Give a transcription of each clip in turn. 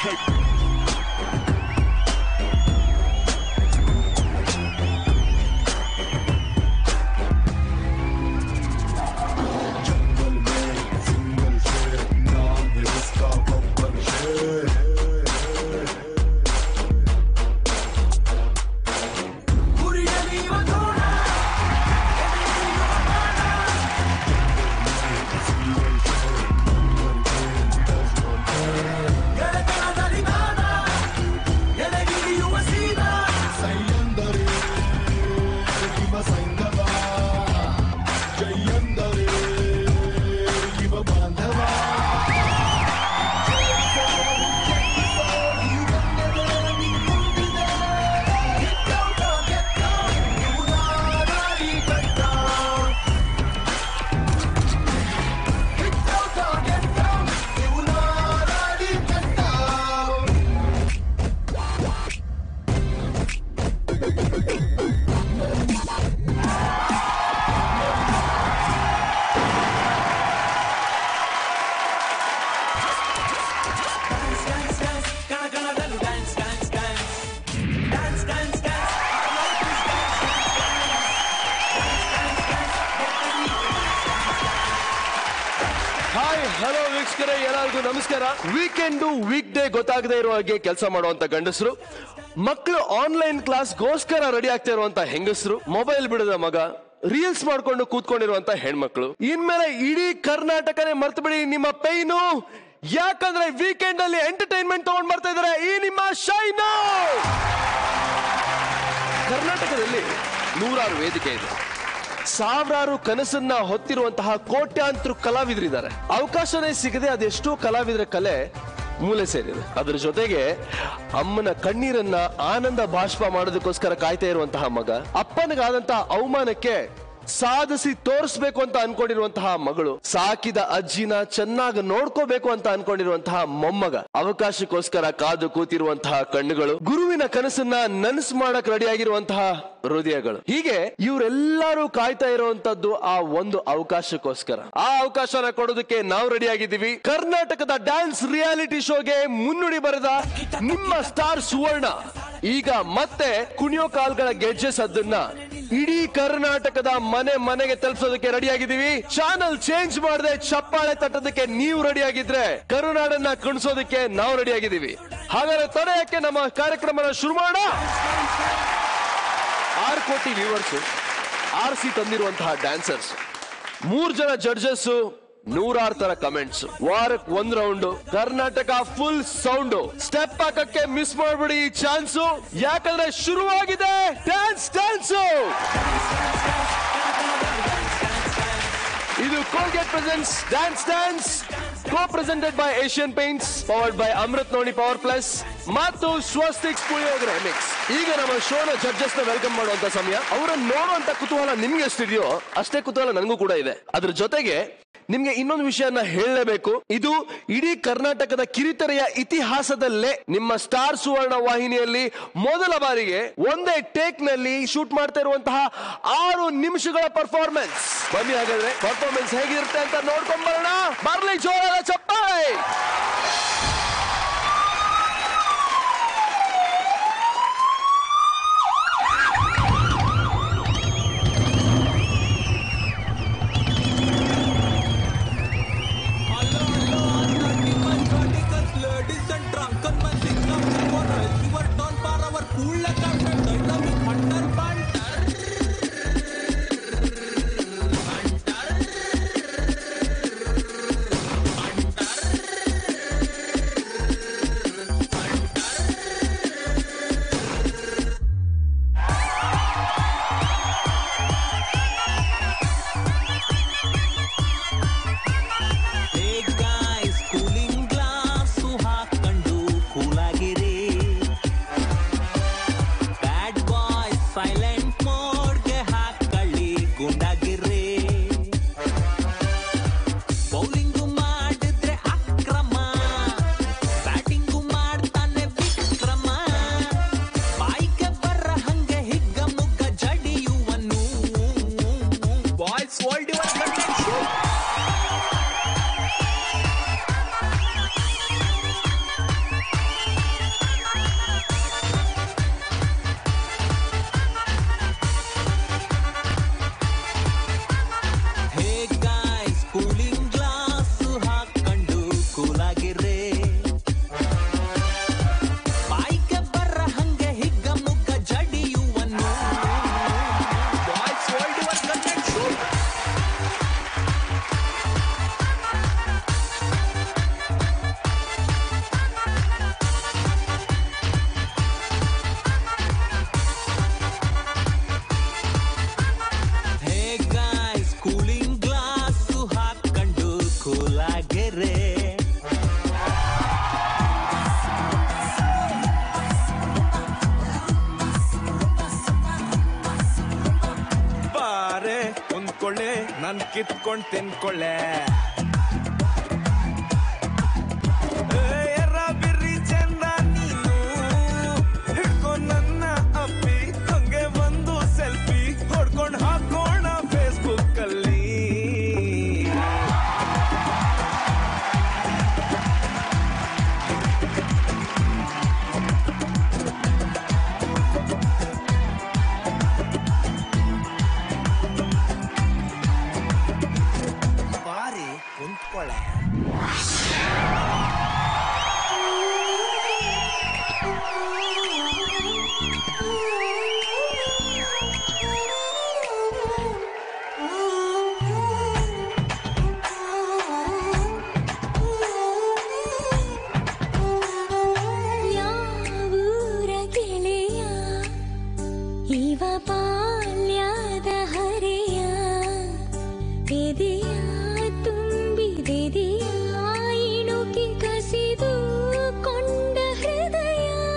Hi hello ವೀಕ್ಷಕರೇ ಎಲ್ಲರಿಗೂ ನಮಸ್ಕಾರ ವೀಕೆಂಡು ವೀಕ್ ಡೇ ಗೊತ್ತಾಗದೇ ಇರೋ ಹಾಗೆ ಕೆಲಸ ಮಾಡುವಂತ ಗಂಡಸರು ಮಕ್ಕಳು ಆನ್ಲೈನ್ ಕ್ಲಾಸ್ಗೋಸ್ಕರ ರೆಡಿ ಆಗ್ತಾ ಇರುವಂತ ಹೆಂಗಸರು ಮೊಬೈಲ್ ಬಿಡದ ಮಗ ರೀಲ್ಸ್ ಮಾಡ್ಕೊಂಡು ಕೂತ್ಕೊಂಡಿರುವಂತ ಹೆಣ್ಮಕ್ಳು ಇನ್ಮೇಲೆ ಇಡೀ ಕರ್ನಾಟಕನೇ ಮರ್ತು ಬಿಡಿ ನಿಮ್ಮ ಪೈನು ಯಾಕಂದ್ರೆ ವೀಕೆಂಡ್ ಅಲ್ಲಿ ಎಂಟರ್ಟೈನ್ಮೆಂಟ್ ತಗೊಂಡ್ ಬರ್ತಾ ಇದಾರೆ ಈ ನಿಮ್ಮ ಶೈನು ಕರ್ನಾಟಕದಲ್ಲಿ ನೂರಾರು ವೇದಿಕೆ ಇದೆ ಸಾವಿರಾರು ಕನಸನ್ನ ಹೊತ್ತಿರುವಂತಹ ಕೋಟ್ಯಾಂತರ ಕಲಾವಿದರಿದ್ದಾರೆ ಅವಕಾಶನೇ ಸಿಗದೆ ಅದೆಷ್ಟೋ ಕಲಾವಿದರ ಕಲೆ ಮೂಲೆ ಸೇರಿದೆ ಅದ್ರ ಜೊತೆಗೆ ಅಮ್ಮನ ಕಣ್ಣೀರನ್ನ ಆನಂದ ಬಾಷ್ಪ ಮಾಡೋದಕ್ಕೋಸ್ಕರ ಕಾಯ್ತಾ ಇರುವಂತಹ ಮಗ ಅಪ್ಪನಿಗಾದಂತಹ ಅವಮಾನಕ್ಕೆ ಸಾಧಿಸಿ ತೋರಿಸ್ಬೇಕು ಅಂತ ಅನ್ಕೊಂಡಿರುವಂತಹ ಮಗಳು ಸಾಕಿದ ಅಜ್ಜಿನ ಚೆನ್ನಾಗಿ ನೋಡ್ಕೋಬೇಕು ಅಂತ ಅನ್ಕೊಂಡಿರುವಂತಹ ಮೊಮ್ಮಗ ಅವಕಾಶಕ್ಕೋಸ್ಕರ ಕಾದು ಕೂತಿರುವಂತಹ ಕಣ್ಣುಗಳು ಗುರುವಿನ ಕನಸನ್ನ ನನಸು ಮಾಡಕ್ ರೆಡಿ ಆಗಿರುವಂತಹ ಹೃದಯಗಳು ಹೀಗೆ ಇವರೆಲ್ಲರೂ ಕಾಯ್ತಾ ಇರುವಂತದ್ದು ಆ ಒಂದು ಅವಕಾಶಕ್ಕೋಸ್ಕರ ಆ ಅವಕಾಶನ ಕೊಡೋದಕ್ಕೆ ನಾವು ರೆಡಿ ಆಗಿದ್ದೀವಿ ಕರ್ನಾಟಕದ ಡ್ಯಾನ್ಸ್ ರಿಯಾಲಿಟಿ ಶೋಗೆ ಮುನ್ನುಡಿ ಬರೆದ ನಿಮ್ಮ ಸ್ಟಾರ್ ಸುವರ್ಣ ಈಗ ಮತ್ತೆ ಕುಣಿಯೋ ಕಾಲ್ಗಳ ಗೆಜ್ಜೆ ಸದ್ದನ್ನ ಇಡೀ ಕರ್ನಾಟಕದ ಮನೆ ಮನೆಗೆ ತಲುಪಿಸೋದಕ್ಕೆ ರೆಡಿ ಆಗಿದ್ದೀವಿ ಚಾನಲ್ ಚೇಂಜ್ ಮಾಡದೆ ಚಪ್ಪಾಳೆ ತಟ್ಟೋದಕ್ಕೆ ನೀವು ರೆಡಿ ಆಗಿದ್ರೆ ಕರುನಾಡನ್ನ ಕುಣಿಸೋದಕ್ಕೆ ನಾವು ರೆಡಿ ಆಗಿದ್ದೀವಿ ಹಾಗಾದ್ರೆ ತಡೆಯಕ್ಕೆ ನಮ್ಮ ಕಾರ್ಯಕ್ರಮನ ಶುರು ಮಾಡ ಆರು ಕೋಟಿ ವ್ಯೂವರ್ಸ್ ಆರ್ಸಿ ತಂದಿರುವಂತಹ ಡ್ಯಾನ್ಸರ್ಸ್ ಮೂರ್ ಜನ ಜಡ್ಜಸ್ ನೂರಾರು ತರ ಕಮೆಂಟ್ಸ್ ವಾರಕ್ ಒಂದ್ round Karnataka full sound step ಹಾಕಕ್ಕೆ ಮಿಸ್ ಮಾಡ್ಬಿಡಿ ಈ ಚಾನ್ಸು ಯಾಕಂದ್ರೆ ಶುರುವಾಗಿದೆ ಡ್ಯಾನ್ಸ್ ಡ್ಯಾನ್ಸ್ ಇದು Colgate presents dance dance co presented by Asian paints powered by Amrit ನೋಡಿ ಪವರ್ ಪ್ಲಸ್ ಮತ್ತು ಸ್ವಸ್ತಿಕ್ ಪುಳಿಯೋಗರೆ ಮಿಕ್ಸ್ ಈಗ ನಮ್ಮ ಶೋನ ಜಡ್ಜಸ್ ನ ವೆಲ್ಕಮ್ ಮಾಡುವಂತ ಸಮಯ ಅವರನ್ನ ನೋಡುವಂತ ಕುತೂಹಲ ನಿಮ್ಗೆ ಎಷ್ಟಿದೆಯೋ ಅಷ್ಟೇ ಕುತೂಹಲ ನನಗೂ ಕೂಡ ಇದೆ ಅದ್ರ ಜೊತೆಗೆ ನಿಮ್ಗೆ ಇನ್ನೊಂದು ವಿಷಯನ ಹೇಳಲೇಬೇಕು ಇದು ಇಡೀ ಕರ್ನಾಟಕದ ಕಿರಿತೆರೆಯ ಇತಿಹಾಸದಲ್ಲೇ ನಿಮ್ಮ ಸ್ಟಾರ್ ಸುವರ್ಣ ವಾಹಿನಿಯಲ್ಲಿ ಮೊದಲ ಬಾರಿಗೆ ಒಂದೇ ಟೇಕ್ ನಲ್ಲಿ ಶೂಟ್ ಮಾಡ್ತಾ ಇರುವಂತಹ ಆರು ನಿಮಿಷಗಳ ಪರ್ಫಾರ್ಮೆನ್ಸ್ ಬನ್ನಿ ಹಾಗಾದ್ರೆ ಪರ್ಫಾರ್ಮೆನ್ಸ್ ಹೇಗಿರುತ್ತೆ ಅಂತ ನೋಡ್ಕೊಂಡ್ ಬರೋಣ ಬರ್ಲಿ ಜೋರಾದ ಚಪ್ಪಾಳೆ Ladies and drunken men, sing now the chorus. Your turn for our cool captain, dynamic hunter banter. ಕಿತ್ಕೊಂಡ್ ತಿನ್ಕೊಳ್ಳೆ ಏ, ಎರ್ರ ಬಿರ್ರಿ ಚಂದ ನೀನು ಹಿಡ್ಕೊ ನನ್ನ ಅಪ್ಪಿ ಹಂಗೆ ಒಂದು ಸೆಲ್ಫಿ ಹೊಡ್ಕೊಂಡ್ ಹಾಕೋಣ ಫೇಸ್ಬುಕ್ ಅಲ್ಲಿ ಬಾರಿ ಕುಂತ್ಕೊಳ್ಳೆ ಯಾವೂರ ಗೆಳೆಯ ಇವ ಬಾಲ್ಯದ ಹರೆಯ ಎದೆಯ ತುಂಬಿದೆದೆಯ ಇಣುಕಿ ಕಸಿದು ಕೊಂಡ ಹೃದಯ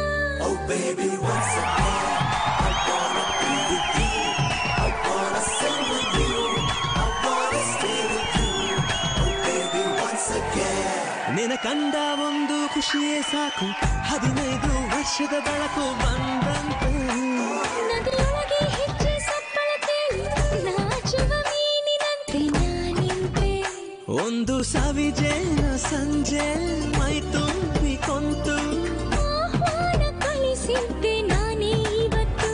ನಿನ ಕಂಡ ಒಂದು ಖುಷಿಯೇ ಸಾಕು ಹದಿನೈದು ವರ್ಷದ ಬಳಕು ಬಂದಂತೆ ನದಿಯೊಳಗೆ ಹೆಚ್ಚಿ ಸಪ್ಪಳ ಕೇಳಿ ನಾಚುವ ಮೀನಿನಂತೆ ನಾನಿಂತೆ ಒಂದು ಸವಿಜೇನ ಸಂಜೆ ಮೈ ತುಂಬಿ ಕೊಂತು ಆಹ್ವಾನ ಕಳಿಸಿದ್ದೆ ನಾನೇ ಇವತ್ತು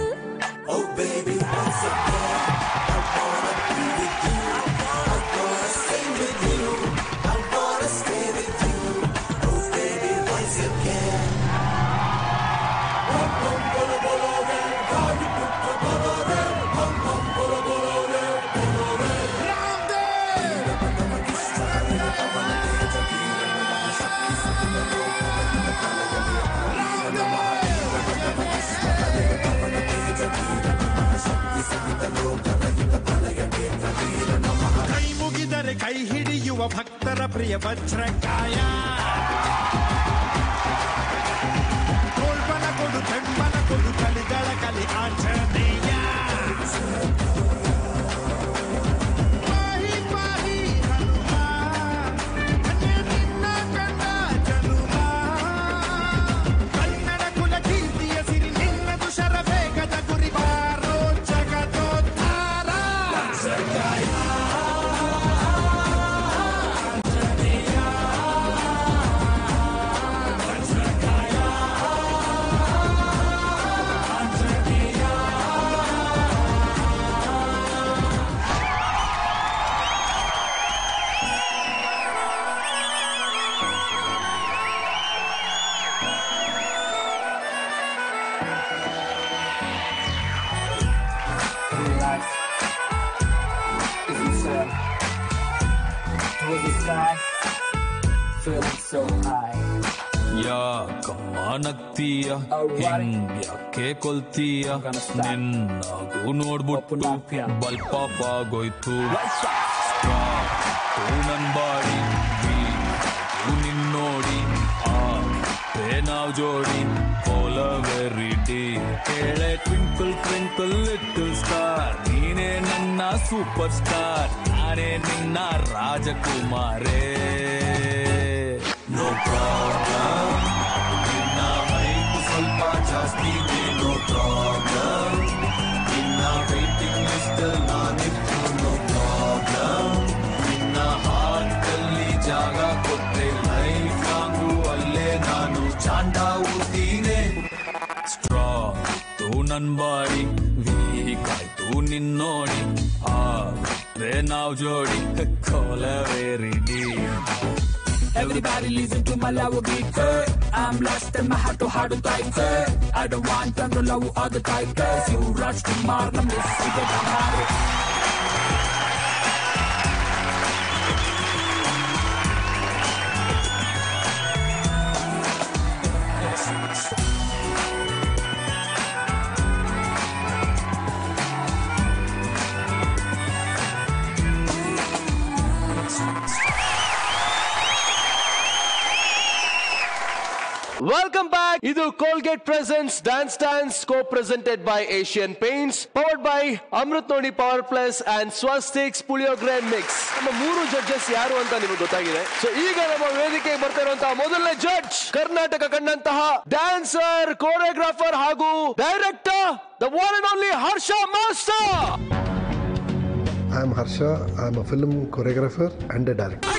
ಕೈ ಮುಗಿದರೆ ಕೈ ಹಿಡಿಯುವ ಭಕ್ತರ ಪ್ರಿಯ ವಜ್ರಕಾಯ ತೋಳ್ಬಲ ಕೊಡು ಬೆಂಬಲ ಕೊಡು ಕಲಿಗಳ ಕಲಿ ಆಂಜನೇಯ ಪಾಹಿ ಪಾಹಿ ಹನುಮ, ಕನ್ಯೆ ನಿನ್ನ ಕಂಡ ಜನುಮ. ಕನ್ನಡ ಕುಲ ಕೀರ್ತಿಯ ಸಿರಿ ನಿನ್ನದು ಶರವೇಗದ ಗುರಿ ಬಾರೋ ಜಗದೋದ್ಧಾರ Relax. Isn't so? Towards the sky, feeling so high. ಯಾಕಮ್ಮ ನಗ್ತೀಯ Alright. ಹಿಂಗ್ಯಾಕೆ ಕೊಲ್ತೀಯ gonna stop. ನಿನ್ನಗೂ ನೋಡ್ಬಿಟ್ಟು Open up, yeah. ಬಲ್ಪ ಆಗೋಯ್ತು What's up? ನನ್ ಬಾಡಿ ಬೀಗು ನಿನ್ನೋಡಿ ಆದ್ರೆ ನಾವ್ ಜೋಡಿ ಕೋಲವೆರಿಟಿ ಕೇಳೆ ಟ್ವಿಂಕಲ್ ಟ್ವಿಂಕಲ್ ಲಿಟಲ್ ಸ್ಟಾರ್ ನೀನೇ ನನ್ನ ಸೂಪರ್ ಸ್ಟಾರ್ ನಾನೇ ನಿನ್ನ ರಾಜಕುಮಾರೇ ನೋ ಪ್ರಾಬ್ಲಮ್ ನಿನ್ನ ಹೈಟ್ ಸ್ವಲ್ಪ ಜಾಸ್ತಿ ನೋ ಪ್ರಾಬ್ಲಮ್ ನಿನ್ನ ವೈಟಿಂಗ್ ಲಿಸ್ಟ್ ನಾನಿತ್ತು ನೋ ಪ್ರಾಬ್ಲಮ್ ನಿನ್ನ ಹಾರ್ಟಲ್ಲಿ ಜಾಗ ಕೊಟ್ಟೆ ಲೈಫ್ ಲಾಂಗು ಅಲ್ಲೇ ನಾನು ಚಾಂಡ ಊತೀನೆ ಸ್ಟ್ರಾಂಗ್ ಇತ್ತು ನನ್ ಬಾಡಿ ವೀಕ್ ಆಯ್ತು ನಿನ್ನೋಡಿ ಆದ್ರೆ ನಾವ್ ಜೋಡಿ Kolaveri di Everybody listen to my love beat. Hey, I'm lost and my heart to heart to type. Hey, I don't want them to love other type. Cause you rush to mark, miss you get hard. Welcome back ಇದು Colgate presents dance dance co presented by Asian paints powered by Amrit ನೋಡಿ power plus and Swastiks puliyogare mix ನಮ್ಮ ಮೂರು judges ಯಾರು ಅಂತ ನಿಮಗೆ ಗೊತ್ತಾಗಿದೆ so ಈಗ ನಮ್ಮ ವೇದಿಕೆಗೆ ಬರ್ತಾ ಇರುವಂತಹ ಮೊದಲನೇ ಜಡ್ಜ್ ಕರ್ನಾಟಕ ಕಂಡಂತಹ ಡ್ಯಾನ್ಸರ್ ಕೋರಿಯೋಗ್ರಾಫರ್ ಹಾಗೂ director the one and only Harsha master I am Harsha. I am a film choreographer and a director.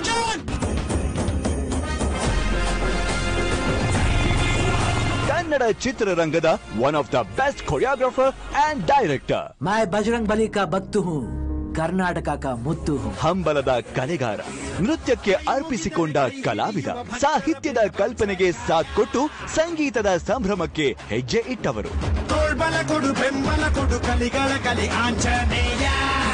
Kannada ಚಿತ್ರರಂಗದ one of the best choreographer and director मैं बजरंग बली का भक्त हूँ कर्नाटका का मुत्तु हूँ ಹಂಬಲದ ಕಲೆಗಾರ ನೃತ್ಯಕ್ಕೆ ಅರ್ಪಿಸಿಕೊಂಡ ಕಲಾವಿದ ಸಾಹಿತ್ಯದ ಕಲ್ಪನೆಗೆ ಸಾಥ್ ಕೊಟ್ಟು ಸಂಗೀತದ ಸಂಭ್ರಮಕ್ಕೆ ಹೆಜ್ಜೆ ಇಟ್ಟವರು ತೋಳ್ಬಲ ಕೊಡು ಬೆಂಬಲ ಕೊಡು ಕಲಿಗಳ ಕಲಿ ಆಂಜನೇಯ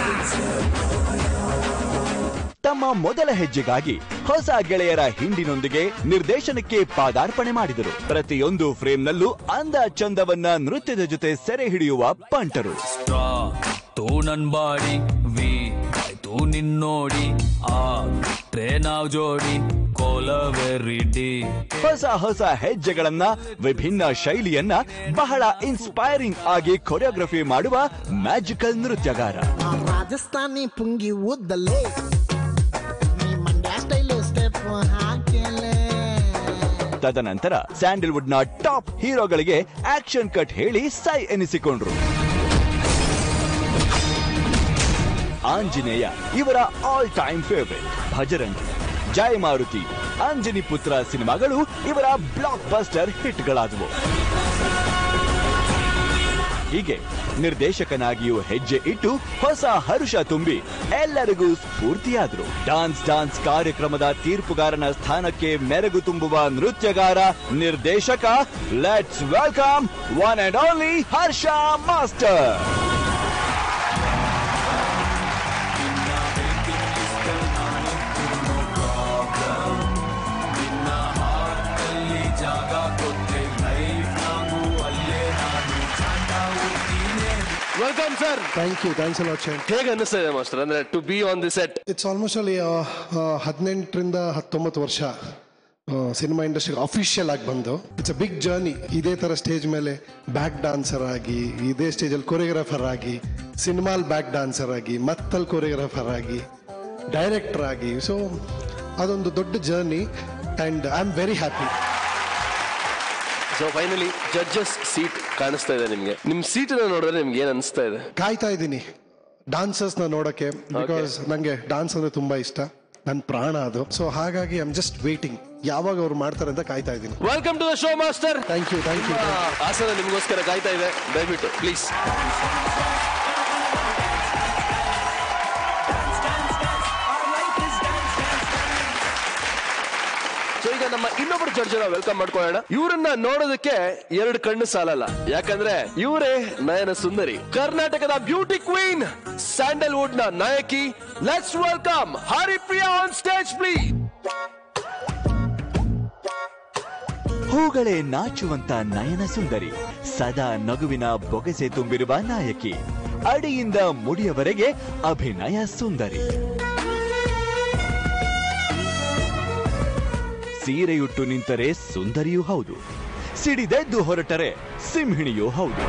ತಮ್ಮ ಮೊದಲ ಹೆಜ್ಜೆಗಾಗಿ ಹೊಸ ಗೆಳೆಯರ ಹಿಂಡಿನೊಂದಿಗೆ ನಿರ್ದೇಶನಕ್ಕೆ ಪಾದಾರ್ಪಣೆ ಮಾಡಿದರು ಪ್ರತಿಯೊಂದು ಫ್ರೇಮ್ನಲ್ಲೂ ಅಂದ ಚಂದವನ್ನ ನೃತ್ಯದ ಜೊತೆ ಸೆರೆ ಹಿಡಿಯುವ ಪಂಟರು ತೂ ನನ್ ಬಾಡಿ ವಿ ತೂ ನಿನ್ನೋಡಿ ಆ ಟ್ರೇನಾವ್ ಜೋಡಿ ಕೋಲವೆರಿಟಿ ಹೊಸ ಹೊಸ ಹೆಜ್ಜೆಗಳನ್ನ ವಿಭಿನ್ನ ಶೈಲಿಯನ್ನ ಬಹಳ ಇನ್ಸ್ಪೈರಿಂಗ್ ಆಗಿ ಕೊರಿಯೋಗ್ರಫಿ ಮಾಡುವ ಮ್ಯಾಜಿಕಲ್ ನೃತ್ಯಗಾರ ರಾಜಸ್ಥಾನಿ ಪುಂಗಿ ಊದ್ದಲೇ ನೀ ಮಂಡ್ಯ ಸ್ಟೈಲು ಸ್ಟೆಪ್ ಹಾಕಲೇ ತದನಂತರ ಸ್ಯಾಂಡಲ್ವುಡ್ ನ ಟಾಪ್ ಹೀರೋಗಳಿಗೆ ಆಕ್ಷನ್ ಕಟ್ ಹೇಳಿ ಸೈ ಎನಿಸಿಕೊಂಡ್ರು ಆಂಜನೇಯ ಇವರ all time favourite Bhajarangi Jayamaruthi Anjani Putra ಸಿನಿಮಾಗಳು ಇವರ ಬ್ಲಾಕ್ ಬಸ್ಟರ್ ಹಿಟ್ಗಳಾದವು ಹೀಗೆ ನಿರ್ದೇಶಕನಾಗಿಯೂ ಹೆಜ್ಜೆ ಇಟ್ಟು ಹೊಸ ಹರುಷ ತುಂಬಿ ಎಲ್ಲರಿಗೂ ಸ್ಫೂರ್ತಿಯಾದ್ರು ಡಾನ್ಸ್ ಡಾನ್ಸ್ ಕಾರ್ಯಕ್ರಮದ ತೀರ್ಪುಗಾರನ ಸ್ಥಾನಕ್ಕೆ ಮೆರುಗು ತುಂಬುವ ನೃತ್ಯಗಾರ ನಿರ್ದೇಶಕ let's welcome one and only Harsha master welcome sir Thank you. Thanks a lot, Shane. ಹೇಗೆ ಅನ್ನಿಸ್ತಾ ಇದೆ ಮಾಸ್ಟರ್ ಅಂದ್ರೆ to be on the set it's almost ಅಲ್ಲಿ ಹದಿನೆಂಟರಿಂದ ಹತ್ತೊಂಬತ್ತು ವರ್ಷ ಸಿನಿಮಾ ಇಂಡಸ್ಟ್ರಿಗೆ ಅಫಿಷಿಯಲ್ ಆಗಿ ಬಂದು ಇಟ್ಸ್ ಅ ಬಿಗ್ ಜರ್ನಿ ಇದೇ ಥರ ಸ್ಟೇಜ್ ಮೇಲೆ ಬ್ಯಾಕ್ ಡಾನ್ಸರ್ ಆಗಿ ಇದೇ ಸ್ಟೇಜಲ್ಲಿ ಕೊರಿಯೋಗ್ರಾಫರ್ ಆಗಿ ಸಿನಿಮಾಲ್ ಬ್ಯಾಕ್ ಡಾನ್ಸರ್ ಆಗಿ ಮತ್ತಲ್ಲಿ ಕೊರಿಯೋಗ್ರಾಫರ್ ಆಗಿ ಡೈರೆಕ್ಟರ್ ಆಗಿ ಸೊ ಅದೊಂದು ದೊಡ್ಡ journey and I am very happy so finally judges seat ಕಾಣಿಸ್ತಾ ಇದೆ ನಿಮ್ಗೆ ನಿಮ್ ಸೀಟ್ ನೋಡಿದ್ರೆ ನಿಮ್ಗೆ ಏನ್ ಅನಿಸ್ತಾ ಇದೆ ಕಾಯ್ತಾ ಇದ್ದೀನಿ ಡಾನ್ಸರ್ಸ್ನ ನೋಡೋಕ್ಕೆ ಬಿಕಾಸ್ ನನಗೆ ಡಾನ್ಸ್ ಅಂದರೆ ತುಂಬ ಇಷ್ಟ ನನ್ನ ಪ್ರಾಣ ಅದು ಸೊ ಹಾಗಾಗಿ ಐ ಆಮ್ ಜಸ್ಟ್ ವೇಟಿಂಗ್ ಯಾವಾಗ ಅವ್ರು ಮಾಡ್ತಾರೆ ಅಂತ ಕಾಯ್ತಾ ಇದ್ದೀನಿ welcome to the show master thank you thank you ಆಸನ ನಿಮಗೋಸ್ಕರ ಕಾಯ್ತಾ ಇದೆ ದಯವಿಟ್ಟು ಪ್ಲೀಸ್ ಸೊ ಈಗ ನಮ್ಮ ಇನ್ನೊಬ್ಬರು ಜಡ್ಜನ ವೆಲ್ಕಮ್ ಮಾಡ್ಕೊಳ್ಳೋಣ ಇವರನ್ನ ನೋಡೋದಕ್ಕೆ ಎರಡು ಕಣ್ಣು ಸಾಲಲ್ಲ ಯಾಕಂದ್ರೆ ಇವರೇ ನಯನ ಸುಂದರಿ ಕರ್ನಾಟಕದ ಬ್ಯೂಟಿ ಕ್ವೀನ್ ಸ್ಯಾಂಡಲ್ವುಡ್ ನ ನಾಯಕಿ let's welcome Haripriya on stage please ಹೂಗಳೇ ನಾಚುವಂತ ನಯನ ಸುಂದರಿ ಸದಾ ನಗುವಿನ ಬೊಗಸೆ ತುಂಬಿರುವ ನಾಯಕಿ ಅಡಿಯಿಂದ ಮುಡಿಯವರೆಗೆ ಅಭಿನಯ ಸುಂದರಿ ಸೀರೆಯುಟ್ಟು ನಿಂತರೆ ಸುಂದರಿಯೂ ಹೌದು ಸಿಡಿದೆದ್ದು ಹೊರಟರೆ ಸಿಂಹಿಣಿಯೂ ಹೌದು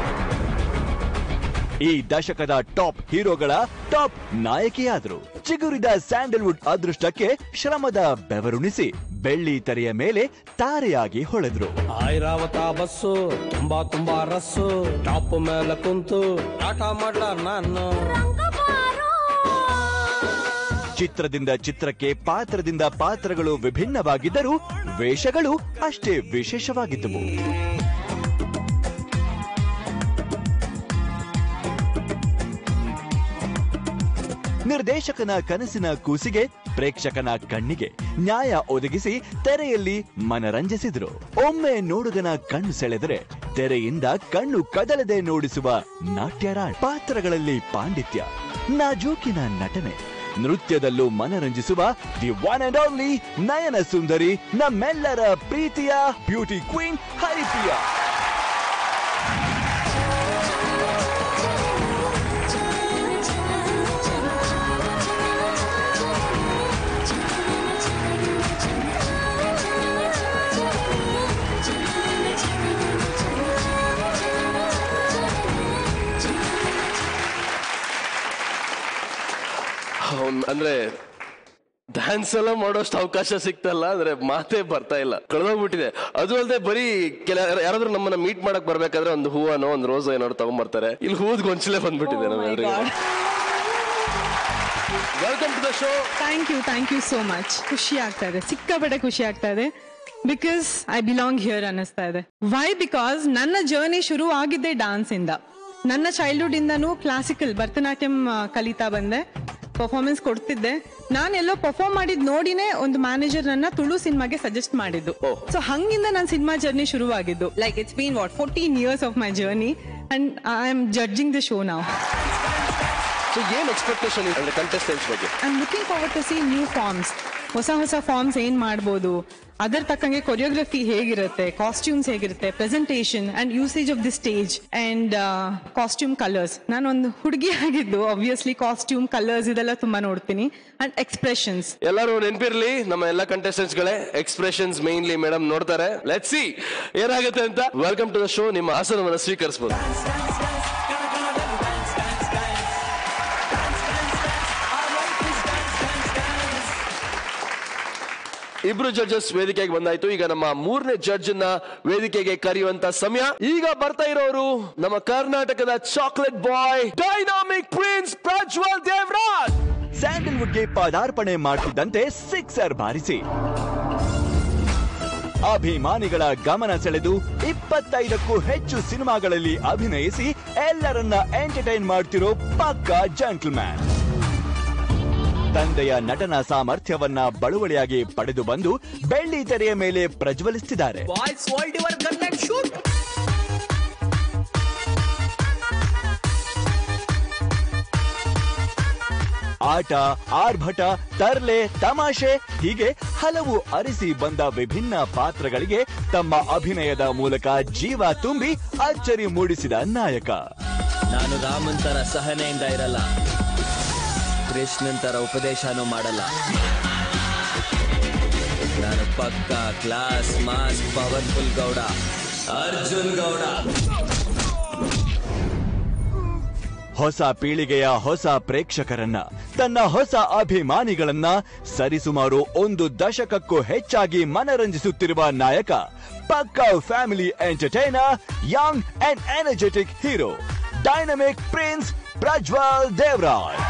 ಈ ದಶಕದ ಟಾಪ್ ಹೀರೋಗಳ ಟಾಪ್ ನಾಯಕಿಯಾದ್ರು ಚಿಗುರಿದ ಸ್ಯಾಂಡಲ್ವುಡ್ ಅದೃಷ್ಟಕ್ಕೆ ಶ್ರಮದ ಬೆವರುಣಿಸಿ ಬೆಳ್ಳಿ ತೆರೆಯ ಮೇಲೆ ತಾರೆಯಾಗಿ ಹೊಳೆದ್ರು ಐರಾವತ ಬಸ್ಸು ತುಂಬಾ ತುಂಬಾ ರಸ್ಸು ಟಾಪ್ ಮೇಲೆ ಕುಂತು ಟಾಟಾ ಮಾಡ್ಲ ನಾನು ಚಿತ್ರದಿಂದ ಚಿತ್ರಕ್ಕೆ ಪಾತ್ರದಿಂದ ಪಾತ್ರಗಳು ವಿಭಿನ್ನವಾಗಿದ್ದರೂ ವೇಷಗಳು ಅಷ್ಟೇ ವಿಶೇಷವಾಗಿದ್ದವು ನಿರ್ದೇಶಕನ ಕನಸಿನ ಕೂಸಿಗೆ ಪ್ರೇಕ್ಷಕನ ಕಣ್ಣಿಗೆ ನ್ಯಾಯ ಒದಗಿಸಿ ತೆರೆಯಲ್ಲಿ ಮನರಂಜಿಸಿದ್ರು ಒಮ್ಮೆ ನೋಡುಗನ ಕಣ್ಣು ಸೆಳೆದರೆ ತೆರೆಯಿಂದ ಕಣ್ಣು ಕದಲದೆ ನೋಡಿಸುವ ನಾಟ್ಯರಾಳ್ ಪಾತ್ರಗಳಲ್ಲಿ ಪಾಂಡಿತ್ಯ ನಾಜೂಕಿನ ನಟನೆ ನೃತ್ಯದಲ್ಲೂ ಮನರಂಜಿಸುವ ದಿ ಒನ್ ಅಂಡ್ ಓನ್ಲಿ ನಯನ ಸುಂದರಿ ನಮ್ಮೆಲ್ಲರ ಪ್ರೀತಿಯ ಬ್ಯೂಟಿ ಕ್ವೀನ್ ಹರಿಪ್ರಿಯಾ ಅಂದ್ರೆ ಡ್ಯಾನ್ಸ್ ಎಲ್ಲ ಮಾಡೋಷ್ಟು ಅವಕಾಶ ಸಿಗ್ತಲ್ಲ ಅಂದ್ರೆ ಮಾತೇ ಬರ್ತಾ ಇಲ್ಲ ಕಳೆದೋಗ್ಬಿಟ್ಟಿದೆ ಅದು ಅಲ್ಲದೆ ಬರೀ ಕೆಲ ಯಾರಾದ್ರೂ ನಮ್ಮನ್ನ ಮೀಟ್ ಮಾಡಕ್ ಬರ್ಬೇಕಾದ್ರೆ ಒಂದು ಹೂವನೋ ಒಂದು ರೋಸ್ ಏನಾದ್ರು ತಗೊಂಡ್ಬರ್ತಾರೆ ಇಲ್ಲಿ ಹೂದ್ ಗೊಂಚಲೆ ಬಂದ್ಬಿಟ್ಟಿದೆ ನಮ್ಮೆಲ್ಲರಿಗೂ welcome to the show thank you thank you so much ಖುಷಿ ಆಗ್ತಾ ಇದೆ ಸಿಕ್ಕಾಪಟ್ಟೆ ಖುಷಿ ಆಗ್ತಾ ಇದೆ ಬಿಕಾಸ್ ಐ ಬಿಲಾಂಗ್ ಹಿಯರ್ ಅನ್ನಿಸ್ತಾ ಇದೆ ವೈ ಬಿಕಾಸ್ ನನ್ನ ಜರ್ನಿ ಶುರು ಆಗಿದ್ದೆ ಡಾನ್ಸ್ ಇಂದ ನನ್ನ ಚೈಲ್ಡ್ಹುಡ್ ಇಂದನೂ ಕ್ಲಾಸಿಕಲ್ ಭರತನಾಟ್ಯಂ ಆ, ಕಲಿತಾ ಬಂದೆ ಪರ್ಫಾರ್ಮೆನ್ಸ್ ಕೊಡ್ತಿದ್ದೆ ನಾನು ಎಲ್ಲೋ ಪರ್ಫಾರ್ಮ್ ಮಾಡಿದ್ ನೋಡಿನೇ ಒಂದು ಮ್ಯಾನೇಜರ್ ನನ್ನ ತುಳು ಸಿನಿಮಾಗೆ ಸಜೆಸ್ಟ್ ಮಾಡಿದ್ದು ಸೊ ಹಂಗಿಂದ ನನ್ನ ಸಿನಿಮಾ ಜರ್ನಿ ಶುರುವಾಗಿದ್ದು like it's been what fourteen years of my journey and I am judging the show ನಾವು ಸೊ ಏನ್ ಎಕ್ಸ್ಪೆಕ್ಟೇಷನ್ ಅಂದ್ರೆ ಕಂಟೆಸ್ಟೆಂಟ್ಸ್ ಬಗ್ಗೆ I am looking forward to see new forms ಹೊಸ ಹೊಸ ಫಾರ್ಮ್ಸ್ ಏನ್ ಮಾಡ್ಬೋದು ಅದರ ತಕ್ಕಂಗೆ ಕೊರಿಯೋಗ್ರಫಿ ಹೇಗಿರುತ್ತೆ ಕಾಸ್ಟ್ಯೂಮ್ಸ್ ಹೇಗಿರುತ್ತೆ presentation and usage of the stage and costume colours ನಾನು ಒಂದು ಹುಡುಗಿ ಆಗಿದ್ದು ಆಬ್ವಿಯಸ್ಲಿ ಕಾಸ್ಟ್ಯೂಮ್ ಕಲರ್ಸ್ ಇದೆಲ್ಲ ತುಂಬಾ ನೋಡ್ತೀನಿ ಅಂಡ್ ಎಕ್ಸ್ಪ್ರೆಷನ್ಸ್ ಎಲ್ಲರೂ ನೆನ್ಪಿರ್ಲಿ ನಮ್ಮ ಎಲ್ಲ ಕಂಟೆಸ್ಟೆಂಟ್ಸ್ ಗಳೇ ಎಕ್ಸ್ಪ್ರೆಷನ್ಸ್ ಮೇನ್ಲಿ ಮೇಡಮ್ ನೋಡ್ತಾರೆ ಲೆಟ್ ಸಿ ಏನಾಗುತ್ತೆ ಅಂತ ವೆಲ್ಕಮ್ ಟು ದ ಶೋ ನಿಮ್ಮ ಆಸನವನ್ನು ಸ್ವೀಕರಿಸಬಹುದು ಇಬ್ರು ಜಡ್ಜಸ್ ವೇದಿಕೆಗೆ ಬಂದಾಯ್ತು ಈಗ ನಮ್ಮ ಮೂರನೇ ಜಡ್ಜ್ ನ ವೇದಿಕೆಗೆ ಕರೆಯುವಂತ ಸಮಯ ಈಗ ಬರ್ತಾ ಇರೋರು ನಮ್ಮ ಕರ್ನಾಟಕದ chocolate boy dynamic prince Prajwal Devaraj ಸ್ಯಾಂಡಲ್ವುಡ್ಗೆ ಪದಾರ್ಪಣೆ ಮಾಡ್ತಿದ್ದಂತೆ ಸಿಕ್ಸರ್ ಬಾರಿಸಿ ಅಭಿಮಾನಿಗಳ ಗಮನ ಸೆಳೆದು ಇಪ್ಪತ್ತೈದಕ್ಕೂ ಹೆಚ್ಚು ಸಿನಿಮಾಗಳಲ್ಲಿ ಅಭಿನಯಿಸಿ ಎಲ್ಲರನ್ನ ಎಂಟರ್ಟೈನ್ ಮಾಡ್ತಿರೋ ಪಕ್ಕಾ ಜಂಟಲ್ಮ್ಯಾನ್ ತಂದೆಯ ನಟನ ಸಾಮರ್ಥ್ಯವನ್ನ ಬಳುವಳಿಯಾಗಿ ಪಡೆದು ಬಂದು ಬೆಳ್ಳಿ ತೆರೆಯ ಮೇಲೆ ಪ್ರಜ್ವಲಿಸುತ್ತಿದ್ದಾರೆ boys hold your gun and shoot ಆಟ ಆರ್ಭಟ ತರ್ಲೆ ತಮಾಷೆ ಹೀಗೆ ಹಲವು ಅರಿಸಿ ಬಂದ ವಿಭಿನ್ನ ಪಾತ್ರಗಳಿಗೆ ತಮ್ಮ ಅಭಿನಯದ ಮೂಲಕ ಜೀವ ತುಂಬಿ ಅಚ್ಚರಿ ಮೂಡಿಸಿದ ನಾಯಕ ನಾನು ರಾಮನ್ ತರ ಸಹನೆಯಿಂದ ಇರಲ್ಲ ಕೃಷ್ಣನ್ ತರ ಉಪದೇಶನೂ ಮಾಡಲ್ಲ ನಾನು ಪಕ್ಕ class mass powerful Gowda Arjun Gowda ಹೊಸ ಪೀಳಿಗೆಯ ಹೊಸ ಪ್ರೇಕ್ಷಕರನ್ನ ತನ್ನ ಹೊಸ ಅಭಿಮಾನಿಗಳನ್ನ ಸರಿಸುಮಾರು ಒಂದು ದಶಕಕ್ಕೂ ಹೆಚ್ಚಾಗಿ ಮನರಂಜಿಸುತ್ತಿರುವ ನಾಯಕ ಪಕ್ಕಾ family entertainer young and energetic hero dynamic prince Prajwal Devaraj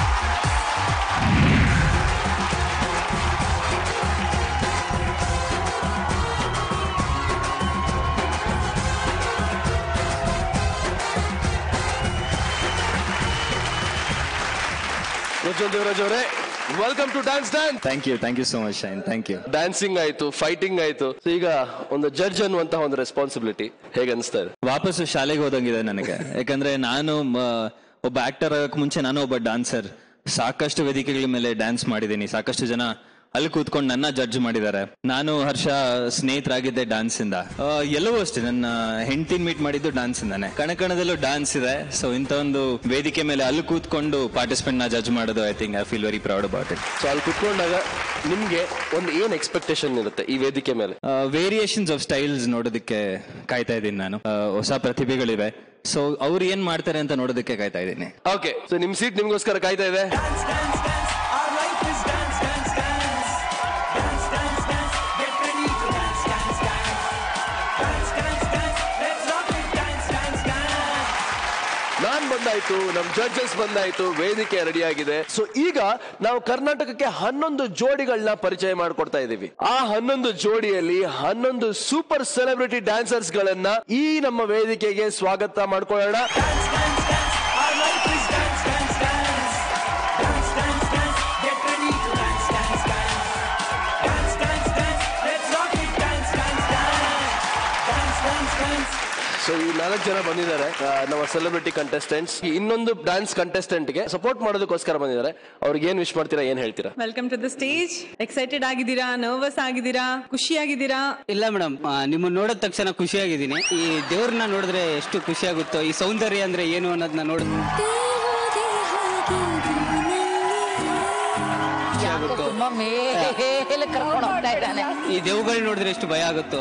Prajwal Devaraj ಅವರೇ welcome to dance dance thank you thank you so much shine thank you dancing ಆಯ್ತು ಫೈಟಿಂಗ್ ಆಯ್ತು So ಈಗ ಒಂದು ಜಡ್ಜ್ ಅನ್ನುವಂತಹ ಒಂದು ರೆಸ್ಪಾನ್ಸಿಬಿಲಿಟಿ ಹೇಗೆ ಅನಿಸ್ತಾ ಇದೆ ವಾಪಸ್ಸು ಶಾಲೆಗೆ ಹೋದಂಗಿದೆ ನನಗೆ ಯಾಕಂದ್ರೆ ನಾನು ಮ, ಒಬ್ಬ ಆಕ್ಟರ್ ಆಗಕ್ ಮುಂಚೆ ನಾನು ಒಬ್ಬ ಡಾನ್ಸರ್ ಸಾಕಷ್ಟು ವೇದಿಕೆಗಳ ಮೇಲೆ ಡ್ಯಾನ್ಸ್ ಮಾಡಿದ್ದೀನಿ ಸಾಕಷ್ಟು ಜನ ಅಲ್ಲಿ ಕೂತ್ಕೊಂಡು ನನ್ನ ಜಡ್ಜ್ ಮಾಡಿದ್ದಾರೆ ನಾನು ಹರ್ಷ ಸ್ನೇಹಿತರಾಗಿದ್ದೆ ಡಾನ್ಸ್ ಇಂದ ಆ, ಎಲ್ಲವೂ ಅಷ್ಟೇ ನನ್ನ ಹೆಂಡತಿನ ಮೀಟ್ ಮಾಡಿದ್ದು ಡಾನ್ಸ್ ಇಂದಾನೆ ಕಣಕಣದಲ್ಲೂ ಡಾನ್ಸ್ ಇದೆ ಸೊ ಇಂಥ ಒಂದು ವೇದಿಕೆ ಮೇಲೆ ಅಲ್ಲಿ ಕೂತ್ಕೊಂಡು ಪಾರ್ಟಿಸಿಪೆಂಟ್ ನ ಜಡ್ಜ್ ಮಾಡೋದು I think I feel very proud about it so ಅಲ್ಲಿ ಕುತ್ಕೊಂಡಾಗ ನಿಮ್ಗೆ ಒಂದು ಏನ್ ಎಕ್ಸ್ಪೆಕ್ಟೇಷನ್ ಇರುತ್ತೆ ಈ ವೇದಿಕೆ ಮೇಲೆ ವೇರಿಯೇಷನ್ಸ್ ಆಫ್ ಸ್ಟೈಲ್ಸ್ ನೋಡೋದಕ್ಕೆ ಕಾಯ್ತಾ ಇದ್ದೀನಿ ನಾನು ಆ, ಹೊಸ ಪ್ರತಿಭೆಗಳಿವೆ ಸೊ ಅವ್ರು ಏನ್ ಮಾಡ್ತಾರೆ ಅಂತ ನೋಡೋದಕ್ಕೆ ಕಾಯ್ತಾ ಇದ್ದೀನಿ ಓಕೆ ಸೊ ನಿಮ್ ಸೀಟ್ ನಿಮ್ಗೋಸ್ಕರ ಕಾಯ್ತಾ ಇದೆ ನಾನ್ ಬಂದಾಯ್ತು ನಮ್ ಜಡ್ಜಸ್ ಬಂದಾಯ್ತು ವೇದಿಕೆ ರೆಡಿ ಆಗಿದೆ ಸೊ ಈಗ ನಾವು ಕರ್ನಾಟಕಕ್ಕೆ ಹನ್ನೊಂದು ಜೋಡಿಗಳನ್ನ ಪರಿಚಯ ಮಾಡ್ಕೊಡ್ತಾ ಇದೀವಿ ಆ ಹನ್ನೊಂದು ಜೋಡಿಯಲ್ಲಿ ಹನ್ನೊಂದು ಸೂಪರ್ ಸೆಲೆಬ್ರಿಟಿ ಡ್ಯಾನ್ಸರ್ಸ್ ಗಳನ್ನ ಈ ನಮ್ಮ ವೇದಿಕೆಗೆ ಸ್ವಾಗತ ಮಾಡ್ಕೊಳ್ಳೋಣ ಸೊ ಈ ನಾಲ್ಕು ಜನ ಬಂದಿದ್ದಾರೆ ಆ, ನಮ್ಮ ಸೆಲೆಬ್ರಿಟಿ ಕಂಟೆಸ್ಟೆಂಟ್ಸ್ ಇನ್ನೊಂದು ಡ್ಯಾನ್ಸ್ ಕಂಟೆಸ್ಟೆಂಟ್ ಗೆ ಸಪೋರ್ಟ್ ಮಾಡೋದಕ್ಕೋಸ್ಕರ ಬಂದಿದ್ದಾರೆ ಅವ್ರಿಗೆ ಏನ್ ವಿಶ್ ಮಾಡ್ತೀರಾ ಏನ್ ಹೇಳ್ತೀರಾ welcome to the stage excited ಆಗಿದ್ದೀರಾ ನರ್ವಸ್ ಆಗಿದ್ದೀರಾ ಖುಷಿಯಾಗಿದ್ದೀರಾ ಇಲ್ಲ ಮೇಡಮ್ ನಿಮ್ಮನ್ನ ನೋಡಿದ ತಕ್ಷಣ ಖುಷಿಯಾಗಿದ್ದೀನಿ ಈ ದೇವ್ರನ್ನ ನೋಡಿದ್ರೆ ಎಷ್ಟು ಖುಷಿಯಾಗುತ್ತೋ ಈ ಸೌಂದರ್ಯ ಅಂದ್ರೆ ಏನು ಅನ್ನೋದನ್ನ ನೋಡ್ ತುಂಬಾ ಮೇಲೆ ಕರ್ಕೊಂಡು ಹೋಗ್ತಾ ಇದ್ದಾನೆ ಈ ದೇವುಗಳು ನೋಡಿದ್ರೆ ಎಷ್ಟು ಭಯ ಆಗುತ್ತೋ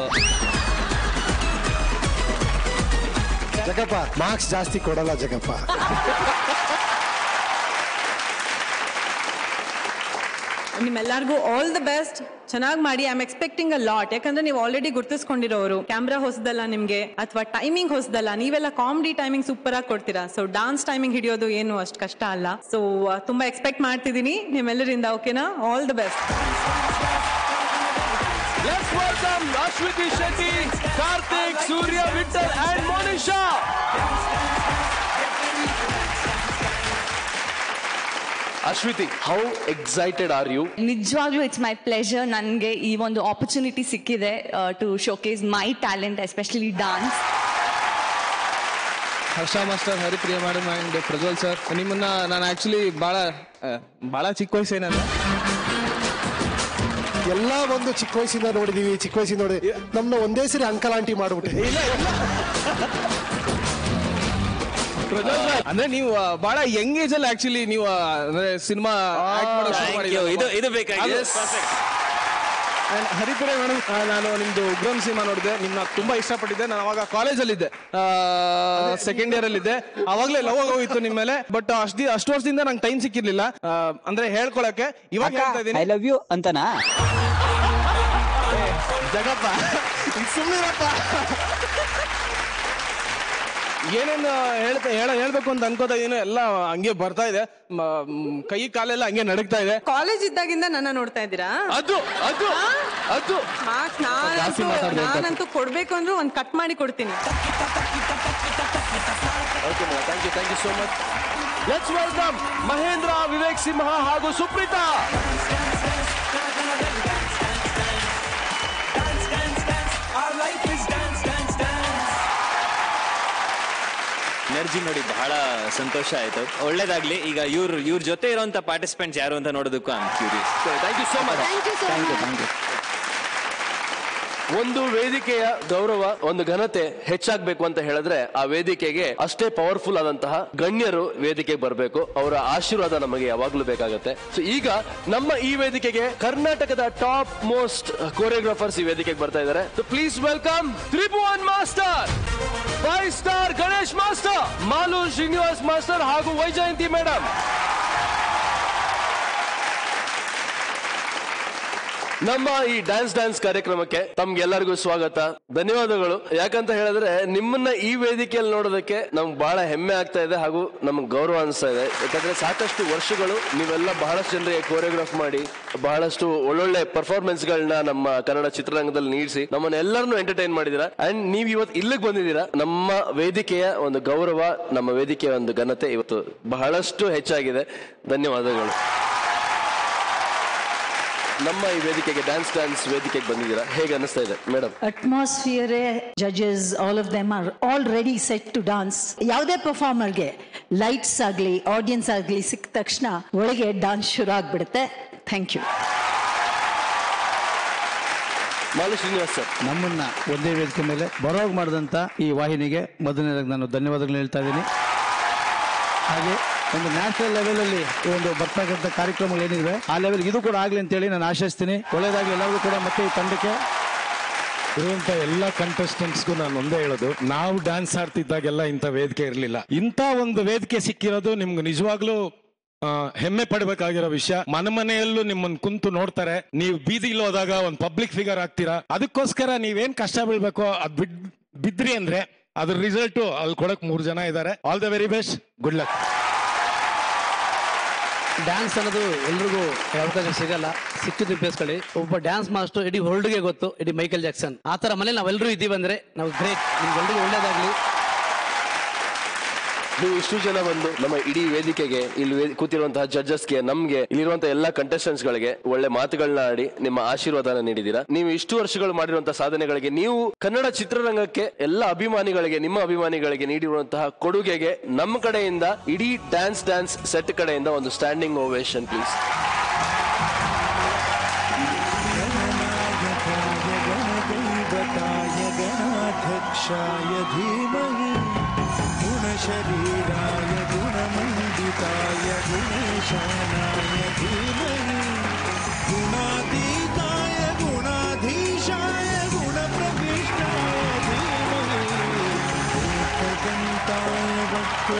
ಜಗಪ್ಪ ಮಾರ್ಕ್ಸ್ ಜಾಸ್ತಿ ಕೊಡಲ್ಲ ಜಗಪ್ಪ ನಿಮ್ಮೆಲ್ಲರಿಗೂ ಆಲ್ ದ ಬೆಸ್ಟ್ ಚೆನ್ನಾಗಿ ಮಾಡಿ I am expecting a lot ಯಾಕಂದ್ರೆ ನೀವು ಆಲ್ರೆಡಿ ಗುರ್ತಿಸ್ಕೊಂಡಿರೋರು ಕ್ಯಾಮ್ರಾ ಹೊಸದಲ್ಲ ನಿಮ್ಗೆ ಅಥವಾ ಟೈಮಿಂಗ್ ಹೊಸದಲ್ಲ ನೀವೆಲ್ಲ ಕಾಮಿಡಿ ಟೈಮಿಂಗ್ ಸೂಪರ್ ಆಗಿ ಕೊಡ್ತೀರಾ ಸೊ ಡಾನ್ಸ್ ಟೈಮಿಂಗ್ ಹಿಡಿಯೋದು ಏನು ಅಷ್ಟು ಕಷ್ಟ ಅಲ್ಲ ಸೊ ತುಂಬಾ ಎಕ್ಸ್ಪೆಕ್ಟ್ ಮಾಡ್ತಿದ್ದೀನಿ ನಿಮ್ಮೆಲ್ಲರಿಂದ ಓಕೆನಾ all the best Let's welcome Ashwiti Shetty, Karthik, Surya Vittal and Monisha. Ashwiti how excited are you ನಿಜವಾಗ್ಲೂ ಇಟ್ಸ್ ಮೈ ಪ್ಲೆಷರ್ ನನಗೆ ಈ ಒಂದು ಆಪರ್ಚುನಿಟಿ ಸಿಕ್ಕಿದೆ to showcase my talent especially dance Harsha master Haripriya madam and Prajwal sir ನಿಮ್ಮನ್ನ ನಾನು ಆಕ್ಚುಲಿ ಬಹಳ ಬಹಳ ಚಿಕ್ಕ ವಯಸ್ಸೇನಲ್ಲ ಎಲ್ಲ ಒಂದು ಚಿಕ್ಕ ವಯಸ್ಸಿಂದ ನೋಡಿದೀವಿ ಚಿಕ್ಕ ವಯಸ್ಸಿಂದ ನೋಡಿ ನಮ್ನ ಒಂದೇ ಸರಿ ಅಂಕಲ್ ಆಂಟಿ ಮಾಡ್ಬಿಟ್ಟೆ ಪ್ರಜ್ವಲ್ ಸರ್ ಅಂದ್ರೆ ನೀವು ಆ, ಬಹಳ ಯಂಗ್ ಏಜ್ ಅಲ್ಲಿ ಆಕ್ಚುಲಿ ನೀವು ಆ, ಅಂದ್ರೆ ಸಿನಿಮಾ ಆಕ್ಟ್ ಮಾಡೋಕೆ ಶುರು Thank ಮಾಡಿದ್ದೀರಲ್ವಾ? you. ಇದು- ಇದು ಬೇಕಾಗಿದೆ. ಅದು- Perfect. And ಹರಿಪುರ ಮೇಡಮ್ ನಾನು ನಿಮ್ದು ಉಗ್ರಂ ಸಿನಿಮಾ ನೋಡಿದೆ ನಿಮ್ನ ತುಂಬಾ ಇಷ್ಟಪಟ್ಟಿದ್ದೆ ನಾನು ಅವಾಗ ಕಾಲೇಜಲ್ಲಿದ್ದೆ ಸೆಕೆಂಡ್ ಇಯರ್ ಅಲ್ಲಿ ಇದ್ದೆ ಅವಾಗಲೇ ಲವ್ ಹೋಗಿತ್ತು ನಿಮ್ಮ ಮೇಲೆ ಬಟ್ ಅಷ್ಟು ಅಷ್ಟು ವರ್ಷದಿಂದ ನಂಗೆ ಟೈಮ್ ಸಿಕ್ಕಿರ್ಲಿಲ್ಲ ಆ, ಅಂದ್ರೆ ಹೇಳ್ಕೊಳಕ್ಕೆ ಇವಾಗ ಹೇಳ್ತಾ ಇದ್ದೀನಿ ಐ ಲವ್ ಯು ಅಂತನಾ ಜಗಪ್ಪ ಸುಮ್ಮನಿರಪ್ಪ ಏನೇನು ಹೇಳ್ತಾ ಹೇಳ ಹೇಳ್ಬೇಕು ಅಂತ ಅನ್ಕೋತಾ ಇದೀನಿ ಎಲ್ಲ ಹಂಗೆ ಬರ್ತಾ ಇದೆ ಮ- ಮ್, ಕೈ ಕಾಲೆಲ್ಲ ಹಂಗೆ ನಡಗ್ತಾ ಇದೆ ಕಾಲೇಜ್ ಇದ್ದಾಗಿಂದ ನನ್ನ ನೋಡ್ತಾ ಇದ್ದೀರಾ ಅದು ಅದು ಅದು ಮಾರ್ಕ್ಸ್ ಜಾಸ್ತಿ ನಾನಂತೂ ಮಾತಾಡ್ಬೇಕು. ನಾನಂತೂ ಕೊಡ್ಬೇಕು ಅಂದ್ರೆ ಒಂದ್ ಕಟ್ ಮಾಡಿ ಕೊಡ್ತೀನಿ okay thank you thank you so much let's welcome Mahendra Vivek Simha ಹಾಗೂ ಸುಪ್ರೀತಾ ಎನರ್ಜಿ ನೋಡಿ ಬಹಳ ಸಂತೋಷ ಆಯ್ತು ಒಳ್ಳೇದಾಗ್ಲಿ ಈಗ ಇವ್ರ ಇವ್ರ ಜೊತೆ ಇರುವಂತ ಪಾರ್ಟಿಸಿಪೆಂಟ್ಸ್ ಯಾರು ಅಂತ ನೋಡೋದಕ್ಕೂ I curious thank you so much thank you thank you ಒಂದು ವೇದಿಕೆಯ ಗೌರವ ಒಂದು ಘನತೆ ಹೆಚ್ಚಾಗ್ಬೇಕು ಅಂತ ಹೇಳಿದ್ರೆ ಆ ವೇದಿಕೆಗೆ ಅಷ್ಟೇ ಪವರ್ಫುಲ್ ಆದಂತಹ ಗಣ್ಯರು ವೇದಿಕೆಗೆ ಬರಬೇಕು ಅವರ ಆಶೀರ್ವಾದ ನಮಗೆ ಯಾವಾಗ್ಲೂ ಬೇಕಾಗುತ್ತೆ ಸೊ ಈಗ ನಮ್ಮ ಈ ವೇದಿಕೆಗೆ ಕರ್ನಾಟಕದ ಟಾಪ್ ಮೋಸ್ಟ್ ಕೋರಿಯೋಗ್ರಾಫರ್ಸ್ ಈ ವೇದಿಕೆಗೆ ಬರ್ತಾ ಇದ್ದಾರೆ so please welcome Tribhuvan master five star Ganesh master Malu Srinivas master ಹಾಗೂ ವೈಜಯಂತಿ ಮೇಡಮ್ ನಮ್ಮ ಈ ಡ್ಯಾನ್ಸ್ ಡ್ಯಾನ್ಸ್ ಕಾರ್ಯಕ್ರಮಕ್ಕೆ ತಮ್ಗೆಲ್ಲರಿಗೂ ಸ್ವಾಗತ ಧನ್ಯವಾದಗಳು ಯಾಕಂತ ಹೇಳಿದ್ರೆ ನಿಮ್ಮನ್ನ ಈ ವೇದಿಕೆಯಲ್ಲಿ ನೋಡೋದಕ್ಕೆ ನಮ್ಗೆ ಬಹಳ ಹೆಮ್ಮೆ ಆಗ್ತಾ ಇದೆ ಹಾಗೂ ನಮ್ಗೆ ಗೌರವ ಅನಿಸ್ತಾ ಇದೆ ಯಾಕಂದ್ರೆ ಸಾಕಷ್ಟು ವರ್ಷಗಳು ನೀವೆಲ್ಲ ಬಹಳಷ್ಟು ಜನರಿಗೆ ಕೋರಿಯೋಗ್ರಾಫ್ ಮಾಡಿ ಬಹಳಷ್ಟು ಒಳ್ಳೊಳ್ಳೆ ಪರ್ಫಾರ್ಮೆನ್ಸ್ ಗಳನ್ನ ನಮ್ಮ ಕನ್ನಡ ಚಿತ್ರರಂಗದಲ್ಲಿ ನೀಡಿಸಿ ನಮ್ಮನ್ನ ಎಲ್ಲರನ್ನು ಎಂಟರ್ಟೈನ್ ಮಾಡಿದೀರಾ ಅಂಡ್ ನೀವ್ ಇವತ್ತು ಇಲ್ಲಿಗೆ ಬಂದಿದ್ದೀರಾ ನಮ್ಮ ವೇದಿಕೆಯ ಒಂದು ಗೌರವ ನಮ್ಮ ವೇದಿಕೆಯ ಒಂದು ಘನತೆ ಇವತ್ತು ಬಹಳಷ್ಟು ಹೆಚ್ಚಾಗಿದೆ ಧನ್ಯವಾದಗಳು ನಮ್ಮ ಈ ವೇದಿಕೆಗೆ ಡ್ಯಾನ್ಸ್ ಡ್ಯಾನ್ಸ್ ವೇದಿಕೆಗೆ ಬಂದಿದ್ದೀರಾ ಹೇಗೆ ಅನಿಸ್ತಾ ಇದೆ madam atmosphere judges all of them are all ready set to dance ಯಾವುದೇ ಪರ್ಫಾರ್ಮರ್ಗೆ ಲೈಟ್ಸ್ ಆಗಲಿ ಆಡಿಯನ್ಸ್ ಆಗಲಿ ಸಿಕ್ಕ ತಕ್ಷಣ ಒಳಗೆ ಡಾನ್ಸ್ ಶುರು ಆಗ್ಬಿಡುತ್ತೆ thank you Malu Srinivas sir ನಮ್ಮನ್ನ ಒಂದೇ ವೇದಿಕೆ ಮೇಲೆ ಬರೋಗ್ ಮಾಡಿದಂತ ಈ ವಾಹಿನಿಗೆ ಮೊದಲನೇದಾಗಿ ನಾನು ಧನ್ಯವಾದಗಳು ಹೇಳ್ತಾ ಇದ್ದೀನಿ ಹಾಗೆ ಒಂದು ನ್ಯಾಷನಲ್ ಲೆವೆಲ್ ಅಲ್ಲಿ ಈ ಒಂದು ಬರ್ತಕ್ಕಂಥ ಕಾರ್ಯಕ್ರಮಗಳು ಏನಿವೆ ಆ ಲೆವೆಲ್ ಇದು ಕೂಡ ಆಗ್ಲಿ ಅಂತೇಳಿ ನಾನು ಆಶಿಸ್ತೀನಿ ಒಳ್ಳೇದಾಗಿ ಎಲ್ಲರಿಗೂ ಕೂಡ ಮತ್ತೆ ಈ ತಂಡಕ್ಕೆ ಇರುವಂತ ಎಲ್ಲ ಕಂಟೆಸ್ಟೆಂಟ್ಸ್ಗೂ ನಾನು ಒಂದೇ ಹೇಳೋದು ನಾವು ಡ್ಯಾನ್ಸ್ ಆಡ್ತಿದ್ದಾಗೆಲ್ಲ ಇಂಥ ವೇದಿಕೆ ಇರಲಿಲ್ಲ ಇಂಥ ಒಂದು ವೇದಿಕೆ ಸಿಕ್ಕಿರೋದು ನಿಮ್ಗೆ ನಿಜವಾಗ್ಲೂ ಆ, ಹೆಮ್ಮೆ ಪಡಬೇಕಾಗಿರೋ ವಿಷಯ ಮನೆ ಮನೆಯಲ್ಲೂ ನಿಮ್ಮನ್ನ ಕುಂತು ನೋಡ್ತಾರೆ ನೀವು ಬೀದಿಲಿ ಹೋದಾಗ ಒಂದು ಪಬ್ಲಿಕ್ ಫಿಗರ್ ಆಗ್ತೀರಾ ಅದಕ್ಕೋಸ್ಕರ ನೀವೇನ್ ಕಷ್ಟ ಬೀಳ್ಬೇಕೋ ಅದ್ ಬಿಡ್ ಬಿದ್ರಿ ಅಂದ್ರೆ ಅದ್ರ ರಿಸಲ್ಟ್ ಅಲ್ಲಿ ಕೊಡಕ್ ಮೂರ್ ಜನ ಇದ್ದಾರೆ all the very best good luck dance ಅನ್ನೋದು ಎಲ್ರಿಗೂ ಅವಕಾಶ ಸಿಗಲ್ಲ ಸಿಕ್ಕಿದ್ದು ಬೇಸ್ಕೊಳ್ಳಿ ಒಬ್ಬ ಡ್ಯಾನ್ಸ್ ಮಾಸ್ಟರ್ ಇಡೀ ವರ್ಲ್ಡ್ಗೆ ಗೊತ್ತು ಇಡೀ ಮೈಕಲ್ ಜಾಕ್ಸನ್ ಆ ತರ ಮನೇಲಿ ನಾವೆಲ್ಲರೂ ಇದ್ದೀವಿ ಅಂದ್ರೆ ನಾವು ಗ್ರೇಟ್ ನಿಮ್ಗೆಲ್ರಿಗೂ ಒಳ್ಳೇದಾಗ್ಲಿ ನೀವು ಇಷ್ಟು ಜನ ಬಂದು ನಮ್ಮ ಇಡೀ ವೇದಿಕೆಗೆ ಇಲ್ಲಿ ವೇ- ಕೂತಿರುವಂತಹ ಜಡ್ಜಸ್ಗೆ ನಮ್ಗೆ ಇಲ್ಲಿರುವಂತಹ ಎಲ್ಲಾ ಕಂಟೆಸ್ಟೆಂಟ್ಸ್ ಗಳಿಗೆ ಒಳ್ಳೆ ಮಾತುಗಳನ್ನ ಆಡಿ ನಿಮ್ಮ ಆಶೀರ್ವಾದನ ನೀಡಿದ್ದೀರಾ ನೀವು ಇಷ್ಟು ವರ್ಷಗಳು ಮಾಡಿರುವಂತಹ ಸಾಧನೆಗಳಿಗೆ ನೀವು ಕನ್ನಡ ಚಿತ್ರರಂಗಕ್ಕೆ ಎಲ್ಲ ಅಭಿಮಾನಿಗಳಿಗೆ ನಿಮ್ಮ ಅಭಿಮಾನಿಗಳಿಗೆ ನೀಡಿರುವಂತಹ ಕೊಡುಗೆಗೆ ನಮ್ಮ ಕಡೆಯಿಂದ ಇಡೀ ಡ್ಯಾನ್ಸ್ ಡ್ಯಾನ್ಸ್ ಸೆಟ್ ಕಡೆಯಿಂದ ಒಂದು ಸ್ಟ್ಯಾಂಡಿಂಗ್ ಓವೇಶನ್ ಪ್ಲೀಸ್ गणदैवताय गणाध्यक्षाय धीमहि गुणशरीराय गुणमण्डिताय गुणेशानाय धीमहि गुणातीताय गुणाधीशाय गुणप्रविष्टाय धीमहि एकदन्ताय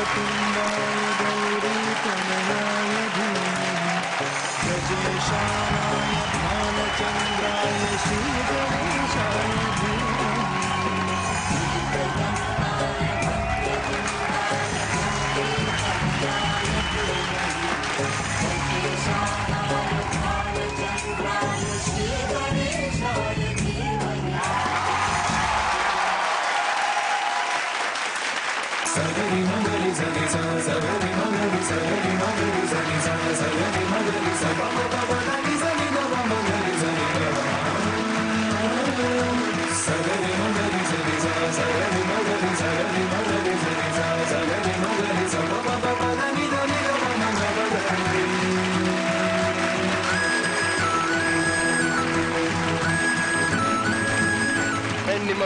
वक्रतुण्डाय गौरीतनयाय धीमहि ब्रजेशानाय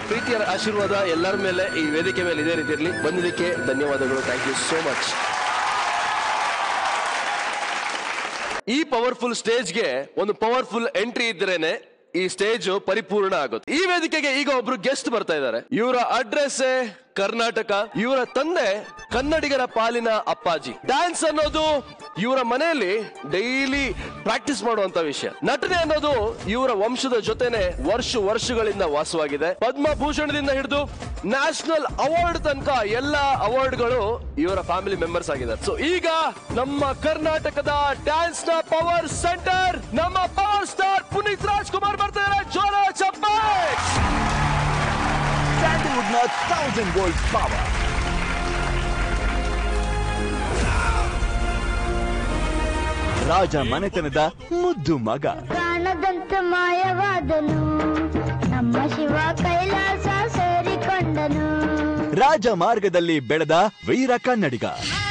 ಪ್ರೀತಿಯ ಆಶೀರ್ವಾದ ಎಲ್ಲರ ಮೇಲೆ ಈ ವೇದಿಕೆ ಮೇಲೆ ಇದೇ ರೀತಿ ಇರಲಿ ಬಂದಿದ್ದಕ್ಕೆ ಧನ್ಯವಾದಗಳು ಥ್ಯಾಂಕ್ ಯು ಸೋ ಮಚ್ ಈ ಪವರ್ಫುಲ್ ಸ್ಟೇಜ್ಗೆ ಒಂದು ಪವರ್ಫುಲ್ ಎಂಟ್ರಿ ಇದ್ರೇನೆ ಈ ಸ್ಟೇಜ್ ಪರಿಪೂರ್ಣ ಆಗುತ್ತೆ ಈ ವೇದಿಕೆಗೆ ಈಗ ಒಬ್ರು ಗೆಸ್ಟ್ ಬರ್ತಾ ಇದ್ದಾರೆ ಇವರ ಅಡ್ರೆಸ್ ಕರ್ನಾಟಕ ಇವರ ತಂದೆ ಕನ್ನಡಿಗರ ಪಾಲಿನ ಅಪ್ಪಾಜಿ ಡ್ಯಾನ್ಸ್ ಅನ್ನೋದು ಇವರ ಮನೆಯಲ್ಲಿ ಡೈಲಿ ಪ್ರಾಕ್ಟೀಸ್ ಮಾಡುವಂತ ವಿಷಯ ನಟನೆ ಅನ್ನೋದು ಇವರ ವಂಶದ ಜೊತೆನೆ ವರ್ಷ ವರ್ಷಗಳಿಂದ ವಾಸವಾಗಿದೆ ಪದ್ಮಭೂಷಣದಿಂದ ಹಿಡಿದು ನ್ಯಾಷನಲ್ ಅವಾರ್ಡ್ ತನಕ ಎಲ್ಲ ಅವಾರ್ಡ್ಗಳು ಇವರ ಫ್ಯಾಮಿಲಿ ಮೆಂಬರ್ಸ್ ಆಗಿದ್ದಾರೆ ಸೊ ಈಗ ನಮ್ಮ ಕರ್ನಾಟಕದ ಡ್ಯಾನ್ಸ್ ನ ಪವರ್ ಸೆಂಟರ್ ನಮ್ಮ ಪವರ್ ಸ್ಟಾರ್ ಪುನೀತ್ ರಾಜ್ಕುಮಾರ್ ಬರ್ತಾರೆ ಜೋರ ಚಪ್ಪಾಳೆ ಸ್ಯಾಂಡಲ್ವುಡ್ ನ ಥೌಸಂಡ್ ವೋಲ್ಟ್ ಪವರ್ ರಾಜ ಮನೆತನದ ಮುದ್ದು ಮಗ ಕಾಣದಂತ ಮಾಯವಾದನು ನಮ್ಮ ಶಿವ ಕೈಲಾಸ ಸೇರಿಕೊಂಡನು ರಾಜ ಮಾರ್ಗದಲ್ಲಿ ಬೆಳೆದ ವೀರ ಕನ್ನಡಿಗ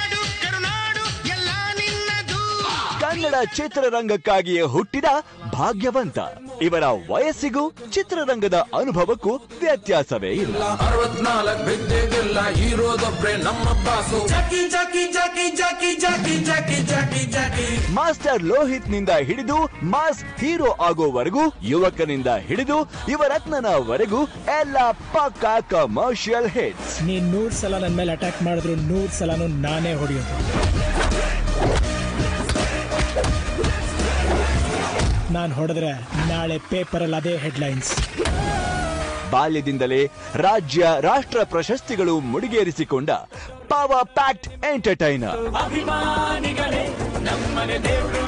ಕನ್ನಡ ಚಿತ್ರರಂಗಕ್ಕಾಗಿಯೇ ಹುಟ್ಟಿದ ಭಾಗ್ಯವಂತ ಇವರ ವಯಸ್ಸಿಗೂ ಚಿತ್ರರಂಗದ ಅನುಭವಕ್ಕೂ ವ್ಯತ್ಯಾಸವೇ ಇಲ್ಲ ಅರವತ್ನಾಲ್ಕು ವಿದ್ಯೆಗೆಲ್ಲ ಇರೋದೊಬ್ರೆ ನಮ್ಮ boss Jackie Jackie Jackie Jackie Jackie Jackie Jackie Jackie master Lohith ನಿಂದ ಹಿಡಿದು ಮಾಸ್ ಹೀರೋ ಆಗೋವರೆಗೂ ಯುವಕನಿಂದ ಹಿಡಿದು ಯುವರತ್ನನವರೆಗೂ ಎಲ್ಲ ಪಕ್ಕಾ ಕಮರ್ಷಿಯಲ್ ಹಿಟ್ಸ್ ನೀನ್ ನೂರ್ ಸಲ ನನ್ನ ಮೇಲೆ ಅಟ್ಯಾಕ್ ಮಾಡಿದ್ರು ನೂರ್ ಸಲನು ನಾನೇ ಹೊಡೆಯೋದು ನಾನು ಹೊಡೆದ್ರೆ ನಾಳೆ ಪೇಪರಲ್ಲಿ ಅದೇ ಹೆಡ್ಲೈನ್ಸ್ ಬಾಲ್ಯದಿಂದಲೇ ರಾಜ್ಯ ರಾಷ್ಟ್ರ ಪ್ರಶಸ್ತಿಗಳು ಮುಡಿಗೇರಿಸಿಕೊಂಡ ಪವರ್ ಪ್ಯಾಕ್ಟ್ ಎಂಟರ್ಟೈನರ್ ಅಭಿಮಾನಿಗಳೇ ನಮ್ಮನೆ ದೇವರು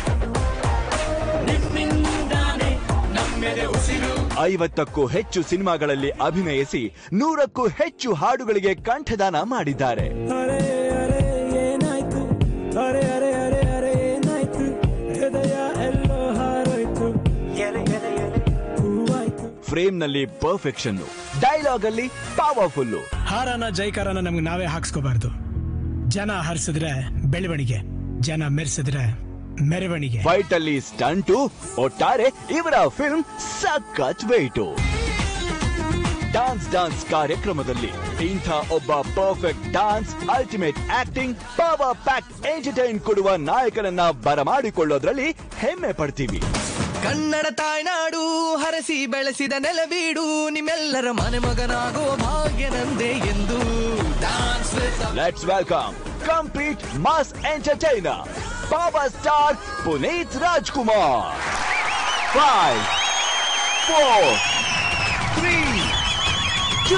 ನಿಮ್ಮಿಂದಾನೆ ನಮ್ಮೆದೆ ಉಸಿರು ಐವತ್ತಕ್ಕೂ ಹೆಚ್ಚು ಸಿನಿಮಾಗಳಲ್ಲಿ ಅಭಿನಯಿಸಿ ನೂರಕ್ಕೂ ಹೆಚ್ಚು ಹಾಡುಗಳಿಗೆ ಕಂಠದಾನ ಮಾಡಿದ್ದಾರೆ ಅರೆ ಅರೆ ಏನಾಯ್ತು ಅರೆ ಅರೆ ಅರೆ ಅರೆ ಏನಾಯ್ತು ಹೃದಯ ಎಲ್ಲೋ ಹಾರೋಯ್ತು ಎಲೆ ಎಲೆ ಎಲೆ ಹೂವಾಯ್ತು ಫ್ರೇಮ್ ನಲ್ಲಿ ಪರ್ಫೆಕ್ಷನ್ ಡೈಲಾಗ್ ಅಲ್ಲಿ ಪವರ್ಫುಲ್ ಹಾರನ ಜೈಕಾರನ ನಮ್ಗೆ ನಾವೇ ಹಾಕ್ಸ್ಕೋಬಾರ್ದು ಜನ ಹರಿಸಿದ್ರೆ ಬೆಳವಣಿಗೆ ಜನ ಮೆರೆಸಿದ್ರೆ ಮೆರವಣಿಗೆ ಫೈಟ್ ಅಲ್ಲಿ ಸ್ಟಂಟು ಒಟ್ಟಾರೆ ಇವರ ಫಿಲ್ಮ್ ಸಖತ್ ವೇಟು ಡಾನ್ಸ್ ಡಾನ್ಸ್ ಕಾರ್ಯಕ್ರಮದಲ್ಲಿ ಇಂಥ ಒಬ್ಬ perfect dance ultimate acting power pack entertain ಕೊಡುವ ನಾಯಕನನ್ನ ಬರಮಾಡಿಕೊಳ್ಳೋದ್ರಲ್ಲಿ ಹೆಮ್ಮೆ ಪಡ್ತೀವಿ ಕನ್ನಡ ತಾಯ್ನಾಡು ಹರಸಿ ಬೆಳೆಸಿದ ನೆಲವೀಡು ನಿಮ್ಮೆಲ್ಲರ ಮನೆ ಮಗನಾಗೋ ಭಾಗ್ಯ ನಂದೇ ಎಂದು dance let's welcome complete mass entertainer power star Puneeth Rajkumar five four three two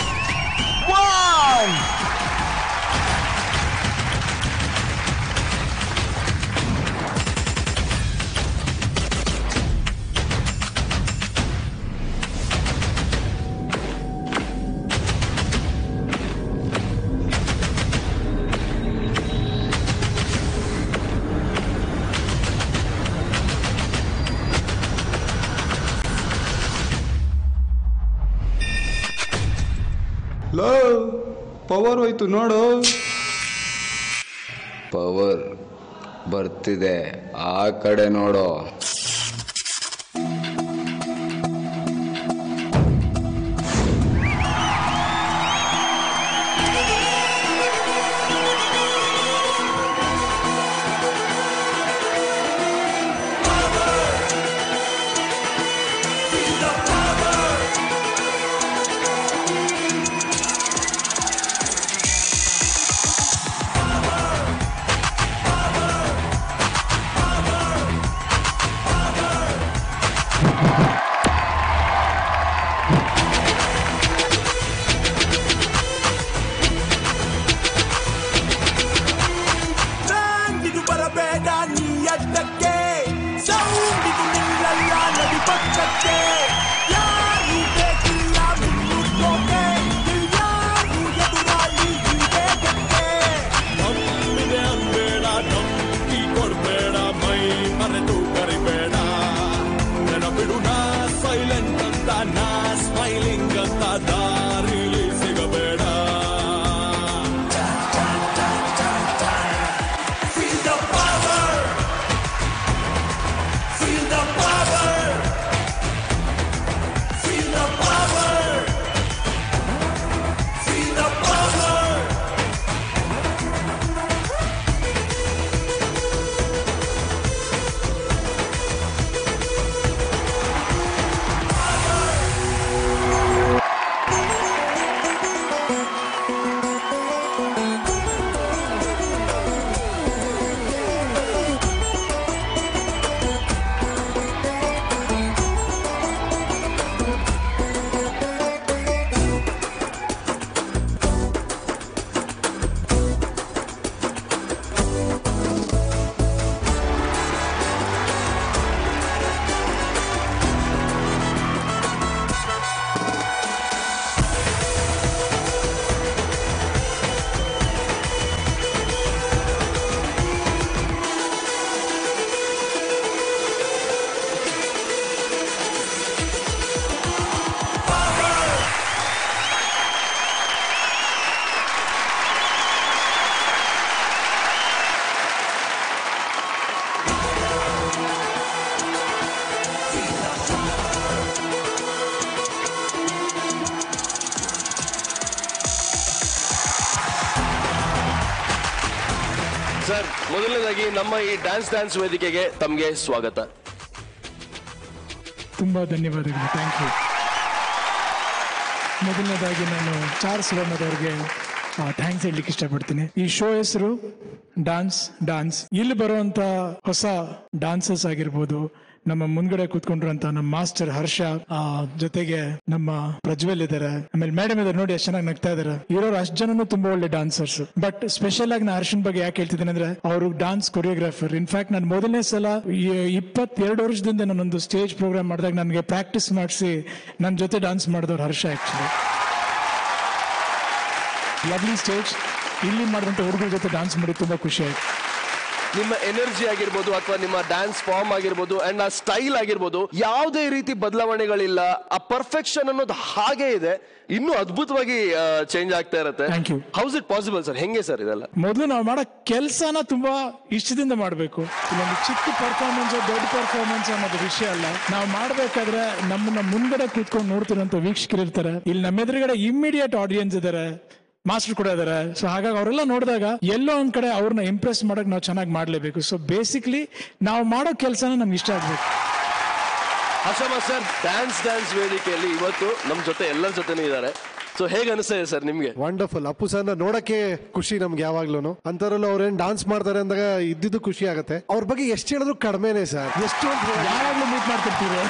one ಲೋ ಪವರ್ ಹೋಯ್ತು ನೋಡು ಪವರ್ ಬರ್ತಿದೆ ಆ ಕಡೆ ನೋಡೋ ಚಾಂದಿದು ಬರಬೇಡ ನೀ ಅಡ್ಡಕ್ಕೆ ಸೌಂಡಿದು ನಿಲ್ಲಲ್ಲ ನಡಿ ಪಕ್ಕಕ್ಕೆ ಯಾರು ಬೇಕಿಲ್ಲ ಮುನ್ನುಗ್ಗೋಕೆ ಯಾರು ಎದುರಾಳಿ ಈ ವೇಗಕ್ಕೆ ನಂಬಿದೆ ಅನ್ಬೇಡ ನಂಬಿ ಕೊಡ್ಬೇಡ ಮೈ ಮರೆತು ಕರಿಬೇಡ ನೆನಪಿಡು ನಾ ಸೈಲೆಂಟ್ ಅಂತ ನಾ ಸ್ಮೈಲಿಂಗ್ ಅಂತ ದಾರಿಲಿ ಸಿಗಬೇಡ Feel the power. Feel the power. Feel the power. Sir ಮೊದಲನೇದಾಗಿ ನಮ್ಮ ಈ ಡ್ಯಾನ್ಸ್ ಡ್ಯಾನ್ಸ್ ವೇದಿಕೆಗೆ ತಮಗೆ ಸ್ವಾಗತ ತುಂಬಾ ಧನ್ಯವಾದಗಳು ಥ್ಯಾಂಕ್ ಯು ಮೊದಲನೇದಾಗಿ ನಾನು ಚಾರ್ ಸುವರ್ಣದವ್ರಿಗೆ ಥ್ಯಾಂಕ್ಸ್ ಹೇಳಲಿಕ್ಕೆ ಇಷ್ಟಪಡ್ತೀನಿ ಈ ಶೋ ಹೆಸರು ಡಾನ್ಸ್ ಡಾನ್ಸ್ ಇಲ್ಲಿ ಬರುವಂತ ಹೊಸ ಡಾನ್ಸರ್ಸ್ ಆಗಿರ್ಬೋದು ನಮ್ಮ ಮುಂದ್ಗಡೆ ಕೂತ್ಕೊಂಡಿರುವಂತ ನಮ್ಮ ಮಾಸ್ಟರ್ ಹರ್ಷ ಆ, ಜೊತೆಗೆ ನಮ್ಮ ಪ್ರಜ್ವಲ್ ಇದಾರೆ ಆಮೇಲೆ ಮೇಡಮ್ ಇದಾರೆ ನೋಡಿ ಎಷ್ಟು ಚೆನ್ನಾಗಿ ನಗ್ತಾ ಇದಾರೆ ಇರೋರು ಅಷ್ಟು ಜನನು ತುಂಬಾ ಒಳ್ಳೆ ಡಾನ್ಸರ್ಸ್ ಬಟ್ ಸ್ಪೆಷಲ್ ಆಗಿ ನಾ ಹರ್ಷನ್ ಬಗ್ಗೆ ಯಾಕೆ ಹೇಳ್ತಿದ್ದೀನಿ ಅಂದ್ರೆ ಅವರು ಡಾನ್ಸ್ ಕೊರಿಯೋಗ್ರಾಫರ್ ಇನ್ಫ್ಯಾಕ್ಟ್ ನಾನು ಮೊದಲನೇ ಸಲ ಈ- ಇಪ್ಪತ್ತೆರಡು ವರ್ಷದಿಂದ ನಾನೊಂದು ಸ್ಟೇಜ್ ಪ್ರೋಗ್ರಾಮ್ ಮಾಡಿದಾಗ ನನಗೆ ಪ್ರಾಕ್ಟೀಸ್ ಮಾಡಿಸಿ ನನ್ನ ಜೊತೆ ಡಾನ್ಸ್ ಮಾಡಿದವ್ರು ಹರ್ಷ ಆಕ್ಚುಲಿ ಲವ್ಲಿ ಸ್ಟೇಜ್ ಇಲ್ಲಿ ಮಾಡಿದಂತ ಹುಡುಗರ ಜೊತೆ ಡಾನ್ಸ್ ಮಾಡಿ ತುಂಬಾ ಖುಷಿ ಆಯ್ತು ನಿಮ್ಮ ಎನರ್ಜಿ ಆಗಿರ್ಬೋದು ಅಥವಾ ನಿಮ್ಮ ಡ್ಯಾನ್ಸ್ ಫಾರ್ಮ್ ಆಗಿರ್ಬೋದು ಅಂಡ್ ಆ ಸ್ಟೈಲ್ ಆಗಿರ್ಬೋದು ಯಾವುದೇ ರೀತಿ ಬದಲಾವಣೆಗಳಿಲ್ಲ ಆ ಪರ್ಫೆಕ್ಷನ್ ಅನ್ನೋದು ಹಾಗೆ ಇದೆ ಇನ್ನೂ ಅದ್ಭುತವಾಗಿ ಚೇಂಜ್ ಆಗ್ತಾ ಇರುತ್ತೆ Thank you. How's it possible sir ಹೆಂಗೆ ಸರ್ ಇದೆಲ್ಲ ಮೊದಲು ನಾವು ಮಾಡೋ ಕೆಲಸನ ತುಂಬಾ ಇಷ್ಟದಿಂದ ಮಾಡಬೇಕು ಇಲ್ಲೊಂದು ಚಿಕ್ಕ ಪರ್ಫಾರ್ಮೆನ್ಸ್ ದೊಡ್ಡ ಪರ್ಫಾರ್ಮೆನ್ಸ್ ಅನ್ನೋದು ವಿಷಯ ಅಲ್ಲ ನಾವು ಮಾಡ್ಬೇಕಾದ್ರೆ ನಮ್ಮನ್ನ ಮುಂದ್ಗಡೆ ಕೂತ್ಕೊಂಡು ನೋಡ್ತಿರೋಂಥ ವೀಕ್ಷಕರು ಇರ್ತಾರೆ ಇಲ್ಲಿ ನಮ್ಮ ಎದುರುಗಡೆ ಇಮ್ಮಿಡಿಯೇಟ್ ಆಡಿಯನ್ಸ್ ಇದಾರೆ ಮಾಸ್ಟರ್ ಕೂಡ ಇದಾರೆ ಸೊ ಹಾಗಾಗಿ ಅವರೆಲ್ಲ ನೋಡಿದಾಗ ಎಲ್ಲೋ ಒಂದ್ ಕಡೆ ಅವ್ರನ್ನ ಇಂಪ್ರೆಸ್ ಮಾಡಕ್ ನಾವು ಚೆನ್ನಾಗಿ ಮಾಡ್ಲೇಬೇಕು ಸೊ ಬೇಸಿಕ್ಲಿ ನಾವು ಮಾಡೋ ಕೆಲಸನ ನಮ್ಗೆ ಇಷ್ಟ ಆಗ್ಬೇಕು ಹರ್ಷ ಸರ್ ಡ್ಯಾನ್ಸ್ ಡ್ಯಾನ್ಸ್ ವೇದಿಕೆಯಲ್ಲಿ ಇವತ್ತು ನಮ್ಮ ಜೊತೆ ಎಲ್ಲರ ಜೊತೆನೂ ಇದ್ದಾರೆ ಸೊ ಹೇಗೆ ಅನಿಸ್ತಾ ಇದೆ ಸರ್ ನಿಮ್ಗೆ ವಂಡರ್ಫುಲ್ ಅಪ್ಪು ಸರ್ನ ನೋಡಕ್ಕೆ ಖುಷಿ ನಮ್ಗೆ ಯಾವಾಗ್ಲೂ ಅಂತರಲ್ಲೂ ಅವ್ರೇನ್ ಡಾನ್ಸ್ ಮಾಡ್ತಾರೆ ಅಂದಾಗ ಇದ್ದಿದ್ದು ಖುಷಿ ಆಗುತ್ತೆ ಅವ್ರ ಬಗ್ಗೆ ಎಷ್ಟು ಹೇಳಿದ್ರು ಕಡಿಮೆನೆ ಸರ್ ಎಷ್ಟು ಯಾವಾಗ್ಲೂ ಮೀಟ್ ಮಾಡ್ತಿರ್ತೀವಿ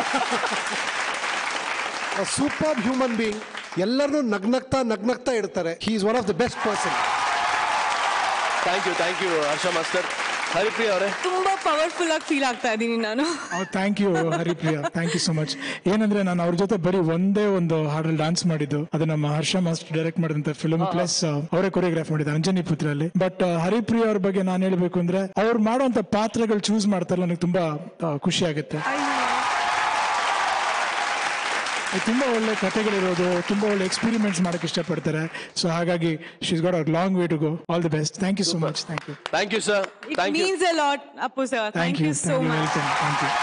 ಸೂಪರ್ ಹ್ಯೂಮನ್ ಬೀಯಿಂಗ್ ಎಲ್ಲರನ್ನೂ ನಗ್ನಗ್ತಾ ನಗ್ನಗ್ತಾ ಇಡ್ತಾರೆ he is one of the best person thank you thank you Harsha master Haripriya ಅವರೇ ತುಂಬಾ ಪವರ್ಫುಲ್ ಆಗಿ ಫೀಲ್ ಆಗ್ತಾ ಇದ್ದೀನಿ ನಾನು thank you Haripriya thank you so much ಏನಂದ್ರೆ ನಾನು ಅವ್ರ ಜೊತೆ ಬರೀ ಒಂದೇ ಒಂದು ಹಾಡಲ್ಲಿ ಡಾನ್ಸ್ ಮಾಡಿದ್ದು ಅದು ನಮ್ಮ ಹರ್ಷ ಮಾಸ್ಟರ್ ಡೈರೆಕ್ಟ್ ಮಾಡಿದಂತ ಫಿಲ್ಮ್ ಪ್ಲಸ್ ಅವರೇ ಕೊರಿಯೋಗ್ರಾಫ್ ಮಾಡಿದ ಅಂಜನಿ ಪುತ್ರಲ್ಲಿ ಬಟ್ ಹರಿಪ್ರಿಯ ಅವ್ರ ಬಗ್ಗೆ ನಾನು ಹೇಳ್ಬೇಕು ಅಂದ್ರೆ ಅವ್ರು ಮಾಡುವಂತ ಪಾತ್ರಗಳು ಚೂಸ್ ಮಾಡ್ತಾರಲ್ಲ ನನಗೆ ತುಂಬಾ ಆ, ಖುಷಿ ಆಗುತ್ತೆ ತುಂಬಾ ಒಳ್ಳೆ ಕಥೆಗಳಿರೋದು ತುಂಬಾ ಒಳ್ಳೆ ಎಕ್ಸ್ಪೆರಿಮೆಂಟ್ಸ್ ಮಾಡಕ್ ಇಷ್ಟಪಡ್ತಾರೆ ಸೊ ಹಾಗಾಗಿ she's got a long way to go all the best thank you so much thank you thank you sir it means a lot Appu sir thank thank you you so much welcome thank you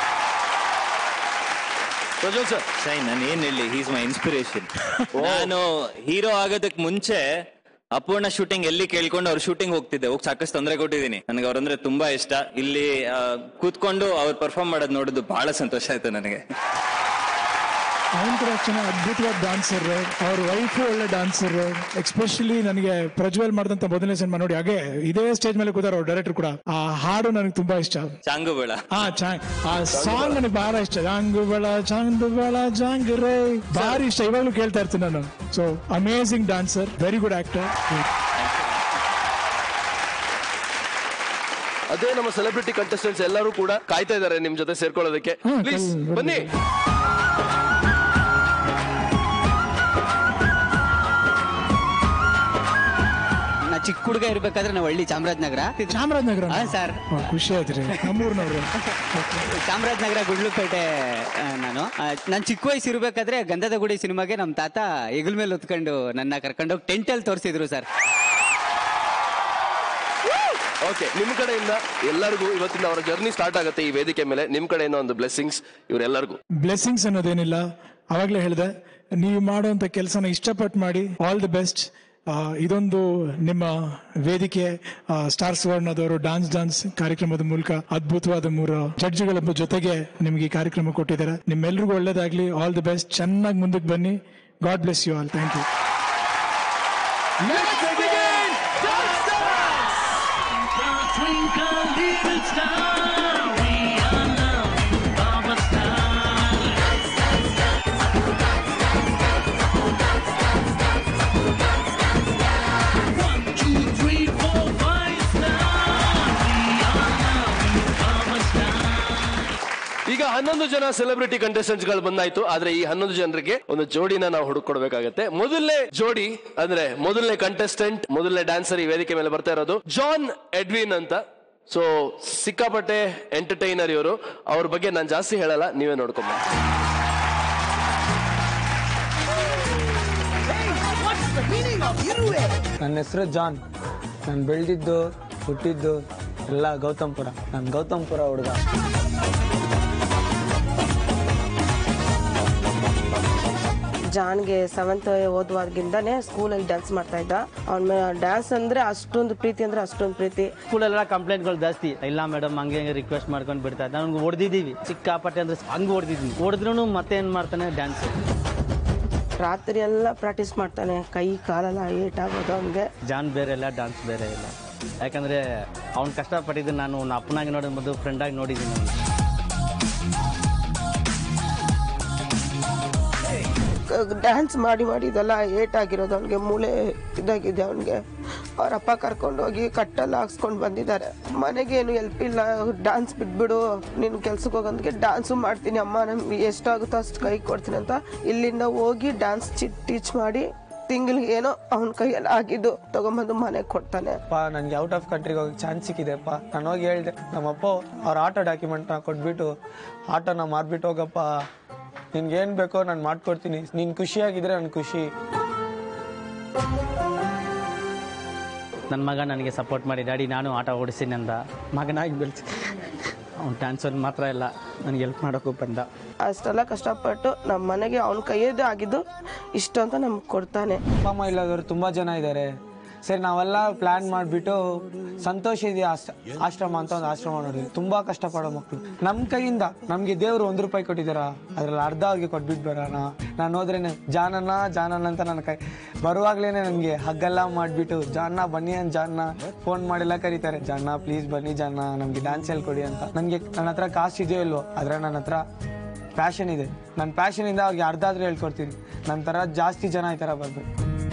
Prajwal sir Shine ನಾನು ಏನ್ ಹೇಳಿ he's my inspiration ನಾನು hero ಆಗೋದಕ್ ಮುಂಚೆ ಅಪೂರ್ಣ shooting ಎಲ್ಲಿ ಕೇಳ್ಕೊಂಡು ಅವ್ರ ಶೂಟಿಂಗ್ ಹೋಗ್ತಿದ್ದೆ ಹೋಗಿ ಸಾಕಷ್ಟು ತೊಂದರೆ ಕೊಟ್ಟಿದ್ದೀನಿ ನನಗೆ ಅವ್ರಂದ್ರೆ ತುಂಬಾ ಇಷ್ಟ ಇಲ್ಲಿ ಆ, ಕೂತ್ಕೊಂಡು ಅವ್ರು ಪರ್ಫಾರ್ಮ್ ಮಾಡೋದು ನೋಡೋದು ಬಹಳ ಸಂತೋಷ ಆಯ್ತು ನನಗೆ ಅವನು ಕೂಡ ಚೆನ್ನಾಗಿ ಅದ್ಭುತವಾದ ಡಾನ್ಸರ್ ಅವ್ರ ವೈಫು ಒಳ್ಳೆ ಡಾನ್ಸರ್ ಎಕ್ಸ್ಪೆಷಲಿ ನನಗೆ ಪ್ರಜ್ವಲ್ ಮಾಡಿದಂತ ಮೊದಲನೇ ಸಿನಿಮಾ ನೋಡಿ ಹಾಗೆ ಇದೇ ಸ್ಟೇಜ್ ಮೇಲೆ ಕೂತಾರ ಅವ್ರ ಡೈರೆಕ್ಟರ್ ಕೂಡ ಆ ಹಾಡು ನನಗೆ ತುಂಬಾ ಇಷ್ಟ ಚಾಂಗು ಬೇಡ ಆ ಚಾ- ಆ ಸಾಂಗ್ ನನಗೆ ಬಹಳ ಇಷ್ಟ ಜಾಂಗು ಬಳ ಚಾಂದು ಬಳ ಜಾಂಗ್ ರೇ ಭಾರಿ ಇಷ್ಟ ಇವಾಗ್ಲೂ ಕೇಳ್ತಾ ಇರ್ತೀನಿ ನಾನು so amazing dancer very good actor ಅದೇ ನಮ್ಮ ಸೆಲೆಬ್ರಿಟಿ ಕಂಟೆಸ್ಟೆಂಟ್ಸ್ ಎಲ್ಲರೂ ಕೂಡ ಕಾಯ್ತಾ ಇದ್ದಾರೆ ನಿಮ್ ಜೊತೆ ಸೇರ್ಕೊಳ್ಳೋದಕ್ಕೆ ಪ್ಲೀಸ್ ಬನ್ನಿ ನಾ ಚಿಕ್ಕ ಹುಡುಗ ಇರ್ಬೇಕಾದ್ರೆ ನಾವು ಹಳ್ಳಿ ಚಾಮರಾಜನಗರ ಚಾಮರಾಜನಗರ ಹಾ ಸರ್ ಖುಷಿ ಆಯ್ತು ರೀ ನಮ್ಮೂರ್ನವ್ರು ಚಾಮರಾಜನಗರ ಗುಡ್ಲುಪೇಟೆ ಆ, ನಾನು ನಾನು ಚಿಕ್ಕ ವಯಸ್ಸು ಇರ್ಬೇಕಾದ್ರೆ ಗಂಧದ ಗುಡಿ ಸಿನಿಮಾಗೆ ನಮ್ಮ ತಾತ ಹೆಗಲ್ ಮೇಲೆ ಹೊತ್ಕೊಂಡು ನನ್ನ ಕರ್ಕೊಂಡೋಗಿ ಟೆಂಟ್ ಅಲ್ಲಿ ತೋರಿಸಿದ್ರು ಸರ್ ಓಕೆ ನಿಮ್ ಕಡೆಯಿಂದ ಎಲ್ಲರಿಗೂ ಇವತ್ತಿನ ಅವರ ಜರ್ನಿ ಸ್ಟಾರ್ಟ್ ಆಗುತ್ತೆ ಈ ವೇದಿಕೆ ಮೇಲೆ ನಿಮ್ ಕಡೆಯಿಂದ ಒಂದು ಬ್ಲೆಸ್ಸಿಂಗ್ಸ್ ಇವರೆಲ್ಲರಿಗೂ ಬ್ಲೆಸ್ಸಿಂಗ್ಸ್ ಅನ್ನೋದೇನಿಲ್ಲ ಅವಾಗಲೇ ಹೇಳಿದೆ ನೀವು ಮಾಡುವಂತ ಕೆಲಸನ ಇಷ್ಟಪಟ್ಟು ಮಾಡಿ ಆಲ್ ದಿ ಬೆಸ್ಟ್ ಇದೊಂದು ನಿಮ್ಮ ವೇದಿಕೆ ಆ, ಸ್ಟಾರ್ ಸುವರ್ಣದವರು ಡಾನ್ಸ್ ಡಾನ್ಸ್ ಕಾರ್ಯಕ್ರಮದ ಮೂಲಕ ಅದ್ಭುತವಾದ ಮೂರು ಜಡ್ಜ್ಗಳ ಜೊತೆಗೆ ನಿಮ್ಗೆ ಈ ಕಾರ್ಯಕ್ರಮ ಕೊಟ್ಟಿದ್ದಾರೆ ನಿಮ್ಮೆಲ್ರಿಗೂ ಒಳ್ಳೇದಾಗ್ಲಿ ಆಲ್ ದಿ ಬೆಸ್ಟ್ ಚೆನ್ನಾಗಿ ಮುಂದಕ್ಕೆ ಬನ್ನಿ God bless you all thank you ಈಗ ಹನ್ನೊಂದು ಜನ ಸೆಲೆಬ್ರಿಟಿ ಕಂಟೆಸ್ಟೆಂಟ್ಸ್ ಗಳು ಬಂದಾಯ್ತು ಆದ್ರೆ ಈ ಹನ್ನೊಂದು ಜನರಿಗೆ ಒಂದು ಜೋಡಿನ ನಾವು ಹುಡುಕೊಡ್ಬೇಕಾಗತ್ತೆ ಮೊದಲನೇ ಜೋಡಿ ಅಂದ್ರೆ ಮೊದಲನೇ ಕಂಟೆಸ್ಟೆಂಟ್ ಮೊದಲನೇ ಡ್ಯಾನ್ಸರ್ ಈ ವೇದಿಕೆ ಮೇಲೆ ಬರ್ತಾ ಇರೋದು ಜಾನ್ ಎಡ್ವಿನ್ ಅಂತ ಸೊ ಸಿಕ್ಕಾಪಟ್ಟೆ ಎಂಟರ್ಟೈನರ್ ಇವರು ಅವ್ರ ಬಗ್ಗೆ ನಾನು ಜಾಸ್ತಿ ಹೇಳಲ್ಲ ನೀವೇ ನೋಡ್ಕೊಂಬ ನನ್ನ ಹೆಸರು ಜಾನ್ ನಾನು ಬೆಳೆದಿದ್ದು ಹುಟ್ಟಿದ್ದು ಎಲ್ಲ ಗೌತಮ್ಪುರ ನಾನು ಗೌತಮ್ಪುರ ಹುಡುಗ ಜಾನ್ಗೆ ಸೆವೆಂತ್ ಓದುವಾಗದಿಂದಾನೇ ಸ್ಕೂಲಲ್ಲಿ ಡ್ಯಾನ್ಸ್ ಮಾಡ್ತಾ ಇದ್ದ ಅವನ ಡ್ಯಾನ್ಸ್ ಅಂದ್ರೆ ಅಷ್ಟೊಂದು ಪ್ರೀತಿ ಅಂದ್ರೆ ಅಷ್ಟೊಂದು ಪ್ರೀತಿ ಸ್ಕೂಲೆಲ್ಲ ಕಂಪ್ಲೇಂಟ್ಗಳು ಜಾಸ್ತಿ ಇಲ್ಲ ಮೇಡಮ್ ಹಂಗೆ ಹಂಗೆ ರಿಕ್ವೆಸ್ಟ್ ಮಾಡ್ಕೊಂಡು ಬಿಡ್ತಾ ಇದ್ದ ಅವ್ನಿಗೆ ಹೊಡೆದಿದ್ದೀವಿ ಸಿಕ್ಕಾಪಟ್ಟೆ ಅಂದ್ರೆ ಹಂಗೆ ಹೊಡೆದಿದ್ವಿ ಹೊಡೆದ್ರೂ ಮತ್ತೆ ಏನು ಮಾಡ್ತಾನೆ ಡ್ಯಾನ್ಸ್ ರಾತ್ರಿ ಎಲ್ಲ ಪ್ರಾಕ್ಟೀಸ್ ಮಾಡ್ತಾನೆ ಕೈ ಕಾಲೆಲ್ಲ ಏಟ್ ಆಗೋದು ಅವನಿಗೆ ಜಾನ್ ಬೇರೆ ಇಲ್ಲ ಡ್ಯಾನ್ಸ್ ಬೇರೆ ಇಲ್ಲ ಯಾಕಂದ್ರೆ ಅವ್ನು ಕಷ್ಟಪಟ್ಟಿದ್ದು ನಾನು ಅವ್ನ ಅಪ್ಪನಾಗಿ ನೋಡಿದ ಮೊದಲು ಫ್ರೆಂಡಾಗಿ ನೋಡಿದ್ದೀನಿ ಅವ್ನು ಡ್ಯಾನ್ಸ್ ಮಾಡಿ ಮಾಡಿ ಇದೆಲ್ಲ ಏಟ್ ಆಗಿರೋದು ಅವನಿಗೆ ಮೂಳೆ ಇದಾಗಿದೆ ಅವನಿಗೆ ಅವ್ರ ಅಪ್ಪ ಕರ್ಕೊಂಡು ಹೋಗಿ ಕಟ್ಟೆಲ್ಲ ಹಾಕ್ಸ್ಕೊಂಡು ಬಂದಿದ್ದಾರೆ ಮನೆಗೆ ಏನು ಹೆಲ್ಪ್ ಇಲ್ಲ ಡ್ಯಾನ್ಸ್ ಬಿಟ್ಬಿಡು ನೀನು ಕೆಲ್ಸಕ್ಕೆ ಹೋಗೋದಕ್ಕೆ ಡ್ಯಾನ್ಸು ಮಾಡ್ತೀನಿ ಅಮ್ಮ ನಮ್ಗೆ ಎಷ್ಟಾಗುತ್ತೋ ಅಷ್ಟು ಕೈ ಕೊಡ್ತೀನಿ ಅಂತ ಇಲ್ಲಿಂದ ಹೋಗಿ ಡ್ಯಾನ್ಸ್ ಚಿಟ್ ಟೀಚ್ ಮಾಡಿ ತಿಂಗಳಿಗೆ ಏನೋ ಅವನ ಕೈಯಲ್ಲಿ ಆಗಿದ್ದು ತಗೊಂಬಂದು ಮನೆಗೆ ಕೊಡ್ತಾನೆ ಅಪ್ಪ ನನಗೆ ಔಟ್ ಆಫ್ ಕಂಟ್ರಿಗೆ ಹೋಗಿ ಚಾನ್ಸ್ ಸಿಕ್ಕಿದೆಪ್ಪ ನಾನು ಹೋಗಿ ಹೇಳಿದೆ ನಮ್ಮಪ್ಪ ಅವ್ರ ಆಟೋ ಡಾಕ್ಯುಮೆಂಟ್ನ ಕೊಟ್ಬಿಟ್ಟು ಆಟೋನ ಮಾರ್ಬಿಟ್ಟು ಹೋಗಪ್ಪ ನಿನ್ಗೆ ಏನು ಬೇಕೋ ನಾನು ಮಾಡ್ಕೊಡ್ತೀನಿ ನೀನು ಖುಷಿಯಾಗಿದ್ರೆ ನನ್ನ ಖುಷಿ ನನ್ನ ಮಗ ನನಗೆ ಸಪೋರ್ಟ್ ಮಾಡಿ ಡ್ಯಾಡಿ ನಾನು ಆಟ ಓಡಿಸ್ತೀನಿ ಅಂದ ಮಗನಾಗಿ ಬೆಳೆಸಿ ಅವ್ನು ಡ್ಯಾನ್ಸಲ್ಲಿ ಮಾತ್ರ ಇಲ್ಲ ನನಗೆ ಹೆಲ್ಪ್ ಮಾಡೋಕ್ಕೂ ಬಂದ ಅಷ್ಟೆಲ್ಲ ಕಷ್ಟಪಟ್ಟು ನಮ್ಮ ಮನೆಗೆ ಅವನ ಕೈಯದೇ ಆಗಿದ್ದು ಇಷ್ಟು ಅಂತ ನಮ್ಗೆ ಕೊಡ್ತಾನೆ ಅಪ್ಪ ಅಮ್ಮ ಇಲ್ಲದವರು ತುಂಬ ಜನ ಇದ್ದಾರೆ ಸರಿ ನಾವೆಲ್ಲ ಪ್ಲಾನ್ ಮಾಡಿಬಿಟ್ಟು ಸಂತೋಷ ಇದೆ ಆಶ್ರ- ಆಶ್ರಮ ಅಂತ ಒಂದು ಆಶ್ರಮ ನೋಡಿದ್ವಿ ತುಂಬ ಕಷ್ಟಪಡೋ ಮಕ್ಕಳು ನಮ್ಮ ಕೈಯಿಂದ ನಮಗೆ ದೇವರು ಒಂದು ರೂಪಾಯಿ ಕೊಟ್ಟಿದ್ದಾರ ಅದ್ರಲ್ಲಿ ಅರ್ಧ ಅವ್ರಿಗೆ ಕೊಟ್ಬಿಟ್ಟು ಬರೋಣ ನಾನು ಹೋದ್ರೇನೆ ಜಾನನ್ನ ಜಾನನ್ನ ಅಂತ ನನ್ನ ಕೈ ಬರುವಾಗಲೇ ನನಗೆ ಹಗ್ಗೆಲ್ಲ ಮಾಡಿಬಿಟ್ಟು ಜಾನ್ನ ಬನ್ನಿ ಅಂತ ಜಾನ್ನ ಫೋನ್ ಮಾಡೆಲ್ಲ ಕರೀತಾರೆ ಜಾನ್ನ ಪ್ಲೀಸ್ ಬನ್ನಿ ಜಾನ್ನ ನಮಗೆ ಡ್ಯಾನ್ಸ್ ಹೇಳ್ಕೊಡಿ ಅಂತ ನನಗೆ ನನ್ನ ಹತ್ರ ಕಾಸು ಇದೆಯೋ ಇಲ್ವೋ ಆದರೆ ನನ್ನ ಹತ್ರ ಪ್ಯಾಷನ್ ಇದೆ ನನ್ನ ಪ್ಯಾಷನಿಂದ ಅವ್ರಿಗೆ ಅರ್ಧ ಆದರೂ ಹೇಳ್ಕೊಡ್ತೀನಿ ನನ್ನ ಥರ ಜಾಸ್ತಿ ಜನ ಈ ಥರ ಬರ್ಬೇಕು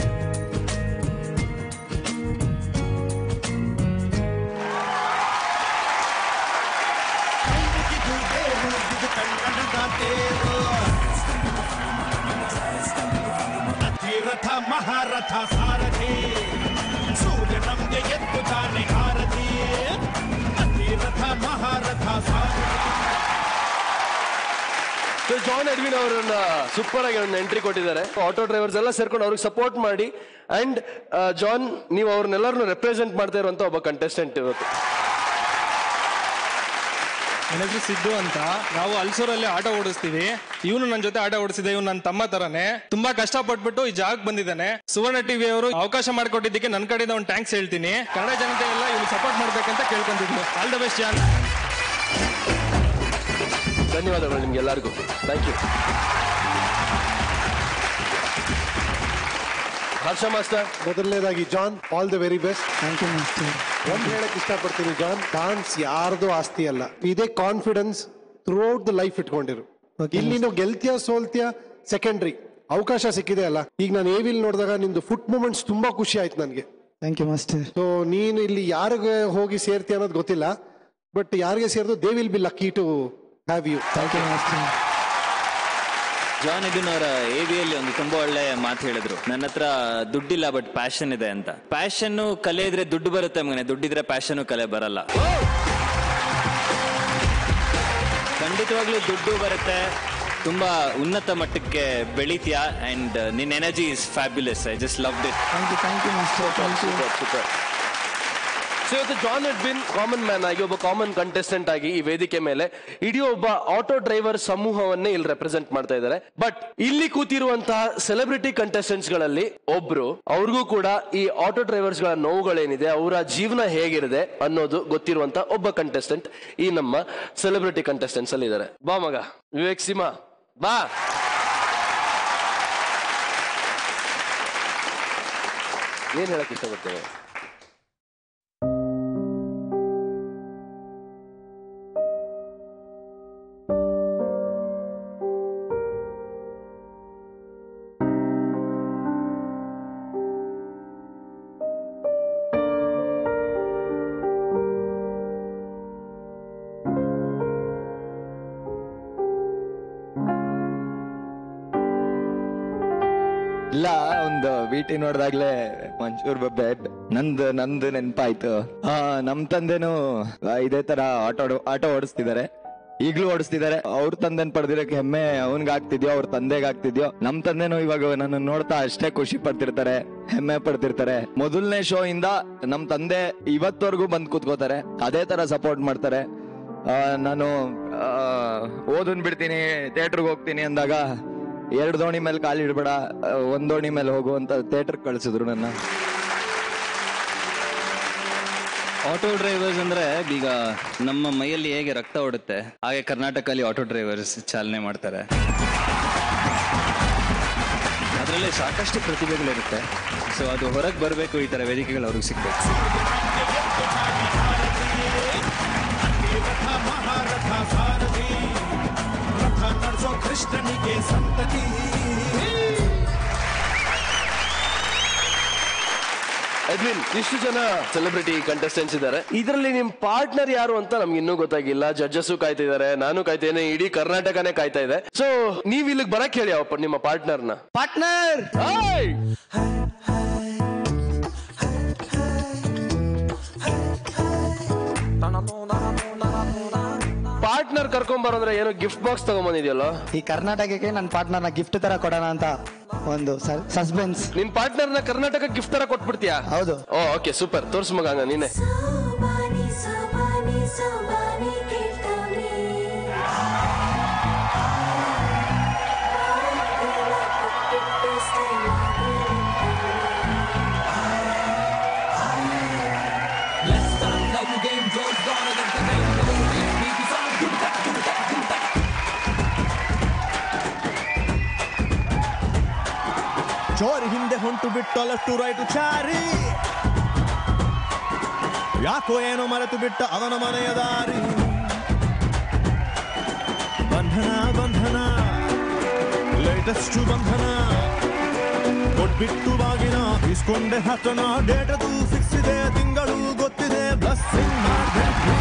ಅತಿರಥ ಮಹಾರಥ ಸಾರಥಿ ಸೂರ್ಯ ನಮ್ಗೆ ಎತ್ತುತ್ತಾನೆ ಹಾರಥಿ ಅತಿರಥ ಮಹಾರಥ ಸಾರಥಿ ಸೊ ಜಾನ್ ಎಡ್ವಿನ್ ಅವರನ್ನ ಸೂಪರ್ ಆಗಿ ಒಂದು ಎಂಟ್ರಿ ಕೊಟ್ಟಿದ್ದಾರೆ ಆಟೋ ಡ್ರೈವರ್ಸ್ ಎಲ್ಲ ಸೇರ್ಕೊಂಡು ಅವ್ರಿಗೆ ಸಪೋರ್ಟ್ ಮಾಡಿ ಅಂಡ್ ಜಾನ್ ನೀವು ಅವ್ರನ್ನೆಲ್ಲರನ್ನು ರೆಪ್ರೆಸೆಂಟ್ ಮಾಡ್ತಾ ಇರುವಂತ ಒಬ್ಬ ಕಂಟೆಸ್ಟೆಂಟ್ ಇವತ್ತು ನನ್ನ ಹೆಸರು ಸಿದ್ದು ಅಂತ ನಾವು ಅಲ್ಸೂರಲ್ಲಿ ಆಟೋ ಓಡಿಸ್ತೀವಿ ಇವನು ನನ್ನ ಜೊತೆ ಆಟೋ ಓಡಿಸಿದೆ ಇವ್ನು ನನ್ನ ತಮ್ಮ ತರನೇ ತುಂಬಾ ಕಷ್ಟಪಟ್ಬಿಟ್ಟು ಈ ಜಾಗಕ್ಕೆ ಬಂದಿದ್ದಾನೆ ಸುವರ್ಣ ಟಿವಿ ಅವರು ಅವಕಾಶ ಮಾಡಿಕೊಟ್ಟಿದ್ದಕ್ಕೆ ನನ್ನ ಕಡೆಯಿಂದ ಒಂದು ಟ್ಯಾಂಕ್ಸ್ ಹೇಳ್ತೀನಿ ಕನ್ನಡ ಜನತೆ ಎಲ್ಲ ಇವ್ನು ಸಪೋರ್ಟ್ ಮಾಡ್ಬೇಕಂತ ಕೇಳ್ಕೊಂತಿದ್ವಿ ಆಲ್ ದ ಬೆಸ್ಟ್ ಜಾನ್ ಧನ್ಯವಾದಗಳು ನಿಮ್ಗೆ ಎಲ್ಲರಿಗೂ ಥ್ಯಾಂಕ್ ಯು ಹರ್ಷ ಮಾಸ್ಟರ್ ಮೊದಲನೇದಾಗಿ John all the very best thank you master ಒಂದ್ ಹೇಳಕ್ ಇಷ್ಟಪಡ್ತೀನಿ ಜಾನ್ ಡಾನ್ಸ್ ಯಾರ್ದು ಆಸ್ತಿ ಅಲ್ಲ ಇದೇ confidence throughout the life ಇಟ್ಕೊಂಡಿರು ಇಲ್ಲಿ ನೀನು ಗೆಲ್ತಿಯ ಸೋಲ್ತಿಯ ಸೆಕೆಂಡ್ರಿ ಅವಕಾಶ ಸಿಕ್ಕಿದೆ ಅಲ್ಲ ಈಗ ನಾನು ಏವಿಲ್ ನೋಡಿದಾಗ ನಿಂದು ಫುಟ್ ಮೂಮೆಂಟ್ಸ್ ತುಂಬಾ ಖುಷಿ ಆಯ್ತು ನನಗೆ ಥ್ಯಾಂಕ್ ಯು ಮಾಸ್ಟರ್ ಸೊ ನೀನು ಇಲ್ಲಿ ಯಾರಿಗೆ ಹೋಗಿ ಸೇರ್ತಿ ಅನ್ನೋದು ಗೊತ್ತಿಲ್ಲ ಬಟ್ ಯಾರಿಗೆ ಸೇರಿದ್ರು they will be lucky to have you thank you master John Edwin ಅವರ ಎವಿಯಲ್ಲಿ ಒಂದು ತುಂಬಾ ಒಳ್ಳೆ ಮಾತು ಹೇಳಿದ್ರು ನನ್ನ ಹತ್ರ ದುಡ್ಡಿಲ್ಲ ಬಟ್ ಪ್ಯಾಷನ್ ಇದೆ ಅಂತ ಪ್ಯಾಷನ್ ಕಲೆ ಇದ್ರೆ ದುಡ್ಡು ಬರುತ್ತೆ ಮಗನೆ ದುಡ್ಡಿದ್ರೆ ಪ್ಯಾಷನ್ ಕಲೆ ಬರಲ್ಲ ಖಂಡಿತವಾಗ್ಲೂ ದುಡ್ಡು ಬರುತ್ತೆ ತುಂಬಾ ಉನ್ನತ ಮಟ್ಟಕ್ಕೆ ಬೆಳಿತೀಯಾ ಅಂಡ್ ನಿನ್ energy is fabulous I just love it thank you thank you master thank you so ಇವತ್ತು ಜಾನ್ ಎಡ್ವಿನ್ ಕಾಮನ್ ಮ್ಯಾನ್ ಆಗಿ ಒಬ್ಬ ಕಾಮನ್ ಕಂಟೆಸ್ಟೆಂಟ್ ಆಗಿ ಈ ವೇದಿಕೆ ಮೇಲೆ ಇಡೀ ಒಬ್ಬ ಆಟೋ ಡ್ರೈವರ್ ಸಮೂಹವನ್ನೇ ಇಲ್ಲಿ ರೆಪ್ರೆಸೆಂಟ್ ಮಾಡ್ತಾ ಇದ್ದಾರೆ ಬಟ್ ಇಲ್ಲಿ ಕೂತಿರುವಂತಹ ಸೆಲೆಬ್ರಿಟಿ ಕಂಟೆಸ್ಟೆಂಟ್ಸ್ ಗಳಲ್ಲಿ ಒಬ್ರು ಅವ್ರಿಗೂ ಕೂಡ ಈ ಆಟೋ ಡ್ರೈವರ್ಸ್ ಗಳ ನೋವುಗಳೇನಿದೆ ಅವರ ಜೀವನ ಹೇಗಿರುತ್ತೆ ಅನ್ನೋದು ಗೊತ್ತಿರುವಂತ ಒಬ್ಬ ಕಂಟೆಸ್ಟೆಂಟ್ ಈ ನಮ್ಮ ಸೆಲೆಬ್ರಿಟಿ ಕಂಟೆಸ್ಟೆಂಟ್ಸ್ ಅಲ್ಲಿ ಇದ್ದಾರೆ ಬಾ ಮಗ ವಿವೇಕ್ ಸಿಮಾ ಬಾ ಏನ್ ಹೇಳಕ್ ಇಷ್ಟಪಡ್ತೇವೆ ಇಲ್ಲ ಒಂದು ವಿಟಿ ನೋಡ್ದಾಗ್ಲೇ ಮಂಚೂರ್ ಬೆಡ್ ನಂದು ನಂದು ನೆನ್ಪಾಯ್ತು ಆ ನಮ್ ತಂದೆನು ಆ, ಇದೇ ತರ ಆಟೋ ಆಟೋ ಓಡಿಸ್ತಿದ್ದಾರೆ ಈಗ್ಲೂ ಓಡಿಸ್ತಿದ್ದಾರೆ ಅವ್ರ ತಂದೆನ್ ಪಡೆದಿರಕ್ಕೆ ಹೆಮ್ಮೆ ಅವನ್ಗ್ ಆಗ್ತಿದ್ಯೋ ಅವ್ರ ತಂದೆಗ್ ಆಗ್ತಿದ್ಯೋ ನಮ್ ತಂದೆನು ಇವಾಗ ನನ್ನ ನೋಡ್ತಾ ಅಷ್ಟೇ ಖುಷಿ ಪಡ್ತಿರ್ತಾರೆ ಹೆಮ್ಮೆ ಪಡ್ತಿರ್ತಾರೆ ಮೊದಲನೇ ಶೋ ಇಂದ ನಮ್ ತಂದೆ ಇವತ್ತವರೆಗೂ ಬಂದ್ ಕೂತ್ಕೋತಾರೆ ಅದೇ ತರ ಸಪೋರ್ಟ್ ಮಾಡ್ತಾರೆ ಆ, ನಾನು ಓದನ್ ಬಿಡ್ತೀನಿ ಥಿಯೇಟರ್ಗೆ ಹೋಗ್ತೀನಿ ಅಂದಾಗ ಎರಡು ದೋಣಿ ಮೇಲೆ ಕಾಲಿಡ್ಬೇಡ ಆ, ಒಂದ್ ದೋಣಿ ಮೇಲೆ ಹೋಗು ಅಂತ ಥಿಯೇಟರ್ ಕಳ್ಸಿದ್ರು ನನ್ನ ಆಟೋ ಡ್ರೈವರ್ಸ್ ಅಂದ್ರೆ ಈಗ ನಮ್ಮ ಮೈಯಲ್ಲಿ ಹೇಗೆ ರಕ್ತ ಓಡುತ್ತೆ ಹಾಗೆ ಕರ್ನಾಟಕದಲ್ಲಿ ಆಟೋ ಡ್ರೈವರ್ಸ್ ಚಾಲನೆ ಮಾಡ್ತಾರೆ ಅದರಲ್ಲಿ ಸಾಕಷ್ಟು ಪ್ರತಿಭೆಗಳಿರುತ್ತೆ ಸೊ ಅದು ಹೊರಗೆ ಬರಬೇಕು ಈ ತರ ವೇದಿಕೆಗಳು ಅವ್ರಿಗೆ ಸಿಗ್ಬೇಕು ರಥ ಮಹಾರಥ ಸಾರಥಿ ರಥ ನಡೆಸೋ ಕೃಷ್ಣನಿಗೆ ಸಂತತಿ ಅಡ್ವಿನ್ ಇಷ್ಟು ಜನ ಸೆಲೆಬ್ರಿಟಿ ಕಂಟೆಸ್ಟೆಂಟ್ಸ್ ಇದ್ದಾರೆ ಇದರಲ್ಲಿ ನಿಮ್ ಪಾರ್ಟ್ನರ್ ಯಾರು ಅಂತ ನಮ್ಗೆ ಇನ್ನೂ ಗೊತ್ತಾಗಿಲ್ಲ ಜಡ್ಜಸ್ ಕಾಯ್ತಾ ಇದಾರೆ ನಾನು ಕಾಯ್ತೇನೆ ಇಡೀ ಕರ್ನಾಟಕನೇ ಕಾಯ್ತಾ ಇದೆ ಸೊ ನೀವ್ ಇಲ್ಲಿಗೆ ಬರಕ್ ಹೇಳಿ ಅವಪ್ಪ ನಿಮ್ಮ ಪಾರ್ಟ್ನರ್ನ ಪಾರ್ಟ್ನರ್ ಪಾರ್ಟ್ನರ್ ಕರ್ಕೊಂಡ್ ಬರೋದ್ರೆ ಏನೋ ಗಿಫ್ಟ್ ಬಾಕ್ಸ್ ತಗೊಂಬಂದಿದ್ಯಲ್ಲ ಈ ಕರ್ನಾಟಕಕ್ಕೆ ನನ್ನ ಪಾರ್ಟ್ನರ್ನ ಗಿಫ್ಟ್ ತರ ಕೊಡೋಣ ಅಂತ ಒಂದು ಸಸ್ಪೆನ್ಸ್ ನಿನ್ ಪಾರ್ಟ್ನರ್ನ ಕರ್ನಾಟಕ ಗಿಫ್ಟ್ ತರ ಕೊಟ್ಬಿಡ್ತೀಯಾ ಹೌದು ಓ ಓಕೆ ಸೂಪರ್ ತೋರ್ಸ್ ಮಗ ಹಂಗ ನೀನೆ ಚೋರಿ ಹಿಂದೆ ಹೊಂಟು ಬಿಟ್ಟು ಲೆಫ್ಟ್ ರೈಟ್ ಚಾರಿ ಯಾಕೋ ಏನೋ ಮರೆತು ಬಿಟ್ಟ ಅವನ ಮನೆಯ ದಾರಿ ಬಂಧನ ಬಂಧನ ಲೇಟೆಸ್ಟ್ ಬಂಧನ ಕೊಟ್ಬಿಟ್ಟು ಬಾಗಿನ ಇಸ್ಕೊಂಡೆ ಹತ್ತನ ಡೇಟ್ ಅದು ಫಿಕ್ಸ್ ಇದೆ ತಿಂಗಳು ಗೊತ್ತಿದೆ ಬ್ಲಸ್ಸಿಂಗ್ ಮಾಡ್ಬೇಕು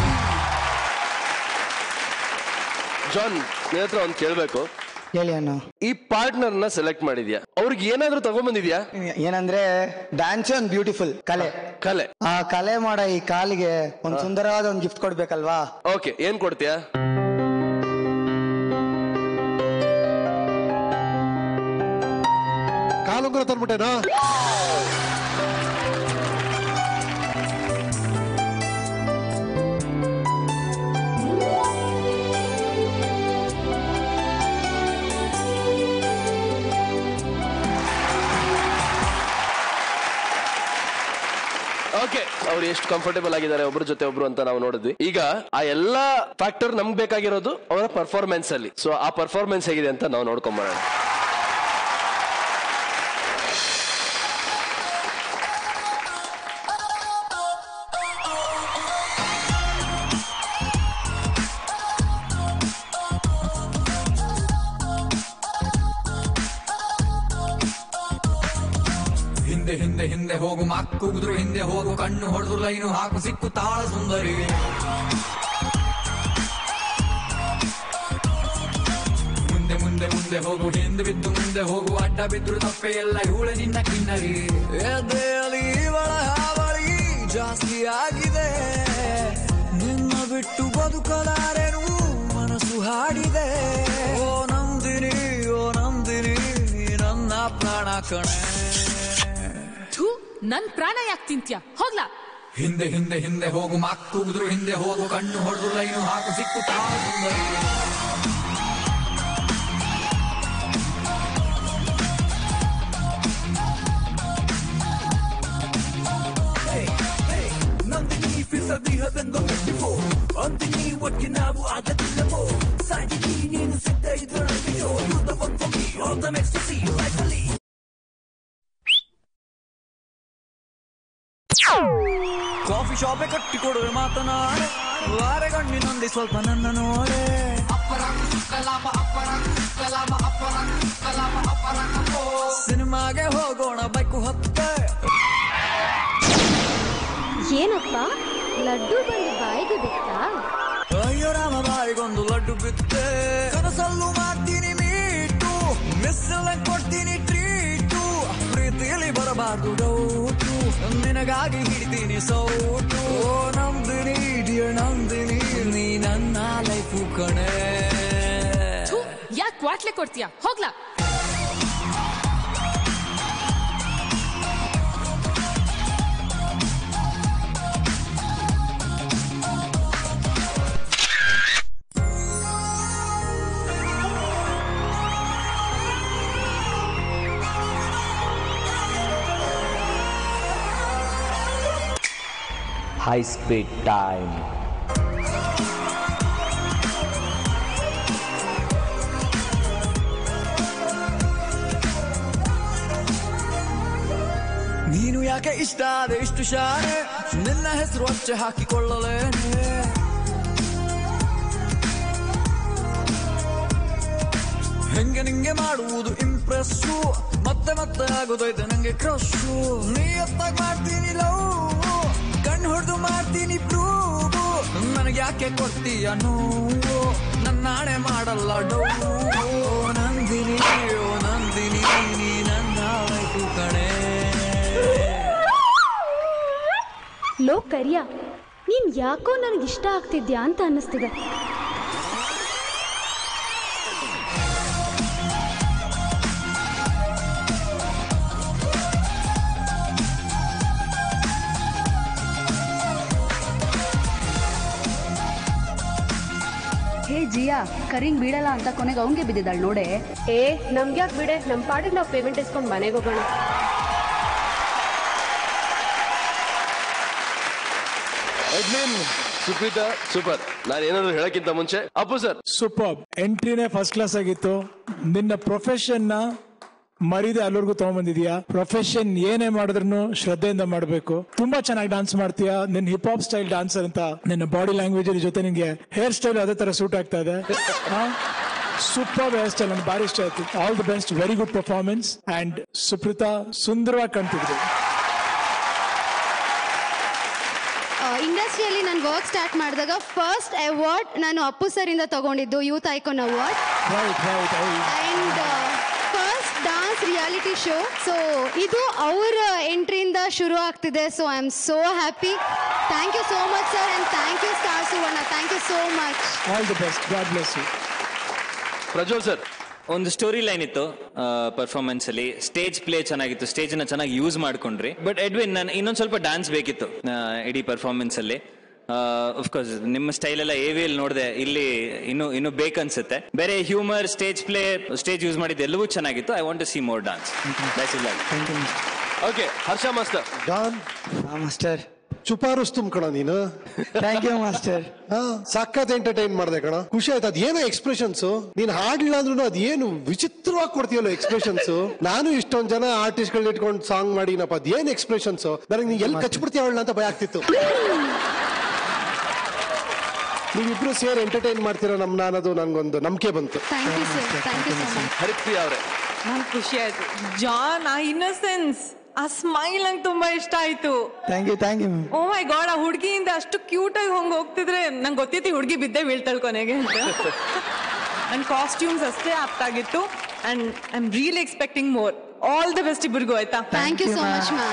ಜಾನ್ ನಿನ್ನ ಹತ್ರ ಒಂದ್ ಕೇಳ್ಬೇಕು ಹೇಳಿ ಅಣ್ಣ ಈ ಪಾರ್ಟ್ನರ್ ನ ಸೆಲೆಕ್ಟ್ ಮಾಡಿದ್ಯಾ ಅವ್ರಿಗೆ ಏನಾದ್ರೂ ತಗೊಂಬಂದಿದ್ಯಾ ಏನಂದ್ರೆ ಡ್ಯಾನ್ಸ್ ಒಂದು ಬ್ಯೂಟಿಫುಲ್ ಕಲೆ ಕಲೆ ಆ ಕಲೆ ಮಾಡೋ ಈ ಕಾಲಿಗೆ ಒಂದು ಸುಂದರವಾದ ಒಂದು ಗಿಫ್ಟ್ ಕೊಡ್ಬೇಕಲ್ವಾ ಓಕೆ ಏನ್ ಕೊಡ್ತೀಯಾ ಕಾಲುಂಗುರ ತಂದ್ಬಿಟ್ಟೇನಾ ಓಕೆ ಅವ್ರು ಎಷ್ಟು ಕಂಫರ್ಟೇಬಲ್ ಆಗಿದ್ದಾರೆ ಒಬ್ರ ಜೊತೆ ಒಬ್ರು ಅಂತ ನಾವು ನೋಡಿದ್ವಿ ಈಗ ಆ ಎಲ್ಲಾ ಫ್ಯಾಕ್ಟರ್ ನಮ್ಗೆ ಬೇಕಾಗಿರೋದು ಅವರ ಪರ್ಫಾರ್ಮೆನ್ಸ್ ಅಲ್ಲಿ ಸೊ ಆ ಪರ್ಫಾರ್ಮೆನ್ಸ್ ಹೇಗಿದೆ ಅಂತ ನಾವು ನೋಡ್ಕೊಂಬರೋಣ ಹಿಂದೆ ಹಿಂದೆ ಹಿಂದೆ ಹೋಗು ಮಕ್ಕುಗುದ್ರು ಹಿಂದೆ ಹೋಗು ಕಣ್ಣು ಹೊಡೆದು ಲೈನು ಹಾಕು ಸಿಕ್ಕು ತಾಳ ಸುಂದರಿ ಮುಂದೆ ಮುಂದೆ ಮುಂದೆ ಹೋಗು ಹಿಂದೆ ಬಿದ್ದು ಮುಂದೆ ಹೋಗು ಅಡ್ಡ ಬಿದ್ರು ತಪ್ಪೆ ಎಲ್ಲ ಇವಳೆ ನಿನ್ನ ಕಿನ್ನರಿ ಎದೆಯಲ್ಲಿ ಇವಳ ಹಾವಳಿ ಜಾಸ್ತಿ ಆಗಿದೆ ನಿನ್ನ ಬಿಟ್ಟು ಬದುಕಲಾರೆನು ಮನಸ್ಸು ಹಾಡಿದೆ ಓ ನಂದಿನಿ ಓ ನಂದಿನಿ ನೀ ನನ್ನ ಪ್ರಾಣ ಕಣೆ ಥೂ ನನ್ ಪ್ರಾಣ ಯಾಕೆ ತಿಂತ್ಯ ಹೋಗ್ಲಾ ಹಿಂದೆ ಹಿಂದೆ ಹಿಂದೆ ಹೋಗು ಮಕ್ಕುಗುದ್ರು ಹಿಂದೆ ಹೋಗು ಕಣ್ಣು ಹೊಡೆದು ಲೈನು ಹಾಕು ಸಿಕ್ಕು ತಾಳ ಸುಂದರಿ ನಂದಿನಿ ಫಿಸದಿಹದೆಂದು ಮೆಟ್ಟಿಫೋ ಅಂದಿನಿ ಒಟ್ಟಿಗೆ ನಾವು ಆಗದಿಲ್ಲವೋ ಸಾಗಿನಿ ನೀನು ಸಿದ್ಧ ಇದ್ರ you the one for me all the next ಸಿ ಲೈಫ್ ಅಲ್ಲಿ ಕಾಫಿ ಶಾಪೆ ಕಟ್ಟಿಕೊಡುವೆ ಮಾತನಾಡೆ ವಾರಗಣ್ಣಿನೊಂದಿ ಸ್ವಲ್ಪ ನನ್ನ ನೋಡೆ ಸಿನಿಮಾಗೆ ಹೋಗೋಣ ಬೈಕು ಹತ್ತೆ ಏನಪ್ಪ ಲಡ್ಡು ಬಂದು ಬಾಯಿಗೆ ಬಿತ್ತಾ ಅಯ್ಯೋ ರಾಮ ಬಾಯಿಗೊಂದು ಲಡ್ಡು ಬಿತ್ತೆ ಕನಸಲ್ಲೂ ಮಾಡ್ತೀನಿ ಮೀಟು ಮಿಸ್ಸಲ್ಲ ಕೊಡ್ತೀನಿ ಟ್ರೀಟು ಪ್ರೀತಿಯಲ್ಲಿ ಬರಬಾರ್ದು ಡೌಟು ನಿನಗಾಗಿ ಹಿಡಿತೀನಿ ಸೌಟು ಓ ನಂದಿನಿ ಡಿಯರ್ ನಂದಿನಿ ನೀ ನನ್ನ ಲೈಫು ಕಣೆ ಯಾಕೆ ಕ್ವಾಟ್ಲೆ ಕೊಡ್ತೀಯ ಹೋಗ್ಲಾ high speed time. ನೀನು ಯಾಕೆ ಇಷ್ಟ ಆದ ಇಷ್ಟು ಶಾನೆ ನಿನ್ನ ಹೆಸರು ಅಚ್ಚೆ ಹಾಕಿಕೊಳ್ಳಲೇನೆ ಹೆಂಗೆ ನಿಂಗೆ ಮಾಡುವುದು ಇಂಪ್ರೆಸ್ಸು ಮತ್ತೆ ಮತ್ತೆ ಆಗೋದೈತೆ ನಂಗೆ ಕ್ರಶು ನೀ ಎತ್ತಾಗ ಮಾಡ್ತೀನಿ ಲವ್ ಕಣ್ಣು ಹೊಡೆದು ಮಾಡ್ತೀನಿ ಪ್ರೂವು ನನಗೆ ಯಾಕೆ ಕೊಡ್ತೀಯ ನೋವು ನನ್ನ ನಾಳೆ ಮಾಡಲ್ಲ ಡೋ ನಂದಿನಿ ಓ ನಂದಿನಿ ನೀ ನನ್ನ ಆಯ್ತು ಕಣೆ ಲೋ ಕರಿಯ ನೀನ್ ಯಾಕೋ ನನಗೆ ಇಷ್ಟ ಆಗ್ತಿದ್ಯಾ ಅಂತ ಅನ್ನಿಸ್ತಿದೆ ಹೇ ಜಿಯಾ ಕರಿಂಗ್ ಬೀಳಲ್ಲ ಅಂತ ಕೊನೆಗೆ ಅವಂಗೆ ಬಿದ್ದಿದ್ದಾಳೆ ನೋಡೆ ಏ ನಮ್ಗೆ ಯಾಕೆ ಬಿಡೆ ನಮ್ಮ ಪಾಡಿಗೆ ನಾವು ಪೇಮೆಂಟ್ ಇಸ್ಕೊಂಡು ಮನೆಗೆ ಹೋಗೋಣ ಎಡ್ವಿನ್ ಸುಪ್ರೀತಾ ಸೂಪರ್ ನಾನು ಏನಾದ್ರು ಹೇಳಕ್ಕಿಂತ ಮುಂಚೆ ಅಪ್ಪು ಸರ್ ಸೂಪರ್ ಎಂಟ್ರಿನೇ ಫಸ್ಟ್ ಕ್ಲಾಸ್ ಆಗಿತ್ತು ನಿನ್ನ ಪ್ರೊಫೆಷನ್ ನ ಮರಿದೆ ಅಲ್ಲಿವರೆಗೂ ತಗೊಂಡ್ಬಂದಿದ್ಯಾ ಪ್ರೊಫೆಷನ್ ಏನೇ ಮಾಡಿದ್ರು ಶ್ರದ್ಧೆಯಿಂದ ಮಾಡಬೇಕು ತುಂಬಾ ಚೆನ್ನಾಗಿ ಡಾನ್ಸ್ ಮಾಡ್ತೀಯಾ ನಿನ್ನ ಹಿಪ್ ಹಾಪ್ ಸ್ಟೈಲ್ ಡಾನ್ಸರ್ ಅಂತ ನಿನ್ನ ಬಾಡಿ ಲ್ಯಾಂಗ್ವೇಜ್ ಜೊತೆ ನಿನ್ಗೆ ಹೇರ್ ಸ್ಟೈಲ್ ಅದೇ ತರ ಸೂಟ್ ಆಗ್ತಾ ಇದೆ ಸೂಪರ್ ಹೇರ್ ಸ್ಟೈಲ್ ನನಗೆ ಭಾರಿ ಇಷ್ಟ ಆಯ್ತು all the best very good performance and Supreetha ಸುಂದರವಾಗಿ ಕಾಣ್ತಿದ್ರು ಇಂಡಸ್ಟ್ರಿಯಲ್ಲಿ ನಾನು ವರ್ಕ್ ಸ್ಟಾರ್ಟ್ ಮಾಡಿದಾಗ ಫಸ್ಟ್ ಅವಾರ್ಡ್ ನಾನು ಅಪ್ಪು ಸರ್ ಇಂದ ತಗೊಂಡಿದ್ದು youth icon award right right and first dance reality show so ಇದು ಅವರ ಎಂಟ್ರಿಯಿಂದ ಶುರು ಆಗ್ತಿದೆ so I am so happy thank you so much sir and thank you star Suvarna thank you so much all the best God bless you Prajwal sir ಒಂದು story line ಇತ್ತು performance ಅಲ್ಲಿ stage play ಚೆನ್ನಾಗಿತ್ತು stage ನ ಚೆನ್ನಾಗಿ use ಮಾಡ್ಕೊಂಡ್ರಿ but Edwin ನಾನು ಇನ್ನೊಂದ್ ಸ್ವಲ್ಪ ಡ್ಯಾನ್ಸ್ ಬೇಕಿತ್ತು ಆ, ಇಡೀ ಪರ್ಫಾರ್ಮೆನ್ಸ್ ಅಲ್ಲಿ ಅಫ್ಕೋರ್ಸ್ ನಿಮ್ಮ ಸ್ಟೈಲ್ ಎಲ್ಲ ಎ ವಿ ಎಲ್ ನೋಡಿದೆ ಇಲ್ಲಿ ಇನ್ನು ಇನ್ನು ಬೇಕನ್ಸುತ್ತೆ ಬೇರೆ humour stage play stage use ಮಾಡಿದ್ದು ಎಲ್ಲವೂ ಚೆನ್ನಾಗಿತ್ತು I want to see more dance okay Harsha master dance master ಚುಪಾರುಸ್ ತುಂಬ ಕಣ ನೀನು ಥ್ಯಾಂಕ್ ಯು ಮಾಸ್ಟರ್ ಸಖತ್ ಎಂಟರ್ಟೈನ್ ಮಾಡ್ದೆ ಕಣ ಖುಷಿ ಆಯ್ತು ಅದೇನೋ ಎಕ್ಸ್ಪ್ರೆಷನ್ಸ್ ನೀನ್ ಹಾಡ್ಲಿಲ್ಲ ಅಂದ್ರೂ ಅದೇನು ವಿಚಿತ್ರವಾಗಿ ಕೊಡ್ತೀಯಲ್ಲ ಎಕ್ಸ್ಪ್ರೆಷನ್ಸ್ ನಾನು ಇಷ್ಟೊಂದ್ ಜನ ಆರ್ಟಿಸ್ಟ್ ಗಳನ್ನ ಇಟ್ಕೊಂಡು ಸಾಂಗ್ ಮಾಡಿನಪ್ಪ ಅದೇನ್ ಎಕ್ಸ್ಪ್ರೆಷನ್ಸ್ ನನಗೆ ನೀ ಎಲ್ಲಿ ಕಚ್ಬಿಡ್ತೀಯ ಅವಳನ್ನ ಅಂತ ಭಯ ಆಗ್ತಿತ್ತು ನೀವಿಬ್ರು ಸೇರಿ ಎಂಟರ್ಟೈನ್ ಮಾಡ್ತೀರಾ ನಮ್ನ ಅನ್ನೋದು ನನ್ಗೊಂದು ನಂಬಿಕೆ ಬಂತು thank you sir thank you so much Haripriya ಅವರೇ ನಂಗೆ ಖುಷಿ ಆಯ್ತು ಜಾನ್ ಆ ಇನ್ನಸೆನ್ಸ್ ಆ ಸ್ಮೈಲ್ ನಂಗೆ ತುಂಬಾ ಇಷ್ಟ ಆಯ್ತು thank you thank you oh my God ಆ ಹುಡುಗಿಯಿಂದ ಅಷ್ಟು ಕ್ಯೂಟ್ ಆಗಿ ಹಂಗ ಹೋಗ್ತಿದ್ರೆ ನಂಗೆ ಗೊತ್ತಿತ್ತು ಹುಡುಗಿ ಬಿದ್ದೆ ಬೀಳ್ತಾಳೆ ಕೊನೆಗೆ ಅಂತ ಅಂಡ್ ಕಾಸ್ಟ್ಯೂಮ್ಸ್ ಅಷ್ಟೇ ಆಪ್ಟ್ ಆಗಿತ್ತು and I am really expecting more all the best ಇಬ್ಬರಿಗೂ ಆಯ್ತಾ thank you so much ma'am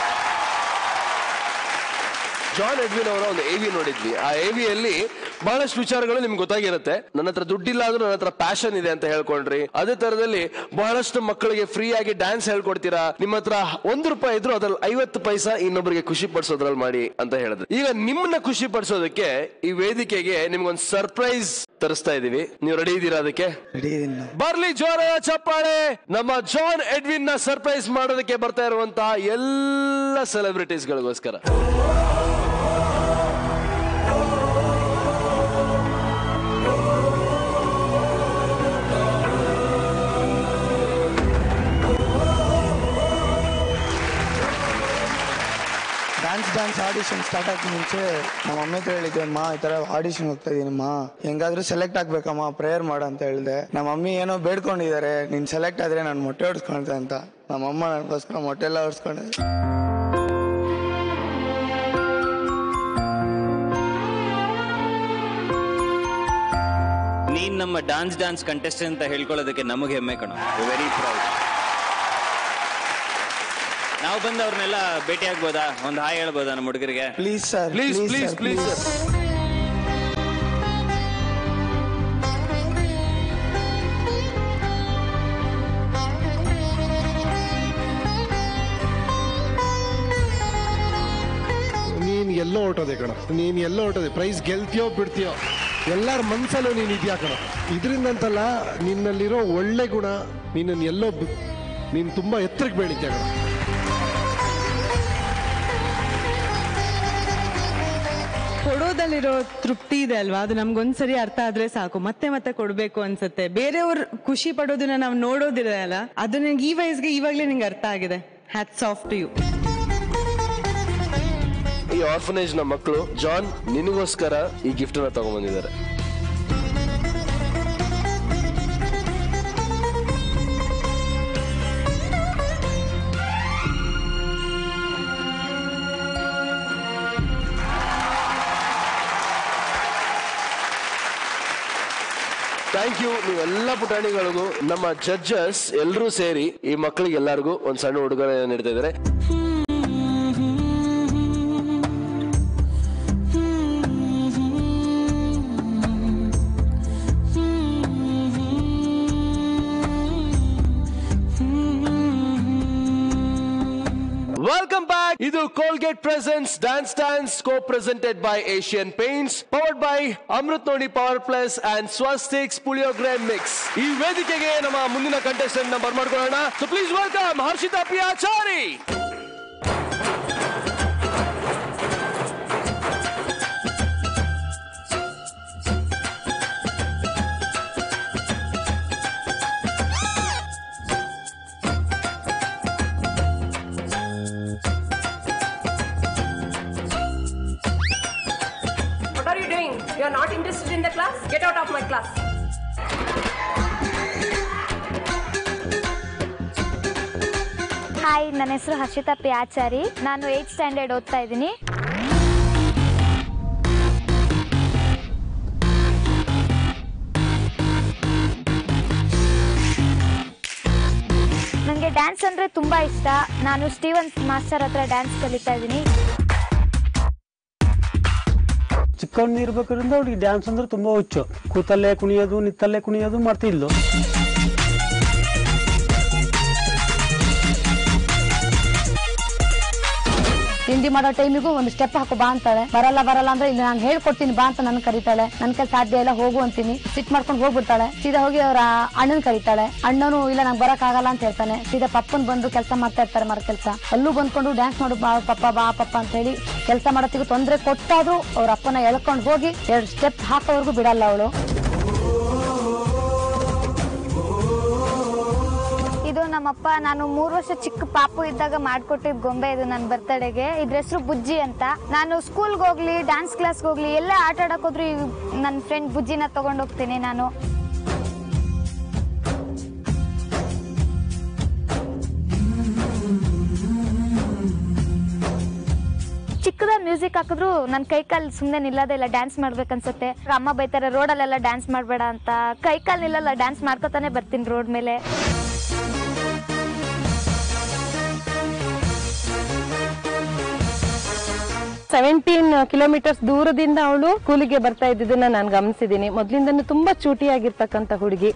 John Edwin ಅವರ ಒಂದು ಎವಿ ನೋಡಿದ್ವಿ ಆ ಎವಿಯಲ್ಲಿ ಬಹಳಷ್ಟು ವಿಚಾರಗಳು ನಿಮ್ಗೆ ಗೊತ್ತಾಗಿರುತ್ತೆ ನನ್ನ ಹತ್ರ ದುಡ್ಡಿಲ್ಲ ಆದ್ರೂ ನನ್ನ ಹತ್ರ ಪ್ಯಾಷನ್ ಇದೆ ಅಂತ ಹೇಳ್ಕೊಂಡ್ರಿ ಅದೇ ತರದಲ್ಲಿ ಬಹಳಷ್ಟು ಮಕ್ಕಳಿಗೆ ಫ್ರೀ ಆಗಿ ಡ್ಯಾನ್ಸ್ ಹೇಳ್ಕೊಡ್ತೀರಾ ನಿಮ್ಮ ಹತ್ರ ಒಂದು ರೂಪಾಯಿ ಇದ್ರು ಅದ್ರಲ್ಲಿ ಐವತ್ತು ಪೈಸಾ ಇನ್ನೊಬ್ಬರಿಗೆ ಖುಷಿ ಪಡಿಸೋದ್ರಲ್ಲಿ ಮಾಡಿ ಅಂತ ಹೇಳಿದ್ರು ಈಗ ನಿಮ್ಮನ್ನ ಖುಷಿ ಪಡಿಸೋದಕ್ಕೆ ಈ ವೇದಿಕೆಗೆ ನಿಮ್ಗೊಂದು ಸರ್ಪ್ರೈಸ್ ತರಿಸ್ತಾ ಇದೀವಿ ನೀವು ರೆಡಿ ಇದ್ದೀರಾ ಅದಕ್ಕೆ ಬರ್ಲಿ ಜೋರಾದ ಚಪ್ಪಾಳೆ ನಮ್ಮ ಜಾನ್ ಎಡ್ವಿನ್ ನ ಸರ್ಪ್ರೈಸ್ ಮಾಡೋದಕ್ಕೆ ಬರ್ತಾ ಇರುವಂತಹ ಎಲ್ಲ ಸೆಲೆಬ್ರಿಟೀಸ್ ಗಳಿಗೋಸ್ಕರ ಡ್ಯಾನ್ಸ್ ಡ್ಯಾನ್ಸ್ ಆಡಿಷನ್ ಸ್ಟಾರ್ಟ್ ಆಗಿ ಮುಂಚೆ ನಮ್ಮ ಅಮ್ಮ ಹತ್ರ ಹೇಳಿದ್ದೆ ಅಮ್ಮ ಈ ತರ ಆಡಿಷನ್ ಹೋಗ್ತಾ ಇದೀನಮ್ಮ ಹೆಂಗಾದ್ರೂ ಸೆಲೆಕ್ಟ್ ಆಗ್ಬೇಕಮ್ಮ ಪ್ರೇಯರ್ ಮಾಡು ಅಂತ ಹೇಳಿದೆ ನಮ್ಮ ಮಮ್ಮಿ ಏನೋ ಬೇಡ್ಕೊಂಡಿದ್ದಾರೆ ನೀನ್ ಸೆಲೆಕ್ಟ್ ಆದ್ರೆ ನಾನು ಮೊಟ್ಟೆ ಹೊಡ್ಸ್ಕೊಳ್ತೆ ಅಂತ ನಮ್ಮ ಅಮ್ಮ ನನಗೋಸ್ಕರ ಮೊಟ್ಟೆ ಎಲ್ಲ ಹೊಡ್ಸ್ಕೊಂಡಿದೆ ನೀನ್ ನಮ್ಮ ಡಾನ್ಸ್ ಡಾನ್ಸ್ ಕಂಟೆಸ್ಟೆಂಟ್ ಅಂತ ಹೇಳ್ಕೊಳ್ಳೋದಕ್ಕೆ ನಮಗೆ ಹೆಮ್ಮೆ ಕಣ ವೆರಿ ಪ್ರೌಡ್ ನಾವು ಬಂದು ಅವ್ರನ್ನೆಲ್ಲ ಭೇಟಿ ಆಗ್ಬೋದಾ ಒಂದು ಹಾಯ್ ಹೇಳ್ಬೋದಾ ನಮ್ಮ ಹುಡುಗರಿಗೆ please sir please please please ನೀನ್ ಎಲ್ಲೋ ಹೊರಟೋದೆ ಕಣ ನೀನ್ ಎಲ್ಲೋ ಹೊರಟೋದೆ ಪ್ರೈಸ್ ಗೆಲ್ತೀಯೋ ಬಿಡ್ತೀಯೋ ಎಲ್ಲರ ಮನ್ಸಲ್ಲೂ ನೀನ್ ಇದೆಯಾ ಕಣ ಇದರಿಂದ ಅಂತಲ್ಲ ನಿನ್ನಲ್ಲಿರೋ ಒಳ್ಳೆ ಗುಣ ನಿನ್ನನ್ನು ಎಲ್ಲೋ ಬಿ- ನೀನ್ ತುಂಬಾ ಎತ್ತರಕ್ಕೆ ಬೆಳಿತೀಯ ಕಣ ಮನ್ಸಲ್ಲಿರೋ ತೃಪ್ತಿ ಇದೆ ಅಲ್ವಾ ಅದು ನಮ್ಗೊಂದ್ಸರಿ ಅರ್ಥ ಆದ್ರೆ ಸಾಕು ಮತ್ತೆ ಮತ್ತೆ ಕೊಡ್ಬೇಕು ಅನ್ಸುತ್ತೆ ಬೇರೆಯವ್ರು ಖುಷಿ ಪಡೋದನ್ನ ನಾವು ನೋಡೋದಿದೆ ಅಲ್ಲ ಅದು ನಿಂಗೆ ಈ ವಯಸ್ಸಿಗೆ ಇವಾಗ್ಲೇ ನಿಂಗೆ ಅರ್ಥ ಆಗಿದೆ ಹ್ಯಾಟ್ಸ್ ಆಫ್ ಟು ಯು ಈ ಆರ್ಫನೇಜ್ ನ ಮಕ್ಕಳು ಜಾನ್ ನಿನಗೋಸ್ಕರ ಈ ಗಿಫ್ಟ್ ನ ತಗೊಂಡ್ಬಂದಿದ್ದಾರೆ ಥ್ಯಾಂಕ್ ಯು ನೀವೆಲ್ಲ ಪುಟಾಣಿಗಳಿಗೂ ನಮ್ಮ ಜಡ್ಜಸ್ ಎಲ್ಲರೂ ಸೇರಿ ಈ ಮಕ್ಕಳಿಗೆ ಎಲ್ಲರಿಗೂ ಒಂದ್ ಸಣ್ಣ ಉಡುಗೊರೆ ನೀಡ್ತಾ ಇದ್ದಾರೆ ವೆಲ್ಕಮ್ ಬ್ಯಾಕ್ ಇದು Colgate presents dance dance co presented by Asian paints powered by Amrit ನೋಡಿ power plus and Swastiks puliyogare mix ಈ ವೇದಿಕೆಗೆ ನಮ್ಮ ಮುಂದಿನ ಕಂಟೆಸ್ಟೆಂಟ್ ನ ಬರ್ಮಾಡ್ಕೊಳ್ಳೋಣ ಸೊ ಪ್ಲೀಸ್ ವೆಲ್ಕಮ್ ಹರ್ಷಿತಾ ಪಿಯಾಚಾರಿ What are you doing? You are not interested in the class? Get out of my class. Hi ನನ್ನ ಹೆಸರು ಹರ್ಷಿತಾ ಪಿ ಆಚಾರಿ ನಾನು ಏಯ್ತ್ ಸ್ಟ್ಯಾಂಡರ್ಡ್ ಓದ್ತಾ ಇದ್ದೀನಿ ನನಗೆ ಡ್ಯಾನ್ಸ್ ಅಂದರೆ ತುಂಬ ಇಷ್ಟ ನಾನು ಸ್ಟೀವನ್ಸ್ ಮಾಸ್ಟರ್ ಹತ್ರ ಡ್ಯಾನ್ಸ್ ಕಲಿತಾ ಇದ್ದೀನಿ ಚಿಕ್ಕವನ್ನ ಇರ್ಬೇಕಾದ್ರಿಂದ ಅವ್ರಿಗೆ ಡ್ಯಾನ್ಸ್ ಅಂದ್ರೆ ತುಂಬಾ ಹುಚ್ಚು ಕೂತಲ್ಲೇ ಕುಣಿಯೋದು ನಿತ್ತಲ್ಲೇ ಕುಣಿಯೋದು ಮಾಡ್ತಿದ್ಲು ತಿಂಡಿ ಮಾಡೋ ಟೈಮಿಗೂ ಒಂದು ಸ್ಟೆಪ್ ಹಾಕು ಬಾ ಅಂತಾಳೆ ಬರಲ್ಲ ಬರಲ್ಲ ಅಂದ್ರೆ ಇಲ್ಲಿ ನಾನು ಹೇಳ್ಕೊಡ್ತೀನಿ ಬಾ ಅಂತ ನನ್ ಕರೀತಾಳೆ ನನ್ ಕೈ ಸಾಧ್ಯ ಇಲ್ಲ ಹೋಗು ಅಂತೀನಿ ಸಿಟ್ ಮಾಡ್ಕೊಂಡು ಹೋಗ್ಬಿಡ್ತಾಳೆ ಸೀದಾ ಹೋಗಿ ಅವ್ರ ಅಣ್ಣನ್ ಕರೀತಾಳೆ ಅಣ್ಣನು ಇಲ್ಲ ನಂಗೆ ಬರಕ್ ಆಗಲ್ಲ ಅಂತ ಹೇಳ್ತಾನೆ ಸೀದಾ ಪಪ್ಪನ್ ಬಂದು ಕೆಲಸ ಮಾಡ್ತಾ ಇರ್ತಾರೆ ಮರ ಕೆಲಸ ಅಲ್ಲೂ ಬಂದ್ಕೊಂಡು ಡ್ಯಾನ್ಸ್ ಮಾಡು ಬಾ ಪಪ್ಪ ಬಾ ಪಪ್ಪ ಅಂತ ಹೇಳಿ ಕೆಲಸ ಮಾಡೋತ್ತಿಗೂ ತೊಂದರೆ ಕೊಟ್ಟಾದ್ರು ಅವ್ರ ಅಪ್ಪನ ಎಳ್ಕೊಂಡು ಹೋಗಿ ಎರಡು ಸ್ಟೆಪ್ ಹಾಕೋವರೆಗೂ ಬಿಡಲ್ಲ ಅವಳು ಇದು ನಮ್ಮಪ್ಪ ನಾನು ಮೂರು ವರ್ಷ ಚಿಕ್ಕ ಪಾಪು ಇದ್ದಾಗ ಮಾಡ್ಕೊಟ್ಟಿದ್ ಗೊಂಬೆ ಇದು ನನ್ನ ಬರ್ತಡೆಗೆ ಇದ್ರ ಹೆಸರು ಬುಜ್ಜಿ ಅಂತ ನಾನು ಸ್ಕೂಲ್ಗೆ ಹೋಗ್ಲಿ ಡ್ಯಾನ್ಸ್ ಕ್ಲಾಸ್ಗೆ ಹೋಗ್ಲಿ ಎಲ್ಲ ಆಟ ಆಡಕ್ ಹೋದ್ರು ನನ್ನ ಫ್ರೆಂಡ್ ಬುಜ್ಜಿನ ತಗೊಂಡ್ ಹೋಗ್ತೀನಿ ನಾನು ಚಿಕ್ಕದಾಗಿ ಮ್ಯೂಸಿಕ್ ಹಾಕಿದ್ರು ನನ್ನ ಕೈ ಕಾಲು ಸುಮ್ಮನೆ ನಿಲ್ಲೋದೇ ಇಲ್ಲ ಡ್ಯಾನ್ಸ್ ಮಾಡ್ಬೇಕನ್ಸುತ್ತೆ ಅಮ್ಮ ಬೈತಾರೆ ರೋಡಲ್ಲೆಲ್ಲ ಡ್ಯಾನ್ಸ್ ಮಾಡಬೇಡ ಅಂತ ಕೈ ಕಾಲು ನಿಲ್ಲಲ್ಲ ಡ್ಯಾನ್ಸ್ ಮಾಡ್ಕೊತಾನೆ ಬರ್ತೀನಿ ರೋಡ್ ಮೇಲೆ ಸೆವೆಂಟೀನ್ ಕಿಲೋಮೀಟರ್ಸ್ ದೂರದಿಂದ ಅವಳು ಸ್ಕೂಲಿಗೆ ಬರ್ತಾ ಇದ್ದಿದ್ದನ್ನ ನಾನು ಗಮನಿಸಿದ್ದೀನಿ ಮೊದ್ಲಿಂದನೂ ತುಂಬಾ ಚೂಟಿಯಾಗಿರ್ತಕ್ಕಂಥ ಹುಡುಗಿ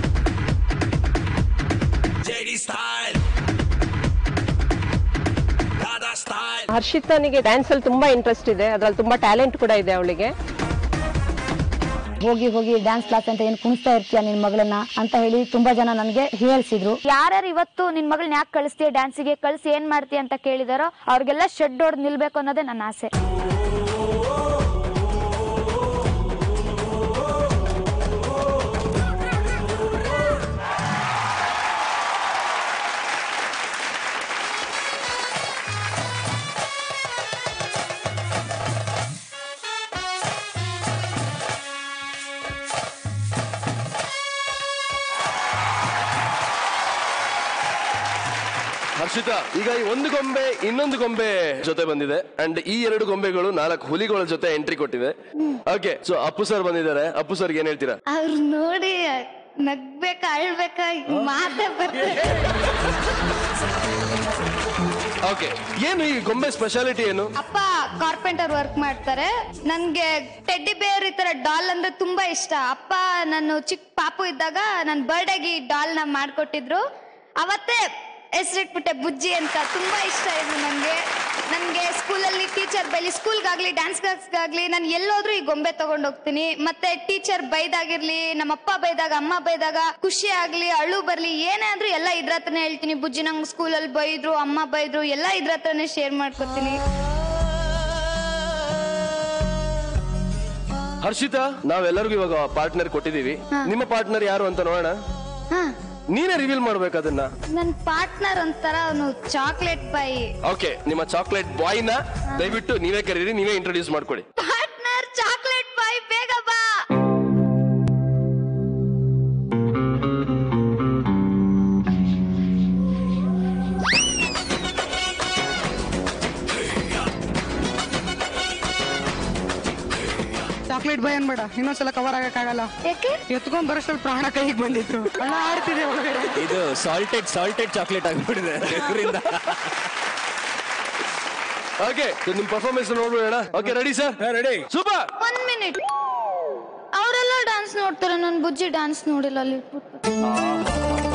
ಹರ್ಷಿತನಿಗೆ ಡ್ಯಾನ್ಸ್ ಅಲ್ಲಿ ತುಂಬಾ ಇಂಟ್ರೆಸ್ಟ್ ಇದೆ ಅದ್ರಲ್ಲಿ ತುಂಬಾ ಟ್ಯಾಲೆಂಟ್ ಕೂಡ ಇದೆ ಅವಳಿಗೆ ಹೋಗಿ ಹೋಗಿ ಡ್ಯಾನ್ಸ್ ಕ್ಲಾಸ್ ಅಂತ ಏನು ಕುಣಿಸ್ತಾ ಇರ್ತೀಯ ನಿನ್ ಮಗಳನ್ನ ಅಂತ ಹೇಳಿ ತುಂಬಾ ಜನ ನನಗೆ ಹೇಳ್ಸಿದ್ರು ಯಾರ್ಯಾರು ಇವತ್ತು ನಿನ್ ಮಗಳನ್ನ ಯಾಕೆ ಕಳಿಸ್ತೀಯ ಡ್ಯಾನ್ಸಿಗೆ ಕಳಿಸಿ ಏನ್ ಮಾಡ್ತೀಯ ಅಂತ ಕೇಳಿದಾರೋ ಅವ್ರಿಗೆಲ್ಲ ಶೆಡ್ ಹೊಡೆದು ನಿಲ್ಬೇಕು ಅನ್ನೋದೇ ನನ್ನ ಆಸೆ ಹರ್ಷಿತಾ ಈಗ ಈ ಒಂದು ಗೊಂಬೆ ಇನ್ನೊಂದು ಗೊಂಬೆ ಜೊತೆ ಬಂದಿದೆ ಅಂಡ್ ಈ ಎರಡು ಗೊಂಬೆಗಳು ನಾಲ್ಕು ಹುಲಿಗಳ ಜೊತೆ ಎಂಟ್ರಿ ಕೊಟ್ಟಿದೆ ಓಕೆ ಸೊ ಅಪ್ಪು ಸರ್ ಬಂದಿದ್ದಾರೆ ಅಪ್ಪು ಸರ್ ಏನ್ ಹೇಳ್ತೀರಾ ಅವ್ರು ನೋಡಿ ನಗ್ಬೇಕಾ ಅಳ್ಬೇಕಾ ಮಾತೇ ಬರ್ತದೆ ಓಕೆ ಏನು ಈ ಗೊಂಬೆ ಸ್ಪೆಷಾಲಿಟಿ ಏನು ಅಪ್ಪ ಕಾರ್ಪೆಂಟರ್ ವರ್ಕ್ ಮಾಡ್ತಾರೆ ನನ್ಗೆ ಟೆಡ್ಡಿ ಬೇರ್ ಈ ತರ ಡಾಲ್ ಅಂದ್ರೆ ತುಂಬಾ ಇಷ್ಟ ಅಪ್ಪ ನಾನು ಚಿಕ್ಕ ಪಾಪು ಇದ್ದಾಗ ನನ್ನ ಬರ್ಡೇಗೆ ಈ ಡಾಲ್ ನ ಮಾಡ್ಕೊಟ್ಟಿದ್ರು ಅವತ್ತೇ ಹೆಸರಿಟ್ಬಿಟ್ಟೆ ಬುಜ್ಜಿ ಅಂತ ತುಂಬಾ ಇಷ್ಟ ಇದು ನನಗೆ ನನಗೆ ಸ್ಕೂಲಲ್ಲಿ ಟೀಚರ್ ಬೈಲಿ ಸ್ಕೂಲ್ಗಾಗ್ಲಿ ಡ್ಯಾನ್ಸ್ ಕ್ಲಾಸ್ಗಾಗ್ಲಿ ನಾನು ಎಲ್ಲೋದ್ರೂ ಈ ಗೊಂಬೆ ತಗೊಂಡ್ ಹೋಗ್ತೀನಿ ಮತ್ತೆ ಟೀಚರ್ ಬೈದಾಗಿರ್ಲಿ ನಮ್ಮಪ್ಪ ಬೈದಾಗ ಅಮ್ಮ ಬೈದಾಗ ಖುಷಿ ಆಗ್ಲಿ ಅಳು ಬರ್ಲಿ ಏನೇ ಆದ್ರೂ ಎಲ್ಲ ಇದ್ರ ಹತ್ರನೇ ಹೇಳ್ತೀನಿ ಬುಜ್ಜಿ ನಂಗೆ ಸ್ಕೂಲಲ್ಲಿ ಬೈದ್ರು ಅಮ್ಮ ಬೈದ್ರು ಎಲ್ಲ ಇದ್ರ ಹತ್ರನೇ ಶೇರ್ ಮಾಡ್ಕೊತೀನಿ ಹರ್ಷಿತಾ ನಾವೆಲ್ಲರಿಗೂ ಇವಾಗ ಪಾರ್ಟ್ನರ್ ಕೊಟ್ಟಿದೀವಿ ನಿಮ್ಮ ಪಾರ್ಟ್ನರ್ ಯಾರು ಅಂತ ನೋಡೋಣ ಹಾ ನೀನೇ ರಿವೀಲ್ ಮಾಡ್ಬೇಕು ಅದನ್ನ ನನ್ನ ಪಾರ್ಟ್ನರ್ ಒಂಥರ ಅವನು ಚಾಕ್ಲೇಟ್ ಬೈ ಓಕೆ ನಿಮ್ಮ ಚಾಕ್ಲೇಟ್ ಬಾಯ್ ನ ದಯವಿಟ್ಟು ನೀವೇ ಕರೀರಿ ನೀವೇ ಇಂಟ್ರೊಡ್ಯೂಸ್ ಮಾಡ್ಕೊಡಿ ಪಾರ್ಟ್ನರ್ ಚಾಕ್ಲೇಟ್ ಬೈ ಬೇಗ ಬಾ ಚಾಕ್ಲೇಟ್ ಬೈ ಅನ್ಬೇಡ ಇನ್ನೊಂದ್ಸಲ ಕವರ್ ಆಗಕ್ಕಾಗಲ್ಲ ಯಾಕೆ ಎತ್ಕೊಂಡ್ ಬರೋಷ್ಟ್ರಲ್ಲಿ ಪ್ರಾಣ ಕೈಗೆ ಬಂದಿತ್ತು ಅಣ್ಣ ಆಡ್ತಿದೆ ಒಳಗಡೆ ಇದು ಸಾಲ್ಟೆಡ್ ಸಾಲ್ಟೆಡ್ ಚಾಕ್ಲೇಟ್ ಆಗ್ಬಿಟ್ಟಿದೆ ಇದರಿಂದ ಓಕೆ ನಿಮ್ ಪರ್ಫಾರ್ಮೆನ್ಸ್ ನೋಡ್ಬಿಡೋಣ okay ready sir ready super ಒಂದ್ ಮಿನಿಟ್ ಅವರೆಲ್ಲ ಡ್ಯಾನ್ಸ್ ನೋಡ್ತಾರೆ ನನ್ ಬುಜ್ಜಿ ಡ್ಯಾನ್ಸ್ ನೋಡಿಲ್ಲ ಅಲ್ಲಿ ಇಟ್ಬಿಟ್ಟು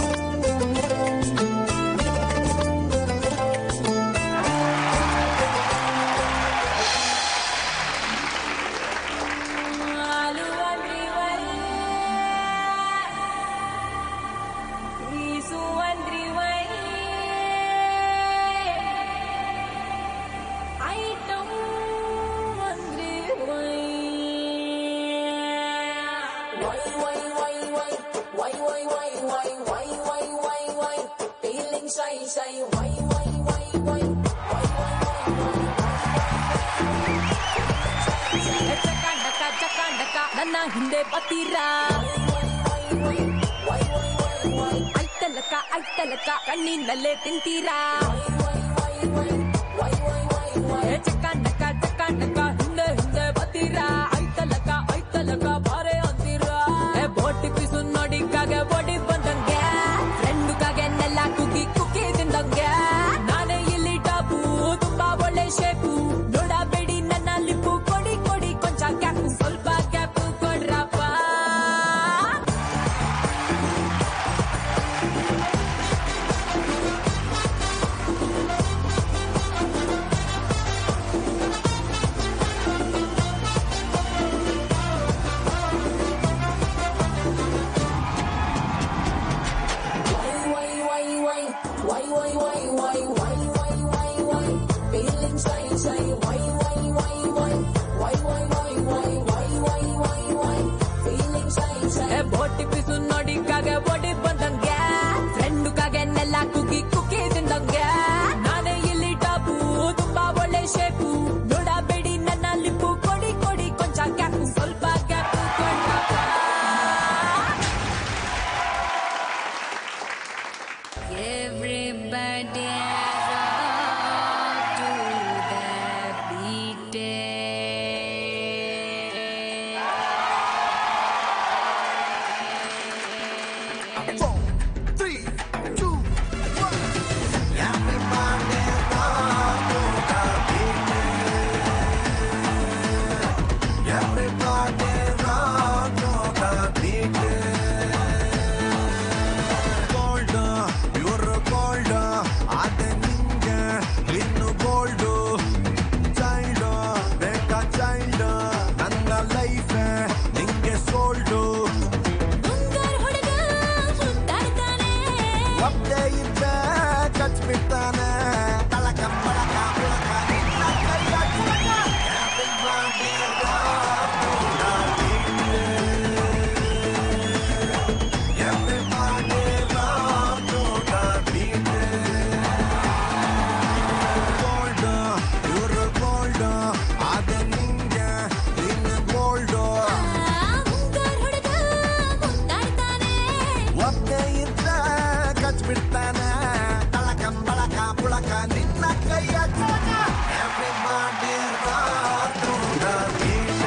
ಚಕಾಂಡಕ ಚಕಾಂಡಕ ನನ್ನ ಹಿಂದೆ ಬತ್ತೀರಾ ಐತಲಕ ಐತಲಕ ಕಣ್ಣಿನಲ್ಲೇ ತಿಂತೀರಾ ಏ ಚಕಾಂಡಕ ಚಕಾಂಡಕ ಹಿಂದೆ ಹಿಂದೆ ಬತ್ತೀರಾ ಐತಲಕ ಐತಲಕ ಬಾರೆ ಅಂತೀರಾ ಏ ಬೋಟಿ ಪಿಸು ನೋಡಿ ಕಾಗೆ ಬಡಿ ಬಂದಂಗೆ ಫ್ರೆಂಡು ಕಾಗೆ ನೆಲ್ಲ ಕುಗ್ಗಿ ಕುಕ್ಕಿ ತಿಂದಂಗೆ ನಾನೇ ಇಲ್ಲಿ ಟಾಪು ತುಂಬಾ ಒಳ್ಳೆ ಶೇಪು ನೋಡಬೇಡಿ ನನ್ನ ಲಿಪ್ಪು ಕೊಡಿ ಕೊಡಿ ಕೊಂಚ ಗ್ಯಾಪು ಸ್ವಲ್ಪ ಗ್ಯಾಪು ಕೊಡ್ರಪ್ಪ ಏ ಬೋಟಿ ಪಿಸು ನೋಡಿ ಕಾಗೆ ಬಡಿ ಬಂದಂಗೆ ಫ್ರೆಂಡು ಕಾಗೆ ನೆಲ್ಲ ಕುಗ್ಗಿ ಕುಕ್ಕಿ ತಿಂದಂಗೆ ನಾನೇ ಇಲ್ಲಿ ಟಾಪು ತುಂಬಾ ಒಳ್ಳೆ ಶೇಪು ನೋಡಬೇಡಿ ನನ್ನ ಲಿಪ್ಪು ಕೊಡಿ ಕೊಡಿ ಕೊಂಚ ಗ್ಯಾಪು ಸ್ವಲ್ಪ ಗ್ಯಾಪು ಕೊಡ್ರಪ್ಪ Everybody rock to the beat. three, two, one. Everybody rock to the beat. Everybody rock to the beat. Gold, you're gold. ಅದೇ ನಿಂಗೆ ಇನ್ನು ಗೋಲ್ಡ್ ಚೈಲ್ಡ್ ಬೇಕಾ ಚೈಲ್ಡ್ ನನ್ನ ಲೈಫ್ ನಿಂಗೆ ಸೋಲ್ಡು ಒಬ್ಬೇ ಇದ್ದೆ ಕಚ್ಬಿಡ್ತಾನೆ ತಳಕ ಬಳಕ ಬಳಕ ನಿನ್ನ ಕೈಯ ಚುಳಕ. Everybody rock to the beat. Everybody rock to the beat. Gold, you're gold. ಅದೇ ನಿಂಗೆ ಇನ್ನು gold. ಒಬ್ಬೇ ಇದ್ದ ಕಚ್ಬಿಡ್ತಾನೆ ತಳಕ ಬಳಕ ಪುಳಕ ನಿನ್ನ ಕೈಯ ಚಳಕ Everybody rock to the beat.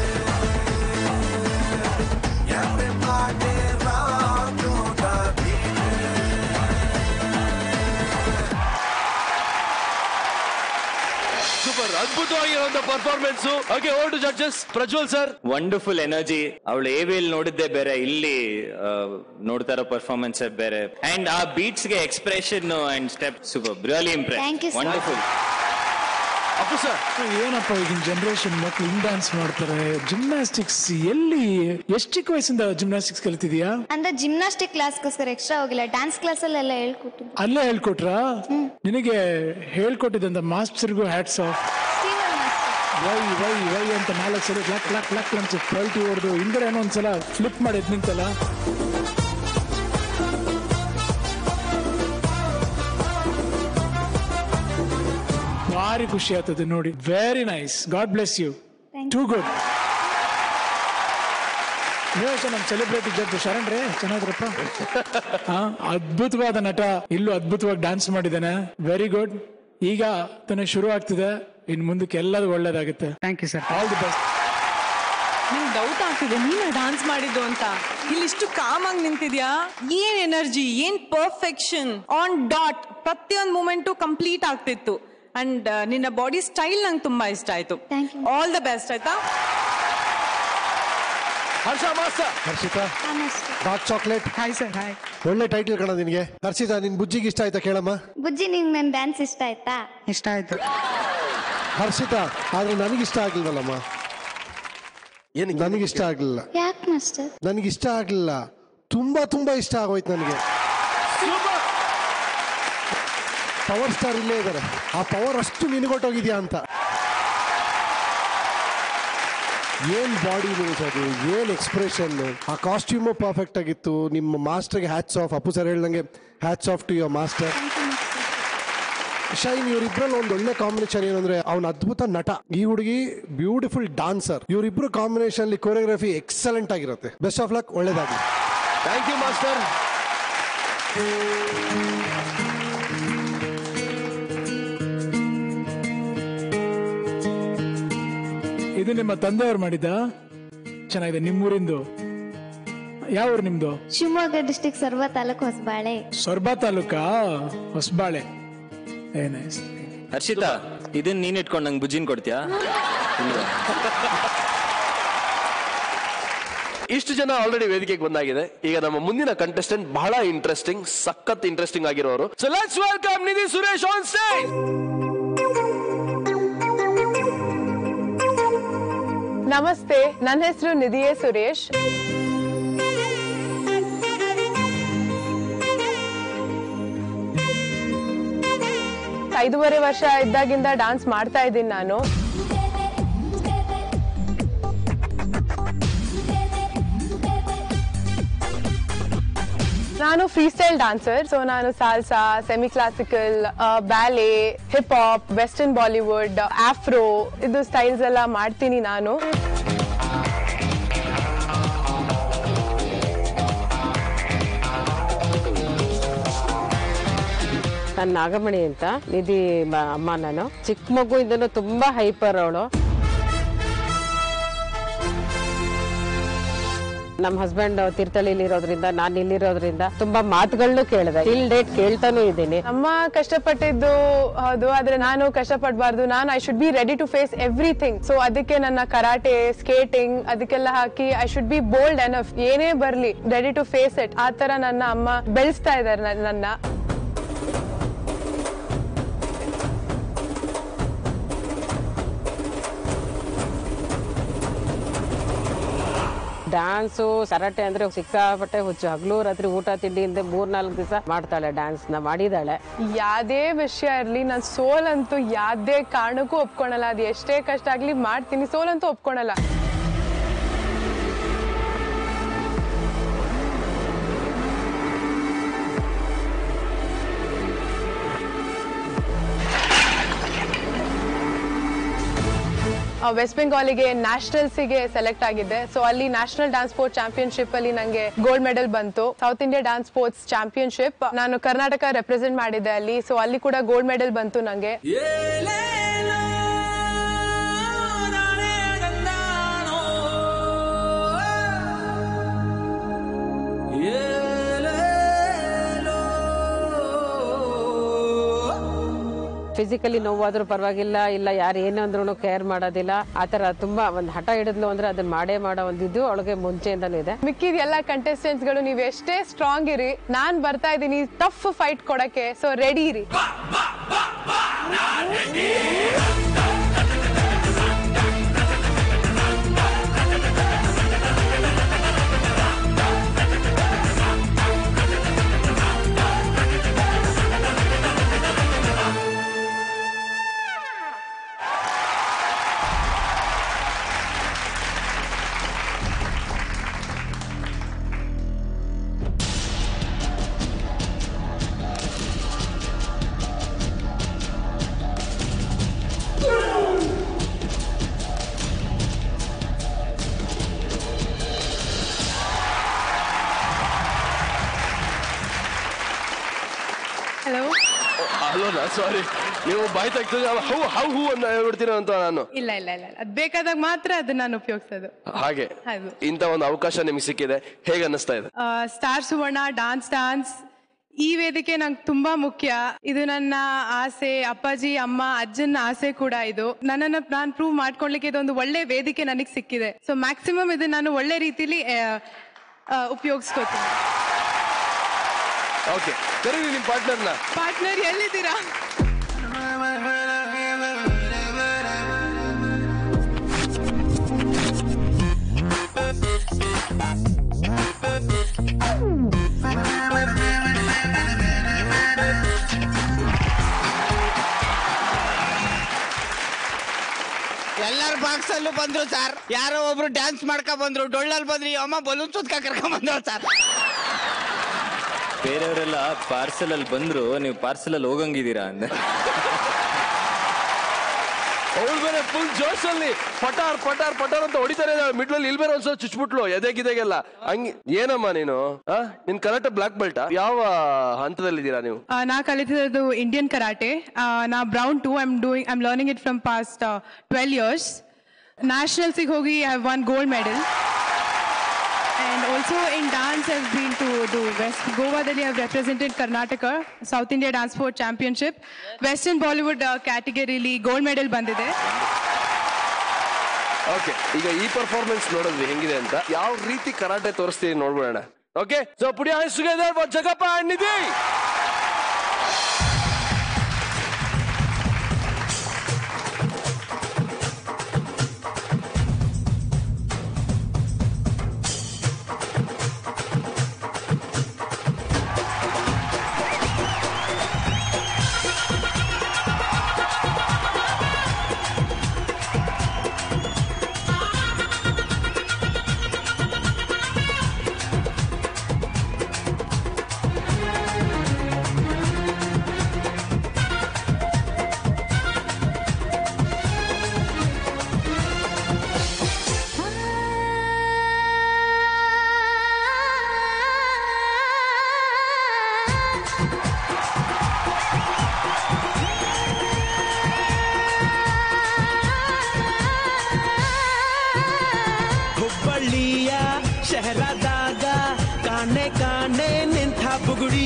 Everybody rock to the beat. Super ಅದ್ಭುತವಾಗಿರುವಂತ performance okay old judges Prajwal sir wonderful energy ಅವಳು ಎವಿಲ್ ನೋಡಿದ್ದೆ ಬೇರೆ ಇಲ್ಲಿ ಆ, ನೋಡ್ತಾ ಇರೋ ಪರ್ಫಾರ್ಮೆನ್ಸ್ ಬೇರೆ ಅಂಡ್ ಆ ಬೀಟ್ಸ್ ಗೆ expression and step super really impress Thank you, sir. Wonderful Appu sir ಏನಪ್ಪ ಈಗಿನ ಜನರೇಷನ್ ಮಕ್ಳು ಹಿಂಗ್ ಡ್ಯಾನ್ಸ್ ಮಾಡ್ತಾರೆ ಜಿಮ್ನಾಸ್ಟಿಕ್ಸ್ ಎಲ್ಲಿ ಎಷ್ಟು ಚಿಕ್ಕ ವಯಸ್ಸಿಂದ ಜಿಮ್ನಾಸ್ಟಿಕ್ಸ್ ಕಲ್ತಿದ್ಯಾ ಅಂದ್ರೆ ಜಿಮ್ನಾಸ್ಟಿಕ್ ಕ್ಲಾಸ್ಗೋಸ್ಕರ ಎಕ್ಸ್ಟ್ರಾ ಹೋಗಿಲ್ಲ ಡ್ಯಾನ್ಸ್ ಕ್ಲಾಸಲ್ಲೆಲ್ಲ ಹೇಳ್ಕೊಟ್ಟಿದ್ದು ಅಲ್ಲೇ ಹೇಳ್ಕೊಟ್ರಾ ನಿನಗೆ ಹೇಳ್ಕೊಟ್ಟಿದ್ದಂತ ಮಾಸ್ಟರ್ಗೂ hats off why why why ಅಂತ ನಾಲ್ಕು ಸಲ ಕ್ಲಾಕ್ ಕ್ಲಾಕ್ ಕ್ಲಾಕ್ ಅಂತ ಪಲ್ಟಿ ಹೊಡೆದು ಹಿಂದ್ಗಡೆ ಏನೋ ಒಂದ್ಸಲ ಫ್ಲಿಪ್ ಮಾಡಿ ಎದ್ದು ನಿಂತಲ್ಲ ಭಾರಿ ಖುಷಿ ಆಗ್ತದೆ ನೋಡಿ very nice God bless you too good ನೀವೇಶ ನಮ್ಮ ಸೆಲೆಬ್ರಿಟಿ ಜಡ್ಜ್ ಶರಣ್ ರೇ ಚೆನ್ನಾದ್ರಪ್ಪ ಹಾ ಅದ್ಭುತವಾದ ನಟ ಇಲ್ಲೂ ಅದ್ಭುತವಾಗಿ ಡ್ಯಾನ್ಸ್ ಮಾಡಿದ್ದಾನೆ ವೆರಿ ಗುಡ್ ಈಗ ತಾನೇ ಶುರು ಆಗ್ತಿದೆ ಇನ್ ಮುಂದಕ್ಕೆ ಎಲ್ಲದೂ ಒಳ್ಳೇದಾಗುತ್ತೆ thank you sir all the best ನಂಗೆ ಡೌಟ್ ಆಗ್ತಿದೆ ನೀನ ಡಾನ್ಸ್ ಮಾಡಿದ್ದು ಅಂತ ಇಲ್ಲಿಷ್ಟು ಕಾಮ್ ಆಗಿ ನಿಂತಿದ್ಯಾ ಏನ್ ಎನರ್ಜಿ ಏನ್ ಪರ್ಫೆಕ್ಷನ್ ಆನ್ ಡಾಟ್ ಪ್ರತಿಯೊಂದು ಮೂಮೆಂಟು ಕಂಪ್ಲೀಟ್ ಆಗ್ತಿತ್ತು ಅಂಡ್ ನಿನ್ನ ಬಾಡಿ ಸ್ಟೈಲ್ ನಂಗೆ ತುಂಬಾ ಇಷ್ಟ ಆಯ್ತು ಆಲ್ ದ ಬೆಸ್ಟ್ ಆಯ್ತಾ Harsha master Harshitha dark chocolate hi sir hi ಒಳ್ಳೆ ಟೈಟಲ್ ಕಣ ನಿನಗೆ ಹರ್ಷಿತಾ ನಿನ್ ಬುಜ್ಜಿಗೆ ಇಷ್ಟ ಆಯ್ತಾ ಕೇಳಮ್ಮ ಬುಜ್ಜಿ ನಿಂಗೆ ನನ್ನ ಡ್ಯಾನ್ಸ್ ಇಷ್ಟ ಆಯ್ತಾ ಇಷ್ಟ ಆಯ್ತು ಹರ್ಷಿತಾ ಆದ್ರೆ ನನಗಿಷ್ಟ ಆಗ್ಲಿಲ್ಲಲ್ಲಮ್ಮ ನನಗಿಷ್ಟ ಆಗ್ಲಿಲ್ಲ ಯಾಕೆ ಮಾಸ್ಟರ್ ನನಗೆ ಇಷ್ಟ ಆಗ್ಲಿಲ್ಲ ತುಂಬಾ ತುಂಬಾ ಇಷ್ಟ ಆಗೋಯ್ತು ನನಗೆ ಪವರ್ ಸ್ಟಾರ್ ಇಲ್ಲೇ ಇದ್ದಾರೆ ಆ ಪವರ್ ಅಷ್ಟು ನಿನಗೊಟ್ಟೋಗಿದ್ಯಾ ಅಂತ ಏನ್ ಬಾಡಿ ಮೂವ್ಸ್ ಅದು ಏನ್ ಎಕ್ಸ್ಪ್ರೆಷನ್ ಆ ಕಾಸ್ಟ್ಯೂಮು ಪರ್ಫೆಕ್ಟ್ ಆಗಿತ್ತು ನಿಮ್ಮ ಮಾಸ್ಟರ್ಗೆ ಹ್ಯಾಟ್ಸ್ ಆಫ್ ಅಪ್ಪು ಸರ್ ಹೇಳ್ದಂಗೆ hats off to your master Shine ಇವರಿಬ್ರಲ್ಲಿ ಒಂದು ಒಳ್ಳೆ ಕಾಂಬಿನೇಷನ್ ಏನಂದ್ರೆ ಅವನ ಅದ್ಭುತ ನಟ ಈ ಹುಡುಗಿ ಬ್ಯೂಟಿಫುಲ್ ಡಾನ್ಸರ್ ಇವರಿಬ್ರು ಕಾಂಬಿನೇಷನ್ ಅಲ್ಲಿ ಕೊರಿಯೋಗ್ರಫಿ ಎಕ್ಸಲೆಂಟ್ ಆಗಿರುತ್ತೆ ಬೆಸ್ಟ್ ಆಫ್ ಲಕ್ ಒಳ್ಳೇದಾಗಲಿ ಥ್ಯಾಂಕ್ ಯು ಮಾಸ್ಟರ್ ಇದು ನಿಮ್ಮ ತಂದೆಯವ್ರು ಮಾಡಿದ್ದ ಚೆನ್ನಾಗಿದೆ ನಿಮ್ಮೂರಿಂದು ಯಾವ ಊರು ನಿಮ್ದು ಶಿವಮೊಗ್ಗ ಡಿಸ್ಟಿಕ್ ಸರ್ವ ತಾಲೂಕು ಹೊಸಬಾಳೆ ಸೊರ್ಬಾ ತಾಲೂಕಾ ಹೊಸಬಾಳೆ ಏ ನೈಸ್ ಹರ್ಷಿತಾ ಇದನ್ನ ನೀನ್ ಇಟ್ಕೊಂಡು ನಂಗೆ ಬುಜ್ಜಿನ್ ಕೊಡ್ತೀಯಾ ಇಲ್ವಾ? ಇಷ್ಟು ಜನ ಆಲ್ರೆಡಿ ವೇದಿಕೆಗೆ ಬಂದಾಗಿದೆ ಈಗ ನಮ್ಮ ಮುಂದಿನ ಕಂಟೆಸ್ಟೆಂಟ್ ಬಹಳ ಇಂಟ್ರೆಸ್ಟಿಂಗ್ ಸಖತ್ ಇಂಟ್ರೆಸ್ಟಿಂಗ್ ಆಗಿರೋರು so let's welcome Nidhi Suresh on stage ನಮಸ್ತೆ ನನ್ನ ಹೆಸರು ನಿಧಿಯೇ ಸುರೇಶ್ ಐದೂವರೆ ವರ್ಷ ಇದ್ದಾಗಿಂದ ಡಾನ್ಸ್ ಮಾಡ್ತಾ ಇದ್ದೀನಿ ನಾನು ನಾನು ಫ್ರೀ ಸ್ಟೈಲ್ ಡಾನ್ಸರ್ ಸೊ ನಾನು salsa semi classical ballet hip hop western Bollywood Afro ಇದು ಸ್ಟೈಲ್ಸ್ ಎಲ್ಲ ಮಾಡ್ತೀನಿ ನಾನು ನಾನು ನಾಗಮಣಿ ಅಂತ ನಿಧಿ ಮ- ಅಮ್ಮ ನಾನು ಚಿಕ್ಕ ಮಗುವಿಂದನೂ ತುಂಬಾ ಹೈಪರ್ ಅವಳು ನಮ್ಮ ಹಸ್ಬೆಂಡ್ ತೀರ್ಥಹಳ್ಳಿಲಿ ಇರೋದ್ರಿಂದ ನಾನು ಇಲ್ಲಿರೋದ್ರಿಂದ ತುಂಬಾ ಮಾತುಗಳನ್ನು ಕೇಳಿದೆ ಟಿಲ್ ಡೇಟ್ ಕೇಳ್ತಾನೂ ಇದ್ದೀನಿ ಅಮ್ಮ ಕಷ್ಟಪಟ್ಟಿದ್ದು ಹೌದು ಆದ್ರೆ ನಾನು ಕಷ್ಟಪಡಬಾರ್ದು ನಾನು I should be ready to face everything so ಅದಕ್ಕೆ ನನ್ನ ಕರಾಟೆ ಸ್ಕೇಟಿಂಗ್ ಅದಕ್ಕೆಲ್ಲ ಹಾಕಿ I should be bold enough ಏನೇ ಬರ್ಲಿ ರೆಡಿ ಟು ಫೇಸ್ ಇಟ್ ಆ ತರ ನನ್ನ ಅಮ್ಮ ಬೆಳೆಸ್ತಾ ಇದ್ದಾರೆ ನನ್ನ ಡ್ಯಾನ್ಸು ಕರಾಟೆ ಅಂದ್ರೆ ಸಿಕ್ಕಾಪಟ್ಟೆ ಹುಚ್ಚು ಹಗ್ಲು ರಾತ್ರಿ ಊಟ ತಿಂಡಿ ಇಲ್ಲದೆ ಮೂರ್ನಾಲ್ಕು ದಿವಸ ಮಾಡ್ತಾಳೆ ಡ್ಯಾನ್ಸ್ ನ ಮಾಡಿದಾಳೆ ಯಾವ್ದೇ ವಿಷಯ ಇರ್ಲಿ ನಾನು ಸೋಲ್ ಅಂತೂ ಯಾವ್ದೇ ಕಾರಣಕ್ಕೂ ಒಪ್ಕೊಳಲ್ಲ ಅದು ಎಷ್ಟೇ ಕಷ್ಟ ಆಗ್ಲಿ ಮಾಡ್ತೀನಿ ಸೋಲ್ ಅಂತೂ ಒಪ್ಕೊಳಲ್ಲ ವೆಸ್ಟ್ ಬೆಂಗಾಲಿಗೆ ನ್ಯಾಷನಲ್ಸಿಗೆ ಸೆಲೆಕ್ಟ್ ಆಗಿದ್ದೆ ಸೊ ಅಲ್ಲಿ ನ್ಯಾಷನಲ್ ಡಾನ್ಸ್ ಸ್ಪೋರ್ಟ್ಸ್ ಚಾಂಪಿಯನ್ಶಿಪ್ ಅಲ್ಲಿ ನಂಗೆ ಗೋಲ್ಡ್ ಮೆಡಲ್ ಬಂತು South India dance sports championship ನಾನು ಕರ್ನಾಟಕ ರೆಪ್ರೆಸೆಂಟ್ ಮಾಡಿದ್ದೆ ಅಲ್ಲಿ ಸೊ ಅಲ್ಲಿ ಕೂಡ ಗೋಲ್ಡ್ ಮೆಡಲ್ ಬಂತು ನಂಗೆ ಫಿಸಿಕಲಿ ನೋವಾದ್ರೂ ಪರವಾಗಿಲ್ಲ ಇಲ್ಲ ಯಾರು ಏನಂದ್ರೂ ಕೇರ್ ಮಾಡೋದಿಲ್ಲ ಆತರ ತುಂಬಾ ಒಂದ್ ಹಠ ಹಿಡಿದ್ಲು ಅಂದ್ರೆ ಅದನ್ನ ಮಾಡೇ ಮಾಡೋ ಒಂದಿದ್ದು ಅವಳಿಗೆ ಮುಂಚೆಯಿಂದನೂ ಇದೆ ಮಿಕ್ಕಿದ ಎಲ್ಲ ಕಂಟೆಸ್ಟೆಂಟ್ಸ್ ಗಳು ನೀವು ಎಷ್ಟೇ ಸ್ಟ್ರಾಂಗ್ ಇರಿ ನಾನ್ ಬರ್ತಾ ಇದ್ದೀನಿ ಟಫ್ ಫೈಟ್ ಕೊಡಕ್ಕೆ ಸೊ ರೆಡಿ ಇರಿ ಹಲೋ ಅಲ್ಲೋನಾ ಸಾರಿ ನೀವು ಬಾಯಿ ತೆಗ್ದು ಹೌ ಹೌ ಹೂ ಅಂತ ಹೇಳ್ಬಿಡ್ತೀರ ಅಂತ ನಾನು ಇಲ್ಲ ಇಲ್ಲ ಇಲ್ಲ ಅದ್ ಬೇಕಾದಾಗ ಮಾತ್ರ ಅದನ್ನ ನಾನು ಉಪಯೋಗಿಸೋದು ಹಾಗೆ ಹೌದು ಇಂಥ ಒಂದು ಅವಕಾಶ ನಿಮ್ಗೆ ಸಿಕ್ಕಿದೆ ಹೇಗೆ ಅನ್ನಿಸ್ತಾ ಇದೆ ಸ್ಟಾರ್ ಸುವರ್ಣ ಡಾನ್ಸ್ ಡಾನ್ಸ್ ಈ ವೇದಿಕೆ ನಂಗೆ ತುಂಬಾ ಮುಖ್ಯ ಇದು ನನ್ನ ಆಸೆ ಅಪ್ಪಾಜಿ ಅಮ್ಮ ಅಜ್ಜನ ಆಸೆ ಕೂಡ ಇದು ನನ್ನನ್ನು ನಾನು ಪ್ರೂವ್ ಮಾಡ್ಕೊಳ್ಲಿಕ್ಕೆ ಇದೊಂದು ಒಳ್ಳೆ ವೇದಿಕೆ ನನಗೆ ಸಿಕ್ಕಿದೆ ಸೊ ಮ್ಯಾಕ್ಸಿಮಮ್ ಇದು ನಾನು ಒಳ್ಳೆ ರೀತಿಲಿ ಉಪಯೋಗಿಸ್ಕೋತೀನಿ ಓಕೆ ಕರೀರಿ ನಿಮ್ಮ ಪಾರ್ಟ್ನರ್ನ ಪಾರ್ಟ್ನರ್ ಎಲ್ಲಿದ್ದೀರಾ ಎಲ್ಲಾರ ಬಾಕ್ಸ್ ಅಲ್ಲೂ ಬಂದ್ರು ಸರ್ ಯಾರೋ ಒಬ್ರು ಡ್ಯಾನ್ಸ್ ಮಾಡ್ಕೊ ಬಂದ್ರು ಡೊಳ್ಳಲ್ಲಿ ಬಂದ್ರಿ ಅಮ್ಮ ಬಲೂನ್ ಸುತ್ಕ ಕರ್ಕೊಂಡ್ ಬಂದ್ರು ಸರ್ ಬೇರೆಯವರೆಲ್ಲ ಪಾರ್ಸಲ್ ಅಲ್ಲಿ ಬಂದ್ರು ನೀವು ಪಾರ್ಸಲ್ ಅಲ್ಲಿ ಹೋಗಂಗಿದ್ದೀರಾ ಅಂದೆ ಅವಳು ಬೇರೆ ಫುಲ್ ಜೋಶ್ ಅಲ್ಲಿ ಪಟಾರ್ ಪಟಾರ್ ಪಟಾರ್ ಅಂತ ಹೊಡಿತಾರೆ ಮಿಡ್ಲಲ್ಲಿ ಇಲ್ಲಿ ಬೇರೆ ಒಂದ್ಸಲ ಚುಚ್ಬಿಟ್ಲು ಎದೆಗಿದೆಗೆಲ್ಲ ಹಂಗೆ ಏನಮ್ಮ ನೀನು ಆ? ನಿನ್ ಕರೆಕ್ಟ್ ಬ್ಲಾಕ್ ಬೆಲ್ಟ್ ಯಾವ ಹಂತದಲ್ಲಿದ್ದೀರಾ ನೀವು ಆ, ನಾ ಕಲಿತಿರೋದು ಇಂಡಿಯನ್ ಕರಾಟೆ ನಾ brown to I'm doing I'm learning it from past twelve years ನ್ಯಾಷನಲ್ಸಿಗೆ ಹೋಗಿ I have won gold medal and also in dance have been to the west ಗೋವಾದಲ್ಲಿ have represented Karnataka South India dance sport championship western Bollywood ಕ್ಯಾಟಗರಿಲಿ gold medal ಬಂದಿದೆ okay ಈಗ ಈ performance ನೋಡಿದ್ವಿ ಹೆಂಗಿದೆ ಅಂತ ಯಾವ ರೀತಿ ಕರಾಟೆ ತೋರಿಸ್ತೀವಿ ನೋಡ್ಬಿಡೋಣ okay so put hands together for Jagappa and Nidhi ಹುಬ್ಬಳ್ಳಿಯ ಶಹರದಾಗ ಕಾಣೆ ಕಾಣೆ ನಿಂತ ಬುಗುಡಿ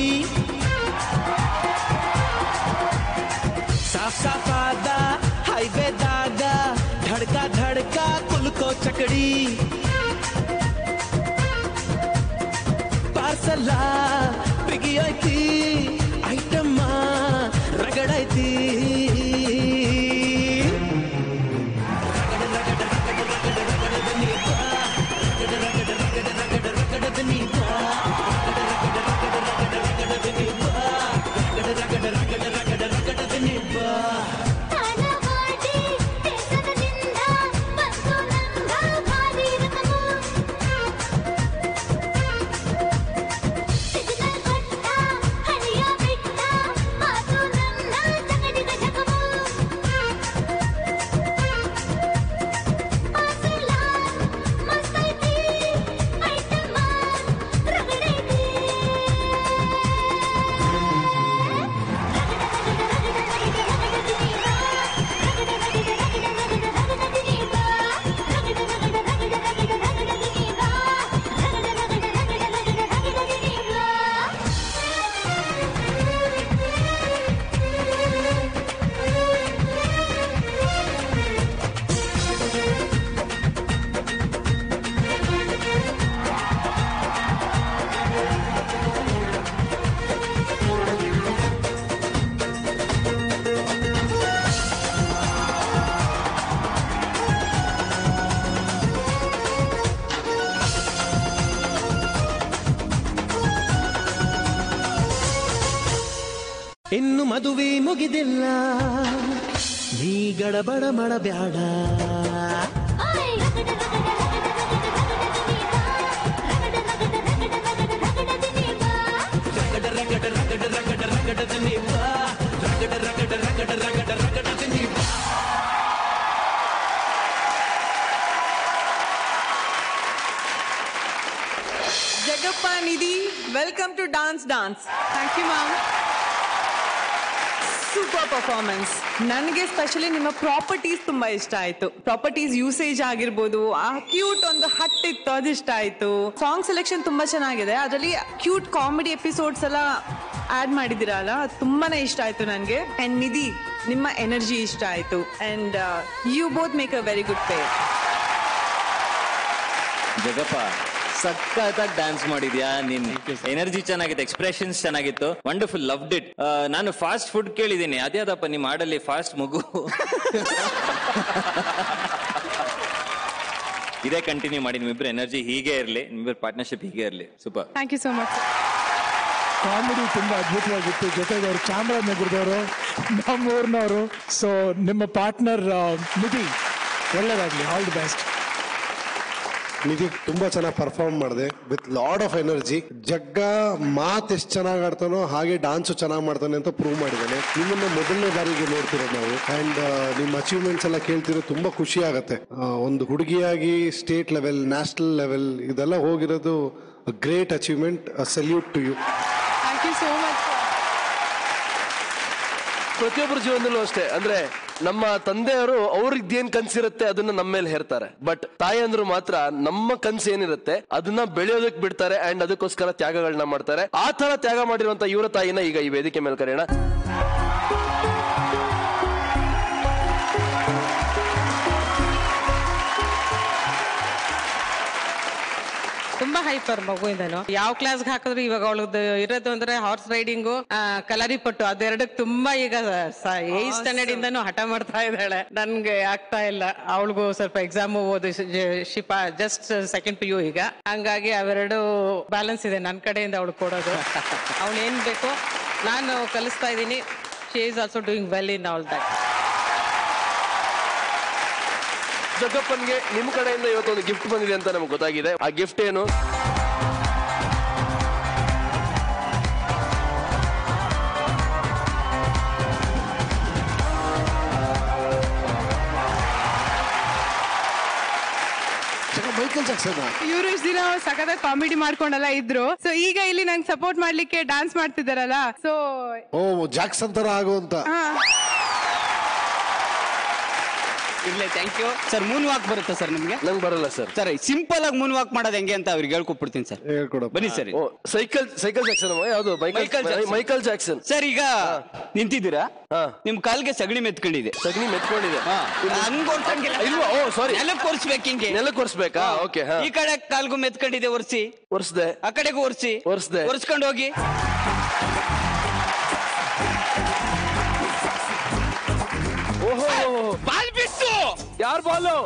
ಸಾಫ್ ಸಾಫಾದ ಹೈವೇದಾಗ ಧಡ್ಕ ಧಡ್ಕ ಕುಲ್ಕೋ ಚಕಡಿ ಪಾರ್ಸಲ ಬಿಗಿಯೈತಿ ಐಟಮ್ಮ ರಗಡೈತಿ ಇನ್ನು ಮದುವೆ ಮುಗಿದಿಲ್ಲ ನೀ ಗಡಬಡ ಮಾಡಬ್ಯಾಡ Jagappa Nidhi welcome to dance dance thank you ma'am super performance ನನಗೆ ಸ್ಪೆಷಲಿ ನಿಮ್ಮ ಪ್ರಾಪರ್ಟೀಸ್ ತುಂಬಾ ಇಷ್ಟ ಆಯ್ತು ಪ್ರಾಪರ್ಟೀಸ್ ಯೂಸೇಜ್ ಆಗಿರ್ಬೋದು ಆ ಕ್ಯೂಟ್ ಒಂದು ಹಟ್ ಇತ್ತು ಅದು ಇಷ್ಟ ಆಯ್ತು ಸಾಂಗ್ ಸೆಲೆಕ್ಷನ್ ತುಂಬಾ ಚೆನ್ನಾಗಿದೆ ಅದರಲ್ಲಿ ಕ್ಯೂಟ್ ಕಾಮಿಡಿ ಎಪಿಸೋಡ್ಸ್ ಎಲ್ಲ ಆಡ್ ಮಾಡಿದಿರಲ್ಲ ಅದು ತುಂಬಾನೇ ಇಷ್ಟ ಆಯ್ತು ನನಗೆ ಅಂಡ್ ನಿಧಿ ನಿಮ್ಮ ಎನರ್ಜಿ ಇಷ್ಟ ಆಯ್ತು and you both make a very good pair Jagappa ಸಖತ್ತಾಗಿ ಡ್ಯಾನ್ಸ್ ಮಾಡಿದ್ಯಾ ನಿನ್ ಎನರ್ಜಿ ಚೆನ್ನಾಗಿತ್ತು ಎಕ್ಸ್ಪ್ರೆಷನ್ಸ್ ಚೆನ್ನಾಗಿತ್ತು ವಂಡರ್ಫುಲ್ ಲವ್ಡ್ ಇಟ್ ನಾನು ಫಾಸ್ಟ್ ಫುಡ್ ಕೇಳಿದ್ದೀನಿ ಅದ್ಯಾದಪ್ಪ ನಿಮ್ಮ ಹಾಡಲ್ಲಿ ಫಾಸ್ಟ್ ಮಗು ಇದೇ ಕಂಟಿನ್ಯೂ ಮಾಡಿ ನಿಮ್ಮಿಬ್ರು ಎನರ್ಜಿ ಹೀಗೆ ಇರಲಿ ನಿಮ್ಮಿಬ್ಬರ ಪಾರ್ಟ್ನರ್ಶಿಪ್ ಹೀಗೆ ಇರಲಿ super thank you so much comedy ತುಂಬಾ ಅದ್ಭುತವಾಗಿತ್ತು ಜೊತೆಗೆ ಅವರು ಚಾಮರಾಜನಗರದವರು ನಮ್ಮೂರಿನವರು ಸೊ ನಿಮ್ಮ ಪಾರ್ಟ್ನರ್ ನಿಧಿ ಒಳ್ಳೇದಾಗ್ಲಿ ಆಲ್ ದಿ ಬೆಸ್ಟ್ ನಿಧಿ ತುಂಬಾ ಚೆನ್ನಾಗಿ ಪರ್ಫಾರ್ಮ್ ಮಾಡಿದೆ ವಿತ್ ಲಾಡ್ ಆಫ್ ಎನರ್ಜಿ ಜಗ್ಗ ಮಾತ್ ಎಷ್ಟು ಚೆನ್ನಾಗಿ ಆಡ್ತಾನೋ ಹಾಗೆ ಡಾನ್ಸು ಚೆನ್ನಾಗಿ ಮಾಡ್ತಾನೆ ಅಂತ ಪ್ರೂವ್ ಮಾಡಿದ್ದಾನೆ ನಿಮ್ಮನ್ನ ಮೊದಲನೇ ಬಾರಿಗೆ ನೋಡ್ತಿರೋದು ನಾವು ಅಂಡ್ ನಿಮ್ಮ ಅಚೀವ್ಮೆಂಟ್ಸ್ ಎಲ್ಲ ಕೇಳ್ತಿರೋ ತುಂಬಾ ಖುಷಿ ಆಗತ್ತೆ ಆ, ಒಂದು ಹುಡುಗಿಯಾಗಿ ಸ್ಟೇಟ್ ಲೆವೆಲ್ ನ್ಯಾಷನಲ್ ಲೆವೆಲ್ ಇದೆಲ್ಲ ಹೋಗಿರೋದು great achievement salute to you thank you so much ಪ್ರತಿಯೊಬ್ಬರ ಜೀವನದಲ್ಲೂ ಅಷ್ಟೇ ಅಂದ್ರೆ ನಮ್ಮ ತಂದೆಯವರು ಅವ್ರಿದ್ದೇನ್ ಕನ್ಸಿರುತ್ತೆ ಅದನ್ನ ನಮ್ಮ ಮೇಲೆ ಹೇರ್ತಾರೆ ಬಟ್ ತಾಯಂದ್ರು ಮಾತ್ರ ನಮ್ಮ ಕನ್ಸು ಏನಿರುತ್ತೆ ಅದನ್ನ ಬೆಳೆಯೋದಕ್ ಬಿಡ್ತಾರೆ ಅಂಡ್ ಅದಕ್ಕೋಸ್ಕರ ತ್ಯಾಗಗಳನ್ನ ಮಾಡ್ತಾರೆ ಆ ತರ ತ್ಯಾಗ ಮಾಡಿರುವಂತ ಇವರ ತಾಯಿನ ಈಗ ಈ ವೇದಿಕೆ ಮೇಲೆ ಕರೆಯೋಣ ತುಂಬಾ ಹೈಪರ್ ಮಗು ಇದನ್ನು ಯಾವ ಕ್ಲಾಸ್ಗೆ ಹಾಕಿದ್ರು ಇವಾಗ ಅವಳದ್ದು ಇರೋದು ಅಂದ್ರೆ ಹಾರ್ಸ್ ರೈಡಿಂಗು ಕಲರಿ ಪಟ್ಟು ಅದೆರಡಕ್ಕೆ ತುಂಬಾ ಈಗ ಏತ್ ಸ್ಟ್ಯಾಂಡರ್ಡ್ ಇಂದನೂ ಹಠ ಮಾಡ್ತಾ ಇದ್ದಾಳೆ ನನ್ಗೆ ಆಗ್ತಾ ಇಲ್ಲ ಅವಳಿಗೂ ಸ್ವಲ್ಪ ಎಕ್ಸಾಮ್ ಓದು ಶಿಪಾ ಜಸ್ಟ್ ಸೆಕೆಂಡ್ ಪಿ ಯು ಈಗ ಹಂಗಾಗಿ ಅವೆರಡು ಬ್ಯಾಲೆನ್ಸ್ ಇದೆ ನನ್ನ ಕಡೆಯಿಂದ ಅವಳು ಕೊಡೋದು ಅವಳು ಏನ್ ಬೇಕು ನಾನು ಕಲಿಸ್ತಾ ಇದ್ದೀನಿ she is also doing well in all that ಜಗ್ಗಪ್ಪನ್ಗೆ ನಿಮ್ ಕಡೆಯಿಂದ ಇವತ್ತೊಂದು ಗಿಫ್ಟ್ ಬಂದಿದೆ ಅಂತ ನಮ್ಗೆ ಗೊತ್ತಾಗಿದೆ ಆ ಗಿಫ್ಟ್ ಏನು ಮೈಕಲ್ ಜಾಕ್ಸನ್ ಇವರು ಇಷ್ಟು ದಿನ ಸಖತ್ ಕಾಮಿಡಿ ಮಾಡ್ಕೊಂಡೆಲ್ಲ ಇದ್ರು ಸೊ ಈಗ ಇಲ್ಲಿ ನಂಗೆ ಸಪೋರ್ಟ್ ಮಾಡ್ಲಿಕ್ಕೆ ಡಾನ್ಸ್ ಮಾಡ್ತಿದ್ದಾರಲ್ಲ ಸೊ ಓ ಜಾಕ್ಸನ್ ತರ ಆಗುವಂತ ಇರ್ಲಿ thank you sir moon walk ಬರುತ್ತಾ ಸರ್ ನಿಮ್ಗೆ ನಂಗೆ ಬರಲ್ಲ ಸರ್ ಸರ್ ಸಿಂಪಲ್ ಆಗಿ ಮೂನ್ ವಾಕ್ ಮಾಡೋದು ಹೆಂಗೆ ಅಂತ ಅವ್ರಿಗೆ ಹೇಳ್ಕೊಟ್ಬಿಡ್ತೀನಿ ಸರ್ ಬನ್ನಿ ಸರ್ ಓ ಸೈಕಲ್ ಸೈಕಲ್ ಜಾಕ್ಸನ್ ಯಾವುದು Michael Michael Jackson. Michael Jackson sir ಈಗ ನಿಂತಿದ್ದೀರಾ ನಿಮ್ ಕಾಲ್ಗೆ ಸಗಣಿ ಮೆತ್ಕೊಂಡಿದೆ ಸಗಣಿ ಮೆತ್ಕೊಂಡಿದೆ ಹಂಗ್ ಹೊರ್ಸಂಗಿಲ್ಲ ಇಲ್ವಾ? ಓ, sorry. ನೆಲಕ್ಕೆ ಒರ್ಸ್ಬೇಕು ಹಿಂಗೆ ನೆಲಕ್ಕೆ ಒರ್ಸ್ಬೇಕಾ? ಹಾ. Okay, ಹಾ. ಈ ಕಡೆ ಕಾಲ್ಗೂ ಮೆತ್ಕೊಂಡಿದೆ ಒರ್ಸಿ ಒರ್ಸ್ದೆ ಆ ಕಡೆಗೂ ಒರ್ಸಿ ಒರ್ಸ್ದೆ ಒರ್ಸ್ಕೊಂಡು ಹೋಗಿ ಓಹೋ ಬಾಲ್ ಬಿಟ್ಟು ಯಾರ್ ಬಾಲು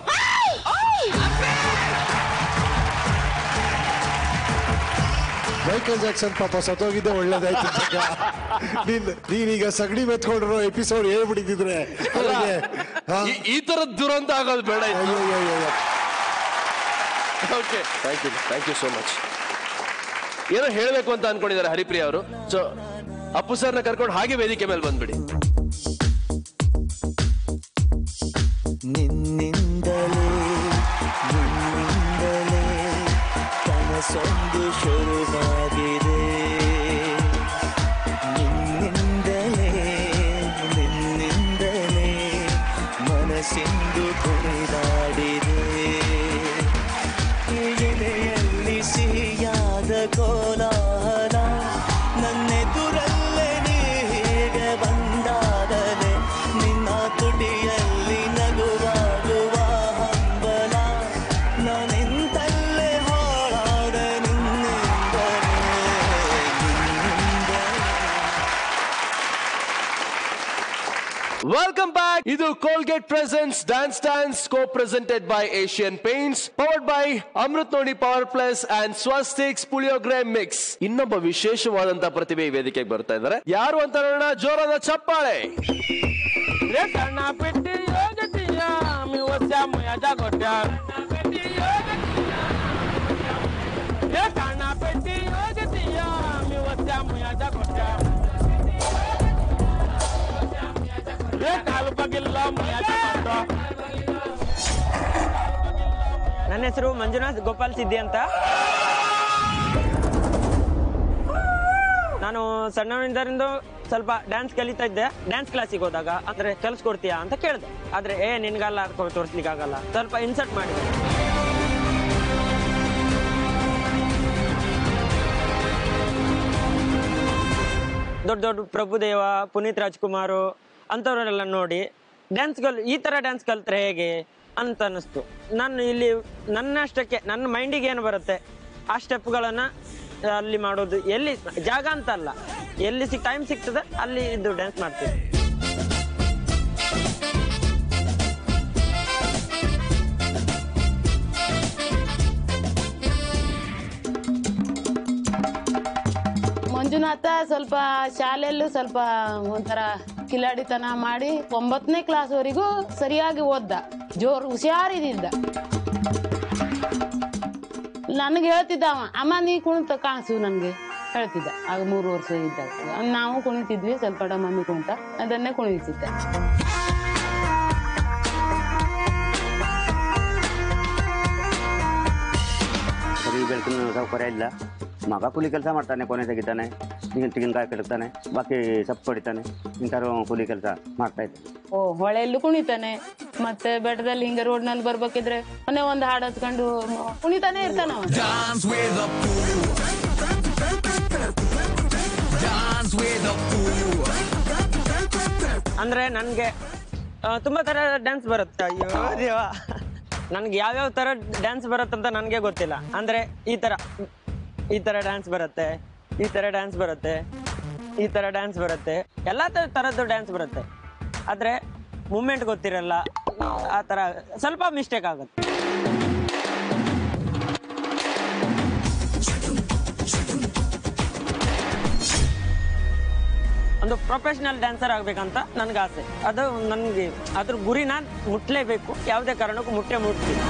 ಮೈಕಲ್ ಜಾಕ್ಸನ್ ಪಾಪ ಸತ್ತೋಗಿದ್ದೆ ಒಳ್ಳೇದಾಯ್ತು ಜಗ್ಗ. ನೀನ್ ನೀನೀಗ ಸಗಣಿ ಮೆತ್ಕೊಂಡಿರೋ ಎಪಿಸೋಡ್ ಹೇಳ್ಬಿಟ್ಟಿದ್ರೆ ಅವ್ರಿಗೆ, ಹಾ? ಈ- ಈ ತರ ದುರಂತ ಆಗೋದು ಬೇಡ ಅಯ್ಯೋ, ಅಯ್ಯೋ, ಅಯ್ಯೋ. Okay thank you thank you so much ಏನೋ ಹೇಳಬೇಕು ಅಂತ ಅನ್ಕೊಂಡಿದ್ದಾರೆ ಹರಿಪ್ರಿಯ ಅವರು ಸೊ ಅಪ್ಪು ಸರ್ನ ಕರ್ಕೊಂಡು ಹಾಗೆ ವೇದಿಕೆ ಮೇಲೆ ಬಂದ್ಬಿಡಿ ನಿನ್ನಿಂದಲೇ ನಿನ್ನಿಂದಲೇ ಕನಸೊಂದು ಶುರುವಾಗಿದೆ ನಿನ್ನಿಂದಲೇ ನಿನ್ನಿಂದಲೇ ಮನಸ್ಸಿಂದು ಕುಣಿದಾಡಿದೆ ಎಲೆಯಲ್ಲಿ ಸಿಹಿಯಾದ ಕೋಲಾಹಲ ನನ್ನೆದುರಲ್ಲೇ ನೀ ಹೀಗೆ ಬಂದಾಗಲೇ ನಿನ್ನ ತುಟಿಯಲ್ಲಿ ನಗುವಾಗುವ ಹಂಬಲ ನಾನಿಂತಲ್ಲೇ ಹಾಳಾದ ನಿನ್ನಿಂದಲೇ ನಿನ್ನಿಂದಲೇ ವೆಲ್ಕಮ್ ಬ್ಯಾಕ್ ಇದು Colgate presents dance dance co presented by Asian paints powered by Amrit ನೋಡಿ power plus and Swastiks puliyogare mix ಇನ್ನೊಬ್ಬ ವಿಶೇಷವಾದಂತ ಪ್ರತಿಭೆ ಈ ವೇದಿಕೆಗೆ ಬರ್ತಾ ಇದ್ದಾರೆ ಯಾರು ಅಂತ ನೋಡೋಣ ಜೋರಾದ ಚಪ್ಪಾಳೆ ನನ್ನ ಹೆಸರು ಮಂಜುನಾಥ್ ಗೋಪಾಲ್ ಸಿದ್ದಿ ಅಂತ ನಾನು ಸಣ್ಣವನಿಂದರಿಂದ ಸ್ವಲ್ಪ ಡ್ಯಾನ್ಸ್ ಕಲಿತಾ ಇದ್ದೆ ಡ್ಯಾನ್ಸ್ ಕ್ಲಾಸಿಗೆ ಹೋದಾಗ ಅಂದ್ರೆ ಕೆಲ್ಸ ಕೊಡ್ತೀಯಾ ಅಂತ ಕೇಳಿದೆ ಆದ್ರೆ ಏ ನಿನ್ಗಲ್ಲ ತೋರಿಸ್ಲಿಕ್ಕೆ ಆಗಲ್ಲ ಸ್ವಲ್ಪ ಇನ್ಸರ್ಟ್ ಮಾಡಿದೆ ದೊಡ್ಡ ದೊಡ್ಡ ಪ್ರಭುದೇವ ಪುನೀತ್ ರಾಜ್ಕುಮಾರ್ ಅಂಥವ್ರೆಲ್ಲ ನೋಡಿ ಡ್ಯಾನ್ಸ್ ಕಲ್ ಈ ತರ ಡ್ಯಾನ್ಸ್ ಕಲ್ತ್ರೆ ಹೇಗೆ ಅಂತ ಅನಿಸ್ತು ನಾನು ಇಲ್ಲಿ ನನ್ನಷ್ಟಕ್ಕೆ ನನ್ನ ಮೈಂಡಿಗೆ ಏನು ಬರುತ್ತೆ ಆ ಸ್ಟೆಪ್ಗಳನ್ನ ಅಲ್ಲಿ ಮಾಡೋದು ಎಲ್ಲಿ ಜಾಗ ಅಂತ ಅಲ್ಲ ಎಲ್ಲಿ ಸಿಕ್ ಟೈಮ್ ಸಿಗ್ತದೆ ಅಲ್ಲಿ ಇದು ಡ್ಯಾನ್ಸ್ ಮಾಡ್ತೀವಿ ಮಂಜುನಾಥ ಸ್ವಲ್ಪ ಶಾಲೆಯಲ್ಲೂ ಸ್ವಲ್ಪ ಒಂಥರ ಕಿಲಾಡಿತನ ಮಾಡಿ ಒಂಬತ್ತನೇ ಕ್ಲಾಸ್ವರೆಗೂ ಸರಿಯಾಗಿ ಓದ್ದ ಜೋರು ಹುಷಾರಿದ್ದ ನನಗೆ ಹೇಳ್ತಿದ್ದ ಅವ ಅಮ್ಮ ನೀ ಕುಣಿತ ಕಾಣಿಸು ನನಗೆ ಹೇಳ್ತಿದ್ದ ಆಗ ಮೂರು ವರ್ಷ ಇದ್ದಾಗ ನಾವು ಕುಣಿತಿದ್ವಿ ಸ್ವಲ್ಪ ಡ ಮಮ್ಮಿ ಕುಣಿತ ಅದನ್ನೇ ಕುಣಿತಿದ್ದೆ ಸರಿ ಬೆಳಕಿನ ಸೌಕರ್ಯ ಇಲ್ಲ ಮಗ ಕೂಲಿ ಕೆಲಸ ಮಾಡ್ತಾನೆ ಕೊನೆ ತೆಗಿತಾನೆ ತೆಂಗಿನ ತೆಂಗಿನಕಾಯಿ ಕೆಡುತ್ತಾನೆ ಬಾಕಿ ಸೊಪ್ಪು ಹೊಡಿತಾನೆ ಇಂಥವ್ರು ಕೂಲಿ ಕೆಲಸ ಮಾಡ್ತಾ ಇದ್ದಾನೆ ಓ ಹೊಳೆಯಲ್ಲೂ ಕುಣಿತಾನೆ ಮತ್ತೆ ಬೆಟ್ಟದಲ್ಲಿ ಹಿಂಗೆ ರೋಡ್ನಲ್ಲಿ ಬರ್ಬೇಕಿದ್ರೆ ಮೊನ್ನೆ ಒಂದು ಹಾಡು ಹಚ್ಕೊಂಡು ಕುಣಿತಾನೆ ಇರ್ತಾನ ಅವ Dance with the fool. Dance with the fool. ಅಂದ್ರೆ ನನ್ಗೆ ಆ, ತುಂಬಾ ತರ ಡ್ಯಾನ್ಸ್ ಬರುತ್ತೆ ಅಯ್ಯೋ ದೇವ ನನ್ಗೆ ಯಾವ್ಯಾವ ತರ ಡ್ಯಾನ್ಸ್ ಬರುತ್ತಂತ ನನಗೆ ಗೊತ್ತಿಲ್ಲ ಅಂದ್ರೆ ಈ ತರ ಈ ತರ ಡ್ಯಾನ್ಸ್ ಬರುತ್ತೆ ಈ ತರ ಡ್ಯಾನ್ಸ್ ಬರುತ್ತೆ ಈ ತರ ಡ್ಯಾನ್ಸ್ ಬರುತ್ತೆ ಎಲ್ಲಾ ತರ ತರದ್ದು ಡ್ಯಾನ್ಸ್ ಬರುತ್ತೆ ಆದ್ರೆ ಮೂಮೆಂಟ್ ಗೊತ್ತಿರಲ್ಲ ಆ ತರ ಸ್ವಲ್ಪ ಮಿಸ್ಟೇಕ್ ಆಗುತ್ತೆ ಒಂದು ಪ್ರೊಫೆಷನಲ್ ಡ್ಯಾನ್ಸರ್ ಆಗ್ಬೇಕಂತ ನನ್ಗೆ ಆಸೆ ಅದು ನನಗೆ ಅದ್ರ ಗುರಿನ ಮುಟ್ಲೇಬೇಕು ಯಾವುದೇ ಕಾರಣಕ್ಕೂ ಮುಟ್ಟೆ ಮುಟ್ತೀನಿ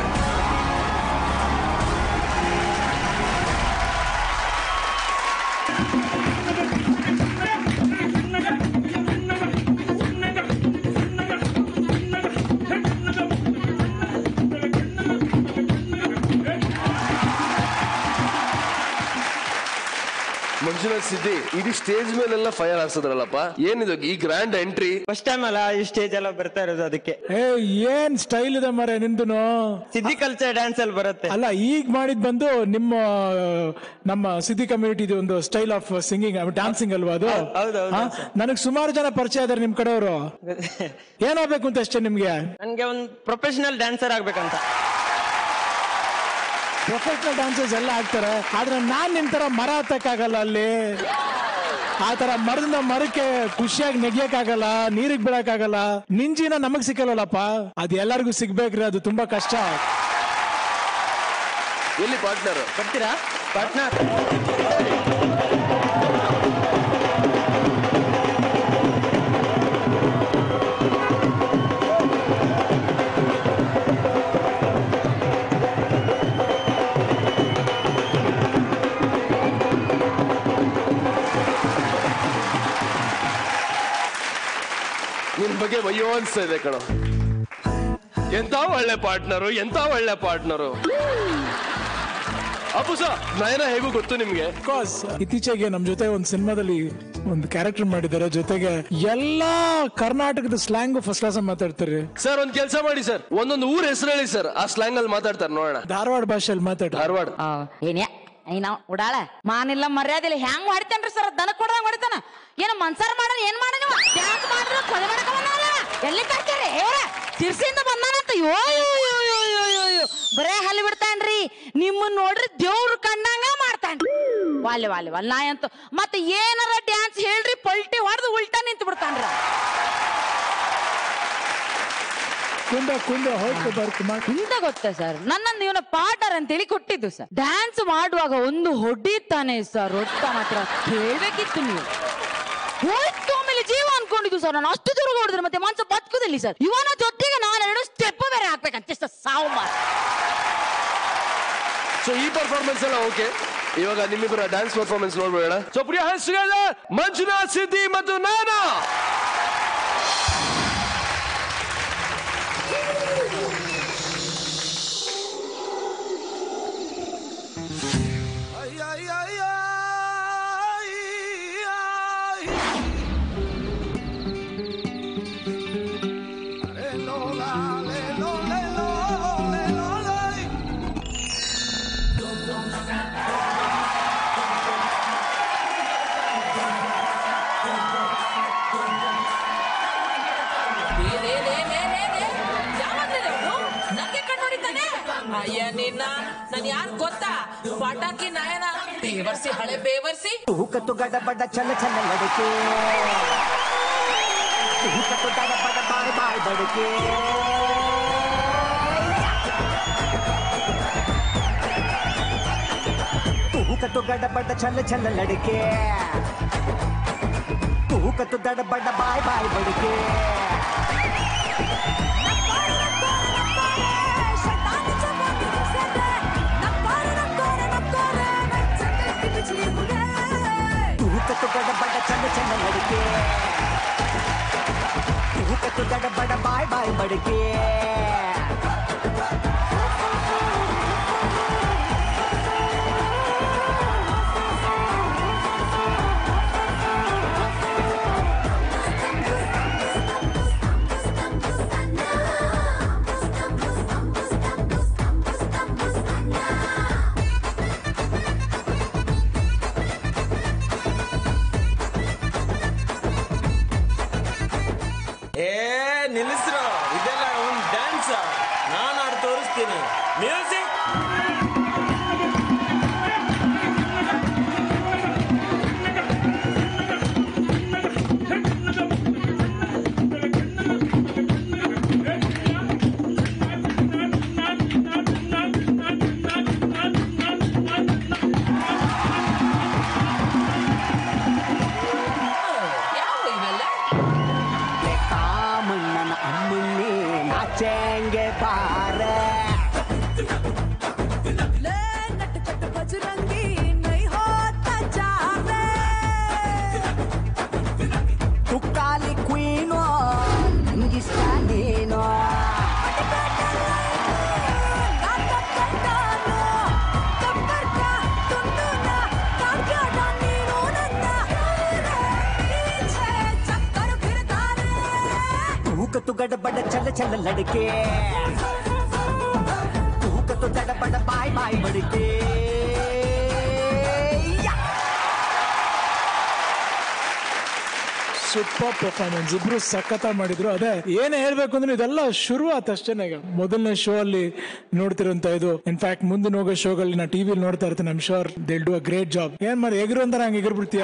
ಮಂಜುನಾಥ್ ಸಿದ್ದಿ ಇಡೀ ಸ್ಟೇಜ್ ಮೇಲೆಲ್ಲ ಫೈರ್ ಹಾಕ್ಸದ್ರಲ್ಲಪ್ಪ ಏನಿದು ಈ ಗ್ರ್ಯಾಂಡ್ ಎಂಟ್ರಿ ಫಸ್ಟ್ ಟೈಮ್ ಅಲ್ಲ ಈ ಸ್ಟೇಜ್ ಎಲ್ಲ ಬರ್ತಾ ಇರೋದು ಅದಕ್ಕೆ ಏ ಏನ್ ಸ್ಟೈಲ್ ಇದೆ ಮರೆ ನಿಂದುನು ಸಿದ್ದಿ ಕಲ್ಚರ್ ಡ್ಯಾನ್ಸ್ ಅಲ್ಲಿ ಬರುತ್ತೆ ಅಲ್ಲ ಈಗ ಮಾಡಿದ್ ಬಂದು ನಿಮ್ಮ ನಮ್ಮ ಸಿದ್ದಿ ಕಮ್ಯುನಿಟಿ ಒಂದು ಸ್ಟೈಲ್ ಆಫ್ ಸಿಂಗಿಂಗ್ ಡ್ಯಾನ್ಸಿಂಗ್ ಅಲ್ವಾ ಅದು ಹೌದೌದು ನನಗೆ ಸುಮಾರು ಜನ ಪರಿಚಯ ಇದಾರೆ ನಿಮ್ ಕಡೆಯವರು ಏನಾಗ್ಬೇಕು ಅಂತ ಅಷ್ಟೇ ನಿಮ್ಗೆ ನನ್ಗೆ ಒಂದು ಪ್ರೊಫೆಷನಲ್ ಡ್ಯಾನ್ಸರ್ ಆಗ್ಬೇಕಂತ ಪ್ರೊಫೆಷನಲ್ ಡಾನ್ಸರ್ಸ್ ಎಲ್ಲ ಆಗ್ತಾರೆ ಆದ್ರೆ ನಾನ್ ನಿಮ್ ತರ ಮರ ಹತ್ತಕ್ಕಾಗಲ್ಲ ಅಲ್ಲಿ ಆ ತರ ಮರದಿಂದ ಮರಕ್ಕೆ ಖುಷಿಯಾಗಿ ನೆಗ್ಯಕ್ಕಾಗಲ್ಲ ನೀರಿಗೆ ಬಿಡಕ್ಕಾಗಲ್ಲ ನಿಂಜಿನ ನಮಗ್ ಸಿಕ್ಕಲ್ಲಪ್ಪ ಅದು ಎಲ್ಲರಿಗೂ ಸಿಗ್ಬೇಕ್ರಿ ಅದು ತುಂಬಾ ಕಷ್ಟ ಎಲ್ಲಿ ಪಾರ್ಟ್ನರ್ ಬರ್ತೀರಾ ಪಾರ್ಟ್ನರ್ ನಿನ್ ಬಗ್ಗೆ ಅಯ್ಯೋ ಅನ್ಸ್ತಾ ಇದೆ ಕಣೋ ಎಂತ ಒಳ್ಳೆ ಪಾರ್ಟ್ನರು ಎಂತ ಒಳ್ಳೆ ಪಾರ್ಟ್ನರು ಅಪ್ಪುಸ ನಯನ ಹೇಗೂ ಗೊತ್ತು ನಿಮ್ಗೆ ಕೋರ್ಸ್ ಇತ್ತೀಚೆಗೆ ನಮ್ ಜೊತೆ ಒಂದು ಸಿನಿಮಾದಲ್ಲಿ ಒಂದು ಕ್ಯಾರೆಕ್ಟರ್ ಮಾಡಿದ್ದಾರೆ ಜೊತೆಗೆ ಎಲ್ಲಾ ಕರ್ನಾಟಕದ ಸ್ಲ್ಯಾಂಗ್ ಫಸ್ಟ್ ಕ್ಲಾಸ್ ಮಾತಾಡ್ತಾರೆ ಸರ್ ಒಂದ್ ಕೆಲಸ ಮಾಡಿ ಸರ್ ಒಂದೊಂದು ಊರ್ ಹೆಸರು ಹೇಳಿ ಸರ್ ಆ ಸ್ಲ್ಯಾಂಗ್ ಅಲ್ಲಿ ಮಾತಾಡ್ತಾರೆ ನೋಡೋಣ ಧಾರವಾಡ ಭಾಷೆಯಲ್ಲಿ ಮಾತಾಡ ಧಾರವಾಡ ಏನ್ಯಾ ಏನ ಉಡಾಳ ಮಾನಿಲ್ಲ ಮರ್ಯಾದೆ ಇಲ್ಲ ಹೆಂಗ್ ಹೊಡಿತೇನ್ರಿ ಸರ್ ದನ ಕೊಡ್ದಂಗ್ ಹೊಡಿತಾನ ಏನ ಮನ್ಸಾರ ಮಾಡ ಏನ್ ಮಾಡ ನೀವು ಡ್ಯಾನ್ಸ್ ಮಾಡಿದ್ರ ಕೊಲೆ ಮಾಡಕ ಬಂದಾನಲ್ಲ ಎಲ್ಲಿ ಕರ್ತೀರಿ ಏರ ತಿರ್ಸಿಂದ ಬಂದಾನಂತ ಯೋ ಯೋ ಯೋ ಯೋ ಯೋ ಯೋ ಯೋ ಬರೇ ಹಲ್ಲಿ ಬಿಡ್ತಾನ್ರಿ ನಿಮ್ಮನ್ನ ನೋಡ್ರಿ ದೇವ್ರ ಕಂಡಂಗ ಮಾಡ್ತಾನ್ರಿ ವಾಲೆ ವಾಲೆ ವಾಲೆ ನಾ ಅಂತ ಮತ್ತೆ ಏನಾರ ಡ್ಯಾನ್ಸ್ ಹೇಳ್ರಿ ಪಲ್ಟಿ ಹೊಡೆದು ಉಲ್ಟಾ ನಿಂತು ಬಿಡ್ತಾನ್ರಿ ಅವ. ಕುಂದ ಕುಂದ ಹೋಯ್ತು ಬರ್ಕು ಇಂತ ಗೊತ್ತಾ ಸರ್ ನನ್ನನ್ನು ಇವನ ಪಾರ್ಟ್ನರ್ ಅಂತೇಳಿ ಕೊಟ್ಟಿದ್ದು ಸರ್ ಡ್ಯಾನ್ಸ್ ಮಾಡುವಾಗ ಒಂದು ಹೊಡಿತಾನೆ ಸರ್ ರೊಟ್ಟ ಮಾತ್ರ ಕೇಳ್ಬೇಕಿತ್ತು ನೀವು ಹೋಯ್ತು ಆಮೇಲೆ ಜೀವ ಅನ್ಕೊಂಡಿದ್ದು ಸರ್ ನಾನು ಅಷ್ಟು ದೂರ ಹೊಡೆದ್ರೆ ಮತ್ತೆ ಮನ್ಸ ಬದುಕುದಿಲ್ಲ ಸರ್ ಇವನ ಜೊತೆಗೆ ನಾನು ಎರಡು ಸ್ಟೆಪ್ ಬೇರೆ ಹಾಕ್ಬೇಕಂತ ಸರ್ ಸಾವು ಮಾರ್ ಸೊ ಈ ಪರ್ಫಾರ್ಮೆನ್ಸ್ ಎಲ್ಲ ಓಕೆ ಇವಾಗ ನಿಮ್ಮಿಬ್ಬರ ಡ್ಯಾನ್ಸ್ ಪರ್ಫಾರ್ಮೆನ್ಸ್ ನೋಡ್ಬೇಡ ಸೊ ಪ್ರಿಯ ಹೆಸರುಗಳ ಮಂಜುನಾಥ್ ಸಿದ್ದಿ ಮತ್ತು ನಾನಾ ಅಯ್ಯ ನಿನ್ನ ನಾನು ಯಾರು ಗೊತ್ತಾ ಪಟಾಕಿ ನಾಯನ ಬೇವರ್ಸಿ ಹಳೆ ಬೇವರ್ಸಿ ತೂಕತ್ತು ಗಡಬಡ ಚಲ ಚಲ ಲಡಕೆ ತೂಕತ್ತು ಗಡಬಡ ಬಾಯ್ ಬಾಯ್ ಬಡಕೆ ತೂಕತ್ತು ಗಡಬಡ ಚಲ ಚಲ ಲಡಕೆ ತೂಕತ್ತು ದಡಬಡ ಬಾಯ್ ಬಾಯ್ ಬಡಕೆ ತೂಕತ್ತು ಗಡಬಡ ಚಲ ಚಲ ಲಡಕೆ ತೂಕತ್ತು ಗಡಬಡ ಬಾಯ್ ಬಾಯ್ ಬಡಕೆ ಏ ನಿಲ್ಲಿಸ್ರು ಇದೆಲ್ಲ ಒಂದು ಡ್ಯಾನ್ಸ್ ನಾನು ಆಡ್ ತೋರಿಸ್ತೀನಿ ಮ್ಯೂಸಿಕ್ ಯಾವ ಇವೆಲ್ಲ ಕಾಮಣ್ಣನ ಅಮ್ಮಣ್ಣಿ ನಾಚೆಂಗೆ ಬಾರ बजरंगी नहीं होता जावे ತುಕ್ಕಾಲಿ ಕ್ವೀನು ನಂಗಿಷ್ಟ ನೀನು ತೂಕತ್ತು ಗಡಬಡ ಚಲ ಚಲ ಲಡಕೆ ತೂಕತ್ತು ದಡಬಡ ಬಾಯ್ ಬಾಯ್ ಬಡಕೆ ಸೂಪರ್ ಪರ್ಫಾರ್ಮೆನ್ಸ್ ಇಬ್ರು ಸಖತ ಮಾಡಿದ್ರು ಅದೇ ಏನ್ ಹೇಳ್ಬೇಕು ಅಂದ್ರೆ ಇದೆಲ್ಲ ಶುರು ಆತಷ್ಟೇನೆ ಈಗ ಮೊದಲನೇ ಶೋ ಅಲ್ಲಿ ನೋಡ್ತಿರೋಂತ ಇದು ಇನ್ಫ್ಯಾಕ್ಟ್ ಮುಂದಿನ ಹೋಗೋ ಶೋಗಳಲ್ಲಿ ನಾ ಟಿವಿ ನೋಡ್ತಾ ಇರ್ತೀನಿ I'm sure they'll do a great job ಏನ್ ಮಾಡಿ ಎಗರು ಅಂತ ನಂಗೆ ಎಗರ್ಬಿಡ್ತೀಯ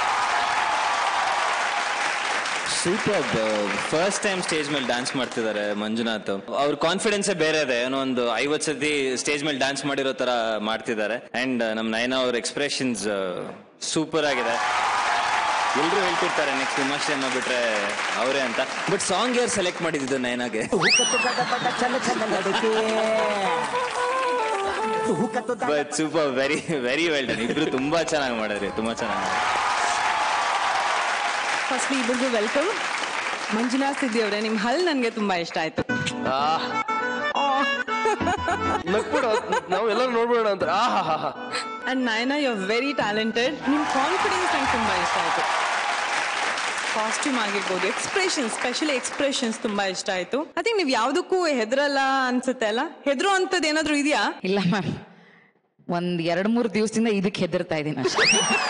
ಸೂಪರ್ ಫಸ್ಟ್ ಟೈಮ್ ಸ್ಟೇಜ್ ಮೇಲೆ ಡ್ಯಾನ್ಸ್ ಮಾಡ್ತಿದ್ದಾರೆ ಮಂಜುನಾಥ್ ಅವ್ರ ಕಾನ್ಫಿಡೆನ್ಸ್ ಬೇರೆ ಇದೆ ಏನೋ ಒಂದು ಐವತ್ ಸತಿ ಸ್ಟೇಜ್ ಮೇಲೆ ಡ್ಯಾನ್ಸ್ ಮಾಡಿರೋ ತರ ಮಾಡ್ತಿದ್ದಾರೆ ಅಂಡ್ ನಮ್ ನಯನ ಅವ್ರ ಎಕ್ಸ್ಪ್ರೆಷನ್ಸ್ ಸೂಪರ್ ಆಗಿದೆ ಎಲ್ರು ಹೇಳ್ತಿರ್ತಾರೆ ನೆಕ್ಸ್ಟ್ ವಿಮರ್ಶೆ ಅಮ್ಮ ಬಿಟ್ರೆ ಅವರೇ ಅಂತ ಬಟ್ ಸಾಂಗ್ ಯಾರು ಸೆಲೆಕ್ಟ್ ಮಾಡಿದ್ದು ನಯನಾಗೆ ತೂಕತ್ತು ಗಡಬಡ ಚಲ ಚಲ ಲಡಕೆ ತೂಕತ್ತು but super very very well done ಇಬ್ರು ತುಂಬಾ ಚೆನ್ನಾಗಿ ಮಾಡಿದ್ರಿ ತುಂಬಾ ಚೆನ್ನಾಗಿ ಫಸ್ಟ್ ಇಬ್ಬರಿಗೂ ವೆಲ್ಕಮ್ ಮಂಜುನಾಥ್ ಸಿದ್ದಿ ಅವರೇ ನಿಮ್ ಹಲ್ ನನ್ಗೆ ತುಂಬಾ ಇಷ್ಟ ಆಯ್ತು ನಕ್ಬಿಡು ನಾವು ಎಲ್ಲರೂ ನೋಡ್ಬೇಡ ಅಂತ ಆಹಾ ಹಾ ಹಾ and Nayana you very talented ನಿಮ್ ಕಾನ್ಫಿಡೆನ್ಸ್ ನಂಗೆ ತುಂಬಾ ಇಷ್ಟ ಆಯ್ತು ಕಾಸ್ಟ್ಯೂಮ್ ಆಗಿರ್ಬೋದು ಎಕ್ಸ್ಪ್ರೆಷನ್ಸ್ ಸ್ಪೆಷಲಿ ಎಕ್ಸ್ಪ್ರೆಷನ್ಸ್ ತುಂಬಾ ಇಷ್ಟ ಆಯ್ತು ಐ ಥಿಂಕ್ ನೀವು ಯಾವ್ದಕ್ಕೂ ಹೆದರಲ್ಲ ಅನ್ಸುತ್ತೆ ಅಲ್ಲ ಹೆದರೋ ಅಂತದ್ ಏನಾದ್ರೂ ಇದೆಯಾ ಇಲ್ಲ ಮ್ಯಾಮ್ ಒಂದ್ ಎರಡ್ ಮೂರ್ ದಿವಸದಿಂದ ಇದಕ್ಕೆ ಹೆದರ್ತಾ ಇದ್ದೀನಿ ಅಷ್ಟೇ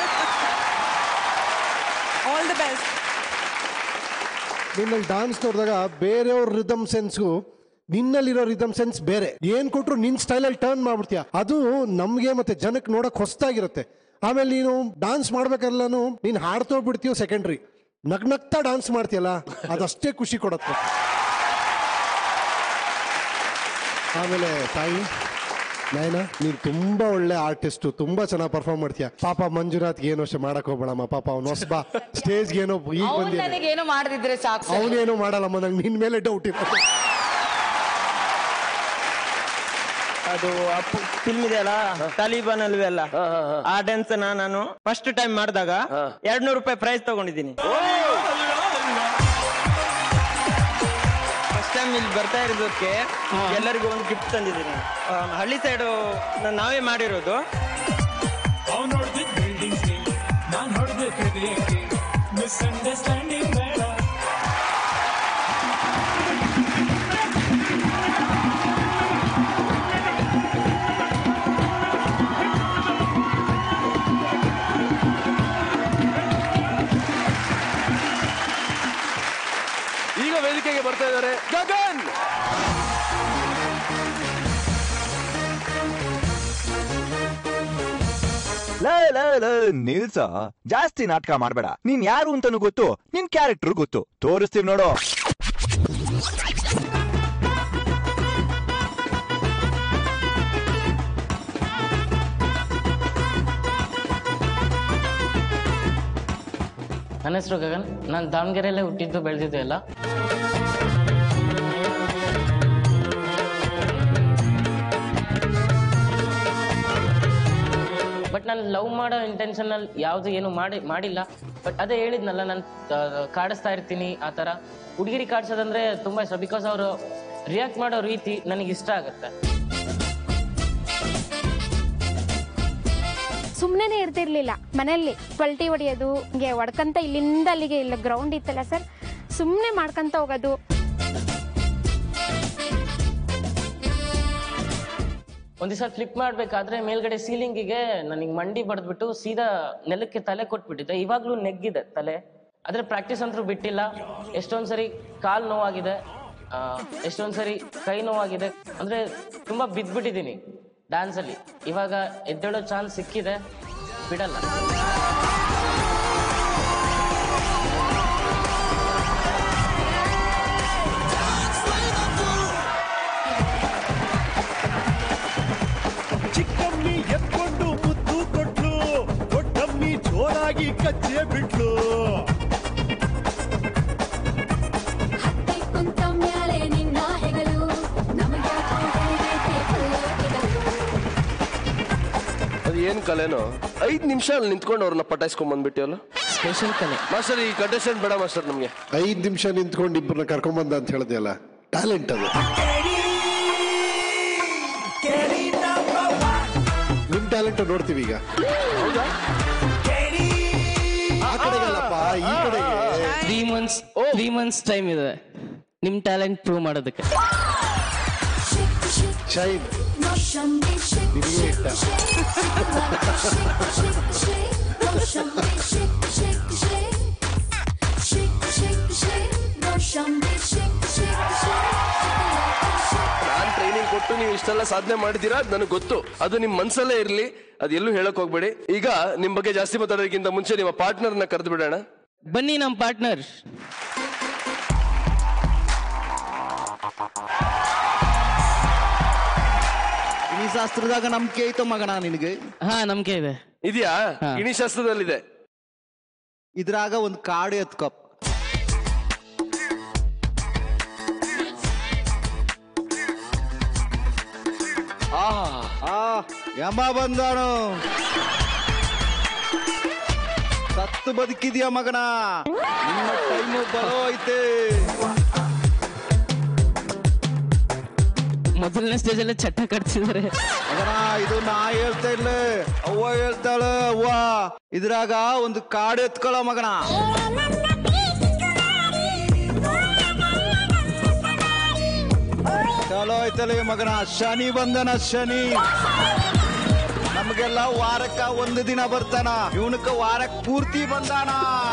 ಆಲ್ ದ ಬೆಸ್ಟ್ ನಿನ್ನಲ್ಲಿ ಡಾನ್ಸ್ ನೋಡಿದಾಗ ಬೇರೆಯವ್ರ ರಿದಮ್ ಸೆನ್ಸ್ಗೂ ನಿನ್ನಲ್ಲಿರೋ ರಿದಮ್ ಸೆನ್ಸ್ ಬೇರೆ ಏನ್ ಕೊಟ್ರು ನಿನ್ ಸ್ಟೈಲಲ್ಲಿ ಟರ್ನ್ ಮಾಡ್ಬಿಡ್ತೀಯ ಅದು ನಮ್ಗೆ ಮತ್ತೆ ಜನಕ್ಕೆ ನೋಡಕ್ ಹೊಸ್ತಾಗಿರುತ್ತೆ ಆಮೇಲೆ ನೀನು ಡಾನ್ಸ್ ಮಾಡ್ಬೇಕಾದ್ರೂ ನೀನ್ ಹಾಡ್ತೋ ಬಿಡ್ತೀಯೋ ಸೆಕೆಂಡ್ರಿ ನಗ್ ನಗ್ತಾ ಡಾನ್ಸ್ ಮಾಡ್ತೀಯಲ್ಲ ಅದಷ್ಟೇ ಖುಷಿ ಕೊಡುತ್ತೆ ಆಮೇಲೆ ತಾಯಿ ನಯನ ನೀನ್ ತುಂಬಾ ಒಳ್ಳೆ ಆರ್ಟಿಸ್ಟ್ ತುಂಬಾ ಚೆನ್ನಾಗಿ ಪರ್ಫಾರ್ಮ್ ಮಾಡ್ತೀಯ ಪಾಪ ಮಂಜುನಾಥ್ಗೆ ಏನು ಅಷ್ಟೇ ಮಾಡಕ್ ಹೋಗ್ಬೇಡಮ್ಮ ಪಾಪ ಅವ್ನು ಹೊಸಬಾ ಸ್ಟೇಜ್ಗೆ ಏನೋ ಈಗ ಅವ್ನು ಬಂದಿದ್ದಾನೆ ನನಗೇನು ಮಾಡದಿದ್ರೆ ಸಾಕು ಸರ್. ಅವನೇನು ಮಾಡಲ್ಲಮ್ಮ ನಂಗೆ ನಿನ್ ಮೇಲೆ ಡೌಟ್ ಇದೆ ಅದು ಫಿಲ್ಮ್ ಇದೆಯಲ್ಲ ತಾಲಿಬಾನ್ ಅಲ್ವೇ ಅಲ್ಲ ಆ ಡ್ಯಾನ್ಸ್ ನಾನು ಫಸ್ಟ್ ಟೈಮ್ ಮಾಡಿದಾಗ ಎರಡ್ ನೂರು ರೂಪಾಯಿ ಪ್ರೈಸ್ ತಗೊಂಡಿದ್ದೀನಿ ಫಸ್ಟ್ ಟೈಮ್ ಇಲ್ಲಿ ಬರ್ತಾ ಇರೋದಕ್ಕೆ ಎಲ್ಲರಿಗೂ ಒಂದು ಗಿಫ್ಟ್ ತಂದಿದ್ದೀನಿ ಆ, ಹಳ್ಳಿ ಸೈಡು ನಾವೇ ಮಾಡಿರೋದು ಅವ್ನು ನೋಡ್ದಿದ್ ಬಿಲ್ಡಿಂಗ್ಸ್ ನಾನ್ ಹೊಡೆದ ಹೃದಯಕ್ಕೆ ಮಿಸ್ಅಂಡರ್ಸ್ಟ್ಯಾಂಡಿಂಗ್ ಬೇಡ ಈಗ ವೇದಿಕೆಗೆ ಬರ್ತಾ ಇದ್ದಾರೆ ಗಗನ್ ಲೇ ಲೇ ಲೇ ನಿಲ್ಸ ಜಾಸ್ತಿ ನಾಟಕ ಮಾಡ್ಬೇಡ ನೀನ್ ಯಾರು ಅಂತಾನು ಗೊತ್ತು ನಿನ್ ಕ್ಯಾರೆಕ್ಟರ್ ಗೊತ್ತು ತೋರಿಸ್ತೀವಿ ನೋಡು ನನ್ನ ಹೆಸರು ಗಗನ್ ನಾನು ದಾವಣಗೆರೆಯಲ್ಲೇ ಹುಟ್ಟಿದ್ದು ಬೆಳೆದಿದ್ದು ಎಲ್ಲ ಬಟ್ ನಾನು ಲವ್ ಮಾಡೋ ಇಂಟೆನ್ಷನಲ್ಲಿ ಯಾವುದು ಏನು ಮಾಡಿ ಮಾಡಿಲ್ಲ ಬಟ್ ಅದೇ ಹೇಳಿದ್ನಲ್ಲ ನಾನು ಕಾಡಿಸ್ತಾ ಇರ್ತೀನಿ ಆ ಥರ ಹುಡುಗಿರಿ ಕಾಡ್ಸೋದಂದ್ರೆ ತುಂಬ ಇಷ್ಟ ಬಿಕಾಸ್ ಅವರು ರಿಯಾಕ್ಟ್ ಮಾಡೋ ರೀತಿ ನನಗೆ ಇಷ್ಟ ಆಗುತ್ತೆ ಸುಮ್ಮನೆ ಇರ್ತಿರ್ಲಿಲ್ಲ ಮನೆಯಲ್ಲಿ ಪಲ್ಟಿ ಹೊಡೆಯೋದು ಹಿಂಗೆ ಹೊಡ್ಕಂತ ಇಲ್ಲಿಂದ ಅಲ್ಲಿಗೆ ಇಲ್ಲ ಗ್ರೌಂಡ್ ಇತ್ತಲ್ಲ ಸರ್ ಸುಮ್ಮನೆ ಮಾಡ್ಕಂತ ಹೋಗೋದು ಒಂದ್ ದಿವಸ ಫ್ಲಿಪ್ ಮಾಡ್ಬೇಕಾದ್ರೆ ಮೇಲ್ಗಡೆ ಸೀಲಿಂಗಿಗೆ ನನಗೆ ಮಂಡಿ ಬಡ್ದ್ಬಿಟ್ಟು ಸೀದಾ ನೆಲಕ್ಕೆ ತಲೆ ಕೊಟ್ಬಿಟ್ಟಿದ್ದೆ ಇವಾಗ್ಲೂ ನೆಗ್ಗಿದೆ ತಲೆ ಆದ್ರೆ ಪ್ರಾಕ್ಟೀಸ್ ಅಂತೂ ಬಿಟ್ಟಿಲ್ಲ ಎಷ್ಟೊಂದ್ ಸರಿ ಕಾಲ್ ನೋವಾಗಿದೆ ಆ, ಎಷ್ಟೊಂದ್ ಸರಿ ಕೈ ನೋವಾಗಿದೆ ಅಂದ್ರೆ ತುಂಬಾ ಬಿದ್ದ್ಬಿಟ್ಟಿದ್ದೀನಿ ಡ್ಯಾನ್ಸ್ ಅಲ್ಲಿ ಇವಾಗ ಎದ್ದೇಳೋ ಚಾನ್ಸ್ ಸಿಕ್ಕಿದೆ ಬಿಡಲ್ಲ ಚಿಕ್ಕಮ್ಮಿ ಎತ್ಕೊಂಡು ಮುದ್ದು ಕೊಟ್ಲು ದೊಡ್ಡಮ್ಮಿ ಜೋರಾಗಿ ಕಚ್ಚೆ ಬಿಟ್ಲು ಕುಂತ ಮ್ಯಾಲೆ ನಿನ್ನ ಹೆಗಲು ನಮಗ್ಯಾಕೋ ಹೊಡಿಬೇಕೆ ಪಲ್ಲಕ್ಕಿಗಳು. ಅದು ಏನ್ ಕಲೆನೋ ಐದ್ ನಿಮಿಷ ಅಲ್ಲಿ ನಿಂತ್ಕೊಂಡು ಅವ್ರನ್ನ ಪಟಾಯಿಸ್ಕೊಂಡ್ ಬಂದ್ಬಿಟ್ಟಿವಲ್ಲ ಸ್ಪೆಷಲ್ ಕಲೆ ಮಾಸ್ಟರ್ ಈ ಕಂಟೆಸ್ಟೆಂಟ್ ಬೇಡ ಮಾಸ್ಟರ್ ನಮ್ಗೆ ಐದ್ ನಿಮಿಷ ನಿಂತ್ಕೊಂಡು ಇಬ್ಬರನ್ನ ಕರ್ಕೊಂಬಂದ ಅಂತ ಹೇಳಿದೆಯಲ್ಲ ಟ್ಯಾಲೆಂಟ್ ಅದು ನಿಮ್ ಟ್ಯಾಲೆಂಟ್ ನೋಡ್ತೀವಿ ಈಗ ಆ ಕಡೆಗಲ್ಲಪ್ಪ ಈ ಕಡೆಗೆ three months three months time ಇದೆ ನಿಮ್ ಟ್ಯಾಲೆಂಟ್ ಪ್ರೂವ್ ಮಾಡೋದಕ್ಕೆ ಶೈನ್ Motion be shake, ನಿನಗೆ ಇಟ್ಟ motion be shake, shake, shake. Shake, shake, shake. Motion be shake, shake, shake. ನಾನ್ ಟ್ರೈನಿಂಗ್ ಕೊಟ್ಟು ನೀವು ಇಷ್ಟೆಲ್ಲ ಸಾಧನೆ ಮಾಡಿದ್ದೀರಾ ಅದು ನನಗೆ ಗೊತ್ತು ಅದು ನಿಮ್ ಮನ್ಸಲ್ಲೇ ಇರ್ಲಿ ಅದು ಎಲ್ಲೂ ಹೇಳಕ್ ಹೋಗ್ಬೇಡಿ ಈಗ ನಿಮ್ ಬಗ್ಗೆ ಜಾಸ್ತಿ ಮಾತಾಡೋದಕ್ಕಿಂತ ಮುಂಚೆ ನಿಮ್ಮ ಪಾರ್ಟ್ನರ್ನ ಕರೆದು ಬಿಡೋಣ ಬನ್ನಿ ನಮ್ಮ ಪಾರ್ಟ್ನರ್ ಈ ಶಾಸ್ತ್ರದಾಗ ನಂಬಿಕೆ ಐತೋ ಮಗನ ನಿನಗೆ ಹಾ ನಂಬಿಕೆ ಇದೆ ಇದೆಯಾ ಗಿಣಿಶಾಸ್ತ್ರದಲ್ಲಿದೆ ಇದ್ರಾಗ ಒಂದು ಕಾಡು ಎತ್ಕಪ್ ಆ ಯಮ ಬಂದಾನು ಸತ್ತು ಬದುಕಿದ್ಯಾ ಮಗನ ನಿನ್ನ ಟೈಮು ಬರೋ ಐತೆ ಮೊದಲನೇ ಸ್ಟೇಜ್ ಅಲ್ಲೇ ಚಟ್ಟ ಕಟ್ಸಿದ್ದಾರೆ ಮಗನ ಇದು ನಾ ಹೇಳ್ತಾ ಇಲ್ಲ ಅವ್ವ ಹೇಳ್ತಾಳೆ ಅವ್ವ ಇದ್ರಾಗ ಒಂದು ಕಾಡು ಎತ್ಕೊಳ್ಳೋ ಮಗನ ಚಲೋ ಐತಲೆ ಮಗನ ಶನಿ ಬಂದನ ಶನಿ ನಮಗೆಲ್ಲ ವಾರಕ್ಕ ಒಂದು ದಿನ ಬರ್ತಾನ ಇವನಕ್ಕ ವಾರಕ್ ಪೂರ್ತಿ ಬಂದಾನ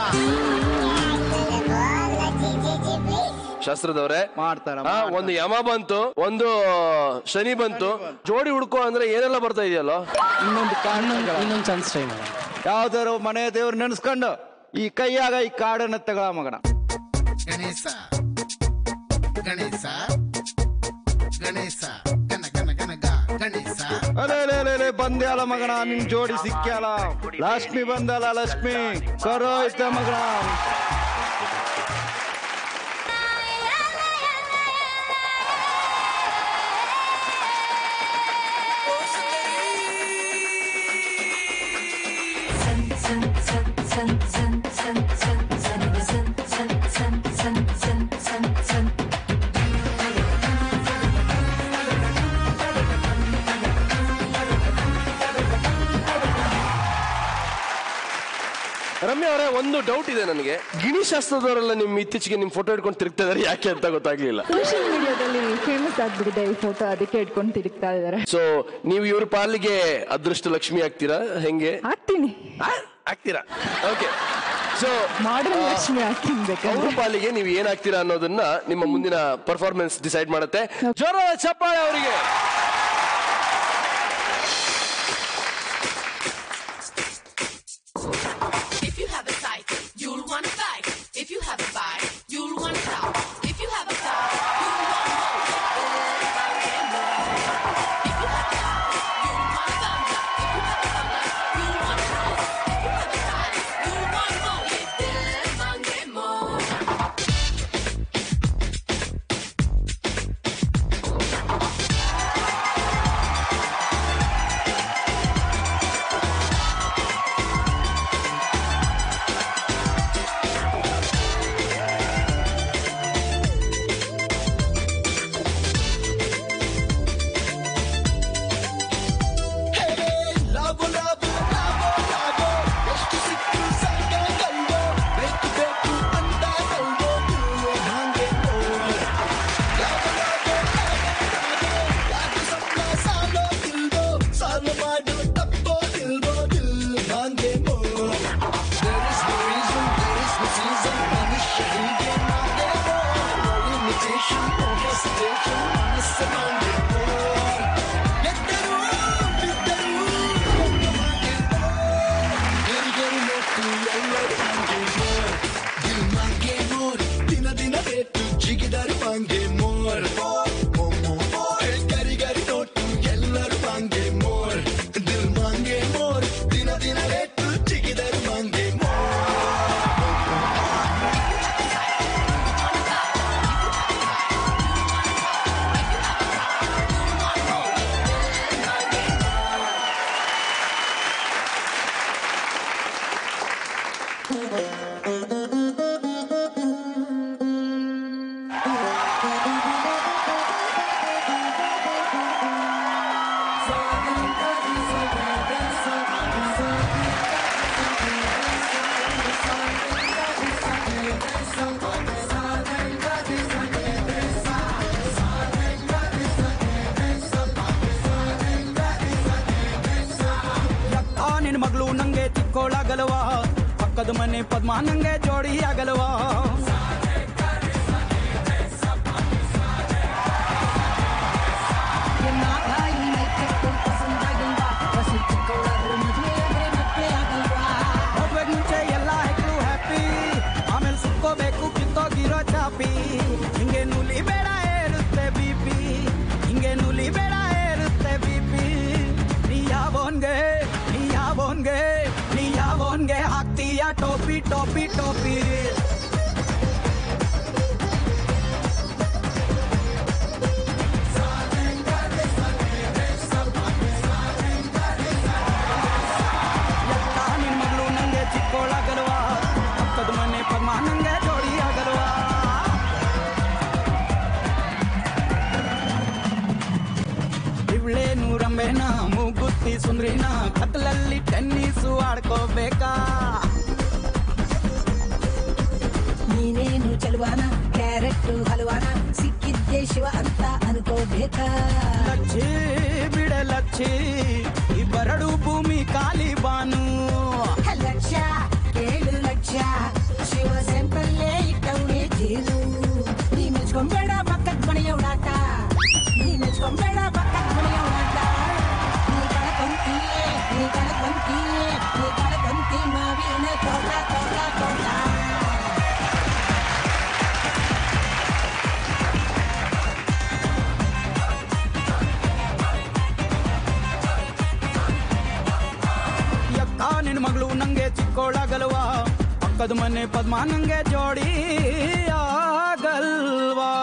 ಶಾಸ್ತ್ರದವ್ರೆ ಮಾಡ್ತಾರ ಆ, ಒಂದು ಯಮ ಬಂತು ಒಂದು ಶನಿ ಬಂತು ಜೋಡಿ ಹುಡ್ಕೋ ಅಂದ್ರೆ ಏನೆಲ್ಲ ಬರ್ತಾ ಇದೆಯಲ್ಲೋ ಇನ್ನೊಂದು ಇನ್ನೊಂದು ಚಾನ್ಸ್ ಟ್ರೈ ಮಾಡೋಣ ಯಾವ್ದಾರು ಮನೆ ದೇವ್ರು ನೆನ್ಸ್ಕೊಂಡು ಈ ಕೈಯಾಗ ಈ ಕಾಡನ್ನ ತಗೊಳ ಮಗನ ಗಣೇಶ ಗಣೇಶ ಗಣೇಶ ಗಣ ಗಣ ಗಣ ಗ ಗಣೇಶ ಅಲೆ ಅಲೆ ಅಲೆ ಅಲೆ ಬಂದ್ಯಾಲ ಮಗನ ನಿನ್ ಜೋಡಿ ಸಿಕ್ಕ್ಯಾಲ ಲಕ್ಷ್ಮಿ ಬಂದಲ್ಲ ಲಕ್ಷ್ಮಿ ಕರೋ ಐತ ಮಗನ ರಮ್ಯ ಅವರೇ ಒಂದು ಡೌಟ್ ಇದೆ ನನಗೆ ಗಿಣಿಶಾಸ್ತ್ರದವರೆಲ್ಲ ನಿಮ್ ಇತ್ತೀಚೆಗೆ ನಿಮ್ ಫೋಟೋ ಹಿಡ್ಕೊಂಡು ತಿರುಗ್ತಾ ಇದಾರೆ ಯಾಕೆ ಅಂತ ಗೊತ್ತಾಗ್ಲಿಲ್ಲ ಸೋಷಿಯಲ್ ಮೀಡಿಯಾದಲ್ಲಿ ಫೇಮಸ್ ಆಗ್ಬಿಟ್ಟಿದೆ ಈ ಫೋಟೋ ಅದಕ್ಕೆ ಇಟ್ಕೊಂಡು ತಿರುಗ್ತಾ ಇದ್ದಾರೆ ಸೊ ನೀವು ಇವ್ರ ಪಾಲಿಗೆ ಅದೃಷ್ಟ ಲಕ್ಷ್ಮಿ ಆಗ್ತೀರಾ ಹೆಂಗೆ ಆಗ್ತೀನಿ ಆಗ್ತೀರಾ ಓಕೆ ಸೊ ಮಾಡರ್ನ್ ಲಕ್ಷ್ಮಿ ಆಗ್ತೀನಿ ಅವ್ರ ಪಾಲಿಗೆ ನೀವು ಏನಾಗ್ತೀರಾ ಅನ್ನೋದನ್ನ ನಿಮ್ಮ ಮುಂದಿನ ಪರ್ಫಾರ್ಮೆನ್ಸ್ ಡಿಸೈಡ್ ಮಾಡುತ್ತೆ ಜೋರ ಚಪ್ಪಾಳೆ ಅವರಿಗೆ competition. Game on, game on. No limitation, no hesitation. Honest among them more. ಎದ್ದರು, ಬಿದ್ದರು, ಗರಿಗರಿ ನೋಟು ಎಲ್ಲರೂ ಹಂಗೆ ಮೋರ್. ದಿಲ್ ಮಾಂಗೆ ಮೋರ್. ದಿನ ದಿನ ರೇಟು ಜಿಗಿದರು ಹಂಗೆ ಮೋರ್ ಏ, ಗರಿ ಗರಿ ನೋಟು ಎಲ್ಲರೂ ಹಂಗೆ ಮೋರ್ ದಿಲ್ ಮಾಂಗೆ ಮೋರ್ ದಿನ ದಿನ ರೇಟು ಜಿಗಿದರು ಹಂಗೆ ಆ ನಿನ್ ಮಗಳು ನಂಗೆ ಚಿಕ್ಕೋಳಾಗಲ್ವಾ ಪಕ್ಕದ ಮನೆ ಪದ್ಮ ನಂಗೆ ಜೋಡಿ ಆಗಲ್ವಾ ಮದ್ವೆಗ್ ಮುಂಚೆ ಎಲ್ಲ ಹೆಕ್ಳು ಹ್ಯಾಪಿ ಆಮೇಲೆ ಸುಕ್ಕೋಬೇಕು ಕಿತ್ತೋಗಿರೋ ಚಾಪಿ ಹಿಂಗೆ ನುಲಿ ಬೇಡ ಏರುತ್ತೆ ಬಿಪಿ ಹಿಂಗೆ ನುಲಿ ಬೇಡ ಏರುತ್ತೆ ಬಿಪಿ ನೀ ಯಾವೋನ್ಗೆ ನೀ ಯಾವೋನ್ಗೆ ನೀ ಯಾವೋನ್ಗೆ ಹಾಕ್ತೀಯ ಟೋಪಿ ಟೋಪಿ ಟೋಪಿ ಎತ್ತ ನಿನ್ ಮಗಳು ನಂಗೆ ಚಿಕ್ಕೋಳಾಗಲ್ವಾ ಪಕ್ಕದ ಮನೆ ಪದ್ಮ ನಂಗೆ ಜೋಡಿ ಆಗಲ್ವಾ ಇವಳೇ ನೂರಂಬೆನ ಮೂಗುತ್ತಿ ಸುಂದ್ರಿನ ಕತ್ಲಲ್ಲಿ ಟೆನ್ನಿಸು ಆಡ್ಕೋಬೇಕಾ ನೀನೇನು ಚಲುವಾನ ಕ್ಯಾರೆಟ್ ಹಲವಾನ ಸಿಕ್ಕಿದ್ದೆ ಶಿವ ಅಂತ ಅನ್ಕೋಬೇಕಾ ಲಚ್ಚಿ ಬಿಡ ಲಚ್ಚಿ ಇಬ್ಬರಡು ಭೂಮಿ ಖಾಲಿ ಬಾನು ಲಕ್ಷ ಏಳು ಲಕ್ಷ ಶಿವ ಸೆಂಪಲ್ಲೇ ಇಟ್ಟವನೇ ಜೇನು ನೀ ಮೆಚ್ಕೊಂಬೇಡ ಪಕ್ಕದ ಮನೆಯ ಉಡಾಟ ನೀ ಮೆಚ್ಕೊಂಬೇಡ ಪಕ್ಕದ ಮನೆಯ ಉಡಾಟ ನೀ ಕಳಕೊಂತೀಯೇ ನೀ ಕಳಕೊಂತೀಯೇ ನೀ ಕಳಕೊಂತಿ ಮಾವಿನ ತೋಟ ತೋಟ ತೋಟ ಯಕ್ಕ ನಿನ್ ಮಗಳು ನಂಗೆ ಚಿಕ್ಕೋಳಾಗಲ್ವಾ ಪಕ್ಕದ ಮನೆ ಪದ್ಮ ನಂಗೆ ಜೋಡಿ ಆಗಲ್ವಾ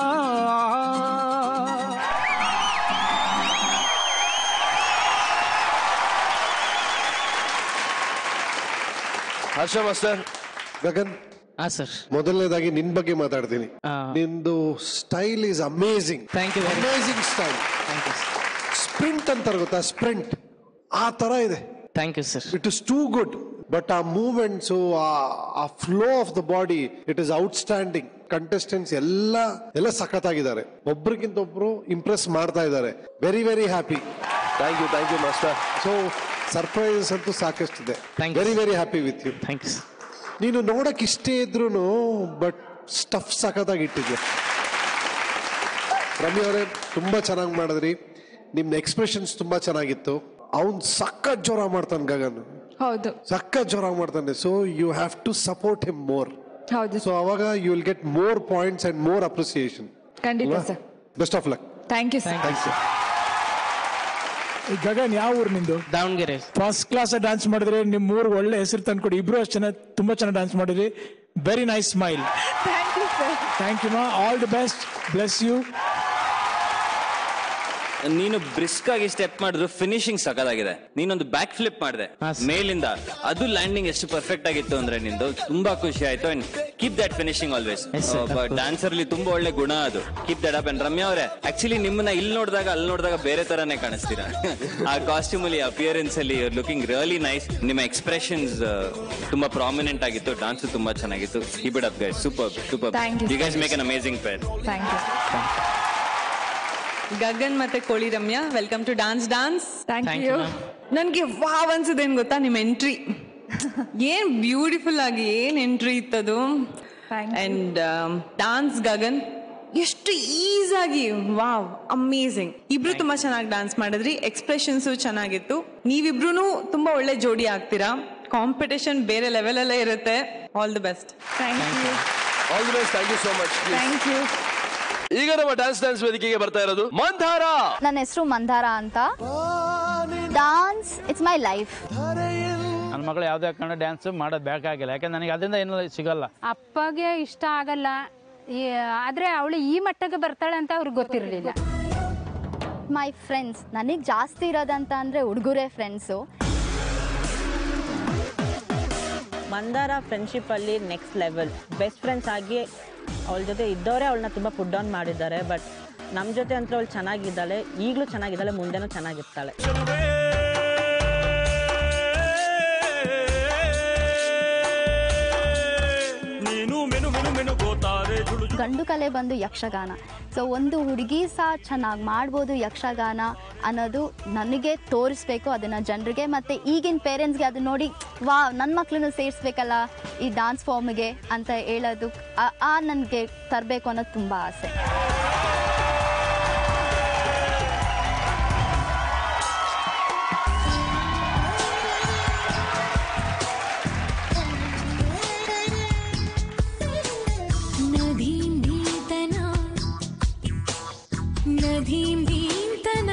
ಹರ್ಷ ಮಾಸ್ಟರ್ ಗಗನ್ ಹಾ ಸರ್ ಮೊದಲನೇದಾಗಿ ನಿನ್ ಬಗ್ಗೆ ಮಾತಾಡ್ತೀನಿ ನಿಂದು style is amazing thank you amazing style sprint ಅಂತಾರೆ ಗೊತ್ತಾ ಸ್ಪ್ರಿಂಟ್ ಆ ತರ ಇದೆ thank you sir it is too good but ಆ ಮೂವ್ಮೆಂಟ್ಸ್ ಆ flow of the body it is outstanding contestants ಎಲ್ಲ ಎಲ್ಲ ಸಖತ್ತಾಗಿದ್ದಾರೆ ಒಬ್ರಿಗಿಂತ ಒಬ್ರು ಇಂಪ್ರೆಸ್ ಮಾಡ್ತಾ ಇದ್ದಾರೆ very very happy thank you thank you master so surprises ಅಂತೂ ಸಾಕಷ್ಟಿದೆ very very happy with you thank you ನೀನು ನೋಡಕ್ ಇಷ್ಟೇ ಇದ್ರು ಬಟ್ ಸ್ಟಫ್ ಸಖತ್ತಾಗಿ ಇಟ್ಟಿದ್ಯಾ ರಮ್ಯ ಅವರೇ ತುಂಬಾ ಚೆನ್ನಾಗಿ ಮಾಡಿದ್ರಿ ನಿಮ್ ಎಕ್ಸ್ಪ್ರೆಷನ್ಸ್ ತುಂಬಾ ಚೆನ್ನಾಗಿತ್ತು ಅವ್ನ್ ಸಖತ್ ಜ್ವರ ಮಾಡ್ತಾನೆ ಗಗನ್ ಹೌದು ಸಖತ್ ಜ್ವರ ಮಾಡ್ತಾನೆ so you have to support him more ಹೌದು ಸೊ ಅವಾಗ you will get more points and more appreciation ಖಂಡಿತ sir best of luck thank you sir ಈ ಗಗನ್ ಯಾವ ಊರು ನಿಂದು ದಾವಣಗೆರೆ ಫಸ್ಟ್ ಕ್ಲಾಸ್ ಡ್ಯಾನ್ಸ್ ಮಾಡಿದ್ರೆ ನಿಮ್ ಊರಿಗೆ ಒಳ್ಳೆ ಹೆಸರು ತಂದ್ಕೊಡಿ ಇಬ್ರು ಅಷ್ಟು ಚೆನ್ನಾಗಿ ತುಂಬಾ ಚೆನ್ನಾಗಿ ಡ್ಯಾನ್ಸ್ ಮಾಡಿದ್ರಿ very nice smile thank you sir thank you ma'am all the best bless you ನೀನು ಬ್ರಿಸ್ಕ್ ಆಗಿ ಸ್ಟೆಪ್ ಮಾಡಿದ್ರು ಫಿನಿಶಿಂಗ್ ಸಕಲಾಗಿದೆ ನೀನೊಂದು ಬ್ಯಾಕ್ ಫ್ಲಿಪ್ ಮಾಡಿದೆ ಮೇಲಿಂದ ಅದು ಲ್ಯಾಂಡಿಂಗ್ ಎಷ್ಟು ಪರ್ಫೆಕ್ಟ್ ಆಗಿತ್ತು ಅಂದ್ರೆ ನಿಂದು ತುಂಬಾ ಖುಷಿ ಆಯ್ತು and keep that finishing always dancer ಅಲ್ಲಿ ತುಂಬಾ ಒಳ್ಳೆ ಗುಣ ಅದು keep that up and Ramya ಅವರೇ ಆಕ್ಚುಲಿ ನಿಮ್ಮನ್ನ ಇಲ್ಲಿ ನೋಡಿದಾಗ ಅಲ್ಲಿ ನೋಡಿದಾಗ ಬೇರೆ ತರಾನೇ ಕಾಣಿಸ್ತೀರಾ ಆ ಕಾಸ್ಟ್ಯೂಮ್ ಅಲ್ಲಿ ಅಪಿಯರೆನ್ಸ್ ಅಲ್ಲಿ ಲುಕಿಂಗ್ ರಿಯಲಿ ನೈಸ್ ನಿಮ್ಮ ಎಕ್ಸ್ಪ್ರೆಷನ್ಸ್ ತುಂಬಾ ಪ್ರಾಮಿನೆಂಟ್ ಆಗಿತ್ತು ಡಾನ್ಸ್ ತುಂಬಾ ಚೆನ್ನಾಗಿತ್ತು keep it up guys super super Thank you, you guys sir. Make an amazing pair thank you Gagan ಮತ್ತೆ ಕೋಳಿ Ramya welcome to dance dance thank Thank you you, ma'am. ನನ್ಗೆ wow ಅನ್ಸುದೇನ್ ಗೊತ್ತಾ ನಿಮ್ಮ ಎಂಟ್ರಿ ಏನ್ ಬ್ಯೂಟಿಫುಲ್ ಆಗಿ ಏನ್ ಎಂಟ್ರಿ ಇತ್ತದು ಅಂಡ್ ಡಾನ್ಸ್ ಗಗನ್ ಎಷ್ಟು ಈಸಾಗಿ ವಾವ್ ಅಮೇಸಿಂಗ್ ಇಬ್ರು ತುಂಬಾ ಚೆನ್ನಾಗಿ ಡಾನ್ಸ್ ಮಾಡಿದ್ರಿ ಎಕ್ಸ್ಪ್ರೆಷನ್ಸ್ ಚೆನ್ನಾಗಿತ್ತು ನೀವಿಬ್ರು ತುಂಬಾ ಒಳ್ಳೆ ಜೋಡಿ ಆಗ್ತೀರಾ ಕಾಂಪಿಟೇಷನ್ ಬೇರೆ ಲೆವೆಲ್ ಅಲ್ಲೇ ಇರುತ್ತೆ all the best thank you all the best thank you so much thank you ಈಗ ನಮ್ಮ ಡ್ಯಾನ್ಸ್ ಡ್ಯಾನ್ಸ್ ವೇದಿಕೆಗೆ ಬರ್ತಾ ಇರೋದು ಮಂಧಾರ ನನ್ನ ಹೆಸರು ಮಂದಾರ ಅಂತ ಡಾನ್ಸ್ ಇಟ್ಸ್ ಮೈ ಲೈಫ್ ನನ್ನ ಮಗಳು ಯಾವುದೇ ಕನ್ನಡ ಡ್ಯಾನ್ಸ್ ಮಾಡೋದು ಬೇಕಾಗಿಲ್ಲ ಯಾಕಂದ್ರೆ ನನಗೆ ಅದರಿಂದ ಏನೂ ಸಿಗಲ್ಲ ಅಪ್ಪಗೆ ಇಷ್ಟ ಆಗಲ್ಲ ಈ- ಆದ್ರೆ ಅವಳು ಈ ಮಟ್ಟಕ್ಕೆ ಬರ್ತಾಳೆ ಅಂತ ಅವ್ರಿಗೆ ಗೊತ್ತಿರಲಿಲ್ಲ ಮೈ ಫ್ರೆಂಡ್ಸ್ ನನಗೆ ಜಾಸ್ತಿ ಇರೋದಂತ ಅಂದರೆ ಹುಡುಗರೇ ಫ್ರೆಂಡ್ಸು ಮಂದಾರ ಫ್ರೆಂಡ್ಶಿಪ್ ಅಲ್ಲಿ ನೆಕ್ಸ್ಟ್ ಲೆವೆಲ್ ಬೆಸ್ಟ್ ಫ್ರೆಂಡ್ಸ್ ಆಗಿ ಅವಳ ಜೊತೆ ಇದ್ದವರೇ ಅವಳನ್ನ ತುಂಬ ಪುಡ್ ಡೌನ್ ಮಾಡಿದ್ದಾರೆ ಬಟ್ ನಮ್ಮ ಜೊತೆ ಅಂತೂ ಅವಳು ಚೆನ್ನಾಗಿದ್ದಾಳೆ ಈಗಲೂ ಚೆನ್ನಾಗಿದ್ದಾಳೆ ಮುಂದೆನೂ ಚೆನ್ನಾಗಿರ್ತಾಳೆ ನೀನು ಮೆನು ಮೆನು ಮೆನು ಗೋತಾರೆ ಜುಳು ಗಂಡು ಕಲೆ ಬಂದು ಯಕ್ಷಗಾನ ಸೊ ಒಂದು ಹುಡುಗಿ ಸಹ ಚೆನ್ನಾಗಿ ಮಾಡ್ಬೋದು ಯಕ್ಷಗಾನ ಅನ್ನೋದು ನನಗೆ ತೋರಿಸ್ಬೇಕು ಅದನ್ನು ಜನರಿಗೆ ಮತ್ತು ಈಗಿನ ಪೇರೆಂಟ್ಸ್ಗೆ ಅದು ನೋಡಿ ವಾ ನನ್ನ ಮಕ್ಳನ್ನು ಸೇರಿಸ್ಬೇಕಲ್ಲ ಈ ಡಾನ್ಸ್ ಫಾರ್ಮ್ಗೆ ಅಂತ ಹೇಳೋದು ಆ- ಆ ನನಗೆ ತರಬೇಕು ಅನ್ನೋದು ತುಂಬ ಆಸೆ ನದೀಂ ದೀಂತನ ನದೀಂ ದೀಂತನ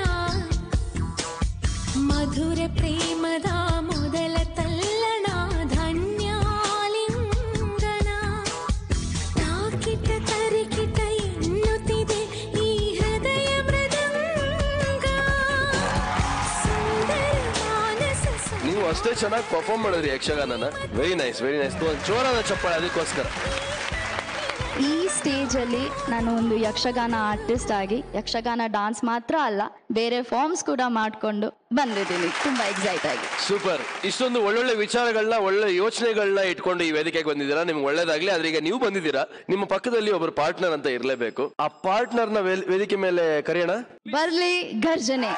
ಮಧುರ ಪ್ರೇಮದ ಮೊದಲ ತಲ್ಲಣ ಧನ್ಯಾಲಿಂಗನ ತಾಕಿಟ ತರಿಕಿಟ ಎನ್ನುತ್ತಿದೆ ಈ ಹೃದಯ ಮೃದಂಗ ಸುಂದರ ಮಾನಸ ನೀವು ಅಷ್ಟೇ ಚೆನ್ನಾಗಿ ಪರ್ಫಾರ್ಮ್ ಮಾಡಿದ್ರಿ ಯಕ್ಷಗಾನನ ವೆರಿ ನೈಸ್ ವೆರಿ ನೈಸ್ ಜೋರಾದ ಚಪ್ಪಾಳೆ ಅದಕ್ಕೋಸ್ಕರ ಈ ಸ್ಟೇಜಲ್ಲಿ ನಾನು ಒಂದು ಯಕ್ಷಗಾನ ಆರ್ಟಿಸ್ಟ್ ಆಗಿ ಯಕ್ಷಗಾನ ಡಾನ್ಸ್ ಮಾತ್ರ ಅಲ್ಲ ಬೇರೆ ಫಾರ್ಮ್ಸ್ ಕೂಡ ಮಾಡಿಕೊಂಡು ಬಂದಿದ್ದೀನಿ ತುಂಬ ಎಕ್ಸೈಟ್ ಆಗಿ ಸೂಪರ್ ಇಷ್ಟೊಂದು ಒಳ್ಳೊಳ್ಳೆ ವಿಚಾರಗಳನ್ನ ಒಳ್ಳೆ ಯೋಚನೆಗಳನ್ನ ಇಟ್ಕೊಂಡು ಈ ವೇದಿಕೆಗೆ ಬಂದಿದ್ದೀರಾ ನಿಮ್ಗೆ ಒಳ್ಳೇದಾಗ್ಲಿ ಆದ್ರೆ ಈಗ ನೀವು ಬಂದಿದ್ದೀರಾ ನಿಮ್ಮ ಪಕ್ಕದಲ್ಲಿ ಒಬ್ಬರು ಪಾರ್ಟ್ನರ್ ಅಂತ ಇರಲೇಬೇಕು ಆ ಪಾರ್ಟ್ನರ್ ನ ವೇಲ್- ವೇದಿಕೆ ಮೇಲೆ ಕರೆಯೋಣ ಬರ್ಲಿ ಗರ್ಜನೆ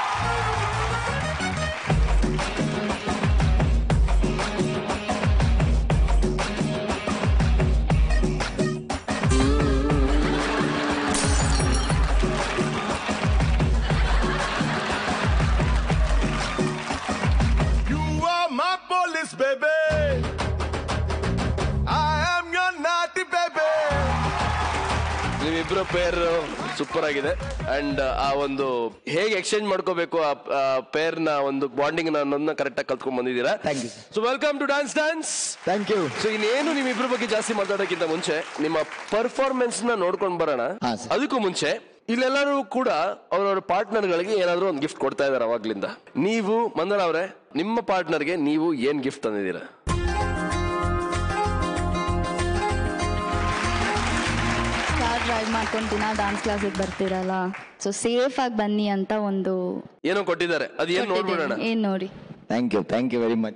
You are my police, baby. I am your naughty baby. ನಿಮ್ಮಿಬ್ಬರ ಪೇರ್ ಸೂಪರ್ ಆಗಿದೆ ಅಂಡ್ ಆ ಒಂದು ಹೇಗೆ ಎಕ್ಸ್ಚೇಂಜ್ ಮಾಡ್ಕೋಬೇಕು ಆ ಪೇರ್ ನ ಒಂದು ಬಾಂಡಿಂಗ್ ಅನ್ನೋದನ್ನ ಕರೆಕ್ಟ್ ಆಗಿ ಕಲ್ತ್ಕೊಂಡ್ ಬಂದಿದ್ದೀರಾ thank you so welcome to dance dance thank you so ಇನ್ನೇನು ನಿಮ್ಮಿಬ್ಬರ ಬಗ್ಗೆ ಜಾಸ್ತಿ ಮಾತಾಡೋಕ್ಕಿಂತ ಮುಂಚೆ ನಿಮ್ಮ ಪರ್ಫಾರ್ಮೆನ್ಸ್ ನ ನೋಡ್ಕೊಂಡ್ ಬರೋಣ ಅದಕ್ಕೂ ಮುಂಚೆ ಇಲ್ಲೆಲ್ಲರೂ ಕೂಡ ಅವ್ರವ್ರ ಪಾರ್ಟ್ನರ್ ಗಳಿಗೆ ಏನಾದ್ರು ಒಂದು ಗಿಫ್ಟ್ ಕೊಡ್ತಾ ಇದಾರೆ ಅವಾಗ್ಲಿಂದ ನೀವು ಮಂದರ ಅವರೇ ನಿಮ್ಮ ಪಾರ್ಟ್ನರ್ಗೆ ನೀವು ಏನ್ ಗಿಫ್ಟ್ ತಂದಿದ್ದೀರಾ ಕಾರ್ ಡ್ರೈವ್ ಮಾಡ್ಕೊಂಡು ದಿನ ಡಾನ್ಸ್ ಕ್ಲಾಸಿಗೆ ಬರ್ತೀರಲ್ಲ ಸೊ ಸೇಫ್ ಆಗಿ ಬನ್ನಿ ಅಂತ ಒಂದು ಏನೋ ಕೊಟ್ಟಿದ್ದಾರೆ ಅದು ಏನ್ ನೋಡ್ಬಿಡೋಣ ಏನ್ ನೋಡಿ thank you thank you very much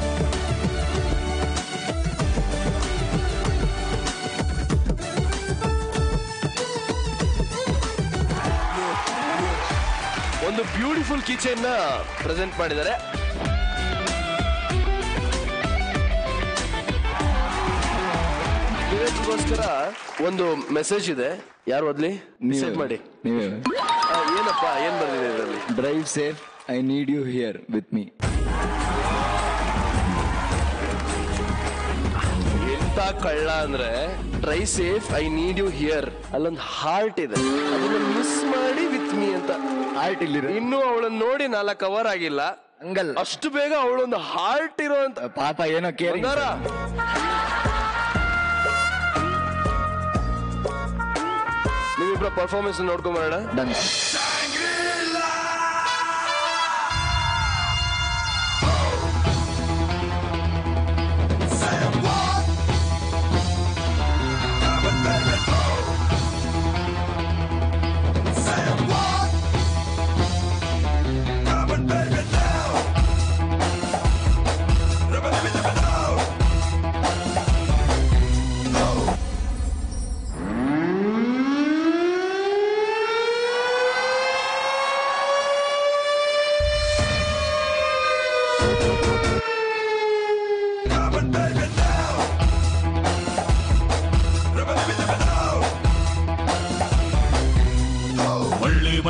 ಒಂದು ಬ್ಯೂಟಿಫುಲ್ ಕಿಚನ್ ನ ಪ್ರೆಸೆಂಟ್ ಮಾಡಿದ್ದಾರೆ ವಿವೇಕ್ಗೋಸ್ಕರ ಒಂದು ಮೆಸೇಜ್ ಇದೆ ಯಾರು ಓದ್ಲಿ ಮೆಸೇಜ್ ಮಾಡಿ ನೀವೇ ಆ, ಏನಪ್ಪ ಏನ್ ಬರ್ದಿದೆ ಇದರಲ್ಲಿ drive safe I need you here with me ಎಂತ ಕಳ್ಳ ಅಂದ್ರೆ drive safe I need you here ಅಲ್ಲೊಂದು ಹಾರ್ಟ್ ಇದೆ ಅದನ್ನ ಮಿಸ್ ಮಾಡಿ ವಿತ್ ಮೀ ಅಂತ ಹಾರ್ಟ್ ಇಲ್ಲಿ ಇನ್ನು ಅವಳನ್ನ ನೋಡಿ ನಾಲ್ಕು ಅವರ್ ಆಗಿಲ್ಲ ಹಂಗಲ್ಲ ಅಷ್ಟು ಬೇಗ ಅವಳೊಂದು ಹಾರ್ಟ್ ಇರುವಂತ ಪಾಪ ಏನೋ ಕೇರಿಂಗ್ ಬಂಗಾರ ನೀವಿಬ್ರ ಪರ್ಫಾರ್ಮೆನ್ಸ್ ನೋಡ್ಕೊಂಡ್ ಬರೋಣ ಡನ್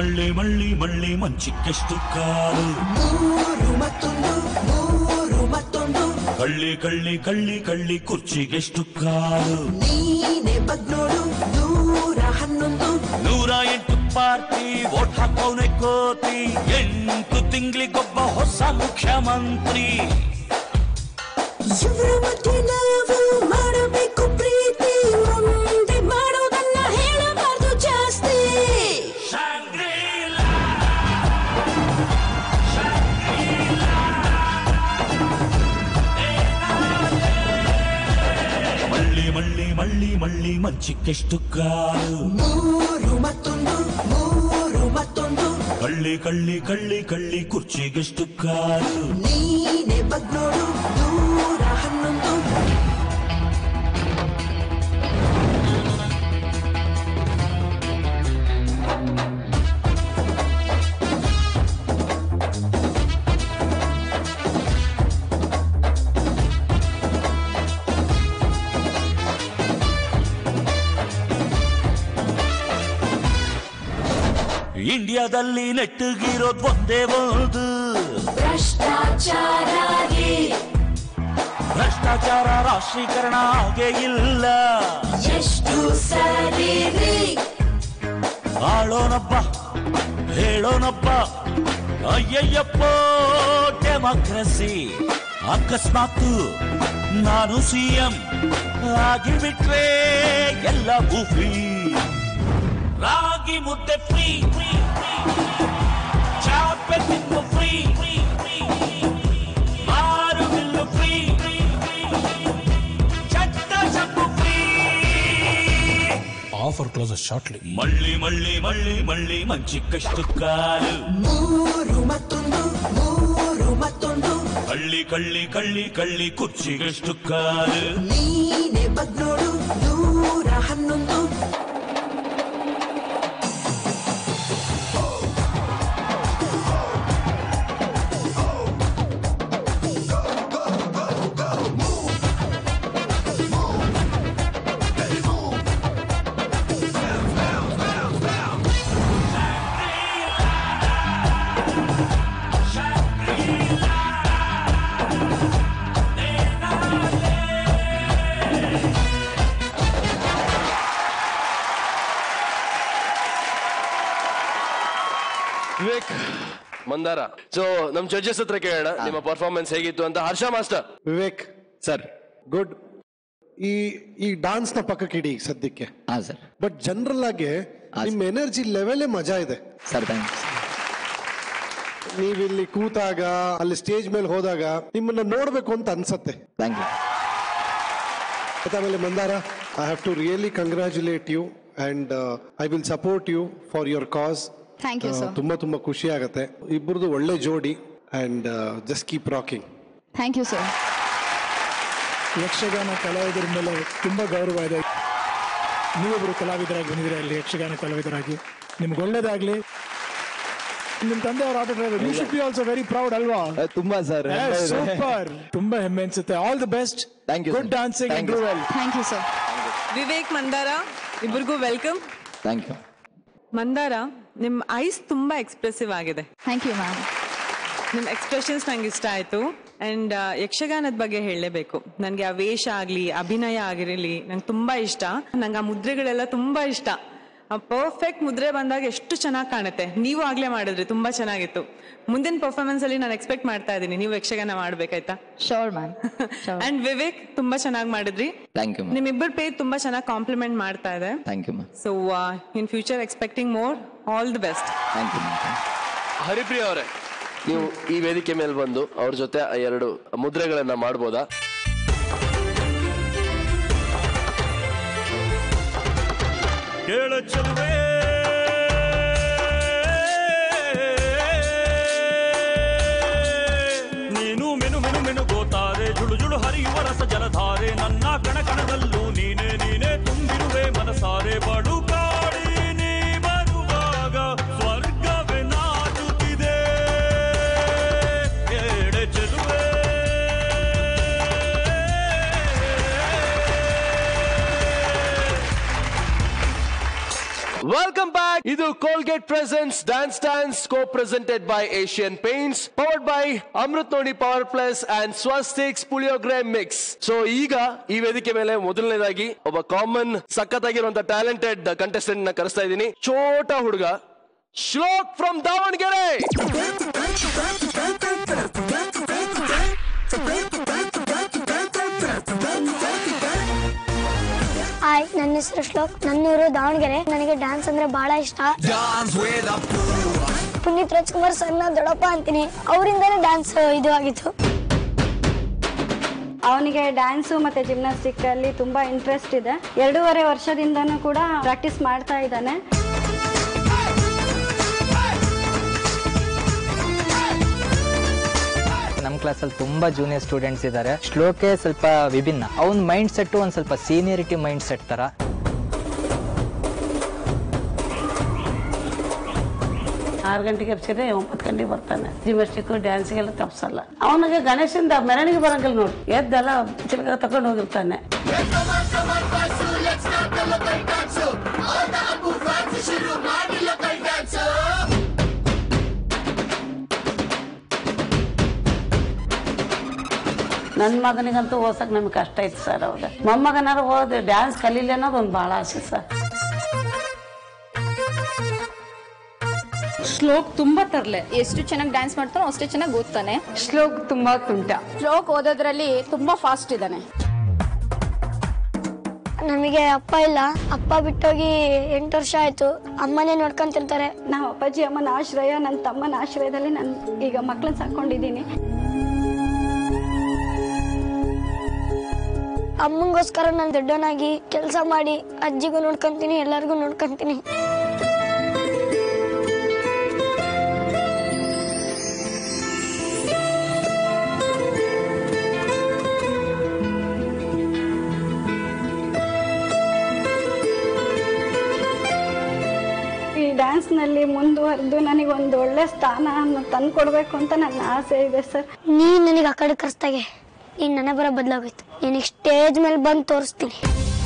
ಮಳ್ಳಿ ಮಳ್ಳಿ ಮಳ್ಳಿ ಮಂಚಿಕ್ಕೆಷ್ಟು ಕಾಲು ಮೂರು ಮತ್ತೊಂದು ಮೂರು ಮತ್ತೊಂದು ಕಳ್ಳಿ ಕಳ್ಳಿ ಕಳ್ಳಿ ಕಳ್ಳಿ ಕುರ್ಚಿಗೆಷ್ಟು ಕಾಲು ನೀನೆ ಬಗ್ನೋಡು ನೂರ ಹನ್ನೊಂದು ನೂರ ಎಂಟು ಪಾರ್ಟಿ ಓಟ್ ಹಾಕೋನೆ ಕೋತಿ ಎಂಟು ತಿಂಗಳಿಗೊಬ್ಬ ಹೊಸ ಮುಖ್ಯಮಂತ್ರಿ ಇವರ ಮಧ್ಯೆ ನಾವು ಮಾಡಬೇಕು ಪ್ರೀತಿ ಮುಂದೆ ಮಾಡೋದನ್ನ ಹೇಳಬಾರ್ದು ಜಾಸ್ತಿ ಮಳ್ಳಿ ಮಳ್ಳಿ ಮಳ್ಳಿ ಮಳ್ಳಿ ಮಂಚಿಕ್ಕೆಷ್ಟು ಕಾಲು ಮೂರು ಮತ್ತೊಂದು ಮೂರು ಮತ್ತೊಂದು ಕಳ್ಳಿ ಕಳ್ಳಿ ಕಳ್ಳಿ ಕಳ್ಳಿ ಕುರ್ಚಿಗೆಷ್ಟು ಕಾಲು ನೀನೆ ಬಗ್ನೋಡು ನೂರ ಹನ್ನೊಂದು ಇಂಡಿಯಾದಲ್ಲಿ ನೆಟ್ಟಗಿರೋದ್ ಒಂದೇ ಒಂದು ಭ್ರಷ್ಟಾಚಾರ ಭ್ರಷ್ಟಾಚಾರ ರಾಷ್ಟ್ರೀಕರಣ ಹಾಗೆ ಇಲ್ಲ ಎಷ್ಟು ಸರಿ ರೀ ಆಳೋನಬ್ಬ ಹೇಳೋನಬ್ಬ ಅಯ್ಯಯ್ಯಪ್ಪ ಡೆಮೋಕ್ರಸಿ ಅಕಸ್ಮಾತ್ ನಾನು ಸಿಎಂ ಆಗಿಬಿಟ್ರೆ ಎಲ್ಲ ಬೂಫಿ ರಾಗಿ ಮುದ್ದೆ ಫ್ರೀ ಚಾಪೆ ತಿನ್ನು ಫ್ರೀ ಮಾರು ಬಿಲ್ಲು ಫ್ರೀ ಚಟ್ಟ ಚಪ್ಪು ಫ್ರೀ Offer closes shortly. ಮಳ್ಳಿ ಮಳ್ಳಿ ಮಳ್ಳಿ ಮಳ್ಳಿ ಮಂಚಿಕ್ಕಷ್ಟು ಕಾಲು ಮೂರು ಮತ್ತೊಂದು ಮೂರು ಮತ್ತೊಂದು ಕಳ್ಳಿ ಕಳ್ಳಿ ಕಳ್ಳಿ ಕಳ್ಳಿ ಕುರ್ಚಿಗೆಷ್ಟು ಕಾಲು ನೀನೆ ಬಗ್ನೋಡು ನೂರ ಹನ್ನೊಂದು ವಿವೇಕ್ ಮಂದಾರ ಸೊ ನಮ್ ಜಡ್ಜಸ್ ಹತ್ರ ಕೇಳೋಣ ನಿಮ್ಮ ಪರ್ಫಾರ್ಮೆನ್ಸ್ ಹೇಗಿತ್ತು ಅಂತ Harsha master Vivek sir good ಈ ಈ ಡಾನ್ಸ್ ನ ಪಕ್ಕಕ್ಕೆ ಇಡಿ ಈಗ ಸದ್ಯಕ್ಕೆ ಹಾ ಸರ್ ಬಟ್ ಜನರಲ್ ಆಗಿ ನಿಮ್ಮ ಎನರ್ಜಿ ಲೆವೆಲೇ ಮಜಾ ಇದೆ ಸರ್ ಥ್ಯಾಂಕ್ಸ್ ನೀವಿಲ್ಲಿ ಕೂತಾಗ ಅಲ್ಲಿ ಸ್ಟೇಜ್ ಮೇಲೆ ಹೋದಾಗ ನಿಮ್ಮನ್ನ ನೋಡ್ಬೇಕು ಅಂತ ಅನ್ಸತ್ತೆ ಥ್ಯಾಂಕ್ ಯು ಮತ್ತೆ ಆಮೇಲೆ Mandara I have to really congratulate you and I will support you for your cause Thank you, sir. ತುಂಬಾ ತುಂಬಾ ಖುಷಿ ಆಗತ್ತೆ ಇಬ್ಬರದು ಒಳ್ಳೆ ಜೋಡಿ and just keep rocking thank you sir Yakshagana ಕಲಾವಿದರ ಮೇಲೆ ತುಂಬಾ ಗೌರವ ಇದೆ ನೀವೊಬ್ಬರು ಕಲಾವಿದರಾಗಿ ಬಂದಿದ್ದೀರಾ ಇಲ್ಲಿ ಯಕ್ಷಗಾನ ಕಲಾವಿದರಾಗಿ ನಿಮ್ಗೆ ಒಳ್ಳೇದಾಗ್ಲಿ ನಿಮ್ ತಂದೆ ಅವ್ರ auto driver you should be also very proud ಅಲ್ವಾ ತುಂಬಾ ಸರ್ ಸೂಪರ್ ತುಂಬಾ ಹೆಮ್ಮೆ ಅನ್ಸುತ್ತೆ all the best Thank you, good sir. Dancing Thank and you, well thank you sir Vivek Mandara ಇಬ್ಬರಿಗೂ ವೆಲ್ಕಮ್ ಥ್ಯಾಂಕ್ ಯು ಮಂದಾರ ನಿಮ್ಮ ಐಸ್ ತುಂಬಾ ಎಕ್ಸ್ಪ್ರೆಸಿವ್ ಆಗಿದೆ ಥ್ಯಾಂಕ್ ಯು ಮ್ಯಾಮ್ ನಿಮ್ಮ ಎಕ್ಸ್ಪ್ರೆಷನ್ಸ್ ನಂಗೆ ಇಷ್ಟ ಆಯ್ತು ಅಂಡ್ ಯಕ್ಷಗಾನದ ಬಗ್ಗೆ ಹೇಳಲೇಬೇಕು ನನಗೆ ಆ ವೇಷ ಆಗಲಿ ಅಭಿನಯ ಆಗಿರಲಿ ನಂಗೆ ತುಂಬಾ ಇಷ್ಟ ನಂಗೆ ಆ ಮುದ್ರೆಗಳೆಲ್ಲ ತುಂಬಾ ಇಷ್ಟ ಆ ಪರ್ಫೆಕ್ಟ್ ಮುದ್ರೆ ಬಂದಾಗ ಎಷ್ಟು ಚೆನ್ನಾಗಿ ಕಾಣುತ್ತೆ ನೀವು ಆಗ್ಲೇ ಮಾಡಿದ್ರಿ ತುಂಬಾ ಚೆನ್ನಾಗಿತ್ತು ಮುಂದಿನ ಪರ್ಫಾರ್ಮೆನ್ಸ್ ಅಲ್ಲಿ ನಾನು ಎಕ್ಸ್ಪೆಕ್ಟ್ ಮಾಡ್ತಾ ಇದ್ದೀನಿ ನೀವು ಯಕ್ಷಗಾನ ಮಾಡ್ಬೇಕಾಯ್ತಾ ಶೋರ್ ಮ್ಯಾಮ್ ಅಂಡ್ ವಿವೇಕ್ ತುಂಬಾ ಚೆನ್ನಾಗಿ ಮಾಡಿದ್ರಿ ಥ್ಯಾಂಕ್ ಯು ನಿಮ್ಮಿಬ್ಬರ ಪೇರ್ ತುಂಬಾ ಚೆನ್ನಾಗಿ ಕಾಂಪ್ಲಿಮೆಂಟ್ ಮಾಡ್ತಾ ಇದೆ thank you ma'am so in future expecting more all the best thank you ma'am Haripriya ಅವರೇ ನೀವು ಈ ವೇದಿಕೆ ಮೇಲೆ ಬಂದು ಅವ್ರ ಜೊತೆ ಆ ಎರಡು ಮುದ್ರೆಗಳನ್ನ ಮಾಡ್ಬೋದಾ ಕೇಳ ಚೆಲುವೆ ನೀನು ಮೆನು ಮೆನು ಮೆನು ಗೋತಾರೆ ಜುಳು ಜುಳು ಹರಿಯುವ ರಸ ಜಲಧಾರೆ ನನ್ನ ಕಣ ಕಣದಲ್ಲೂ ನೀನೆ ನೀನೆ ತುಂಬಿರುವೆ ಮನಸಾರೆ ಬಡು ಕಾಡಿ ನೀ ಬರುವಾಗ ಸ್ವರ್ಗವೇ ನಾಚುತ್ತಿದೆ ಕೇಳೆ ಚೆಲುವೆ ವೆಲ್ಕಮ್ ಬ್ಯಾಕ್ ಇದು Colgate presents dance dance co presented by Asian paints powered by Amrit ನೋಡಿ power plus and Swastiks puliyogare mix so ಈಗ ಈ ವೇದಿಕೆ ಮೇಲೆ ಮೊದಲನೇದಾಗಿ ಒಬ್ಬ ಕಾಮನ್ ಸಖತ್ತಾಗಿರುವಂತ ಟ್ಯಾಲೆಂಟೆಡ್ ಕಂಟೆಸ್ಟೆಂಟ್ ನ ಕರೆಸ್ತಾ ಇದ್ದೀನಿ ಚೋಟ ಹುಡುಗ ಶ್ಲೋಕ್ ಫ್ರಮ್ ದಾವಣಗೆರೆ ಹಾಯ್ ನನ್ನ ಹೆಸರು ಶ್ಲೋಕ್ ನನ್ನೂರು ದಾವಣಗೆರೆ ನನಗೆ ಡ್ಯಾನ್ಸ್ ಅಂದ್ರೆ ಬಹಳ ಇಷ್ಟ ಪುನೀತ್ ರಾಜ್ಕುಮಾರ್ ಸಣ್ಣ ದೊಡ್ಡಪ್ಪ ಅಂತೀನಿ ಅವರಿಂದಲೇ ಡ್ಯಾನ್ಸ್ ಇದು ಆಗಿತ್ತು ಅವನಿಗೆ ಡ್ಯಾನ್ಸು ಮತ್ತೆ ಜಿಮ್ನಾಸ್ಟಿಕ್ ಅಲ್ಲಿ ತುಂಬಾ ಇಂಟ್ರೆಸ್ಟ್ ಇದೆ ಎರಡೂವರೆ ವರ್ಷದಿಂದನೂ ಕೂಡ ಪ್ರಾಕ್ಟೀಸ್ ಮಾಡ್ತಾ ಇದ್ದಾನೆ ನಮ್ಮ ಕ್ಲಾಸಲ್ಲಿ ತುಂಬಾ ಜೂನಿಯರ್ ಸ್ಟೂಡೆಂಟ್ಸ್ ಇದ್ದಾರೆ ಶ್ಲೋಕೆ ಸ್ವಲ್ಪ ವಿಭಿನ್ನ ಅವನ ಮೈಂಡ್ ಸೆಟ್ ಒಂದ್ ಸ್ವಲ್ಪ ಸೀನಿಯರಿಟಿ ಮೈಂಡ್ ಸೆಟ್ ತರ ಆರು ಗಂಟೆಗೆ ಎಬ್ಸಿದ್ರೆ ಒಂಬತ್ತು ಗಂಟೆಗೆ ಬರ್ತಾನೆ ಜಿಮ್ನಾಸ್ಟಿಕ್ ಡ್ಯಾನ್ಸಿಗೆಲ್ಲ ತಪ್ಸಲ್ಲ ಅವನಿಗೆ ಗಣೇಶಂದ ಮೆರವಣಿಗೆ ಬರಂಗಿಲ್ಲ ನೋಡಿ ಎದ್ದೆಲ್ಲ ಚಿಲಕ ತಗೊಂಡು ಹೋಗಿರ್ತಾನೆ ನನ್ನ ಮಗನಿಗಂತೂ ಓಸಕ್ ನಮ್ಗೆ ಕಷ್ಟ ಇತ್ತು ಸರ್ ಅವಾಗ ಮೊಮ್ಮಗನಾರು ಹೋದ್ ಡ್ಯಾನ್ಸ್ ಕಲೀಲಿ ಅನ್ನೋದು ಒಂದು ಭಾಳ ಆಸೆ ಸರ್ ಶ್ಲೋಕ್ ತುಂಬಾ ತರ್ಲೆ ಎಷ್ಟು ಚೆನ್ನಾಗಿ ಡ್ಯಾನ್ಸ್ ಮಾಡ್ತಾನೋ ಅಷ್ಟೇ ಚೆನ್ನಾಗಿ ಓದ್ತಾನೆ ಶ್ಲೋಕ್ ತುಂಬಾ ತುಂಟ ಶ್ಲೋಕ್ ಓದೋದ್ರಲ್ಲಿ ತುಂಬಾ ಫಾಸ್ಟ್ ಇದ್ದಾನೆ ನಮಗೆ ಅಪ್ಪ ಇಲ್ಲ ಅಪ್ಪ ಬಿಟ್ಟೋಗಿ ಎಂಟು ವರ್ಷ ಆಯ್ತು ಅಮ್ಮನೇ ನೋಡ್ಕೊಂತಿರ್ತಾರೆ ನಾವು ಅಪ್ಪಾಜಿ ಅಮ್ಮನ ಆಶ್ರಯ ನನ್ನ ತಮ್ಮನ ಆಶ್ರಯದಲ್ಲಿ ನಾನು ಈಗ ಮಕ್ಕಳನ್ನ ಸಾಕೊಂಡಿದ್ದೀನಿ ಅಮ್ಮಂಗೋಸ್ಕರ ನಾನು ದೊಡ್ಡವನಾಗಿ ಕೆಲಸ ಮಾಡಿ ಅಜ್ಜಿಗೂ ನೋಡ್ಕೊಂತೀನಿ ಎಲ್ಲರಿಗೂ ನೋಡ್ಕೊಂತೀನಿ ಈ ಡ್ಯಾನ್ಸ್ನಲ್ಲಿ ಮುಂದುವರೆದು ನನಗೆ ಒಂದು ಒಳ್ಳೆ ಸ್ಥಾನ ತಂದು ಕೊಡಬೇಕು ಅಂತ ನನ್ನ ಆಸೆ ಇದೆ ಸರ್ ನೀ ನನಗೆ ಆ ಕಡೆ ಕರೆಸ್ದಾಗೆ ನೀನ್ ನನ್ನ ಬರೋ ಬದಲಾಗೋಯ್ತು ನಿನಗೆ ಸ್ಟೇಜ್ ಮೇಲೆ ಬಂದು ತೋರಿಸ್ತೀನಿ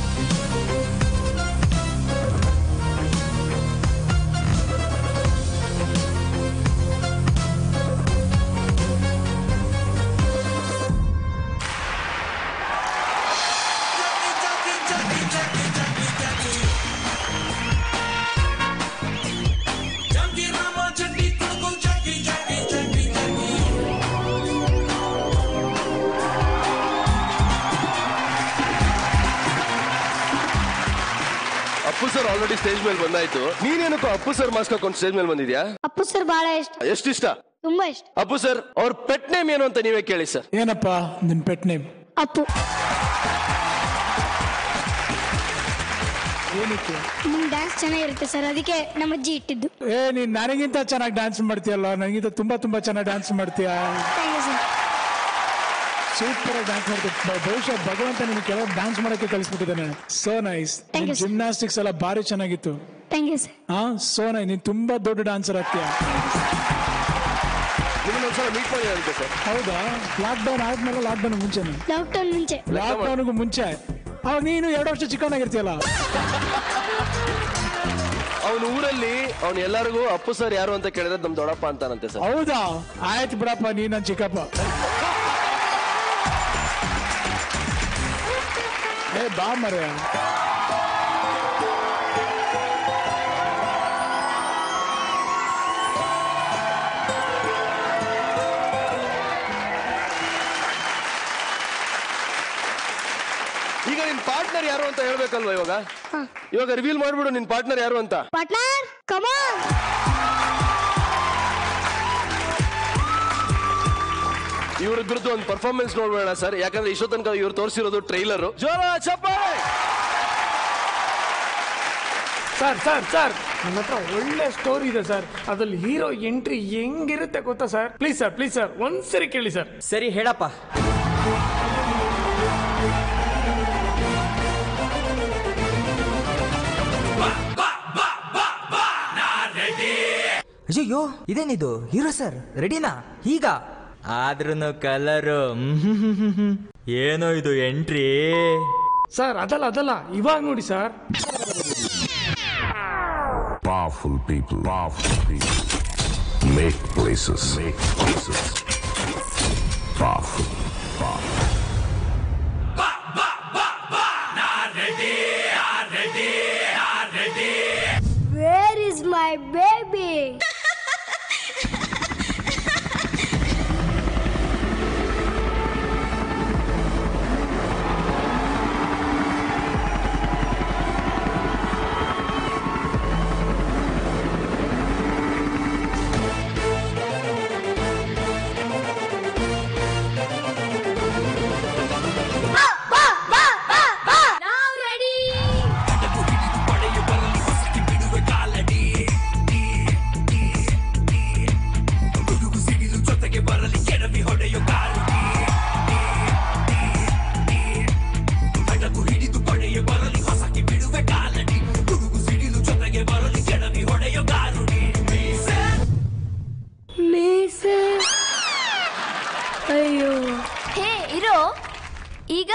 ಅಪ್ಪು ಸರ್ ಆಲ್ರೆಡಿ ಸ್ಟೇಜ್ ಮೇಲೆ ಬಂದಾಯ್ತು ನೀನೇನಕ್ಕೋ ಅಪ್ಪು ಸರ್ ಮಾಸ್ಕ್ ಹಾಕೊಂಡು ಸ್ಟೇಜ್ ಮೇಲೆ ಬಂದಿದ್ಯಾ ಅಪ್ಪು ಸರ್ ಬಹಳ ಇಷ್ಟ ಎಷ್ಟಿಷ್ಟ ತುಂಬಾ ಇಷ್ಟ ಅಪ್ಪು ಸರ್ ಅವ್ರ ಪೆಟ್ ನೇಮ್ ಏನು ಅಂತ ನೀವೇ ಕೇಳಿ ಸರ್ ಏನಪ್ಪ ನಿನ್ ಪೆಟ್ ನೇಮ್ ಅಪ್ಪು ಏನಕ್ಕೆ ನಿಮ್ ಡ್ಯಾನ್ಸ್ ಚೆನ್ನಾಗಿರುತ್ತೆ ಸರ್ ಅದಕ್ಕೆ ನಮ್ಮ ಅಜ್ಜಿ ಇಟ್ಟಿದ್ದು ಏ ನೀನ್ ನನಗಿಂತ ಚೆನ್ನಾಗಿ ಡ್ಯಾನ್ಸ್ ಮಾಡ್ತೀಯಲ್ಲ ನನಗಿಂತ ತುಂಬಾ ತುಂಬಾ ಚೆನ್ನಾಗಿ ಡ್ಯಾನ್ಸ್ ಮಾಡ್ತೀಯ ಥ್ಯಾಂಕ್ ಯು ಸರ್ ಸೂಪರ್ ಆಗಿ ಡ್ಯಾನ್ಸ್ ಮಾಡ್ತೀಯ ಬ- ಬಹುಶಃ ಭಗವಂತ ನಿನ್ ಕೆಲವು ಡ್ಯಾನ್ಸ್ ಮಾಡಕ್ಕೆ ಕಲಿಸ್ಬಿಟ್ಟಿದ್ದಾನೆ so nice Thank you, sir. Gymnastics ಎಲ್ಲ ಭಾರಿ ಚೆನ್ನಾಗಿತ್ತು ಥ್ಯಾಂಕ್ ಯು ಸರ್ ಹಾ ಸೋ ನೈಸ್ ನೀನ್ ತುಂಬಾ ದೊಡ್ಡ ಡಾನ್ಸರ್ ಆಗ್ತೀಯ ನಿಮ್ಮನ್ನ ಒಂದ್ಸಲ ಮೀಟ್ ಮಾಡಿ ಅಂತ ಸರ್ ಹೌದಾ ಲಾಕ್ ಡೌನ್ ಆದ್ಮೇಲೆ ಲಾಕ್ ಡೌನ್ ಮುಂಚೆನೆ ಲಾಕ್ಡೌನ್ ಮುಂಚೆ ಲಾಕ್ ಡೌನ್ಗೂ ಮುಂಚೆ ಅವಾಗ ನೀನು ಎರಡು ವರ್ಷ ಚಿಕ್ಕವನಾಗಿರ್ತೀಯಲ್ಲ ಅವನ ಊರಲ್ಲಿ ಅವ್ನು ಎಲ್ಲರಿಗೂ ಅಪ್ಪು ಸರ್ ಯಾರು ಅಂತ ಕೇಳಿದ್ರೆ ನಮ್ ದೊಡ್ಡಪ್ಪ ಅಂತಾನಂತೆ ಸರ್ ಹೌದಾ ಆಯ್ತು ಬಿಡಪ್ಪ ನೀ ನನ್ ಚಿಕ್ಕಪ್ಪ ಏ ಬಾ ಮರೆ ಈಗ ನಿನ್ ಪಾರ್ಟ್ನರ್ ಯಾರು ಅಂತ ಹೇಳ್ಬೇಕಲ್ವಾ ಇವಾಗ ಇವಾಗ ರಿವೀಲ್ ಮಾಡ್ಬಿಡು ನಿನ್ ಪಾರ್ಟ್ನರ್ ಯಾರು ಅಂತ ಪಾರ್ಟ್ನರ್ ಕಮಾನ್ ಇವ್ರಿದ್ರದ್ದು ಒಂದು ಪರ್ಫಾರ್ಮೆನ್ಸ್ ನೋಡ್ಬೇಡ ಸರ್ ಯಾಕಂದ್ರೆ ಇಷ್ಟೋ ತನಕ ಇವ್ರು ತೋರಿಸಿರೋದು ಟ್ರೈಲರ್ ಜೋರ ಚಪ್ಪಾಳೆ ಸರ್ ಸರ್ ಸರ್ ನನ್ನ ಹತ್ರ ಒಳ್ಳೆ ಸ್ಟೋರಿ ಇದೆ ಸರ್ ಅದ್ರಲ್ಲಿ ಹೀರೋ ಎಂಟ್ರಿ ಹೆಂಗಿರುತ್ತೆ ಗೊತ್ತಾ sir please sir please sir ಒಂದ್ಸರಿ ಕೇಳಿ ಸರ್ ಸರಿ ಹೇಳಪ್ಪ ಅಯ್ಯೋ ಇದೇನಿದು ಹೀರೋ ಸರ್ ರೆಡಿನಾ ಈಗ ಆದ್ರೂ ಕಲರು ಏನೋ ಇದು ಎಂಟ್ರಿ ಸರ್ ಅದಲ್ಲ ಅದಲ್ಲ ಇವಾಗ ನೋಡಿ sir Powerful people, powerful people make places, make places powerful, powerful. Where is my baby? ಮೀಸೆ ಅಯ್ಯೋ ಹೇ ಇರೋ ಈಗ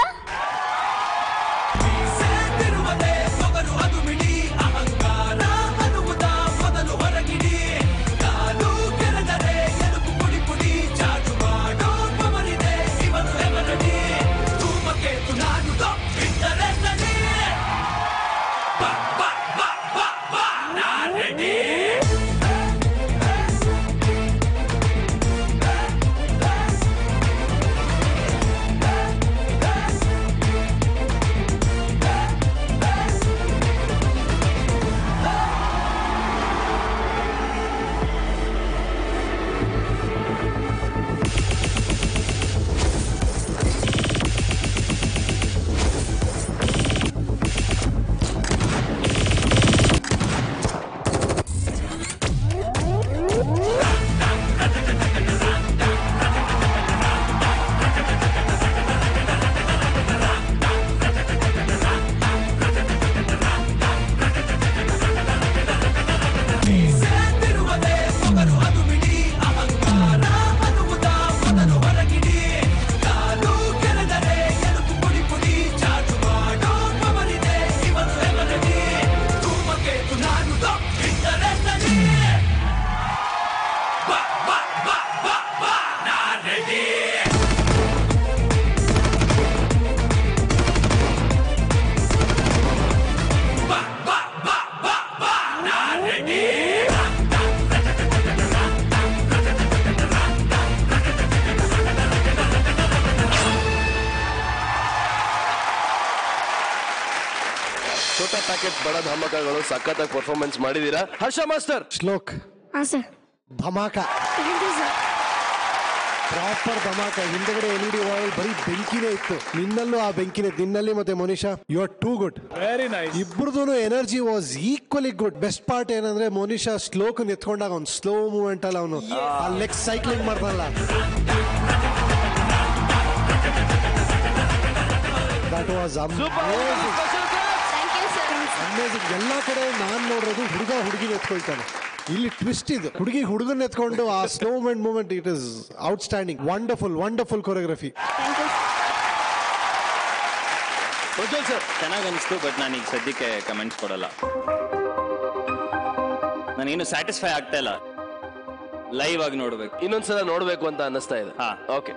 ಛೋಟಾ ಪ್ಯಾಕೆಟ್ ಬಡ ಧಮಕಗಳು ಸಖತ್ತಾಗಿ ಪರ್ಫಾರ್ಮೆನ್ಸ್ ಮಾಡಿದೀರಾ ಹರ್ಷ ಮಾಸ್ಟರ್ ಶ್ಲೋಕ್ ಹಾಂ ಸರ್ ಧಮಾಕ ಥ್ಯಾಂಕ್ ಯು ಸರ್ ಪ್ರಾಪರ್ ಧಮಾಕ ಹಿಂದಗಡೆ ಎಲ್ ಇ ಡಿ ವಾಲ್ ಬರೀ ಬೆಂಕಿನೇ ಇತ್ತು ನಿನ್ನಲ್ಲೂ ಆ ಬೆಂಕಿನೇ ನಿನ್ನಲ್ಲಿ ಮತ್ತೆ Monisha you are too good very nice ಇಬ್ರದು energy was equally good best part ಏನಂದ್ರೆ ಮೋನಿಶಾ ಸ್ಲೋಕ್ ಎತ್ಕೊಂಡಾಗ ಅವ್ನು ಸ್ಲೋ ಮೂವ್ಮೆಂಟ್ ಅಲ್ಲ ಅವನು ಆ ಲೆಗ್ ಸೈಕ್ಲಿಂಗ್ ಮಾಡ್ತಾನಲ್ಲ ದಟ್ ವಾಸ್ ಅಮೇಜಿಂಗ್ ಎಲ್ಲಾ ಕಡೆ ನಾನ್ ನೋಡಿರೋದು ಹುಡುಗ ಹುಡುಗಿನ ಎತ್ಕೊಳ್ತಾನೆ ಇಲ್ಲಿ ಟ್ವಿಸ್ಟ್ ಇದು ಹುಡುಗಿ ಹುಡುಗನ ಎತ್ಕೊಂಡು ಆ slow moment moment it is outstanding wonderful wonderful choreography ಚೆನ್ನಾಗಿ ಅನಿಸ್ತು ಬಟ್ ನಾನು ಈಗ ಸದ್ಯಕ್ಕೆ ಕಮೆಂಟ್ಸ್ ಕೊಡಲ್ಲ ನಾನೇನು ಸ್ಯಾಟಿಸ್ಫೈ ಆಗ್ತಾ ಇಲ್ಲ ಲೈವ್ ಆಗಿ ನೋಡ್ಬೇಕು ಇನ್ನೊಂದ್ಸಲ ನೋಡ್ಬೇಕು ಅಂತ ಅನ್ನಿಸ್ತಾ ಇದೆ ಹಾ ಓಕೆ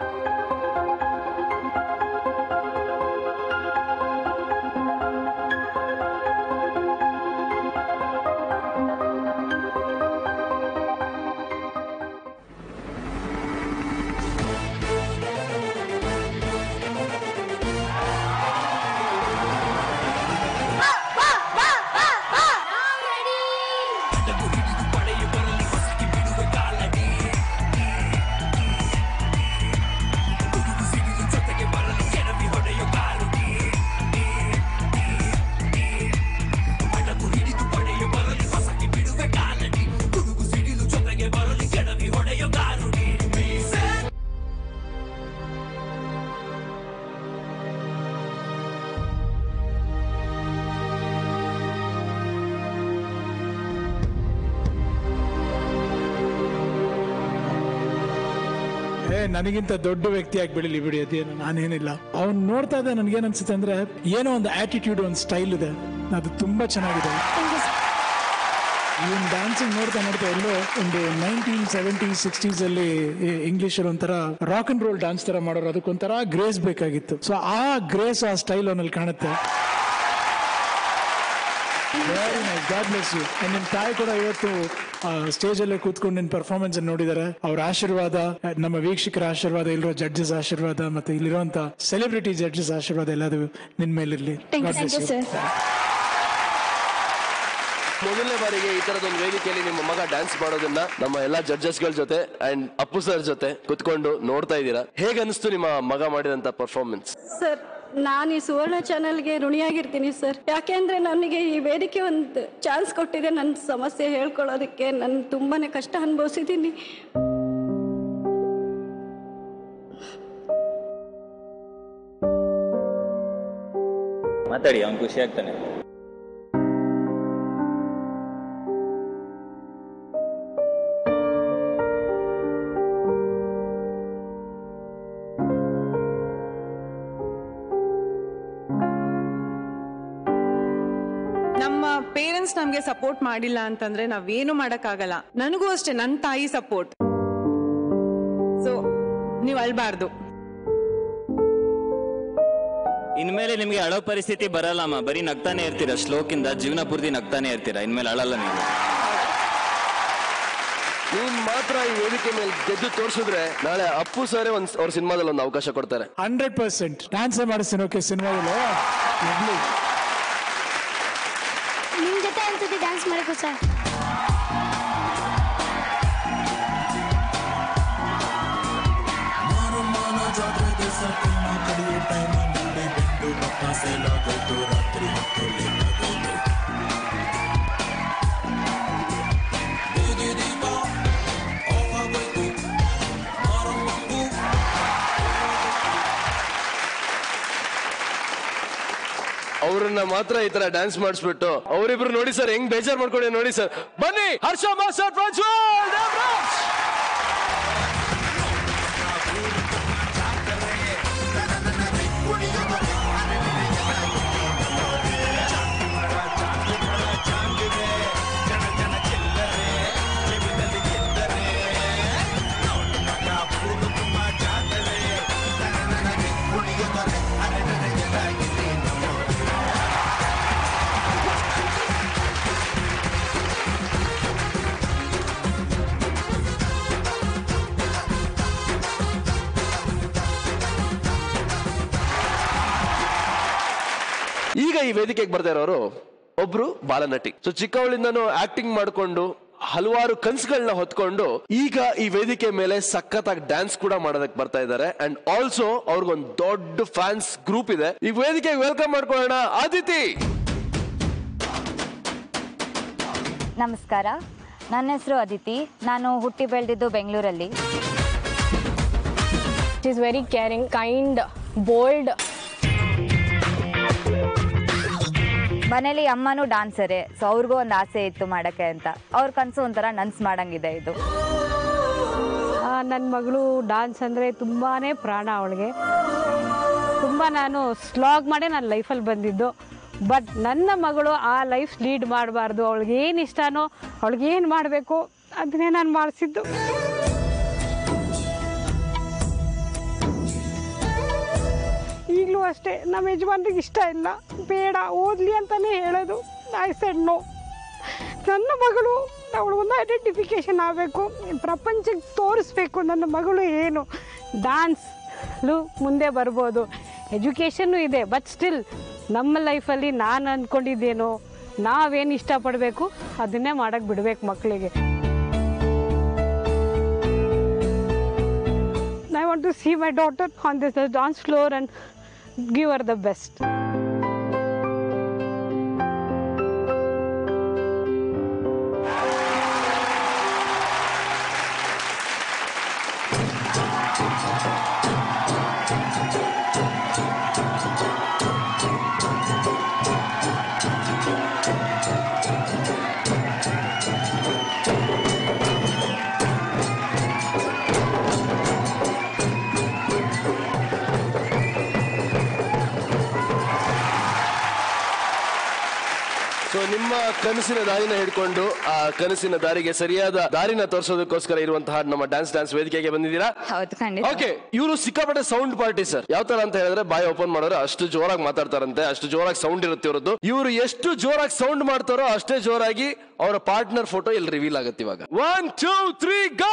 ಏ ನನಗಿಂತ ದೊಡ್ಡ ವ್ಯಕ್ತಿಯಾಗಿ ಬೆಳಿಲಿ ಬಿಡಿ ಅದೇನು ನಾನೇನಿಲ್ಲ ಅವ್ನು ನೋಡ್ತಾ ಇದ್ದ ನನ್ಗೇನ್ ಅನ್ಸುತ್ತೆ ಅಂದ್ರೆ ಏನೋ ಒಂದು ಆಟಿಟ್ಯೂಡ್ ಒಂದು ಸ್ಟೈಲ್ ಇದೆ ಅದು ತುಂಬಾ ಚೆನ್ನಾಗಿದೆ ಇವನ್ ಡ್ಯಾನ್ಸಿಂಗ್ ನೋಡ್ತಾ ನೋಡ್ತಾ ಎಲ್ಲೋ ಒಂದು ನೈನ್ಟೀನ್ ಸೆವೆಂಟಿ ಸಿಕ್ಸ್ಟೀಸ್ ಅಲ್ಲಿ ಇಂಗ್ಲಿಷ್ ಒಂಥರ ರಾಕ್ ಅಂಡ್ ರೋಲ್ ಡಾನ್ಸ್ ತರ ಮಾಡೋರು ಅದಕ್ಕೊಂಥರ ಗ್ರೇಸ್ ಬೇಕಾಗಿತ್ತು ಸೊ ಆ ಗ್ರೇಸ್ ಆ ಸ್ಟೈಲ್ ಅವನಲ್ಲಿ ಕಾಣುತ್ತೆ very nice God bless you ನಿಮ್ ತಾಯಿ ಕೂಡ ಇವತ್ತು ಸ್ಟೇಜ್ ಅಲ್ಲೇ ಕೂತ್ಕೊಂಡು ನಿನ್ ಪರ್ಫಾರ್ಮೆನ್ಸ್ ನೋಡಿದಾರೆ ಅವ್ರ ಆಶೀರ್ವಾದ ಆ, ನಮ್ಮ ವೀಕ್ಷಕರ ಆಶೀರ್ವಾದ ಇಲ್ಲಿರೋ ಜಡ್ಜಸ್ ಆಶೀರ್ವಾದ ಮತ್ತೆ ಇಲ್ಲಿರುವಂತ ಸೆಲೆಬ್ರಿಟಿ ಜಡ್ಜಸ್ ಆಶೀರ್ವಾದ ಎಲ್ಲದು ನಿನ್ ಮೇಲಿರ್ಲಿ God bless you. ಮೊದಲನೇ ಬಾರಿಗೆ ಈ ತರದೊಂದು ವೇದಿಕೆಯಲ್ಲಿ ನಿಮ್ಮ ಮಗ ಡ್ಯಾನ್ಸ್ ಮಾಡೋದನ್ನ ನಮ್ಮ ಎಲ್ಲಾ ಜಡ್ಜಸ್ ಗಳ ಜೊತೆ ಅಂಡ್ ಅಪ್ಪು ಸರ್ ಜೊತೆ ಕುತ್ಕೊಂಡು ನೋಡ್ತಾ ಇದ್ದೀರಾ ಹೇಗೆ ಅನಿಸ್ತು ನಿಮ್ಮ ಮಗ ಮಾಡಿದಂತ ಪರ್ಫಾರ್ಮೆನ್ಸ್ ಸರ್ ನಾನು ಈ ಸುವರ್ಣ ಚಾನಲ್ಗೆ ಋಣಿಯಾಗಿರ್ತೀನಿ ಸರ್ ಯಾಕೆಂದ್ರೆ ನನಗೆ ಈ ವೇದಿಕೆ ಒಂದು ಚಾನ್ಸ್ ಕೊಟ್ಟಿದೆ ನನ್ನ ಸಮಸ್ಯೆ ಹೇಳ್ಕೊಳ್ಳೋದಕ್ಕೆ ನಾನು ತುಂಬಾನೇ ಕಷ್ಟ ಅನುಭವಿಸಿದ್ದೀನಿ ಮಾತಾಡಿ ಅವ್ನು ಖುಷಿ ಆಗ್ತಾನೆ ನಮ್ಮ ಪೇರೆಂಟ್ಸ್ ನಮ್ಗೆ ಸಪೋರ್ಟ್ ಮಾಡಿಲ್ಲ ಅಂತಂದ್ರೆ ನಾವೇನು ಮಾಡಕ್ಕಾಗಲ್ಲ ನನಗೂ ಅಷ್ಟೇ ನನ್ನ ತಾಯಿ ಸಪೋರ್ಟ್ ಸೊ ನೀವು ಅಳ್ಬಾರ್ದು ಇನ್ಮೇಲೆ ನಿಮ್ಗೆ ಅಳೋ ಪರಿಸ್ಥಿತಿ ಬರಲ್ಲಮ್ಮ ಬರೀ ನಗ್ತಾನೆ ಇರ್ತೀರಾ ಶ್ಲೋಕಿಂದ ಜೀವನ ಪೂರ್ತಿ ನಗ್ತಾನೆ ಇರ್ತೀರಾ ಇನ್ಮೇಲೆ ಅಳಲ್ಲ ನೀವು ನೀನ್ ಮಾತ್ರ ಈ ವೇದಿಕೆ ಮೇಲೆ ಗೆದ್ದು ತೋರಿಸಿದ್ರೆ ನಾಳೆ ಅಪ್ಪು ಸರೇ ಒಂದ್ ಅವ್ರ ಸಿನಿಮಾದಲ್ಲಿ ಒಂದು ಅವಕಾಶ ಕೊಡ್ತಾರೆ ಹಂಡ್ರೆಡ್ ಪರ್ಸೆಂಟ್ ಡ್ಯಾನ್ಸ್ ಮಾಡಿಸ್ತೀನಿ ಓಕೆ ಸಿನಿಮಾದಲ್ಲಿ ನಿಮ್ ಜೊತೆ ಅನ್ಸುತ್ತೆ ಡ್ಯಾನ್ಸ್ ಮಾಡಬೇಕು ಸರ್ ಅವ್ರನ್ನ ಮಾತ್ರ ಈ ತರ ಡ್ಯಾನ್ಸ್ ಮಾಡಿಸ್ಬಿಟ್ಟು ಅವರಿಬ್ರು ನೋಡಿ ಸರ್ ಹೆಂಗ್ ಬೇಜಾರ್ ಮಾಡ್ಕೊಂಡೆ ನೋಡಿ ಸರ್ ಬನ್ನಿ ಹರ್ಷ ಮಾಸ್ಟರ್ ಪ್ರಜ್ವಲ್ ದೇವರಾಜ್ ಈಗ ಈ ವೇದಿಕೆಗೆ ಬರ್ತಾ ಇರೋರು ಒಬ್ರು ಬಾಲನಟಿ ಸೊ ಚಿಕ್ಕವಳಿಂದನೂ ಆಕ್ಟಿಂಗ್ ಮಾಡ್ಕೊಂಡು ಹಲವಾರು ಕನ್ಸುಗಳನ್ನ ಹೊತ್ಕೊಂಡು ಈಗ ಈ ವೇದಿಕೆ ಮೇಲೆ ಸಖತ್ತಾಗಿ ಡ್ಯಾನ್ಸ್ ಕೂಡ ಮಾಡೋದಕ್ಕೆ ಬರ್ತಾ ಇದ್ದಾರೆ ಅಂಡ್ ಆಲ್ಸೋ ಅವ್ರಿಗೊಂದು ದೊಡ್ಡ ಫ್ಯಾನ್ಸ್ ಗ್ರೂಪ್ ಇದೆ ಈ ವೇದಿಕೆಗೆ ವೆಲ್ಕಮ್ ಮಾಡ್ಕೊಳ್ಳೋಣ ಆದಿತಿ ನಮಸ್ಕಾರ ನನ್ನ ಹೆಸರು ಅದಿತಿ ನಾನು ಹುಟ್ಟಿ ಬೆಳೆದಿದ್ದು ಬೆಂಗಳೂರಲ್ಲಿ is very caring kind bold ಮನೇಲಿ ಅಮ್ಮನೂ ಡಾನ್ಸರೇ ಸೊ ಅವ್ರಿಗೂ ಒಂದು ಆಸೆ ಇತ್ತು ಮಾಡೋಕ್ಕೆ ಅಂತ ಅವ್ರ ಕನಸು ಒಂಥರ ನನ್ಸ್ ಮಾಡಂಗಿದೆ ಇದು ನನ್ನ ಮಗಳು ಡಾನ್ಸ್ ಅಂದರೆ ತುಂಬಾ ಪ್ರಾಣ ಅವಳಿಗೆ ತುಂಬ ನಾನು ಸ್ಲಾಗ್ ಮಾಡೇ ನನ್ನ ಲೈಫಲ್ಲಿ ಬಂದಿದ್ದು ಬಟ್ ನನ್ನ ಮಗಳು ಆ ಲೈಫ್ ಲೀಡ್ ಮಾಡಬಾರ್ದು ಅವಳಿಗೆ ಏನು ಇಷ್ಟನೋ ಅವಳಿಗೆ ಏನು ಮಾಡಬೇಕು ಅದನ್ನೇ ನಾನು ಮಾಡಿಸಿದ್ದು ಈಗಲೂ ಅಷ್ಟೇ ನಮ್ಮ ಯಜಮಾನ್ರಿಗೆ ಇಷ್ಟ ಇಲ್ಲ ಬೇಡ ಓದಲಿ ಅಂತಲೇ ಹೇಳೋದು ಐ ಸೆಡ್ ನೋ ನನ್ನ ಮಗಳು ಅವಳು ಒಂದು ಐಡೆಂಟಿಫಿಕೇಶನ್ ಆಗಬೇಕು ಪ್ರಪಂಚಕ್ಕೆ ತೋರಿಸ್ಬೇಕು ನನ್ನ ಮಗಳು ಏನು ಡ್ಯಾನ್ಸ್ಲು ಮುಂದೆ ಬರ್ಬೋದು ಎಜುಕೇಷನ್ನು ಇದೆ ಬಟ್ ಸ್ಟಿಲ್ ನಮ್ಮ ಲೈಫಲ್ಲಿ ನಾನು ಅಂದ್ಕೊಂಡಿದ್ದೇನೋ ನಾವೇನು ಇಷ್ಟಪಡಬೇಕು ಅದನ್ನೇ ಮಾಡೋಕ್ಕೆ ಬಿಡಬೇಕು ಮಕ್ಕಳಿಗೆ I want to see my daughter on this dance floor and give her the best so ನಿಮ್ಮ ಕನಸಿನ ದಾರಿನ ಹಿಡ್ಕೊಂಡು ಆ ಕನಸಿನ ದಾರಿಗೆ ಸರಿಯಾದ ದಾರಿನ ತೋರಿಸೋದಕ್ಕೋಸ್ಕರ ಇರುವಂತಹ ನಮ್ಮ ಡ್ಯಾನ್ಸ್ ಡ್ಯಾನ್ಸ್ ವೇದಿಕೆಗೆ ಬಂದಿದ್ದೀರಾ ಹೌದು ಖಂಡಿತ ಓಕೆ ಇವರು ಸಿಕ್ಕಾಪಟ್ಟೆ ಸೌಂಡ್ ಪಾರ್ಟಿ ಸರ್ ಯಾವ ತರ ಅಂತ ಹೇಳಿದ್ರೆ ಬಾಯಿ ಓಪನ್ ಮಾಡೋರು ಅಷ್ಟು ಜೋರಾಗಿ ಮಾತಾಡ್ತಾರಂತೆ ಅಷ್ಟು ಜೋರಾಗಿ ಸೌಂಡ್ ಇರುತ್ತೆ ಇವ್ರದ್ದು ಇವರು ಎಷ್ಟು ಜೋರಾಗಿ ಸೌಂಡ್ ಮಾಡ್ತಾರೋ ಅಷ್ಟೇ ಜೋರಾಗಿ ಅವರ ಪಾರ್ಟ್ನರ್ ಫೋಟೋ ಇಲ್ಲಿ ರಿವೀಲ್ ಆಗುತ್ತೆ ಇವಾಗ ಒನ್ ಟೂ ತ್ರೀ ಗೋ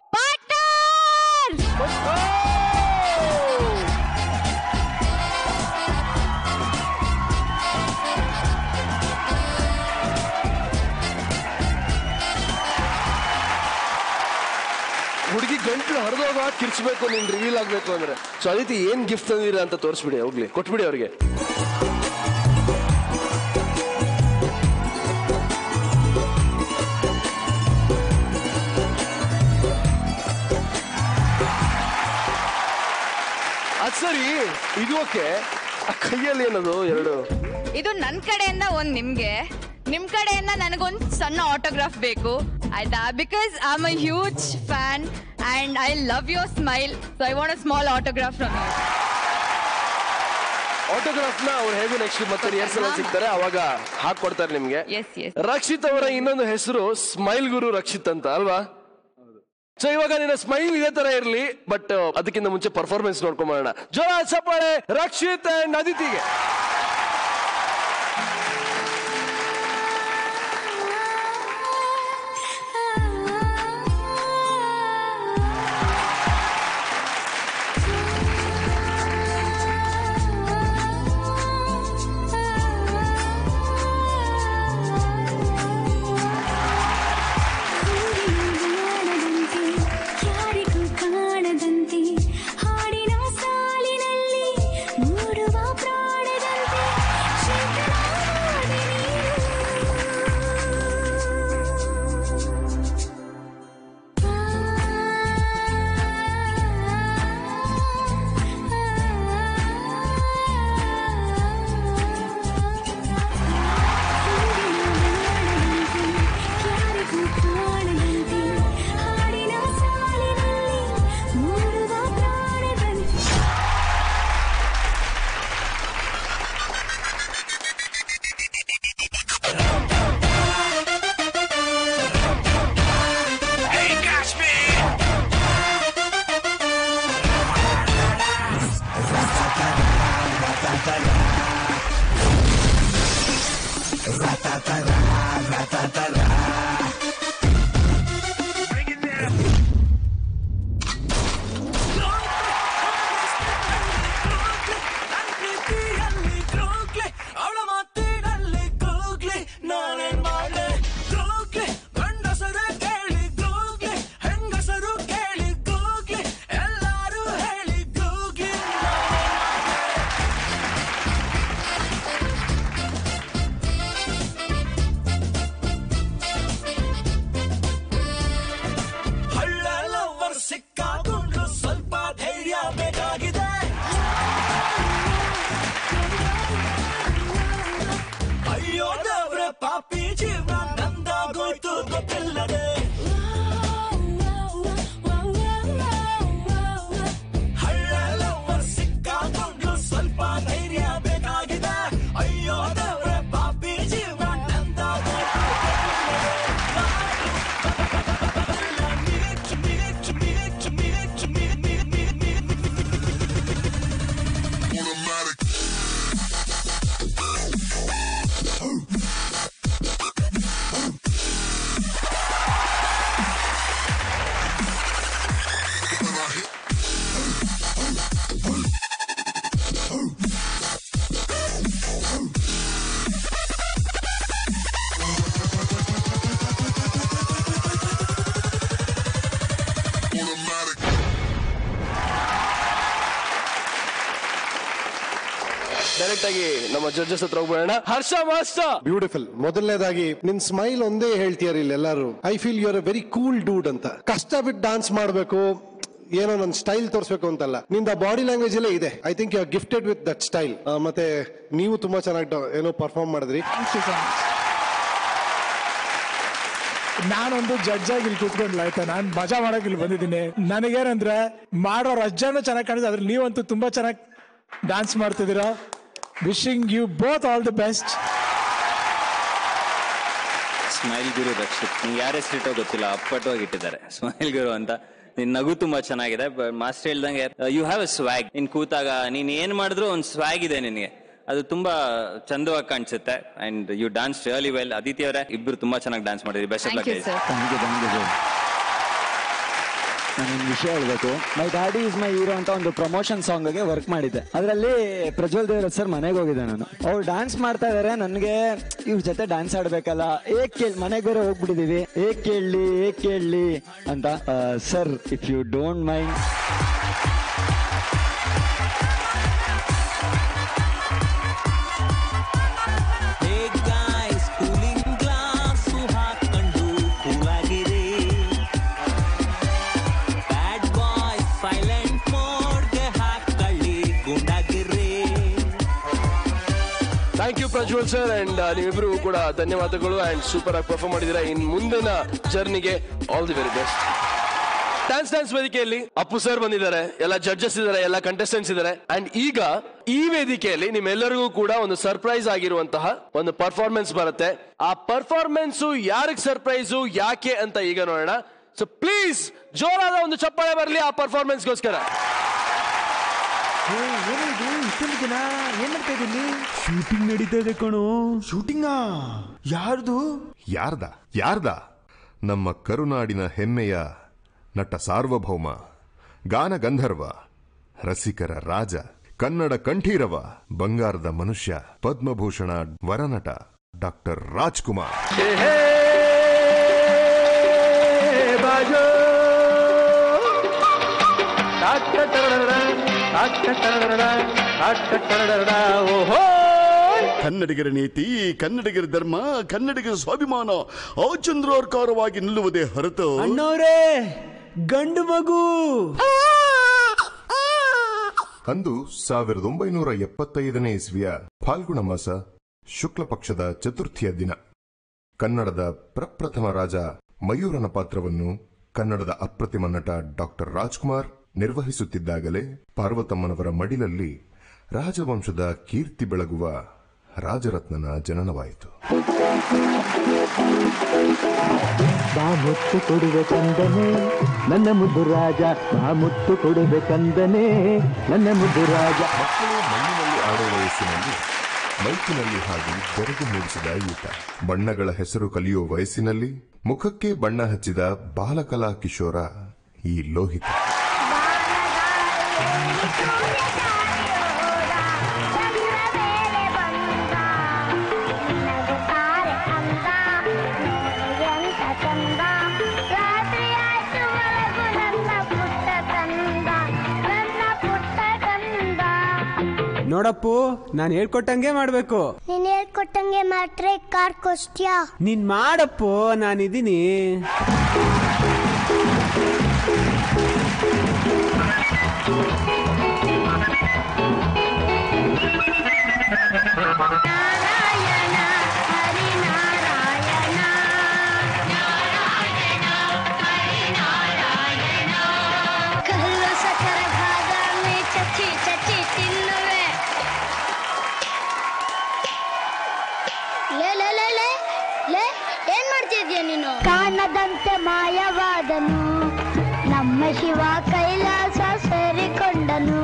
ಹುಡುಗಿ ಗಂಟ್ಲು ಹರಿದೋಗ ಕಿರ್ಚ್ಬೇಕು ನೀನ್ ರಿವೀಲ್ ಆಗ್ಬೇಕು ಅಂದ್ರೆ ಸೊ ಅದಕ್ಕೆ ಏನ್ ಗಿಫ್ಟ್ ತಂದಿರ ಅಂತ ತೋರಿಸ್ಬಿಡಿ ಹೋಗ್ಲಿ ಕೊಟ್ಬಿಡಿ ಅವ್ರಿಗೆ ಅದ್ ಸರಿ ಇದು ಓಕೆ ಆ ಕೈಯಲ್ಲಿ ಏನದು ಎರಡು ಇದು ನನ್ ಕಡೆಯಿಂದ ಒಂದ್ ನಿಮ್ಗೆ ನಿಮ್ ಕಡೆಯಿಂದ ನನಗೊಂದ್ ಸಣ್ಣ ಆಟೋಗ್ರಾಫ್ ಬೇಕು ಆಯ್ತಾ because I am a huge fan and I love your smile so I want a small autograph from you autograph ನ ಅವ್ರು ಹೇಗೂ ನೆಕ್ಸ್ಟ್ ಮತ್ತೆ ರಿಹರ್ಸಲ್ ಸಿಗ್ತಾರೆ ಅವಾಗ ಹಾಕೊಡ್ತಾರೆ ನಿಮ್ಗೆ ಎಸ್ ಎಸ್ ರಕ್ಷಿತ್ ಅವರ ಇನ್ನೊಂದು ಹೆಸರು ಸ್ಮೈಲ್ ಗುರು ರಕ್ಷಿತ್ ಅಂತ ಅಲ್ವಾ ಸೊ ಇವಾಗ ನಿನ್ನ ಸ್ಮೈಲ್ ಇದೇ ತರ ಇರ್ಲಿ ಬಟ್ ಅದಕ್ಕಿಂತ ಮುಂಚೆ ಪರ್ಫಾರ್ಮೆನ್ಸ್ ನೋಡ್ಕೊಂಬೋಣ ಜೋರ ಚಪ್ಪಾಳೆ ರಕ್ಷಿತ್ ಅಂಡ್ ಅದಿತಿಗೆ ಯಾರಿಗೂ ಕಾಣದಂತೆ ಹಾಡಿನ ಸಾಲಿನಲ್ಲಿ ಮೂಡುವ ಪ್ರಾಣದಂತೆ ಶೀತಳವಾದೆ ಯಾರಿಗೂ ಕಾಣದಂತೆ ಹಾಡಿನ ಸಾಲಿನಲ್ಲಿ ಮೂಡುವ ಪ್ರಾಣದಂತೆ ಅವಳ ಮಾತಿನಲ್ಲಿ ಕೂಗ್ಲಿ ನಾನೇನ್ ಮಾಡ್ಲೆ ಕೂಗ್ಲಿ ಗಂಡಸರು ಕೇಳಿ ಕೂಗ್ಲಿ ಹೆಂಗಸರು ಕೇಳಿ ಕೂಗ್ಲಿ ಎಲ್ಲಾರು ಹೇಳಿ ಕೂಗ್ಲಿ ಹಳ್ಳ ಲವರ್ ಸಿಕ್ಕಾಕೊಂಡು ಸ್ವಲ್ಪ ಧೈರ್ಯ ಬೇಕಾಗಿದೆ ಅಯ್ಯೋ ದೇವ್ರ ಪಾಪಿ ಜೀವನ ನಂದಾಗೋಯ್ತು ಗೊತ್ತಿಲ್ಲದೆ ಹಳ್ಳ ಲವರ್ ಸಿಕ್ಕಾಕೊಂಡು ಸ್ವಲ್ಪ ಧೈರ್ಯ ಬೇಕಾಗಿದೆ ಅಯ್ಯೋ ದೇವ್ರ ಪಾಪಿ ಜೀವನ ನಂದಾಗೋಯ್ತು ಡೈರೆಕ್ಟ್ ಆಗಿ ನಮ್ಮ ಜಡ್ಜಸ್ ಹತ್ರ ಹೋಗ್ಬೇಡ ಹರ್ಷ ಮಾಸ್ಟರ್ ಬ್ಯೂಟಿಫುಲ್ ಮೊದಲನೇದಾಗಿ ನಿನ್ ಸ್ಮೈಲ್ ಒಂದೇ ಹೇಳ್ತೀಯಾರ ಇಲ್ಲಿ ಎಲ್ಲರೂ I feel you are a very cool dude ಅಂತ ಕಷ್ಟ ಬಿಟ್ಟು ಡಾನ್ಸ್ ಮಾಡಬೇಕು ಏನೋ ನನ್ನ ಸ್ಟೈಲ್ ತೋರಿಸ್ಬೇಕು ಅಂತಲ್ಲ ನಿಂದ ಬಾಡಿ ಲ್ಯಾಂಗ್ವೇಜ್ ಅಲ್ಲೇ ಇದೆ I think you are gifted with that style ಮತ್ತೆ ನೀವು ತುಂಬಾ ಚೆನ್ನಾಗಿ ಏನೋ ಪರ್ಫಾರ್ಮ್ ಮಾಡಿದ್ರಿ ನಾನೊಂದು ಜಡ್ಜ್ ಆಗಿ ಇಲ್ಲಿ ಕೂತ್ಕೊಂಡ್ಲ ಆಯ್ತಾ ನಾನ್ ಮಜಾ ಮಾಡಕ್ ಇಲ್ಲಿ ಬಂದಿದ್ದೀನಿ ನನಗೇನಂದ್ರೆ ಮಾಡೋರ್ ಅಜ್ಜನೂ ಚೆನ್ನಾಗಿ ಕಾಣಿಸ್ತದೆ ಅದ್ರ ನೀವಂತೂ ತುಂಬಾ ಚೆನ್ನಾಗಿ ಡಾನ್ಸ್ ಮಾಡ್ತಿದ್ದೀರಾ wishing you both all the best smile ಗುರು ರಕ್ಷಿತ್ ನಿಂಗೆ ಯಾರ ಹೆಸರಿಟ್ಟೋ ಗೊತ್ತಿಲ್ಲ ಅಪ್ಪಟವಾಗಿ ಇಟ್ಟಿದ್ದಾರೆ ಸ್ಮೈಲ್ ಗುರು ಅಂತ ನಿನ್ ನಗು ತುಂಬಾ ಚೆನ್ನಾಗಿದೆ ಮಾಸ್ಟರ್ ಹೇಳ್ದಂಗೆ ಯು ಹ್ಯಾವ್ ಅ ಸ್ವ್ಯಾಗ್ ನೀನ್ ಕೂತಾಗ ನೀನ್ ಏನ್ ಮಾಡಿದ್ರು ಒಂದು ಸ್ವ್ಯಾಗ್ ಇದೆ ನಿನಗೆ ಅದು ತುಂಬಾ ಚಂದವಾಗಿ ಕಾಣಿಸುತ್ತೆ and you dance really well Aditi ಅವರೇ ಇಬ್ರು ತುಂಬಾ ಚೆನ್ನಾಗಿ ಡಾನ್ಸ್ ಮಾಡಿದ್ರಿ best of luck thank you thank you ನಾನು ಒಂದು ವಿಷಯ ಹೇಳ್ಬೇಕು my daddy is my hero ಅಂತ ಒಂದು ಪ್ರಮೋಷನ್ ಸಾಂಗ್ಗೆ ವರ್ಕ್ ಮಾಡಿದ್ದೆ ಅದರಲ್ಲಿ ಪ್ರಜ್ವಲ್ ದೇವರಾಜ್ ಸರ್ ಮನೆಗೆ ಹೋಗಿದ್ದೆ ನಾನು ಅವ್ರು ಡ್ಯಾನ್ಸ್ ಮಾಡ್ತಾ ಇದಾರೆ ನನಗೆ ಇವ್ರ ಜೊತೆ ಡ್ಯಾನ್ಸ್ ಆಡ್ಬೇಕಲ್ಲ ಏಕ್ ಕೇಳಿ ಮನೆಗೆ ಬೇರೆ ಹೋಗ್ಬಿಟ್ಟಿದೀವಿ ಏಕ್ ಕೇಳಲಿ ಏಕ್ ಕೇಳಲಿ ಅಂತ sir if you don't mind cooling glass ಹಾಕೊಂಡು ಕೂಲಾಗಿರಿ ಬ್ಯಾಡ್ ಬಾಯ್ ಸೈಲೆಂಟ್ ಮೋಡ್ಗೆ ಹಾಕೊಳ್ಳಿ ಗುಂಡಾಗಿರಿ thank you Prajwal sir and ನೀವಿಬ್ರು ಕೂಡ ಧನ್ಯವಾದಗಳು ಅಂಡ್ ಸೂಪರ್ ಆಗಿ ಪರ್ಫಾರ್ಮ್ ಮಾಡಿದ್ದೀರಾ ಇನ್ ಮುಂದಿನ ಜರ್ನಿಗೆ all the very best dance dance ವೇದಿಕೆಯಲ್ಲಿ ಅಪ್ಪು ಸರ್ ಬಂದಿದ್ದಾರೆ ಎಲ್ಲ ಜಡ್ಜಸ್ ಇದ್ದಾರೆ ಎಲ್ಲ ಕಂಟೆಸ್ಟೆಂಟ್ಸ್ ಇದ್ದಾರೆ ಅಂಡ್ ಈಗ ಈ ವೇದಿಕೆಯಲ್ಲಿ ನಿಮ್ಮೆಲ್ಲರಿಗೂ ಕೂಡ ಒಂದು ಸರ್ಪ್ರೈಸ್ ಆಗಿರುವಂತಹ ಒಂದು ಪರ್ಫಾರ್ಮೆನ್ಸ್ ಬರುತ್ತೆ ಆ ಪರ್ಫಾರ್ಮೆನ್ಸ್ ಯಾರಿಗೆ ಸರ್ಪ್ರೈಸು ಯಾಕೆ ಅಂತ ಈಗ ನೋಡೋಣ ಸೊ ಪ್ಲೀಸ್ ಜೋರಾದ ಒಂದು ಚಪ್ಪಾಳೆ ಬರಲಿ ಆ ಪರ್ಫಾರ್ಮೆನ್ಸ್ಗೋಸ್ಕರ ಏನಿದು ಇಷ್ಟೊಂದು ಜನ ಏನ್ ಮಾಡ್ತಾ ಇದ್ದೀನಿ ಶೂಟಿಂಗ್ ನಡೀತಾ ಇದೆ ಕಣೋ ಶೂಟಿಂಗಾ ಯಾರ್ದು ಯಾರ್ದ ಯಾರ್ದ ನಮ್ಮ ಕರುನಾಡಿನ ಹೆಮ್ಮೆಯ ನಟ ಸಾರ್ವಭೌಮ ಗಾನ ಗಂಧರ್ವ ರಸಿಕರ ರಾಜ ಕನ್ನಡ ಕಂಠೀರವ ಬಂಗಾರದ ಮನುಷ್ಯ ಪದ್ಮಭೂಷಣ ವರನಟ ಡಾಕ್ಟರ್ ರಾಜ್ಕುಮಾರ್ ಕನ್ನಡಿಗರ ನೀತಿ ಕನ್ನಡಿಗರ ಧರ್ಮ ಕನ್ನಡಿಗರ ಸ್ವಾಭಿಮಾನ ಅಚಂದ್ರೋರ್ಕಾರವಾಗಿ ನಿಲ್ಲುವುದೇ ಹೊರತು ಅಣ್ಣವ್ರೇ ಗಂಡು ಮಗು ಅಂದು ಸಾವಿರದ ಒಂಬೈನೂರ ಎಪ್ಪತ್ತೈದನೇ ಇಸ್ವಿಯ ಫಾಲ್ಗುಣ ಮಾಸ ಶುಕ್ಲ ಪಕ್ಷದ ಚತುರ್ಥಿಯ ದಿನ ಕನ್ನಡದ ಪ್ರಪ್ರಥಮ ರಾಜ ಮಯೂರನ ಪಾತ್ರವನ್ನು ಕನ್ನಡದ ಅಪ್ರತಿಮ ನಟ ಡಾಕ್ಟರ್ ರಾಜ್ಕುಮಾರ್ ನಿರ್ವಹಿಸುತ್ತಿದ್ದಾಗಲೇ ಪಾರ್ವತಮ್ಮನವರ ಮಡಿಲಲ್ಲಿ ರಾಜವಂಶದ ಕೀರ್ತಿ ಬೆಳಗುವ ರಾಜರತ್ನನ ಜನನವಾಯಿತು ಬಾ ಮುತ್ತು ಕೊಡುವೆ ಕಂದನೆ ನನ್ನ ಮುದ್ದು ರಾಜ ಬಾ ಮುತ್ತು ಕೊಡುವೆ ಕಂದನೆ ನನ್ನ ಮುದ್ದು ರಾಜ ಮಕ್ಕಳು ಮಣ್ಣಿನಲ್ಲಿ ಆಡುವ ವಯಸ್ಸಿನಲ್ಲಿ ಮೈಕಿನಲ್ಲಿ ಹಾಡಿ ಬೆರಗು ಮೂಡಿಸಿದ ಈತ ಬಣ್ಣಗಳ ಹೆಸರು ಕಲಿಯುವ ವಯಸ್ಸಿನಲ್ಲಿ ಮುಖಕ್ಕೆ ಬಣ್ಣ ಹಚ್ಚಿದ ಬಾಲಕಲಾ ಕಿಶೋರ ಈ ಲೋಹಿತ ನೋಡಪ್ಪು ನಾನು ಹೇಳ್ಕೊಟ್ಟಂಗೆ ಮಾಡ್ಬೇಕು ನೀನ್ ಹೇಳ್ಕೊಟ್ಟಂಗೆ ಮಾಡ್ರೆ ಕಾರ್ ಕೊಸ್ಟ್ಯಾ ನೀನ್ ಮಾಡಪ್ಪು ನಾನಿದ್ದೀನಿ ಕಲ್ಲು ಸಕ್ಕರ ಬಾದಾಮಿ ಚಚ್ಚಿ ಚಚ್ಚಿ ತಿನ್ನುವೆ ಲೇ ಲೇ ಲೇ ಲೇ ಲೇ ಏನ್ ಮಾಡ್ತಿದ್ಯ ನೀನು ಕಾಣದಂತೆ ಮಾಯವಾದನು ನಮ್ಮ ಶಿವ ಕೈಲಾಸ ಸೇರಿಕೊಂಡನು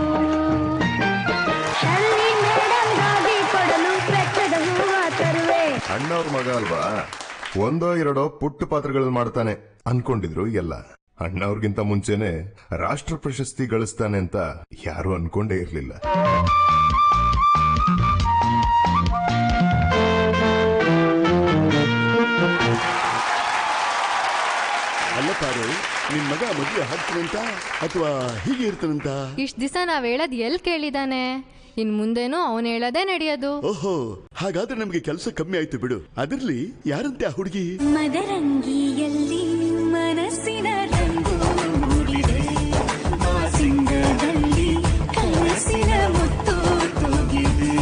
ಶಲ್ಲಿ ಮೇಡಂಗಾಗಿ ಕೊಡಲು ಬೆಟ್ಟದ ಹೂವ ತರುವೆ ಅಣ್ಣವ್ರ ಮಗ ಅಲ್ವಾ ಒಂದೋ ಎರಡೋ ಪುಟ್ಟ ಪಾತ್ರಗಳನ್ನು ಮಾಡ್ತಾನೆ ಅನ್ಕೊಂಡಿದ್ರು ಎಲ್ಲ ಅಣ್ಣವ್ರಿಗಿಂತ ಮುಂಚೆನೆ ರಾಷ್ಟ್ರ ಪ್ರಶಸ್ತಿ ಗಳಿಸ್ತಾನೆ ಅಂತ ಯಾರು ಅನ್ಕೊಂಡೇ ಇರ್ಲಿಲ್ಲ ಅಲ್ಲ ಪಾರು ನಿನ್ ಮಗ ಮದುವೆ ಆಗ್ತಾನಂತ ಅಥವಾ ಹೀಗೆ ಇರ್ತಾನಂತ ಇಷ್ಟ ದಿವಸ ನಾವ್ ಹೇಳದ್ ಎಲ್ ಕೇಳಿದಾನೆ ಇನ್ ಮುಂದೇನು ಅವನ್ ಹೇಳೋದೇ ನಡೆಯೋದು ಓಹೋ ಹಾಗಾದ್ರೆ ನಮ್ಗೆ ಕೆಲಸ ಕಮ್ಮಿ ಆಯ್ತು ಬಿಡು ಅದಿರ್ಲಿ ಯಾರಂತೆ ಆ ಹುಡುಗಿ ಮದರಂಗಿಯಲ್ಲಿ ಮನಸ್ಸಿನ ರಂಗು ಮೂಡಿದೆ ಸಿಂಗದಲ್ಲಿ ಕನಸಿನ ಮುತ್ತು ತೂಗಿದೆ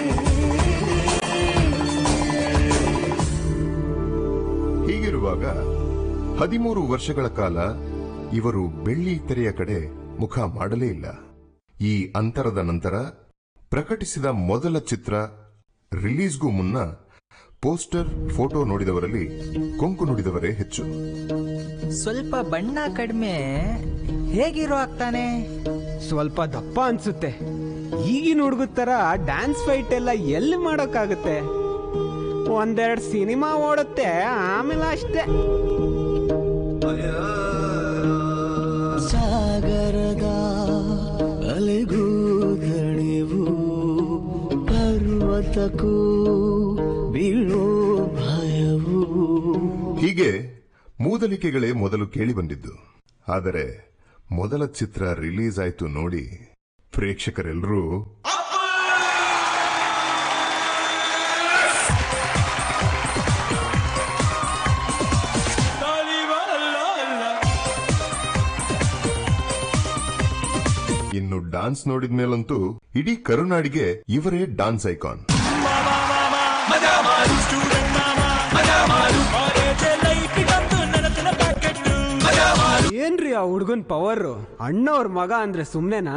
ಹೀಗಿರುವಾಗ ಹದಿಮೂರು ವರ್ಷಗಳ ಕಾಲ ಇವರು ಬೆಳ್ಳಿ ತೆರೆಯ ಕಡೆ ಮುಖ ಮಾಡಲೇ ಇಲ್ಲ ಈ ಅಂತರದ ನಂತರ ಪ್ರಕಟಿಸಿದ ಮೊದಲ ಚಿತ್ರ ರಿಲೀಸ್ಗೂ ಮುನ್ನ ಪೋಸ್ಟರ್ ಫೋಟೋ ನೋಡಿದವರಲ್ಲಿ ಕೊಂಕು ನುಡಿದವರೇ ಹೆಚ್ಚು ಸ್ವಲ್ಪ ಬಣ್ಣ ಕಡಿಮೆ ಹೇಗಿರೋ ಆಗ್ತಾನೆ ಸ್ವಲ್ಪ ದಪ್ಪ ಅನ್ಸುತ್ತೆ ಈಗಿನ ಹುಡುಗರ ತರ ಡ್ಯಾನ್ಸ್ ಫೈಟ್ ಎಲ್ಲ ಎಲ್ಲಿ ಮಾಡೋಕ್ಕಾಗುತ್ತೆ ಒಂದೆರಡು ಸಿನಿಮಾ ಓಡುತ್ತೆ ಆಮೇಲೆ ಅಷ್ಟೇ ಸಾಗರದ ಅಲೆಗೂ ದಣಿವು ಪರ್ವತಕ್ಕೂ ಬೀಳೋ ಭಯವು ಹೀಗೆ ಮೂದಲಿಕೆಗಳೇ ಮೊದಲು ಕೇಳಿ ಬಂದಿದ್ದು ಆದರೆ ಮೊದಲ ಚಿತ್ರ ರಿಲೀಸ್ ಆಯ್ತು ನೋಡಿ ಪ್ರೇಕ್ಷಕರೆಲ್ಲರೂ ಇನ್ನು ಡಾನ್ಸ್ ನೋಡಿದ್ಮೇಲಂತೂ ಇಡೀ ಕರುನಾಡಿಗೆ ಇವರೇ ಡಾನ್ಸ್ ಐಕಾನ್ ಮಜಾ ಮಾಡು ಸ್ಟೂಡೆಂಟ್ ಮಾಮ ಮಜಾ ಮಾಡು ಕಾಲೇಜ್ ಲೈಫ್ ಇದೊಂದು ನೆನಪಿನ ಪ್ಯಾಕೆಟ್ ಮಜಾ ಮಾಡು ಏನ್ರಿ ಆ ಹುಡುಗನ್ ಪವರ್ ಅಣ್ಣವ್ರ ಮಗ ಅಂದ್ರೆ ಸುಮ್ನೆನಾ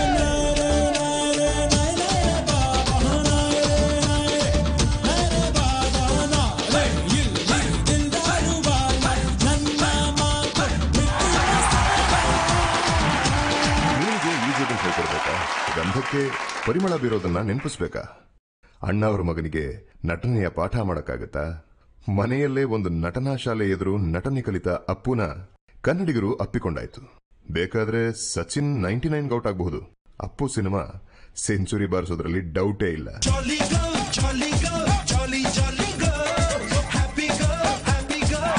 ಮೀನಿಗೆ ಈಜೋದನ್ನ ಹೇಳ್ಕೊಡ್ಬೇಕಾ ಗಂಧಕ್ಕೆ ಪರಿಮಳ ಬೀರೋದನ್ನ ನೆನಪಿಸ್ಬೇಕಾ ಅಣ್ಣ ಅವರ ಮಗನಿಗೆ ನಟನೆಯ ಪಾಠ ಮಾಡಕ್ಕಾಗತ್ತಾ ಮನೆಯಲ್ಲೇ ಒಂದು ನಟನಾ ಶಾಲೆ ಎದುರು ನಟನೆ ಕಲಿತ ಅಪ್ಪುನ ಕನ್ನಡಿಗರು ಅಪ್ಪಿಕೊಂಡಾಯ್ತು ಬೇಕಾದ್ರೆ ಸಚಿನ್ ನೈಂಟಿ ನೈನ್ ಔಟ್ ಆಗಬಹುದು ಅಪ್ಪು ಸಿನಿಮಾ ಸೆಂಚುರಿ ಬಾರಿಸೋದ್ರಲ್ಲಿ ಡೌಟೇ ಇಲ್ಲ Jolly girl, jolly girl, jolly jolly girl, happy girl, happy girl.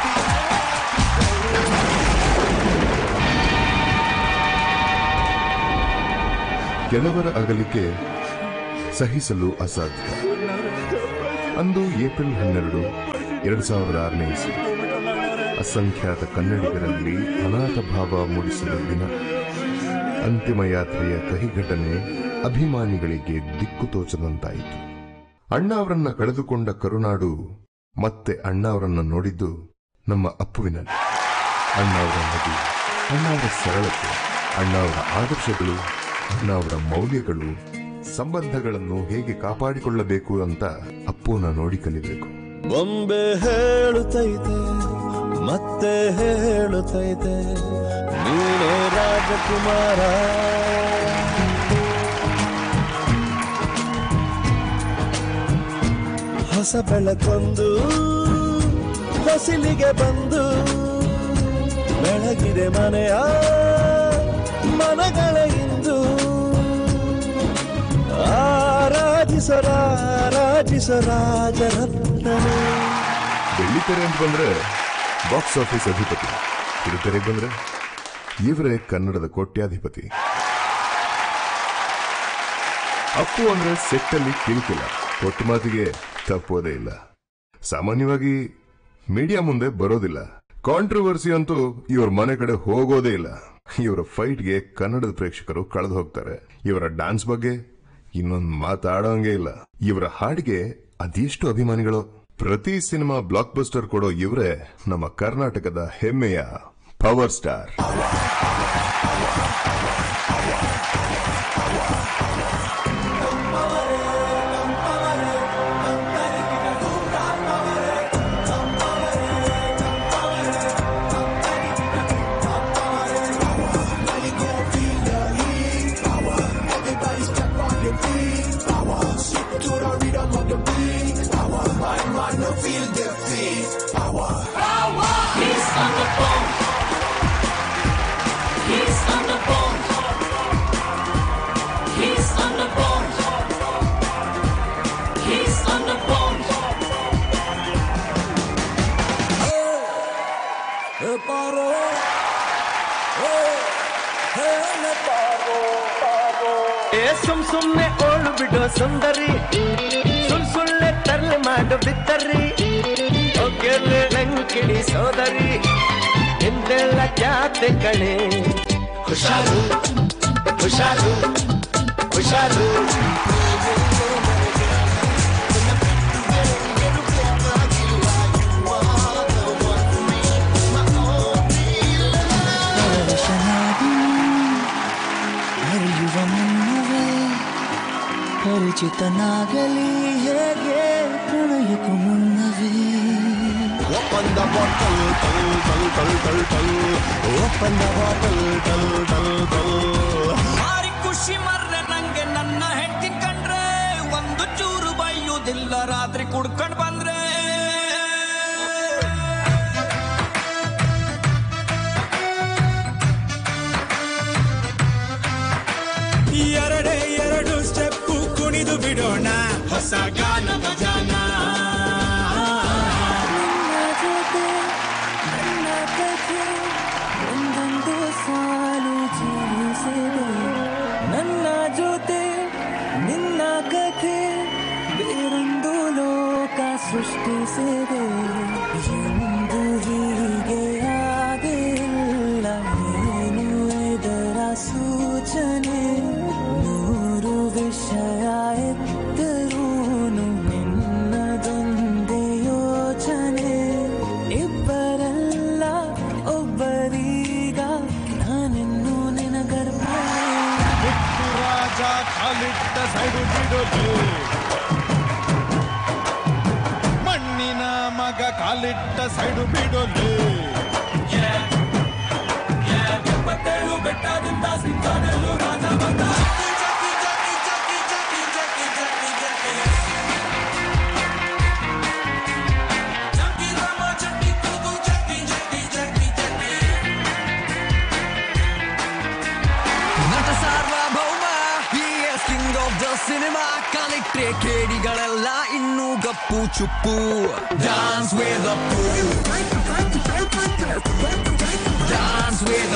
ಕೆಲವರ ಅಗಲಿಕೆ ಸಹಿಸಲು ಅಸಾಧ್ಯ ಅಂದು ಏಪ್ರಿಲ್ ಹನ್ನೆರಡು ಎರಡ್ ಸಾವಿರದ ಆರನೇ ಇಸ್ವಿ ಅಸಂಖ್ಯಾತ ಕನ್ನಡಿಗರಲ್ಲಿ ಅನಾಥ ಭಾವ ಮೂಡಿಸಿದ ದಿನ ಅಂತಿಮ ಯಾತ್ರೆಯ ಕಹಿ ಘಟನೆ ಅಭಿಮಾನಿಗಳಿಗೆ ದಿಕ್ಕು ತೋಚದಂತಾಯಿತು ಅಣ್ಣ ಅವರನ್ನ ಕಳೆದುಕೊಂಡ ಕರುನಾಡು ಮತ್ತೆ ಅಣ್ಣ ಅವರನ್ನ ನೋಡಿದ್ದು ನಮ್ಮ ಅಪ್ಪುವಿನಲ್ಲಿ ಅಣ್ಣ ಅವರ ನಗು ಅಣ್ಣ ಅವರ ಸರಳತೆ ಅಣ್ಣ ಅವರ ಆದರ್ಶಗಳು ಅಣ್ಣ ಅವರ ಮೌಲ್ಯಗಳು ಸಂಬಂಧಗಳನ್ನು ಹೇಗೆ ಕಾಪಾಡಿಕೊಳ್ಳಬೇಕು ಅಂತ ಅಪ್ಪುನ ನೋಡಿ ಕಲಿಬೇಕು ಬೊಂಬೆ ಹೇಳುತ್ತೈತೆ ಮತ್ತೆ ಹೇಳುತ್ತೈತೆ ನೀನೇ ರಾಜಕುಮಾರ ಹೊಸ ಬೆಳಕೊಂದು ಹೊಸಿಲಿಗೆ ಬಂದು ಬೆಳಗಿದೆ ಮನೆಯ ಮನಗಳ ಇಂದು ಆರಾಧಿಸರಾಜಿಸರಾಜರತ್ನನೇ ಬೆಳ್ಳಿತೆರೆ ಅಂತ ಬಂದ್ರೆ ಬಾಕ್ಸ್ ಆಫೀಸ್ ಅಧಿಪತಿ ಕಿರುತೆರೆಗೆ ಬಂದ್ರೆ ಇವರೇ ಕನ್ನಡದ ಕೋಟ್ಯಾಧಿಪತಿ ಅಪ್ಪು ಅಂದ್ರೆ ಸೆಟ್ಟಲ್ಲಿ ಕಿಲ್ಕಿಲ್ಲ ಕೊಟ್ಟ ಮಾತಿಗೆ ತಪ್ಪೋದೇ ಇಲ್ಲ ಸಾಮಾನ್ಯವಾಗಿ ಮೀಡಿಯಾ ಮುಂದೆ ಬರೋದಿಲ್ಲ ಕಾಂಟ್ರವರ್ಸಿ ಅಂತೂ ಇವ್ರ ಮನೆ ಕಡೆ ಹೋಗೋದೇ ಇಲ್ಲ ಇವರ ಫೈಟ್ಗೆ ಕನ್ನಡದ ಪ್ರೇಕ್ಷಕರು ಕಳೆದು ಹೋಗ್ತಾರೆ ಇವರ ಡಾನ್ಸ್ ಬಗ್ಗೆ ಇನ್ನೊಂದು ಮಾತಾಡೋಂಗೇ ಇಲ್ಲ ಇವರ ಹಾಡಿಗೆ ಅದೆಷ್ಟು ಅಭಿಮಾನಿಗಳು ಪ್ರತಿ ಸಿನಿಮಾ ಬ್ಲಾಕ್ ಬಸ್ಟರ್ ಕೊಡೋ ಇವರೇ ನಮ್ಮ ಕರ್ನಾಟಕದ ಹೆಮ್ಮೆಯ power star He's on the phone. He's on the phone. He's on the phone. He's on the phone. ಏ ಸುಮ್ ಸುಮ್ನೆ ಓಳು ಬಿಡೋ ಸುಂದರಿ ಸುಳ್ ಸುಳ್ಳೆ ತರ್ಲೆ ಮಾಡು ಬಿತ್ತರಿ ಒಗ್ಗೆಲೆ ಲಂಕಿಡಿ ಸೋದರಿ ಹಿಂದೆಲ್ಲ ಜಾತೆ ಕಣೆ ಹುಷಾರು ಹುಷಾರು ಹುಷಾರು ಅರಿಯುವ ಮುನ್ನವೇ ಪರಿಚಿತನಾಗಲಿ ಹೇಗೆ ಪ್ರಣಯಕ್ಕೂ ಮುನ್ನವೇ ಒಪ್ಪಂದ ಬಾಟಲ್ ಟಲ್ ಟಲ್ ಟಲ್ ಟಲ್ ಟಲ್ ಒಪ್ಪಂದ ಬಾಟಲ್ ಟಲ್ ಟಲ್ ಟಲ್ ಭಾರಿ ಖುಷಿ ಮರ್ರೆ ನಂಗೆ ನನ್ನ ಹೆಂಡತಿ ಕಂಡ್ರೆ ಒಂದು ಚೂರು ಬೈಯುವುದಿಲ್ಲ ರಾತ್ರಿ ಕುಡ್ಕೊಂಡ್ ಬಂದ್ರೆ ಎರಡೇ ಎರಡು ಸ್ಟೆಪ್ಪು ಕುಣಿದು ಬಿಡೋಣ ಹೊಸ ಗಾನ ಭಜಾನ ನನ್ನ ಕಥೆ ಒಂದೊಂದು ಸಾಲು ಜೀವಿಸಿದೆ ನನ್ನ ಜೊತೆ ನಿನ್ನ ಕಥೆ ಬೇರೊಂದು ಲೋಕ ಸೃಷ್ಟಿಸಿದೆ ಎಂದು ಹೀಗೆ ಆಗಿಲ್ಲ ಏನು ಇದರ ಸೂಚನೆ ನೂರು ವಿಷಯ ಎತ್ತರೂನು ನಿನ್ನದೊಂದೇ ಯೋಚನೆ ಇಬ್ಬರಲ್ಲ ಒಬ್ಬರೀಗ ನಾನಿನ್ನು ನಿನಗರ್ಭ ರಾಜ ಕಾಲಿಟ್ಟ ಸೈಡು ಬಿಡೋದು ಮಣ್ಣಿನ ಮಗ ಕಾಲಿಟ್ಟ ಸೈಡು ಬಿಡೋದು ಎಪ್ಪತ್ತೇಳು ಬೆಟ್ಟದಿಂದ ಸಿಂಚಾನೆಲ್ಲೂ ರಾಜ ಬಂದ ನಟ ಸಾರ್ವಭೌಮ ಕಿಂಗ್ ಆಫ್ ದ ಸಿನಿಮಾ ಕಾಲಿಟ್ರೆ ಕೇಡಿಗಳೆಲ್ಲ ಇನ್ನೂ ಗಪ್ಪು ಚುಪ್ಪು ಡಾನ್ಸ್ ವೇದ ಡಾನ್ಸ್ ವೇದ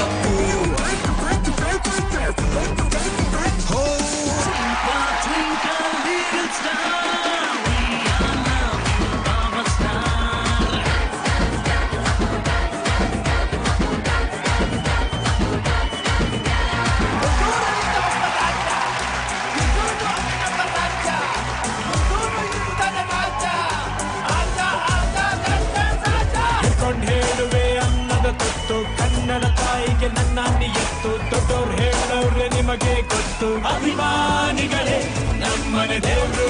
ಹಿಡ್ಕೊಂಡ್ ಹೇಳುವೆ ಅನ್ನದ ತುತ್ತು ಕನ್ನಡ ತಾಯಿಗೆ ನನ್ನ ನಿಯತ್ತು ದೊಡ್ಡವ್ರು ಹೇಳವ್ರೆ ನಿಮಗೆ ಗೊತ್ತು ಅಭಿಮಾನಿಗಳೇ ನಮ್ಮನೆ ದೇವ್ರು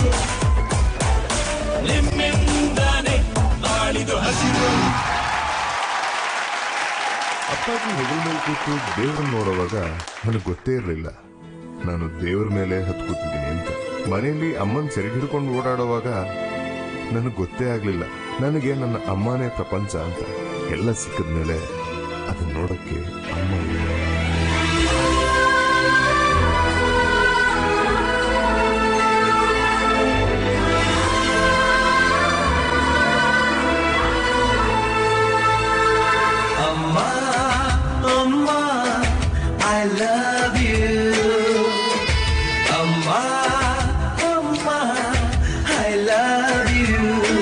ನಿಮ್ಮಿಂದಾನೆ ಬಾಳಿದು ಹಸಿರು ಅಪ್ಪಾಜಿ ಹೆಗಲ ಮೇಲೆ ಕೂತು ದೇವ್ರನ್ನ ನೋಡುವಾಗ ನನಗೆ ಗೊತ್ತೇ ಇರಲಿಲ್ಲ ನಾನು ದೇವ್ರ ಮೇಲೆ ಹತ್ತು ಕೂತಿದ್ದೀನಿ ಅಂತ ಮನೆಯಲ್ಲಿ ಅಮ್ಮನ್ ಸೆರೆಗೆ ಹಿಡ್ಕೊಂಡು ಓಡಾಡುವಾಗ ನನಗೆ ಗೊತ್ತೇ ಆಗ್ಲಿಲ್ಲ ನನಗೆ ನನ್ನ ಅಮ್ಮನೇ ಪ್ರಪಂಚ ಅಂತ ಎಲ್ಲ ಸಿಕ್ಕಿದ ಮೇಲೆ ಅದನ್ನ ನೋಡಕ್ಕೆ ಅಮ್ಮ ಇಲ್ಲ ಅಮ್ಮ ಅಮ್ಮ ಐ ಲವ್ ಯು ಅಮ್ಮ ಅಮ್ಮ ಐ ಲವ್ ಯು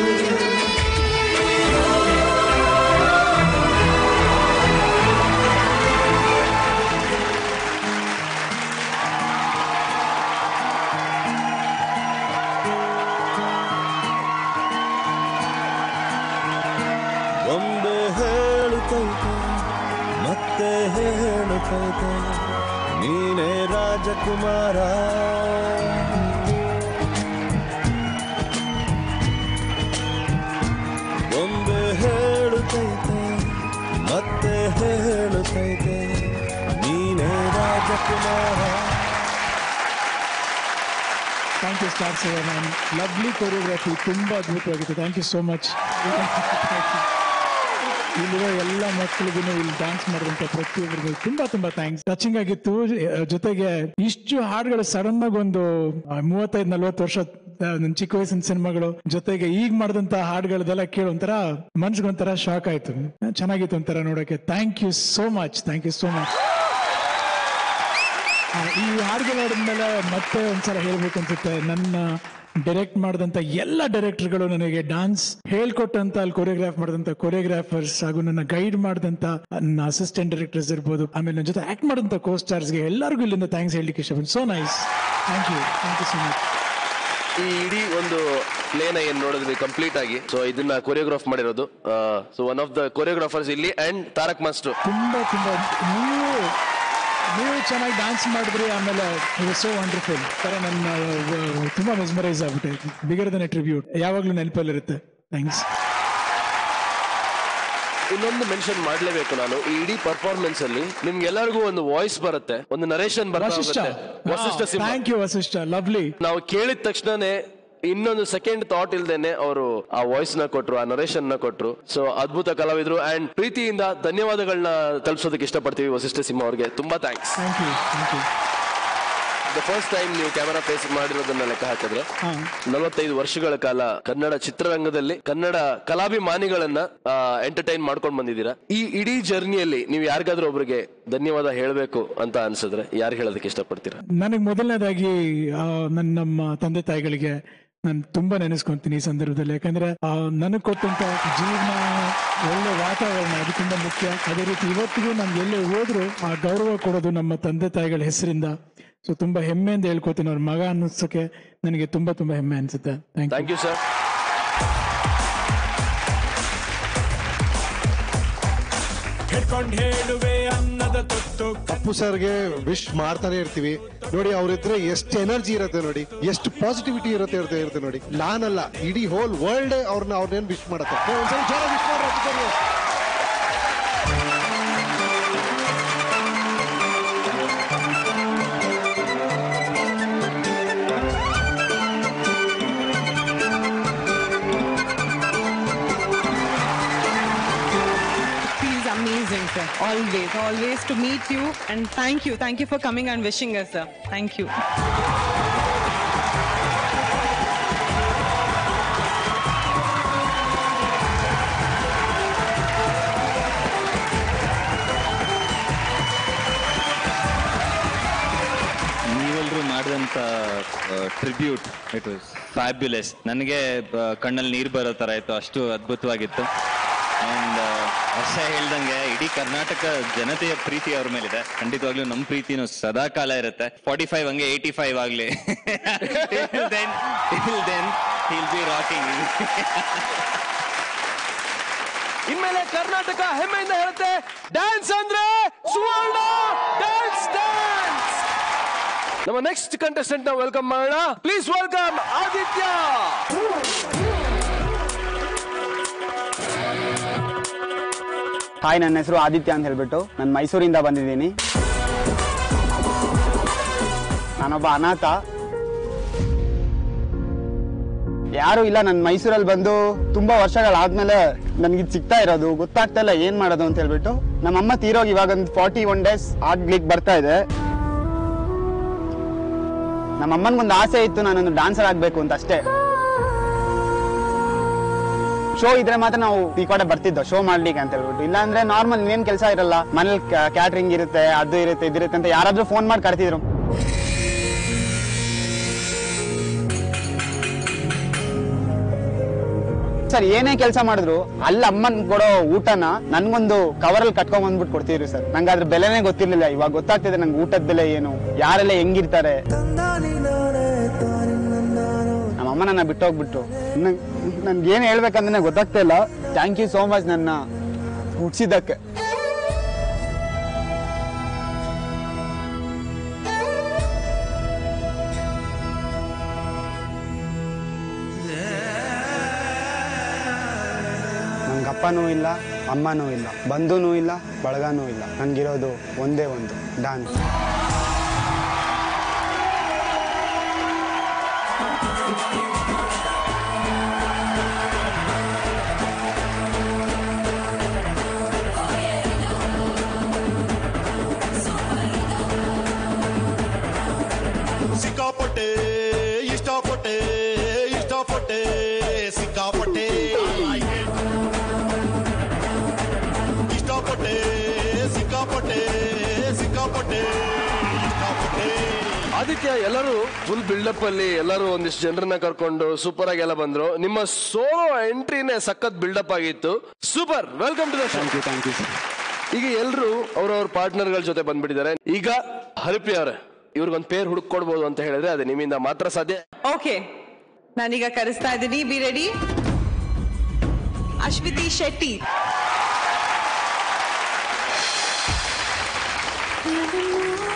ಒಂದೇ ಹೇಳುತ್ತೈತೆ ಮತ್ತೆ ಹೇಳುತ್ತೈತೆ ನೀನೇ ರಾಜಕುಮಾರ ಒಂದೇ ಹೇಳುತ್ತೈತೆ ಮತ್ತೆ ಹೇಳುತ್ತೈತೆ ನೀನೇ ರಾಜಕುಮಾರ thank you star sir ma'am lovely choreography ತುಂಬ ಅದ್ಭುತವಾಗಿತ್ತು ಥ್ಯಾಂಕ್ ಯು ಸೋ ಮಚ್ ಇಲ್ಲಿರೋ ಎಲ್ಲ ಮಕ್ಕಳಿಗೂ ಇಲ್ಲಿ ಡ್ಯಾನ್ಸ್ ಮಾಡಿದಂತ ಪ್ರತಿಯೊಬ್ಬರಿಗೂ ತುಂಬಾ ತುಂಬಾ ಥ್ಯಾಂಕ್ಸ್ ಟಚಿಂಗ್ ಆಗಿತ್ತು ಅಹ್, ಜೊತೆಗೆ ಇಷ್ಟು ಹಾಡುಗಳು ಸಡನ್ ಆಗಿ ಒಂದು ಮೂವತ್ತೈದು ನಲ್ವತ್ತು ವರ್ಷ ಅಹ್, ನನ್ ಚಿಕ್ಕ ವಯಸ್ಸಿನ ಸಿನಿಮಾಗಳು ಜೊತೆಗೆ ಈಗ ಮಾಡಿದಂತ ಹಾಡುಗಳದೆಲ್ಲ ಕೇಳಿ ಒಂಥರ ಮನ್ಸಿಗೊಂಥರ ಶಾಕ್ ಆಯ್ತು ಚೆನ್ನಾಗಿತ್ತು ಒಂಥರ ನೋಡೋಕೆ thank you so much thank you so much ಆ, ಈ ಹಾಡುಗಳು ಆಡಿದ್ಮೇಲೆ ಮತ್ತೆ ಒಂದ್ಸಲ ಹೇಳ್ಬೇಕು ಅನ್ಸುತ್ತೆ ನನ್ನ ಡೈರೆಕ್ಟ್ ಮಾಡಿದಂತ ಎಲ್ಲ ಡೈರೆಕ್ಟರ್ಗಳು ನನಗೆ ಡಾನ್ಸ್ ಹೇಳ್ಕೊಟ್ಟಂತ ಅಲ್ಲಿ ಕೊರಿಯೋಗ್ರಾಫ್ ಮಾಡಿದಂತ ಕೊರಿಯೋಗ್ರಾಫರ್ಸ್ ಹಾಗೂ ನನ್ನ ಗೈಡ್ ಮಾಡಿದಂತ ನನ್ನ ಅಸಿಸ್ಟೆಂಟ್ ಡೈರೆಕ್ಟರ್ಸ್ ಇರ್ಬೋದು ಆಮೇಲೆ ನನ್ನ ಜೊತೆ ಆಕ್ಟ್ ಮಾಡಿದಂತ ಕೋ ಸ್ಟಾರ್ಸ್ಗೆ ಎಲ್ಲರಿಗೂ ಇಲ್ಲಿಂದ ಥ್ಯಾಂಕ್ಸ್ ಹೇಳಲಿಕ್ಕೆ ಇಷ್ಟಪಡ್ತೀನಿ so nice thank you thank you so much ಈ ಇಡೀ ಒಂದು ಪ್ಲೇನ ಏನ್ ನೋಡಿದ್ವಿ ಕಂಪ್ಲೀಟ್ ಆಗಿ ಸೊ ಇದನ್ನ ಕೊರಿಯೋಗ್ರಾಫ್ ಮಾಡಿರೋದು so one of the choreographers ಇಲ್ಲಿ ಅಂಡ್ ತಾರಕ್ ಮಾಸ್ಟರ್ ತುಂಬಾ ತುಂಬಾ ನೀವು ನೀವು ಚೆನ್ನಾಗಿ ಡ್ಯಾನ್ಸ್ ಮಾಡಿದ್ರಿ ಆಮೇಲೆ ಸೋ ವಂಡರ್ಫುಲ್ ತರ ನನ್ನ ಆ, ತುಂಬಾ ಮೆಸ್ಮರೈಸ್ ಆಗ್ಬಿಟ್ಟೆ ಬಿಗರ್ ದನ್ ಟ್ರಿಬ್ಯೂಟ್ ಯಾವಾಗ್ಲೂ ನೆನಪಲ್ಲಿರುತ್ತೆ ಥ್ಯಾಂಕ್ಸ್ ಇನ್ನೊಂದು ಮೆನ್ಷನ್ ಮಾಡ್ಲೇಬೇಕು ನಾನು ಈ ಇಡೀ ಪರ್ಫಾರ್ಮೆನ್ಸ್ ಅಲ್ಲಿ ನಿಮ್ಗೆಲ್ಲರಿಗೂ ಒಂದು ವಾಯ್ಸ್ ಬರುತ್ತೆ ಒಂದು narration Vasishta Vasishta Simha thank you Vasishta lovely ನಾವು ಕೇಳಿದ ತಕ್ಷಣನೇ ಇನ್ನೊಂದು ಸೆಕೆಂಡ್ ಥಾಟ್ ಇಲ್ದೇನೆ ಅವರು ಆ ವಾಯ್ಸ್ ನ ಕೊಟ್ರು ಆ ನರೇಶನ್ ನ ಕೊಟ್ರು ಸೊ ಅದ್ಭುತ ಕಲಾವಿದ್ರು ಅಂಡ್ ಪ್ರೀತಿಯಿಂದ ಧನ್ಯವಾದಗಳನ್ನ ತಲುಪಿಸೋದಕ್ಕೆ ಇಷ್ಟಪಡ್ತೀವಿ ವಸಿಷ್ಠ ಸಿಂಹ ಅವ್ರಿಗೆ ತುಂಬಾ thanks thank you thank you the first time ನೀವು ಕ್ಯಾಮರಾ ಫೇಸ್ ಮಾಡಿರೋದನ್ನ ಲೆಕ್ಕ ಹಾಕಿದ್ರೆ ನಲವತ್ತೈದು ವರ್ಷಗಳ ಕಾಲ ಕನ್ನಡ ಚಿತ್ರರಂಗದಲ್ಲಿ ಕನ್ನಡ ಕಲಾಭಿಮಾನಿಗಳನ್ನ ಎಂಟರ್ಟೈನ್ ಮಾಡ್ಕೊಂಡು ಬಂದಿದ್ದೀರಾ ಈ ಇಡೀ ಜರ್ನಿಯಲ್ಲಿ ನೀವು ಯಾರಿಗಾದ್ರೂ ಒಬ್ರಿಗೆ ಧನ್ಯವಾದ ಹೇಳಬೇಕು ಅಂತ ಅನ್ಸಿದ್ರೆ ಯಾರು ಹೇಳೋದಕ್ಕೆ ಇಷ್ಟಪಡ್ತೀರಾ ನನಗೆ ಮೊದಲನೇದಾಗಿ ಆ, ನನ್ನ ನಮ್ಮ ತಂದೆ ತಾಯಿಗಳಿಗೆ ನಾನು ತುಂಬಾ ನೆನೆಸ್ಕೊಂತೀನಿ ಈ ಸಂದರ್ಭದಲ್ಲಿ ಯಾಕಂದ್ರೆ ನನಗೆ ಕೊಟ್ಟಂತ ಜೀವನ ಒಳ್ಳೆ ವಾತಾವರಣ ಅದು ತುಂಬಾ ಮುಖ್ಯ ಅದೇ ರೀತಿ ಇವತ್ತಿಗೂ ನಮ್ಗೆ ಎಲ್ಲೇ ಹೋದ್ರು ಆ ಗೌರವ ಕೊಡೋದು ನಮ್ಮ ತಂದೆ ತಾಯಿಗಳ ಹೆಸರಿಂದ ಸೊ ತುಂಬಾ ಹೆಮ್ಮೆಯಿಂದ ಹೇಳ್ಕೊತೀನಿ ಅವ್ರ ಮಗ ಅನ್ನಿಸೋಕೆ ನನಗೆ ತುಂಬಾ ತುಂಬಾ ಹೆಮ್ಮೆ ಅನ್ಸುತ್ತೆ ಥ್ಯಾಂಕ್ ಥ್ಯಾಂಕ್ ಯು ಸರ್ ಹಿಡ್ಕೊಂಡ್ ಹೇಳುವೆ ಅನ್ನದ ತುತ್ತು ಅಪ್ಪು ಸರ್ಗೆ ವಿಶ್ ಮಾಡ್ತಾನೆ ಇರ್ತೀವಿ ನೋಡಿ ಅವ್ರಿದ್ರೆ ಎಷ್ಟು ಎನರ್ಜಿ ಇರುತ್ತೆ ನೋಡಿ ಎಷ್ಟು ಪಾಸಿಟಿವಿಟಿ ಇರುತ್ತೆ ಇರುತ್ತೆ ಇರುತ್ತೆ ನೋಡಿ ನಾನಲ್ಲ ಇಡೀ ಹೋಲ್ ವರ್ಲ್ಡ್ ಅವ್ರನ್ನ ಅವ್ರನ್ನೇನು ವಿಶ್ ಮಾಡತ್ತೆ ಏ, ಒಂದ್ಸರಿ ಜೋರ ವಿಶ್ ಮಾಡ್ರಿ ಅಪ್ಪು ಸರ್ಗೆ. feels amazing, sir. Always, always to meet you. And thank you. Thank you for coming and wishing us, sir. Thank you. ನೀವೆಲ್ಲರೂ ಮಾಡಿದಂಥ ಟ್ರಿಬ್ಯೂಟ್ ಇಟ್ ವಾಸ್ ಫ್ಯಾಬ್ಯುಲಸ್ ನನಗೆ ಕಣ್ಣಲ್ಲಿ ನೀರು ಬರೋ ಥರ ಇತ್ತು ಅಷ್ಟು ಅದ್ಭುತವಾಗಿತ್ತು ಆ್ಯಂಡ್ ಹರ್ಷ ಹೇಳ್ದಂಗೆ ಇಡೀ ಕರ್ನಾಟಕ ಜನತೆಯ ಪ್ರೀತಿ ಅವ್ರ ಮೇಲಿದೆ ಖಂಡಿತವಾಗ್ಲೂ ನಮ್ಮ ಪ್ರೀತಿನೂ ಸದಾ ಕಾಲ ಇರುತ್ತೆ ಫಾರ್ಟಿ ಫೈವ್ ಹಂಗೆ ಏಯ್ಟಿ ಫೈವ್ ಆಗಲಿ then then he'll be rocking ಇನ್ಮೇಲೆ ಕರ್ನಾಟಕ ಹೆಮ್ಮೆಯಿಂದ ಹೇಳುತ್ತೆ ಡ್ಯಾನ್ಸ್ ಅಂದ್ರೆ ಸುವರ್ಣ ಡ್ಯಾನ್ಸ್ ಡ್ಯಾನ್ಸ್ ನಮ್ಮ ನೆಕ್ಸ್ಟ್ ಕಂಟೆಸ್ಟೆಂಟ್ ನ ವೆಲ್ಕಮ್ ಮಾಡೋಣ ಪ್ಲೀಸ್ ವೆಲ್ಕಮ್ ಆದಿತ್ಯ ಹಾಯ್ ನನ್ನ ಹೆಸರು ಆದಿತ್ಯ ಅಂತ ಹೇಳ್ಬಿಟ್ಟು ನಾನು ಮೈಸೂರಿಂದ ಬಂದಿದ್ದೀನಿ ನಾನೊಬ್ಬ ಅನಾಥ ಯಾರು ಇಲ್ಲ ನಾನು ಮೈಸೂರಲ್ಲಿ ಬಂದು ತುಂಬಾ ವರ್ಷಗಳಾದ್ಮೇಲೆ ನನಗೆ ಸಿಗ್ತಾ ಇರೋದು ಗೊತ್ತಾಗ್ತಾ ಇಲ್ಲ ಏನ್ ಮಾಡೋದು ಅಂತ ಹೇಳ್ಬಿಟ್ಟು ನಮ್ಮಮ್ಮ ತೀರೋಗಿ ಇವಾಗ ಒಂದು ಫಾರ್ಟಿ ಒನ್ ಡೇಸ್ ಆಗ್ಲಿಕ್ಕೆ ಬರ್ತಾ ಇದೆ ನಮ್ಮಮ್ಮನಿಗೊಂದು ಆಸೆ ಇತ್ತು ನಾನೊಂದು ಡಾನ್ಸರ್ ಆಗ್ಬೇಕು ಅಂತ ಅಷ್ಟೇ ಶೋ ಇದ್ರೆ ಮಾತ್ರ ನಾವು ಈ ಕಡೆ ಬರ್ತಿದ್ದೋ ಶೋ ಮಾಡ್ಲಿಕ್ಕೆ ಅಂತ ಹೇಳ್ಬಿಟ್ಟು ಇಲ್ಲಾಂದ್ರೆ ನಾರ್ಮಲ್ ಏನ್ ಕೆಲಸ ಇರಲ್ಲ ಮನೇಲಿ ಕ್ಯಾಟ್ರಿಂಗ್ ಇರುತ್ತೆ ಅದು ಇರುತ್ತೆ ಇದಿರುತ್ತೆ ಅಂತ ಯಾರಾದ್ರೂ ಫೋನ್ ಮಾಡಿ ಕರ್ತಿದ್ರು ಸರ್ ಏನೇ ಕೆಲಸ ಮಾಡಿದ್ರು ಅಲ್ಲಿ ಅಮ್ಮನ್ ಕೊಡೋ ಊಟನ ನನ್ಗೊಂದು ಕವರಲ್ಲಿ ಕಟ್ಕೊಂಡ್ ಬಂದ್ಬಿಟ್ಟು ಕೊಡ್ತಿದ್ರು ಸರ್ ನಂಗೆ ಅದ್ರ ಬೆಲೆನೇ ಗೊತ್ತಿರ್ಲಿಲ್ಲ ಇವಾಗ ಗೊತ್ತಾಗ್ತಿದೆ ನಂಗೆ ಊಟದ ಬೆಲೆ ಏನು ಯಾರೆಲ್ಲ ಹೆಂಗಿರ್ತಾರೆ ನಮ್ಮ ಅಮ್ಮ ನನ್ನ ಬಿಟ್ಟು ಹೋಗ್ಬಿಟ್ಟು ನನ್ಗೆ ಏನ್ ಹೇಳ್ಬೇಕಂದ್ರೆ ಗೊತ್ತಾಗ್ತಾ ಇಲ್ಲ ಥ್ಯಾಂಕ್ ಯು ಸೋ ಮಚ್ ನನ್ನ ಹುಡ್ಸಿದ್ದಕ್ಕೆ ನನ್ಗೆ ಅಪ್ಪನೂ ಇಲ್ಲ ಅಮ್ಮನೂ ಇಲ್ಲ ಬಂಧುನೂ ಇಲ್ಲ ಬಳಗನೂ ಇಲ್ಲ ನನ್ಗಿರೋದು ಒಂದೇ ಒಂದು ಡಾನ್ಸ್ ಸಿಕ್ಕಾಪಟ್ಟೆ ಇಷ್ಟಪಟ್ಟೆ ಇಷ್ಟಪಟ್ಟೆ ಸಿಕ್ಕಾಪಟ್ಟೆ ಇಷ್ಟಪಟ್ಟೆ ಸಿಕ್ಕಾಪಟ್ಟೆ ಸಿಕ್ಕಾಪಟ್ಟೆ ಇಷ್ಟಪಟ್ಟೆ ಆದಿತ್ಯ ಎಲ್ಲರೂ ಫುಲ್ ಬಿಲ್ಡಪ್ ಅಲ್ಲಿ ಎಲ್ಲರೂ ಒಂದಿಷ್ಟು ಜನರನ್ನ ಕರ್ಕೊಂಡು ಸೂಪರ್ ಆಗಿ ಎಲ್ಲ ಬಂದ್ರು ನಿಮ್ಮ ಸೋಲೋ ಎಂಟ್ರಿನೇ ಸಖತ್ ಬಿಲ್ಡಪ್ ಆಗಿತ್ತು super welcome to the thank you thank you ಈಗ ಎಲ್ಲರೂ ಅವ್ರವ್ರ ಪಾರ್ಟ್ನರ್ಗಳ ಜೊತೆ ಬಂದ್ಬಿಟ್ಟಿದ್ದಾರೆ ಈಗ ಹರಿಪಿ ಅವರೇ ಇವ್ರಿಗೊಂದು ಪೇರ್ ಹುಡುಕೊಡ್ಬೋದು ಅಂತ ಹೇಳಿದ್ರೆ ಅದು ನಿಮ್ಮಿಂದ ಮಾತ್ರ ಸಾಧ್ಯ ಓಕೆ ನಾನೀಗ ಕರೆಸ್ತಾ ಇದ್ದೀನಿ be ready Ashwithi Shetty Never know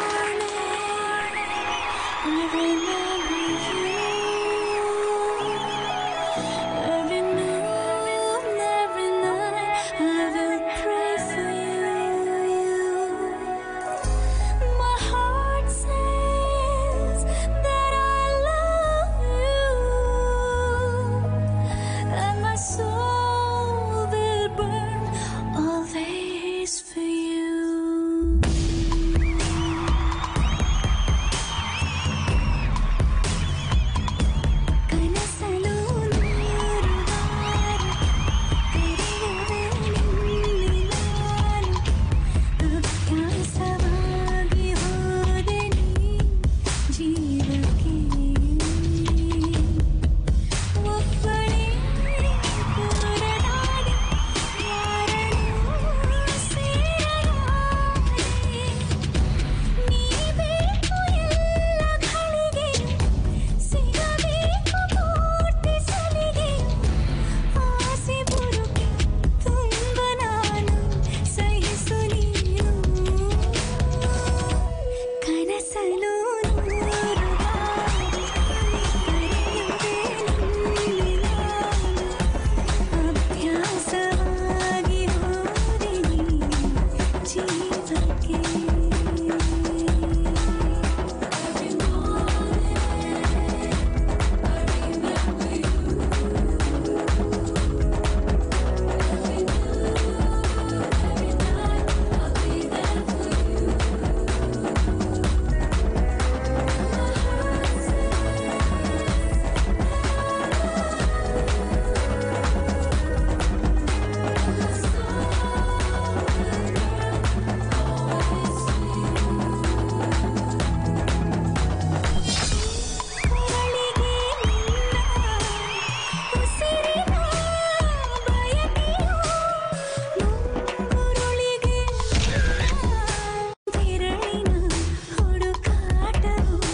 Every noon, every night, I will pray for you. My heart says that I love you, and my soul will burn always for you. ಕನಸಲು ನೂರಾರು ಕರೆಯುವೆ ನಿನ್ನೆ ನಾನು ಅಭ್ಯಾಸವಾಗಿ ಹೋದೆ ನೀ ಜೀವಕ್ಕೆ ಒಬ್ಬಳೇ ಪುರನಾಡಿ ಯಾರನ್ನೂ ಸೇರಲಾರೆ ನೀ ಬೇಕು ಎಲ್ಲ ಘಳಿಗೆಯು ಸಿಗಬೇಕು ಪೂರ್ತಿ ಸಲಿಗೆಯು ಆಸೆ ಬುರುಕೆ ತುಂಬ ನಾನು ಸಹಿಸು ನೀನು ಕನಸಲು ನೂರು ಬಾರಿ ಕರೆಯುವೆ ನಿನ್ನೆ ನಾನು ಅಭ್ಯಾಸವಾಗಿ ಹೋದೆ ನೀ ಜೀವಕ್ಕೆ ಕೊರಳಿಗೆ ನಿನ್ನ ಉಸಿರಿನ ಬಯಕೆಯು ಮುಂಗುರುಳಿಗೆ ಬೆರಳಿನ ಹುಡುಕಾಟವು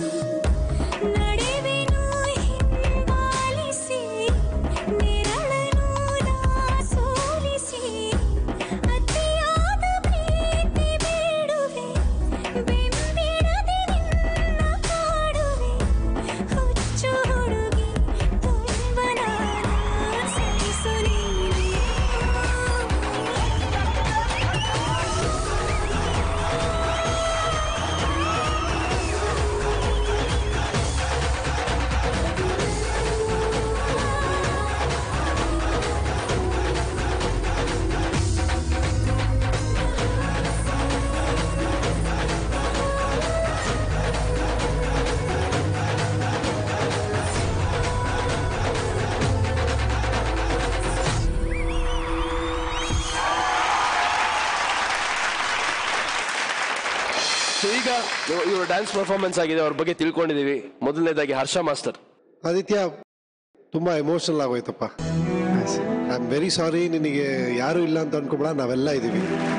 ನಡೆವೆನು ಹಿಂಬಾಲಿಸಿ ನೆರಳನು ನಾ ಸೋಲಿಸಿ ಅತಿಯಾದ ಪ್ರೀತಿ ಬೇಡುವೆ ಬೆಂಬಿಡದೆ ನಿನ್ನ ಕಾಡುವೆ ಹುಚ್ಚು ಹುಡುಗಿ ತುಂಬ ನಾನು ಸಹಿಸು ನೀನು ಸೊ ಈಗ ಇವರು ಡ್ಯಾನ್ಸ್ ಪರ್ಫಾರ್ಮೆನ್ಸ್ ಆಗಿದೆ ಅವ್ರ ಬಗ್ಗೆ ತಿಳ್ಕೊಂಡಿದೀವಿ ಮೊದಲನೇದಾಗಿ ಹರ್ಷ ಮಾಸ್ಟರ್ ಆದಿತ್ಯ ತುಂಬಾ ಎಮೋಷನಲ್ ಆಗೋಯ್ತಪ್ಪ ಐ ಆಮ್ ವೆರಿ ಸಾರಿ ನಿನಗೆ ಯಾರು ಇಲ್ಲ ಅಂತ ಅನ್ಕೊಬೇಡ ನಾವೆಲ್ಲ ಇದೀವಿ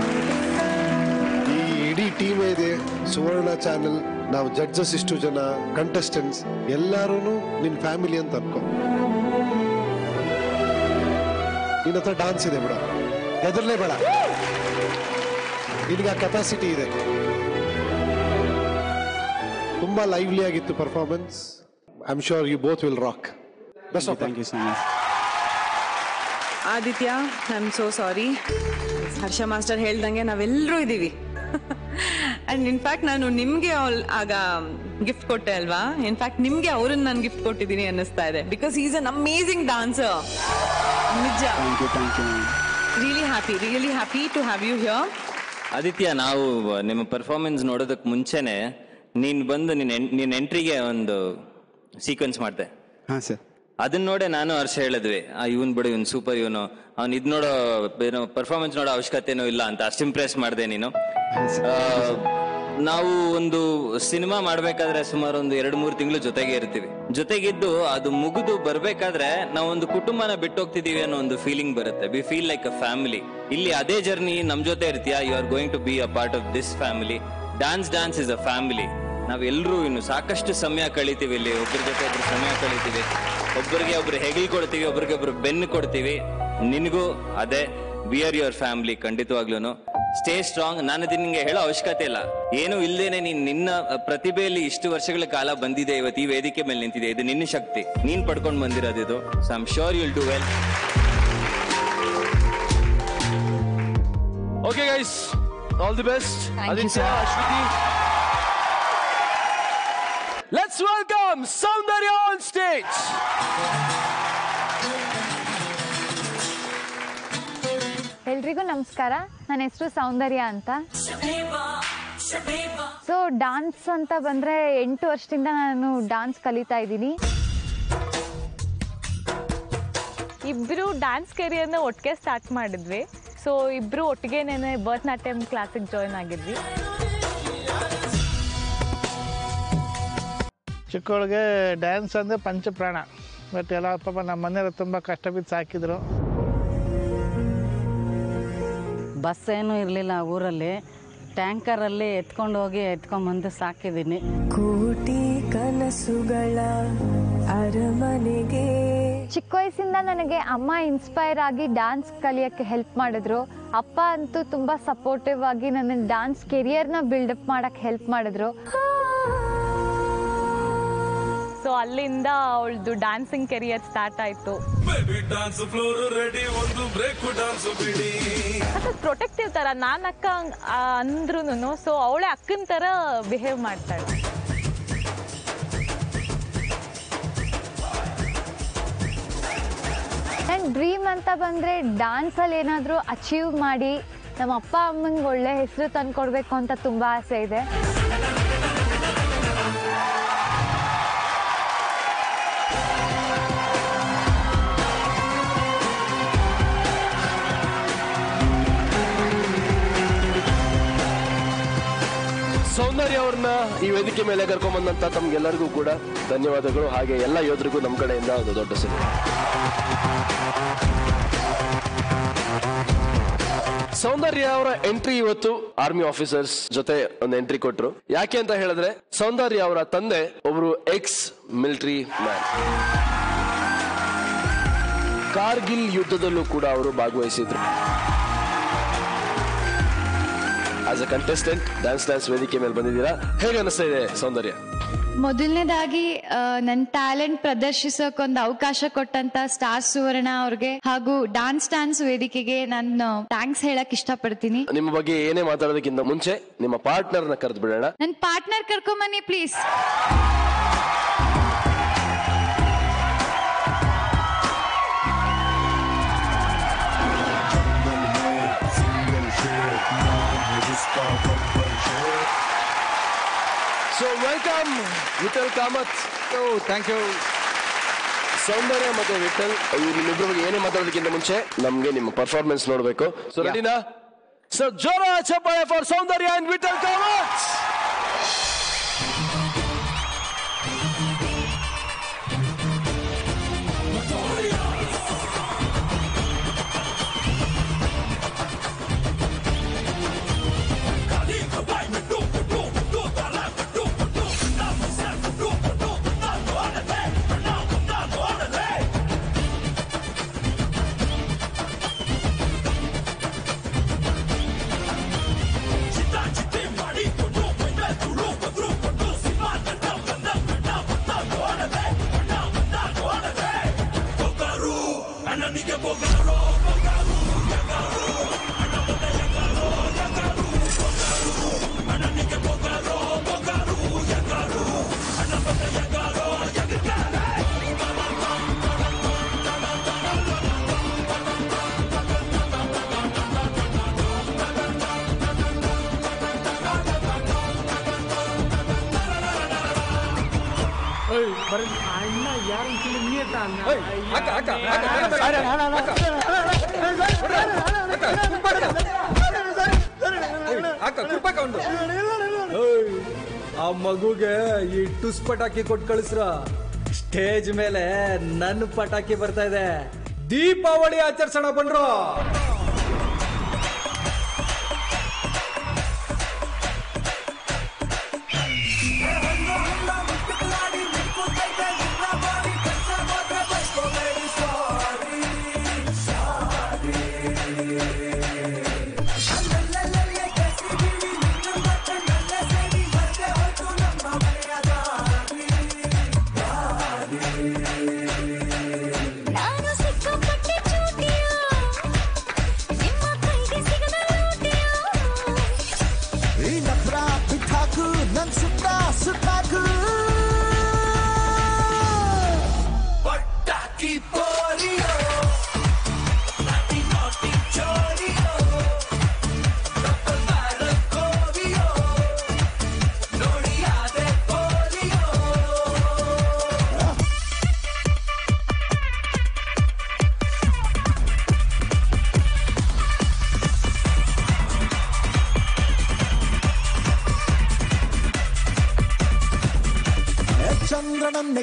ಈ ಇಡೀ ಟೀಮ್ ಇದೆ ಸುವರ್ಣ ಚಾನೆಲ್ ನಾವು ಜಡ್ಜಸ್ ಇಷ್ಟು ಜನ ಕಂಟೆಸ್ಟೆಂಟ್ಸ್ ಎಲ್ಲರೂ ನಿನ್ ಫ್ಯಾಮಿಲಿ ಅಂತ ಅನ್ಕೋ ನಿನ್ನ ಹತ್ರ ಡಾನ್ಸ್ ಇದೆ ಬಿಡ ಹೆದರ್ಲೇ ಬೇಡ ನಿನಗೆ ಆ ಕೆಪಾಸಿಟಿ ಇದೆ ತುಂಬಾ ಲೈವ್ಲಿ ಆಗಿತ್ತು performance I am sure you both will rock best of thank you so much Aditya I am so sorry Harsha master ಹೇಳ್ದಂಗೆ ನಾವೆಲ್ಲರೂ ಇದ್ದೀವಿ ಅಂಡ್ ಇನ್ಫ್ಯಾಕ್ಟ್ ನಾನು ನಿಮ್ಗೆ ಅವ್ಳ್- ಆಗ ಗಿಫ್ಟ್ ಕೊಟ್ಟೆ ಅಲ್ವಾ ಇನ್ಫ್ಯಾಕ್ಟ್ ನಿಮ್ಗೆ ಅವ್ರನ್ನ ನಾನು ಗಿಫ್ಟ್ ಕೊಟ್ಟಿದ್ದೀನಿ ಅನ್ನಿಸ್ತಾ ಇದೆ because is an amazing dancer ನಿಜ really happy really happy to have you here Aditya ನಾವು ನಿಮ್ಮ ಪರ್ಫಾರ್ಮೆನ್ಸ್ ನೋಡೋದಕ್ಕೆ ಮುಂಚೆನೆ ನೀನ್ ಬಂದು ನಿನ್ en- ನಿನ್ ಎಂಟ್ರಿಗೆ ಒಂದು ಸೀಕ್ವೆನ್ಸ್ ಮಾಡ್ದೆ ಹಾ ಸರ್ ಅದನ್ನ ನೋಡೆ ನಾನು ಹರ್ಷ ಹೇಳಿದ್ವಿ ಆ ಇವನ್ ಬಿಡು ಇವನ್ ಸೂಪರ್ ಇವನು ಅವ್ನ್ ಇದ್ ನೋಡೋ ಏನು ಪರ್ಫಾರ್ಮೆನ್ಸ್ ನೋಡೋ ಅವಶ್ಯಕತೆನೂ ಇಲ್ಲ ಅಂತ ಅಷ್ಟು ಇಂಪ್ರೆಸ್ ಮಾಡಿದೆ ನೀನು ಆ, ನಾವು ಒಂದು ಸಿನಿಮಾ ಮಾಡ್ಬೇಕಾದ್ರೆ ಸುಮಾರು ಒಂದು ಎರಡು ಮೂರು ತಿಂಗಳು ಜೊತೆಗೆ ಇರ್ತೀವಿ ಜೊತೆಗಿದ್ದು ಅದು ಮುಗಿದು ಬರ್ಬೇಕಾದ್ರೆ ನಾವೊಂದು ಕುಟುಂಬನ ಬಿಟ್ಟು ಹೋಗ್ತಿದೀವಿ ಅನ್ನೋ ಒಂದು ಫೀಲಿಂಗ್ ಬರುತ್ತೆ we feel like a family ಇಲ್ಲಿ ಅದೇ ಜರ್ನಿ ನಮ್ ಜೊತೆ ಇರ್ತೀಯಾ you are going to be a part of this family dance dance is a family ನಾವೆಲ್ಲರೂ ಇನ್ನು ಸಾಕಷ್ಟು ಸಮಯ ಕಳಿತೀವಿ ಇಲ್ಲಿ ಒಬ್ಬರ ಜೊತೆ ಒಬ್ರು ಸಮಯ ಕಳಿತೀವಿ ಒಬ್ಬರಿಗೆ ಒಬ್ರು ಹೆಗಲ್ ಕೊಡ್ತೀವಿ ಒಬ್ರಿಗೆ ಒಬ್ರು ಬೆನ್ನು ಕೊಡ್ತೀವಿ ನಿನಗೂ ಅದೇ ವಿ ಆರ್ ಯುವರ್ ಫ್ಯಾಮಿಲಿ ಖಂಡಿತವಾಗ್ಲೂ ಸ್ಟೇ ಸ್ಟ್ರಾಂಗ್ ನಾನು ಇದು ನಿಂಗೆ ಹೇಳೋ ಅವಶ್ಯಕತೆ ಇಲ್ಲ ಏನು ಇಲ್ದೇನೆ ನೀನ್ ನಿನ್ನ ಪ್ರತಿಭೆಯಲ್ಲಿ ಇಷ್ಟು ವರ್ಷಗಳ ಕಾಲ ಬಂದಿದೆ ಇವತ್ತು ಈ ವೇದಿಕೆ ಮೇಲೆ ನಿಂತಿದೆ ಇದು ನಿನ್ನ ಶಕ್ತಿ ನೀನ್ ಪಡ್ಕೊಂಡು ಬಂದಿರೋದು ಇದು so I'm sure you'll do well okay guys all the best Thank you, Aditya sir. Ashwathi let's welcome Soundarya on stage ಎಲ್ರಿಗೂ ನಮಸ್ಕಾರ ನನ್ನ ಹೆಸರು ಸೌಂದರ್ಯ ಅಂತ ಸೊ ಡಾನ್ಸ್ ಅಂತ ಬಂದ್ರೆ ಎಂಟು ವರ್ಷದಿಂದ ನಾನು ಡಾನ್ಸ್ ಕಲಿತಾ ಇದ್ದೀನಿ ಇಬ್ರು ಡ್ಯಾನ್ಸ್ ಕೆರಿಯರ್ನ ಒಟ್ಟಿಗೆ ಸ್ಟಾರ್ಟ್ ಮಾಡಿದ್ವಿ ಸೊ ಇಬ್ರು ಒಟ್ಟಿಗೆನೇನೆ ಭರತನಾಟ್ಯಂ ಕ್ಲಾಸಿಗೆ ಜಾಯ್ನ್ ಆಗಿದ್ವಿ ಚಿಕ್ಕವಳಿಗೆ ಡ್ಯಾನ್ಸ್ ಅಂದರೆ ಪಂಚಪ್ರಾಣ ಬಟ್ ಎಲ್ಲ ಪಾಪ ನಮ್ಮ ಮನೆಯವರು ತುಂಬ ಕಷ್ಟ ಬಿದ್ದು ಸಾಕಿದ್ರು ಬಸ್ ಏನೂ ಇರಲಿಲ್ಲ ಊರಲ್ಲಿ ಟ್ಯಾಂಕರಲ್ಲಿ ಎತ್ಕೊಂಡು ಹೋಗಿ ಎತ್ಕೊಂಡ್ಬಂದು ಸಾಕಿದ್ದೀನಿ ಕೋಟಿ ಕನಸುಗಳ ಅರಮನೆಗೆ ಚಿಕ್ಕ ವಯಸ್ಸಿಂದ ನನಗೆ ಅಮ್ಮ ಇನ್ಸ್ಪೈರ್ ಆಗಿ ಡಾನ್ಸ್ ಕಲಿಯೋಕ್ಕೆ ಹೆಲ್ಪ್ ಮಾಡಿದ್ರು ಅಪ್ಪ ಅಂತೂ ತುಂಬ ಸಪೋರ್ಟಿವ್ ಆಗಿ ನನ್ನ ಡಾನ್ಸ್ ಕೆರಿಯರ್ನ ಬಿಲ್ಡಪ್ ಮಾಡಕ್ಕೆ ಹೆಲ್ಪ್ ಮಾಡಿದ್ರು ಸೊ ಅಲ್ಲಿಂದ ಅವಳದು ಡ್ಯಾನ್ಸಿಂಗ್ ಕೆರಿಯರ್ ಸ್ಟಾರ್ಟ್ ಆಯಿತು ಬೇಬಿ ಡಾನ್ಸ್ ಫ್ಲೋರ್ ರೆಡಿ ಒಂದು ಬ್ರೇಕ್ ಡಾನ್ಸ್ ಬಿಡಿ ಪ್ರೊಟೆಕ್ಟಿವ್ ಥರ ನಾನು ಅಕ್ಕ ಅಂದ್ರೂ ಸೊ ಅವಳೆ ಅಕ್ಕನ ಥರ ಬಿಹೇವ್ ಮಾಡ್ತಾಳೆ ನನ್ನ ಡ್ರೀಮ್ ಅಂತ ಬಂದರೆ ಡಾನ್ಸಲ್ಲಿ ಏನಾದರೂ ಅಚೀವ್ ಮಾಡಿ ನಮ್ಮ ಅಪ್ಪ ಅಮ್ಮಂಗೆ ಒಳ್ಳೆ ಹೆಸರು ತಂದ್ಕೊಡ್ಬೇಕು ಅಂತ ತುಂಬ ಆಸೆ ಇದೆ ಸೌಂದರ್ಯ ಅವ್ರನ್ನ ಈ ವೇದಿಕೆ ಮೇಲೆ ಕರ್ಕೊಂಡ್ ಬಂದಂತ ತಮ್ಗೆಲ್ಲರಿಗೂ ಕೂಡ ಧನ್ಯವಾದಗಳು ಹಾಗೆ ಎಲ್ಲ ಯೋಧರಿಗೂ ನಮ್ಮ ಕಡೆಯಿಂದ ಒಂದು ದೊಡ್ಡ ಸಿರಿ ಸೌಂದರ್ಯ ಅವರ ಎಂಟ್ರಿ ಇವತ್ತು ಆರ್ಮಿ ಆಫೀಸರ್ಸ್ ಜೊತೆ ಒಂದು ಎಂಟ್ರಿ ಕೊಟ್ರು ಯಾಕೆ ಅಂತ ಹೇಳಿದ್ರೆ ಸೌಂದರ್ಯ ಅವರ ತಂದೆ ಒಬ್ರು ಎಕ್ಸ್ ಮಿಲಿಟರಿ ಮ್ಯಾನ್ ಕಾರ್ಗಿಲ್ ಯುದ್ಧದಲ್ಲೂ ಕೂಡ ಅವರು ಭಾಗವಹಿಸಿದ್ರು as a contestant dance dance ವೇದಿಕೆ ಮೇಲೆ ಬಂದಿದ್ದೀರಾ ಹೇಗೆ ಅನಿಸ್ತಾ ಇದೆ ಸೌಂದರ್ಯ ಮೊದಲನೇದಾಗಿ ನನ್ನ ಟ್ಯಾಲೆಂಟ್ ಪ್ರದರ್ಶಿಸೋಕೆ ಒಂದು ಅವಕಾಶ ಕೊಟ್ಟಂತ ಸ್ಟಾರ್ ಸುವರ್ಣ ಅವ್ರಿಗೆ ಹಾಗೂ ಡಾನ್ಸ್ ಡ್ಯಾನ್ಸ್ ವೇದಿಕೆಗೆ ನಾನು ಥ್ಯಾಂಕ್ಸ್ ಹೇಳಕ್ ಇಷ್ಟಪಡ್ತೀನಿ ನಿಮ್ಮ ಬಗ್ಗೆ ಏನೇ ಮಾತಾಡೋದಕ್ಕಿಂತ ಮುಂಚೆ ನಿಮ್ಮ ಪಾರ್ಟ್ನರ್ ನ ಕರೆದು ಬಿಡೋಣ ನನ್ನ ಪಾರ್ಟ್ನರ್ ಕರ್ಕೊಂಬನ್ನಿ please so welcome Vittal Kamath thank you Soundarya ಮತ್ತೆ ವಿಠಲ್ ಇವ್ರು ನಿಮ್ಮಿಬ್ಬರ ಬಗ್ಗೆ ಏನೇ ಮಾತಾಡೋದಕ್ಕಿಂತ ಮುಂಚೆ ನಮ್ಗೆ ನಿಮ್ಮ ಪರ್ಫಾರ್ಮೆನ್ಸ್ ನೋಡಬೇಕು ಸೊ ರೆಡಿನಾ ಸೊ ಜೋರ ಚಪ್ಪಾಳೆ ಫಾರ್ ಸೌಂದರ್ಯ ಅಂಡ್ ವಿಠಲ್ ಕಾಮತ್ ಅಣ್ಣ ಯಾರು ನಿಯತ ಅಣ್ಣ ಅಕ್ಕ, ಅಕ್ಕ, ಅಕ್ಕ, ಅಕ್ಕ ಕುರ್ಪಕ್ಕ ಒಂದು ಆ ಮಗುಗೆ ಈ ಟುಸ್ ಪಟಾಕಿ ಕೊಟ್ಟು ಕಳಿಸ್ರ ಸ್ಟೇಜ್ ಮೇಲೆ ನನ್ನ ಪಟಾಕಿ ಬರ್ತಾ ಇದೆ ದೀಪಾವಳಿ ಆಚರಿಸೋಣ ಬನ್ರೋ Sorry.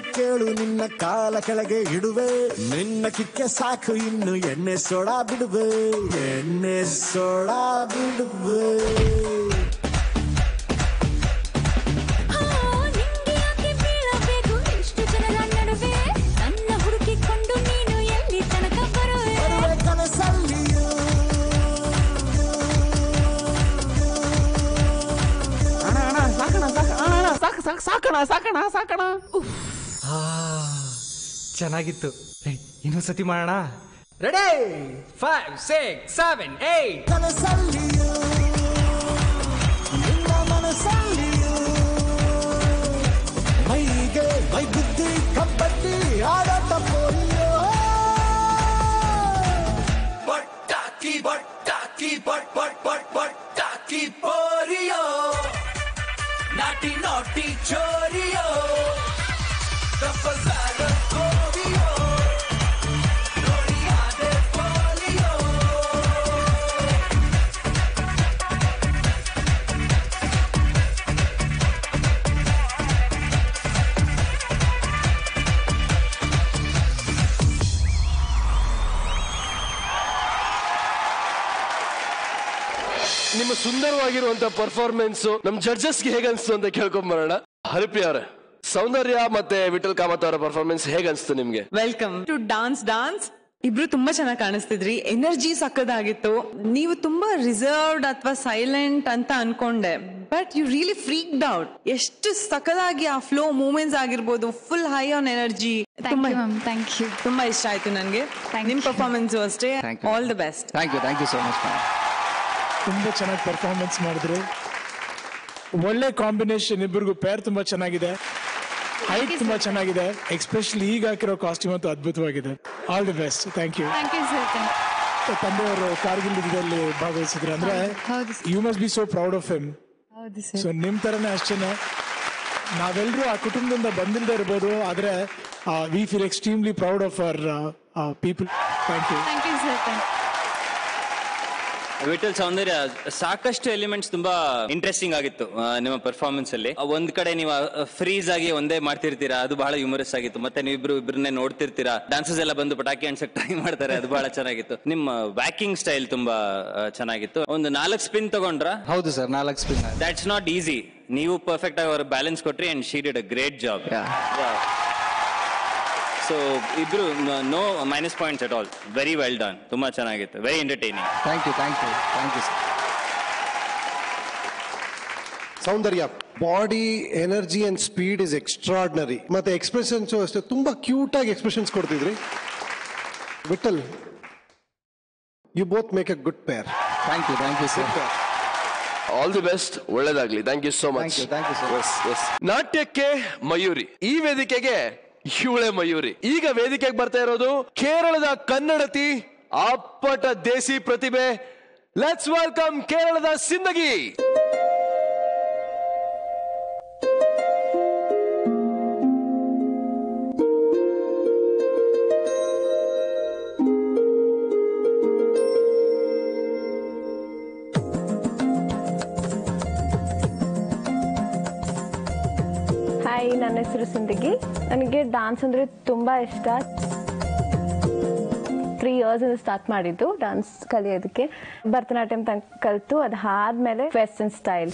ಕೇಳು ನಿನ್ನ ಕಾಲ ಕೆಳಗೆ ಇಡುವೆ ನಿನ್ನ ಕಿಕ್ಕೆ ಸಾಕು ಇನ್ನು ಎಣ್ಣೆ ಸೋಡಾ ಬಿಡುವೆ ಎಣ್ಣೆ ಸೋಡಾ ಬಿಡುವೆ ಬೀಳಬೇಕು ಇಷ್ಟು ಜನರ ನಡುವೆ ನನ್ನ ಹುಡುಕಿಕೊಂಡು ನೀನು ಎಲ್ಲಿ ತನಕ ಬರುವೆ ಬರುವೆ ಕನಸಲ್ಲಿಯೂ ಸಾಕಣ ಸಾಕು ಸಾಕು ಸಾಕಣ ಸಾಕಣ ಸಾಕಣ ಆ, ಚೆನ್ನಾಗಿತ್ತು ಏಯ್, ಇನ್ನೊಂದ್ಸತಿ ಮಾಡೋಣ ready five six seven eight ಕನಸಲ್ಲಿಯೂ ನಿನ್ನ ಮನಸ್ಸಲ್ಲಿಯೂ ಮೈಗೆ ಮೈ ಬುದ್ಧಿ ಕಬ್ಬಡ್ಡಿ ಆಡಾಟ ಪೋಲಿಯೋ ಬಟ್ಟಾಕಿ ಬಟ್ಟಾಕಿ ಬಟ್ ಬಟ್ ಬಟ್ ಬಟ್ಟಾಕಿ ಪೋರಿಯೋ ನಾಟಿ ನಾಟಿ ಚೋರಿಯೋ ತಪ್ಪಸಾದ ಕೋರಿಯೋ ನೋಡಿಯಾದೆ ಪೋಲಿಯೋ ನಿಮ್ಮ ಸುಂದರವಾಗಿರುವಂತ ಪರ್ಫಾರ್ಮೆನ್ಸ್ ನಮ್ ಜಡ್ಜಸ್ಗೆ ಹೇಗೆ ಅನ್ಸ್ತು ಅಂತ ಕೇಳ್ಕೊಂಬರೋಣ ಹರಿಪ್ರಿಯ ಅವರೇ ಸೌಂದರ್ಯ ಮತ್ತೆ ವಿಠಲ್ ಕಾಮತ್ ಅವರ ಪರ್ಫಾರ್ಮೆನ್ಸ್ ಹೇಗೆ ಅನ್ಸ್ತು ನಿಮ್ಗೆ ವೆಲ್ಕಮ್ ಟು ಡಾನ್ಸ್ ಡಾನ್ಸ್ ಇಬ್ರು ತುಂಬಾ ಚೆನ್ನಾಗಿ ಕಾಣಿಸ್ತಿದ್ರಿ ಎನರ್ಜಿ ಸಕ್ಕದಾಗಿತ್ತು ನೀವು ತುಂಬಾ ರಿಸರ್ವ್ಡ್ ಅಥವಾ ಸೈಲೆಂಟ್ ಅಂತ ಅನ್ಕೊಂಡೆ but you really freaked out ಎಷ್ಟು ಸಕ್ಕದಾಗಿ ಆ ಫ್ಲೋ ಮೂಮೆಂಟ್ಸ್ ಆಗಿರ್ಬೋದು ಫುಲ್ ಹೈ ಆನ್ ಎನರ್ಜಿ ತುಂಬಾ ಥ್ಯಾಂಕ್ ಯು ತುಂಬಾ ಇಷ್ಟ ಆಯ್ತು ನನಗೆ ನಿಮ್ ಪರ್ಫಾರ್ಮೆನ್ಸ್ ಅಷ್ಟೇ all the best thank you thank you so much ತುಂಬಾ ಚೆನ್ನಾಗಿ ಪರ್ಫಾರ್ಮೆನ್ಸ್ ಮಾಡಿದ್ರು ಒಳ್ಳೆ ಕಾಂಬಿನೇಷನ್ ಇಬ್ಬರಿಗೂ ಪೇರ್ ತುಂಬಾ ಚೆನ್ನಾಗಿದೆ ಹೈಟ್ ತುಂಬಾ ಚೆನ್ನಾಗಿದೆ ಎಕ್ಸ್ಪೆಷಲಿ ಈಗ ಹಾಕಿರೋ ಕಾಸ್ಟ್ಯೂಮ್ ಅಂತೂ ಅದ್ಭುತವಾಗಿದೆ all the best thank you thank you sir ತಂದೆಯವರು ಕಾರ್ಗಿಲ್ ಯುದ್ಧದಲ್ಲಿ ಭಾಗವಹಿಸಿದ್ರು ಅಂದ್ರೆ ಹೌದು you must be so proud of him ಹೌದು ಸೊ ನಿಮ್ ತರನೇ ಅಷ್ಟೇನೆ ನಾವೆಲ್ಲರೂ ಆ ಕುಟುಂಬದಿಂದ ಬಂದಿಲ್ಲದೆ ಇರ್ಬೋದು ಆದ್ರೆ we feel extremely proud of our people thank you thank you sir thank Vittal Soundarya ಸಾಕಷ್ಟು ಎಲಿಮೆಂಟ್ಸ್ ತುಂಬಾ ಇಂಟ್ರೆಸ್ಟಿಂಗ್ ಆಗಿತ್ತು ಆ, ನಿಮ್ಮ ಪರ್ಫಾರ್ಮೆನ್ಸ್ ಅಲ್ಲಿ ಆ, ಒಂದ್ ಕಡೆ ನೀವು ಫ್ರೀಸ್ ಆಗಿ ಒಂದೇ ಮಾಡ್ತಿರ್ತೀರಾ ಅದು ಬಹಳ ಹ್ಯೂಮರಸ್ ಆಗಿತ್ತು ಮತ್ತೆ ನೀವು ಇಬ್ರು ಇಬ್ರನ್ನೇ ನೋಡ್ತಿರ್ತೀರಾ ಡಾನ್ಸಸ್ ಎಲ್ಲ ಬಂದು ಪಟಾಕಿ ಅನ್ಸಕ್ ಟ್ರೈ ಮಾಡ್ತಾರೆ ಅದು ಬಹಳ ಚೆನ್ನಾಗಿತ್ತು ನಿಮ್ಮ ವ್ಯಾಕಿಂಗ್ ಸ್ಟೈಲ್ ತುಂಬಾ ಆ, ಚೆನ್ನಾಗಿತ್ತು ಒಂದು ನಾಲ್ಕು ಸ್ಪಿನ್ ತಗೊಂಡ್ರ ಹೌದು ಸರ್ ನಾಲ್ಕು ಸ್ಪಿನ್ ದಟ್ಸ್ ನಾಟ್ ಈಸಿ ನೀವು ಪರ್ಫೆಕ್ಟ್ ಆಗಿ ಅವ್ರ ಬ್ಯಾಲೆನ್ಸ್ ಕೊಟ್ರಿ and she did a great job so ಇಬ್ರು no minus points at all very well done ತುಂಬಾ ಚೆನ್ನಾಗಿತ್ತು very entertaining thank you thank you thank you sir Soundarya body energy and speed is extraordinary ಮತ್ತೆ expressions ಅಷ್ಟೇ ತುಂಬಾ cute ಆಗಿ expressions ಕೊಡ್ತಿದ್ರಿ Vittal you both make a good pair thank you thank you sir all the best ಒಳ್ಳೇದಾಗ್ಲಿ thank you so much ನಾಟ್ಯಕ್ಕೆ ಮಯೂರಿ ಈ ವೇದಿಕೆಗೆ ಇವಳೆ ಮಯೂರಿ ಈಗ ವೇದಿಕೆಗೆ ಬರ್ತಾ ಇರೋದು ಕೇರಳದ ಕನ್ನಡತಿ ಅಪ್ಪಟ ದೇಸಿ ಪ್ರತಿಭೆ ಲೆಟ್ಸ್ ವೆಲ್ಕಮ್ ಕೇರಳದ ಸಿಂದಗಿ ಹಾಯ್ ನನ್ನ ಹೆಸರು ಸಿಂದಗಿ ನನಗೆ ಡಾನ್ಸ್ ಅಂದರೆ ತುಂಬ ಇಷ್ಟ ತ್ರೀ ಇಯರ್ಸ್ ಸ್ಟಾರ್ಟ್ ಮಾಡಿದ್ದು ಡಾನ್ಸ್ ಕಲಿಯೋದಕ್ಕೆ ಭರತನಾಟ್ಯಂ ತನಕ ಕಲಿತು ಅದಾದ್ಮೇಲೆ ವೆಸ್ಟರ್ನ್ ಸ್ಟೈಲ್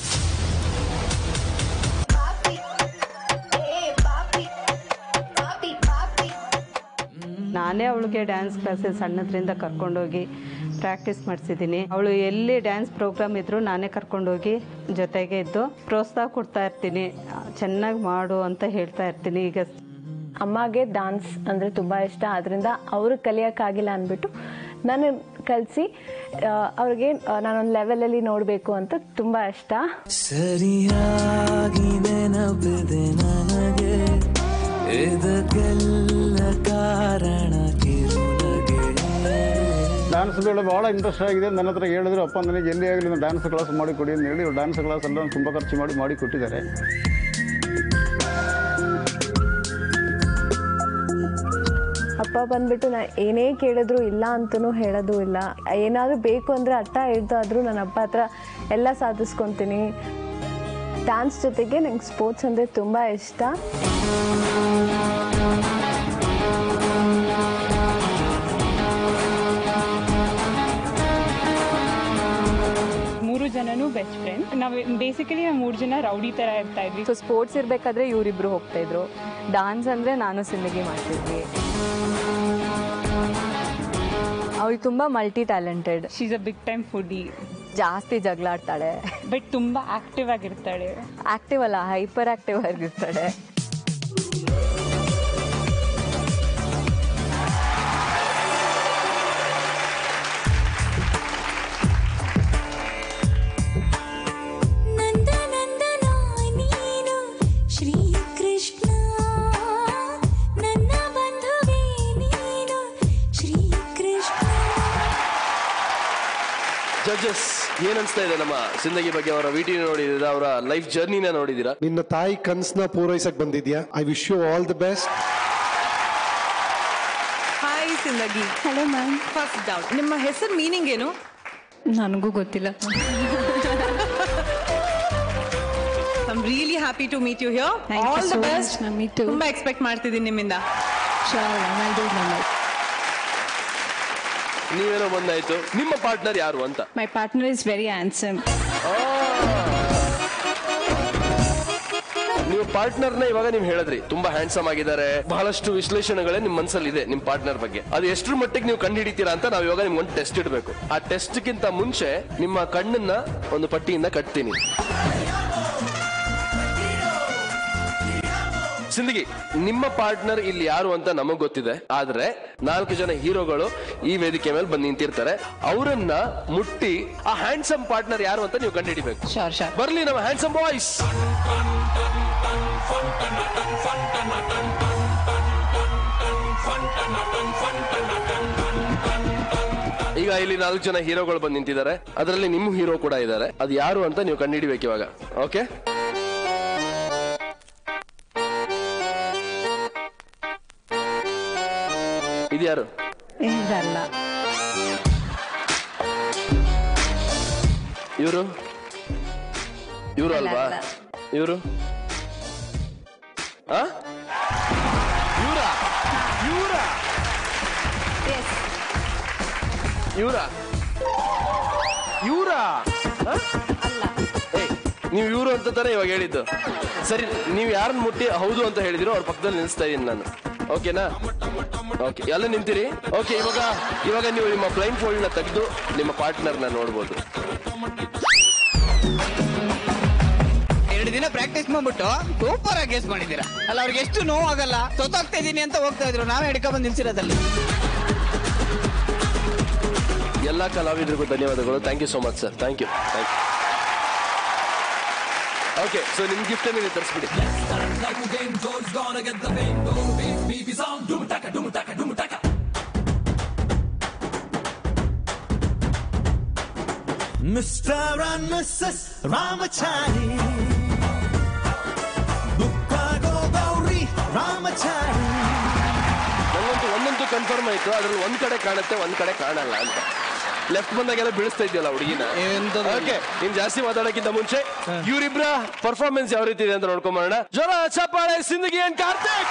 ನಾನೇ ಅವಳಿಗೆ ಡ್ಯಾನ್ಸ್ ಕ್ಲಾಸಸ್ ಸಣ್ಣದ್ರಿಂದ ಕರ್ಕೊಂಡೋಗಿ ಪ್ರಾಕ್ಟೀಸ್ ಮಾಡಿಸಿದ್ದೀನಿ ಅವಳು ಎಲ್ಲಿ ಡ್ಯಾನ್ಸ್ ಪ್ರೋಗ್ರಾಮ್ ಇದ್ರೂ ನಾನೇ ಕರ್ಕೊಂಡೋಗಿ ಜೊತೆಗೆ ಇದ್ದು ಪ್ರೋತ್ಸಾಹ ಕೊಡ್ತಾ ಇರ್ತೀನಿ ಚೆನ್ನಾಗಿ ಮಾಡು ಅಂತ ಹೇಳ್ತಾ ಇರ್ತೀನಿ ಈಗ ಅಮ್ಮಗೆ ಡಾನ್ಸ್ ಅಂದರೆ ತುಂಬ ಇಷ್ಟ ಅದರಿಂದ ಅವರು ಕಲಿಯೋಕ್ಕಾಗಿಲ್ಲ ಅಂದ್ಬಿಟ್ಟು ನಾನು ಕಲಿಸಿ ಅವ್ರಿಗೆ ನಾನೊಂದು ಲೆವೆಲಲ್ಲಿ ನೋಡಬೇಕು ಅಂತ ತುಂಬ ಇಷ್ಟ ಸರಿಯಾಗಿ ನೆನಪಿದೆ ನನಗೆ ಇದಕ್ಕೆಲ್ಲ ಕಾರಣ ಕಿರುನಗೆ ಡ್ಯಾನ್ಸ್ಗಳು ಭಾಳ ಇಂಟ್ರೆಸ್ಟ್ ಆಗಿದೆ ನನ್ನ ಹತ್ರ ಹೇಳಿದ್ರು ಅಪ್ಪ ನನಗೆ ಎಲ್ಲಿ ಆಗಲಿ ಡ್ಯಾನ್ಸ್ ಕ್ಲಾಸ್ ಮಾಡಿ ಕೊಡಿ ಅಂತ ಹೇಳಿ ಡ್ಯಾನ್ಸ್ ಕ್ಲಾಸ್ ಎಲ್ಲ ತುಂಬ ಖರ್ಚು ಮಾಡಿ ಮಾಡಿ ಕೊಟ್ಟಿದ್ದಾರೆ ಅಪ್ಪ ಬಂದ್ಬಿಟ್ಟು ನಾ ಏನೇ ಕೇಳಿದ್ರು ಇಲ್ಲ ಅಂತಲೂ ಹೇಳೋದು ಇಲ್ಲ ಏನಾದರೂ ಬೇಕು ಅಂದರೆ ಅಟ್ಟ ಹಿಡ್ದಾದ್ರೂ ನನ್ನ ಅಪ್ಪ ಹತ್ರ ಎಲ್ಲ ಸಾಧಿಸ್ಕೊತೀನಿ ಡ್ಯಾನ್ಸ್ ಜೊತೆಗೆ ನಂಗೆ ಸ್ಪೋರ್ಟ್ಸ್ ಅಂದರೆ ತುಂಬ ಇಷ್ಟ ಮೂರು ಜನನು ಬೆಸ್ಟ್ ಫ್ರೆಂಡ್ ನಾವು ಬೇಸಿಕಲಿ ನಾವು ಮೂರು ಜನ ರೌಡಿ ತರ ಇರ್ತಾ ಇದ್ವಿ ಸೊ ಸ್ಪೋರ್ಟ್ಸ್ ಇರಬೇಕಾದ್ರೆ ಇವರಿಬ್ರು ಹೋಗ್ತಾ ಇದ್ರು ಡಾನ್ಸ್ ಅಂದರೆ ನಾನು ಸಿಂದಗಿ ಮಾಡ್ತಿದ್ವಿ ಅವಳು ತುಂಬ multi talented she's a big time foodie ಜಾಸ್ತಿ ಜಗಳಾಡ್ತಾಳೆ ಬಟ್ ತುಂಬಾ ಆಕ್ಟಿವ್ ಆಗಿರ್ತಾಳೆ ಆಕ್ಟಿವ್ ಅಲ್ಲ ಹೈಪರ್ ಆಕ್ಟಿವ್ ಆಗಿರ್ತಾಳೆ ನಂದ ನಂದನ ನೀನು ಶ್ರೀಕೃಷ್ಣ ನನ್ನ ಬಂಧುವೇ ನೀನು ಶ್ರೀಕೃಷ್ಣ ಜಡ್ಜಸ್ ಏನ್ ಅನ್ಸ್ತಾ ಇದೆ ನಮ್ಮ ಸಿಂದಗಿ ಬಗ್ಗೆ ಅವರ ವಿಡಿಯೋ ನೋಡಿದಿರಾ ಅವರ ಲೈಫ್ ಜರ್ನಿನ ನೋಡಿದಿರಾ ನಿನ್ನ ತಾಯಿ ಕನ್ಸ್ನ ಪೂರೈಸಕ್ ಬಂದಿದ್ಯಾ I wish you all the best hi Sindagi hello ma'am first doubt ನಿಮ್ಮ ಹೆಸರು ಮೀನಿಂಗ್ ಏನು ನನಗೂ ಗೊತ್ತಿಲ್ಲ I'm really happy to meet you here Thank you all the so best much, ma'am. Me too. ತುಂಬಾ ಎಕ್ಸ್ಪೆಕ್ಟ್ ಮಾಡ್ತಿದ್ದೀನಿ ನಿಮ್ಮಿಂದ ನೀವೇನೋ ಬಂದಾಯ್ತು ನಿಮ್ಮ ಪಾರ್ಟ್ನರ್ ಯಾರು ಅಂತ my partner is very handsome ನೀವು ಪಾರ್ಟ್ನರ್ನ ಇವಾಗ ನೀವು ಹೇಳಿದ್ರಿ ತುಂಬಾ ಹ್ಯಾಂಡ್ಸಮ್ ಆಗಿದ್ದಾರೆ ಬಹಳಷ್ಟು ವಿಶ್ಲೇಷಣೆಗಳೇ ನಿಮ್ ಮನಸ್ಸಲ್ಲಿ ಇದೆ ನಿಮ್ ಪಾರ್ಟ್ನರ್ ಬಗ್ಗೆ ಅದು ಎಷ್ಟ್ರ ಮಟ್ಟಿಗೆ ನೀವು ಕಂಡು ಹಿಡಿತೀರಾ ಅಂತ ನಾವು ಇವಾಗ ನಿಮ್ಗೊಂದು ಟೆಸ್ಟ್ ಇಡಬೇಕು ಆ ಟೆಸ್ಟ್ ಗಿಂತ ಮುಂಚೆ ನಿಮ್ಮ ಕಣ್ಣನ್ನ ಒಂದು ಪಟ್ಟಿಯಿಂದ ಕಟ್ತೀನಿ ಸಿಂದಗಿ ನಿಮ್ಮ ಪಾರ್ಟ್ನರ್ ಇಲ್ಲಿ ಯಾರು ಅಂತ ನಮಗ್ ಗೊತ್ತಿದೆ ಆದ್ರೆ ನಾಲ್ಕು ಜನ ಹೀರೋಗಳು ಈ ವೇದಿಕೆ ಮೇಲೆ ಬಂದು ನಿಂತಿರ್ತಾರೆ ಅವರನ್ನ ಮುಟ್ಟಿ ಆ ಹ್ಯಾಂಡ್ಸಮ್ ಪಾರ್ಟ್ನರ್ ಯಾರು ಅಂತ ನೀವು ಕಂಡುಹಿಡಿಬೇಕು ಬರ್ಲಿ ನಮ್ಮ ಹ್ಯಾಂಡ್ಸಮ್ ಬಾಯ್ಸ್ ಈಗ ಇಲ್ಲಿ ನಾಲ್ಕು ಜನ ಹೀರೋಗಳು ಬಂದು ನಿಂತಿದ್ದಾರೆ ಅದರಲ್ಲಿ ನಿಮ್ಮ ಹೀರೋ ಕೂಡ ಇದ್ದಾರೆ ಅದು ಯಾರು ಅಂತ ನೀವು ಕಂಡುಹಿಡಿಬೇಕು ಇವಾಗ ಓಕೆ ಇದು ಯಾರು ಇರಲ್ಲ ಇವರು ಇವರು ಅಲ್ಲ, ಅಲ್ವಾ ಅಲ್ಲ. ಇವರು ಇವರ ಇವರ ಇವರ ಇವರ ನೀವು ಇವರು ಅಂತ ತಾನೇ ಇವಾಗ ಹೇಳಿದ್ದು ಸರಿ ನೀವು ಯಾರನ್ನ ಮುಟ್ಟಿ ಹೌದು ಅಂತ ಹೇಳಿದಿರೋ ಅವ್ರ ಪಕ್ಕದಲ್ಲಿ ನಿಲ್ಲಿಸ್ತಾ ಇದೀನಿ ನಾನು ಓಕೆನಾ ಓಕೆ ಎಲ್ಲ ನಿಂತಿರಿ ಓಕೆ ಇವಾಗ ಇವಾಗ ನೀವು ನಿಮ್ಮ ಬ್ಲೈಂಡ್ ಫೋಲ್ಡ್ ನ ತೆಗೆದು ನಿಮ್ಮ ಪಾರ್ಟ್ನರ್ನ ನೋಡ್ಬೋದು ಎರಡು ದಿನ ಪ್ರಾಕ್ಟೀಸ್ ಮಾಡ್ಬಿಟ್ಟು ಸೂಪರ್ ಆಗಿ ಗೆಸ್ ಮಾಡಿದ್ದೀರಾ ಅಲ್ಲ ಅವ್ರಿಗೆ ಎಷ್ಟು ನೋವಾಗಲ್ಲ ಸೊತ್ತಾಗ್ತಾ ಇದೀನಿ ಅಂತ ಹೋಗ್ತಾ ಇದ್ರು ನಾವೇ ಹಿಡ್ಕೊಂಡ್ ಬಂದು ನಿಲ್ಸಿರೋದಲ್ಲಿ ಎಲ್ಲ ಕಲಾವಿದರಿಗೂ ಧನ್ಯವಾದಗಳು thank you so much sir thank you thank you okay so ನಿಮ್ ಗಿಫ್ಟ್ ನೀವು ತರಿಸ್ಬಿಡಿ Mr. and Mrs. Ramachari. Bukka Gauri Ramachari. ನಂಗಂತೂ ಒಂದಂತೂ ಕನ್ಫರ್ಮ್ ಆಯ್ತು ಅದ್ರಲ್ಲಿ ಒಂದ್ ಕಡೆ ಕಾಣುತ್ತೆ ಒಂದ್ ಕಡೆ ಕಾಣಲ್ಲ ಅಂತ ಲೆಫ್ಟ್ ಬಂದಾಗೆಲ್ಲ ಬೀಳಿಸ್ತಾ ಇದೆಯಲ್ಲ ಹುಡುಗಿನ ಓಕೆ ನೀನ್ ಜಾಸ್ತಿ ಮಾತಾಡೋಕ್ಕಿಂತ ಮುಂಚೆ ಇವರಿಬ್ರ ಪರ್ಫಾರ್ಮೆನ್ಸ್ ಯಾವ ರೀತಿ ಇದೆ ಅಂತ ನೋಡ್ಕೊಂಬರೋಣ ಜ್ವರ ಚಪ್ಪಾಳೆ Sindagi and Karthik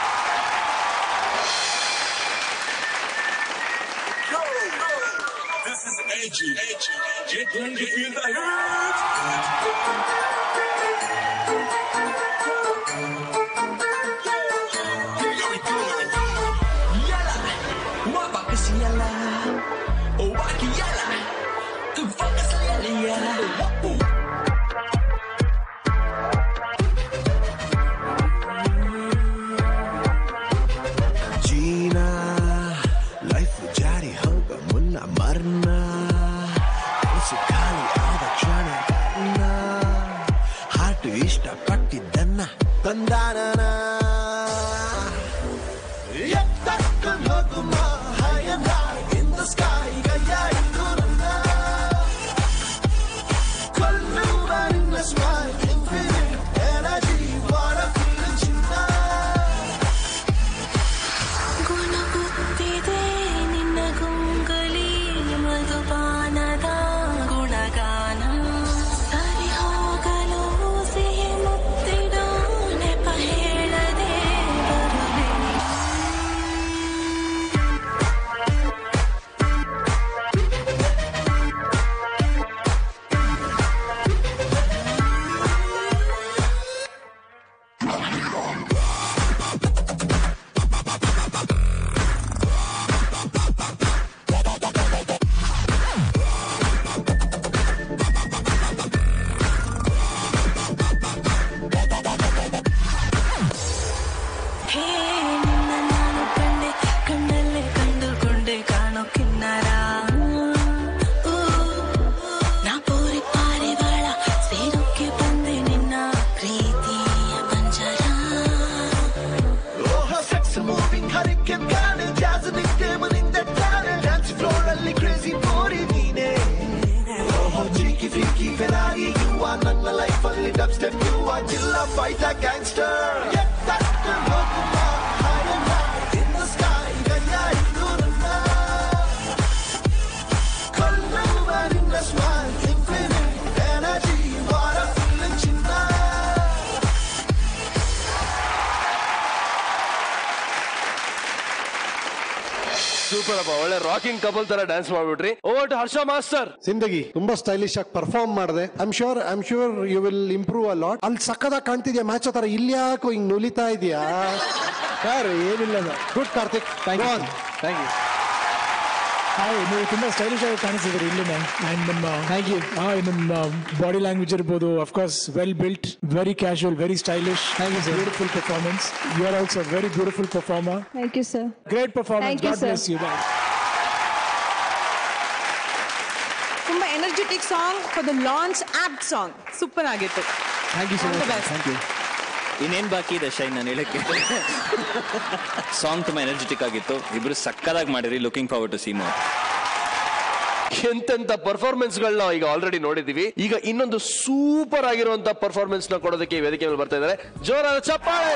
This is edgy. Get ready to feel the ಜೀನಾ ಲೈಫ್ ಜಾರಿ ಹೋಗ ಮುನ್ನ ಮರ್ನ ಮನಸ್ಸು ಖಾಲಿ ಆದ ಕ್ಷಣ ಹಾಟು ಇಷ್ಟಪಟ್ಟಿದ್ದನ್ನ ತಂದಾನನ ಎತ್ತಕ್ಕೊಂಡ್ ಹೋಗುಮ high and high in the sky ಕೈಯಾಡಿತು ನನ್ನ ಕೊಲ್ಲುವ ನಿನ್ನ smile infinite energy what a feeling ಚಿನ್ನ ಗುಣಗುತ್ತಿದೆ ನಿನ್ನ ಗುಂಗಲಿ ಮಧುಪಾನದ ಗುಣಗಾನ ಸರಿ ಹೋಗಲು ಸಿಹಿ ಮುತ್ತಿಡೋ ನೆಪ ಹೇಳಲು fight a gangster. Get that to Hokuma, high and high in the sky. Gaya Indurana. Color in the smile, infinite energy. What a feeling, Chinna. Super ಅಪ್ಪ ಒಳ್ಳೆ ರಾಕಿಂಗ್ ಕಪಲ್ ತರ ಡ್ಯಾನ್ಸ್ ಮಾಡ್ಬಿಟ್ರಿ over to Harsha master Sindagi ತುಂಬಾ stylish ಆಗಿ perform ಮಾಡಿದೆ I'm sure I'm sure you will improve a lot ಅಲ್ಲಿ ಸಕ್ಕದಾಗಿ ಕಾಣ್ತಿದ್ಯಾ match ತರ ಇಲ್ಲಿ ಯಾಕೋ ಹಿಂಗ್ ನುಲಿತಾ ಇದೆಯಾ ಸರ್ ಏನಿಲ್ಲ good Karthik thank you thank you hi ನೀವು ತುಂಬಾ ಸ್ಟೈಲಿಶ್ ಆಗಿ ಕಾಣಿಸಿದ್ರಿ ಇಲ್ಲಿ ಅಂಡ್ ನಿಮ್ಮ ಥ್ಯಾಂಕ್ ಯು ನಿಮ್ಮ ಬಾಡಿ ಲ್ಯಾಂಗ್ವೇಜ್ ಇರ್ಬೋದು of course well built very casual very stylish beautiful performance you are also very beautiful performer thank you sir great performance Thank you, god sir. Bless you ತುಂಬಾ energetic song for the launch up song super ಆಗಿತ್ತು thank you so All the much best. Thank you ಇನ್ನೇನ್ ಬಾಕಿ ಇದೆ shine ನಾನು ಹೇಳಕ್ಕೆ song ತುಂಬಾ energetic ಆಗಿತ್ತು ಇಬ್ರು ಸಕ್ಕದಾಗಿ ಮಾಡಿರಿ ಲುಕಿಂಗ್ ಫಾರ್ವರ್ಡ್ ಟು ಸೀಮೋ ಎಂತೆಂತ ಪರ್ಫಾರ್ಮೆನ್ಸ್ ಗಳನ್ನ ಈಗ ಆಲ್ರೆಡಿ ನೋಡಿದೀವಿ ಈಗ ಇನ್ನೊಂದು ಸೂಪರ್ ಆಗಿರುವಂತ ಪರ್ಫಾರ್ಮೆನ್ಸ್ ನ ಕೊಡೋದಕ್ಕೆ ಈ ವೇದಿಕೆ ಮೇಲೆ ಬರ್ತಾ ಇದ್ದಾರೆ ಜೋರಾದ ಚಪ್ಪಾಳೆ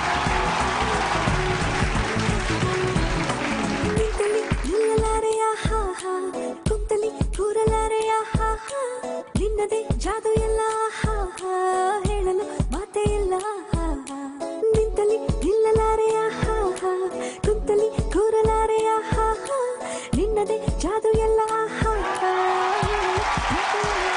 ನಿಲ್ಲಲಾರೆಯ ಹಾ ಹಾ ಕುಂತಲಿ ಕೂರಲಾರೆಯ ಹಾ ಹಾ ನಿನ್ನದೇ ಜಾದು ಎಲ್ಲ ಹಾ ಹಾ ಹೇಳಲು ಮಾತೇ ಇಲ್ಲ ಹಾ ಹಾ ನಿಂತಲಿ ನಿಲ್ಲಲಾರೆಯ ಹಾ ಹಾ ಕುಂತಲಿ ಕೂರಲಾರೆಯ ಹಾ ಹಾ ನಿನ್ನದೇ ಜಾದು ಎಲ್ಲ ಹಾ ಹಾ ಹೇಳಲು ಮಾತೇ ಇಲ್ಲ.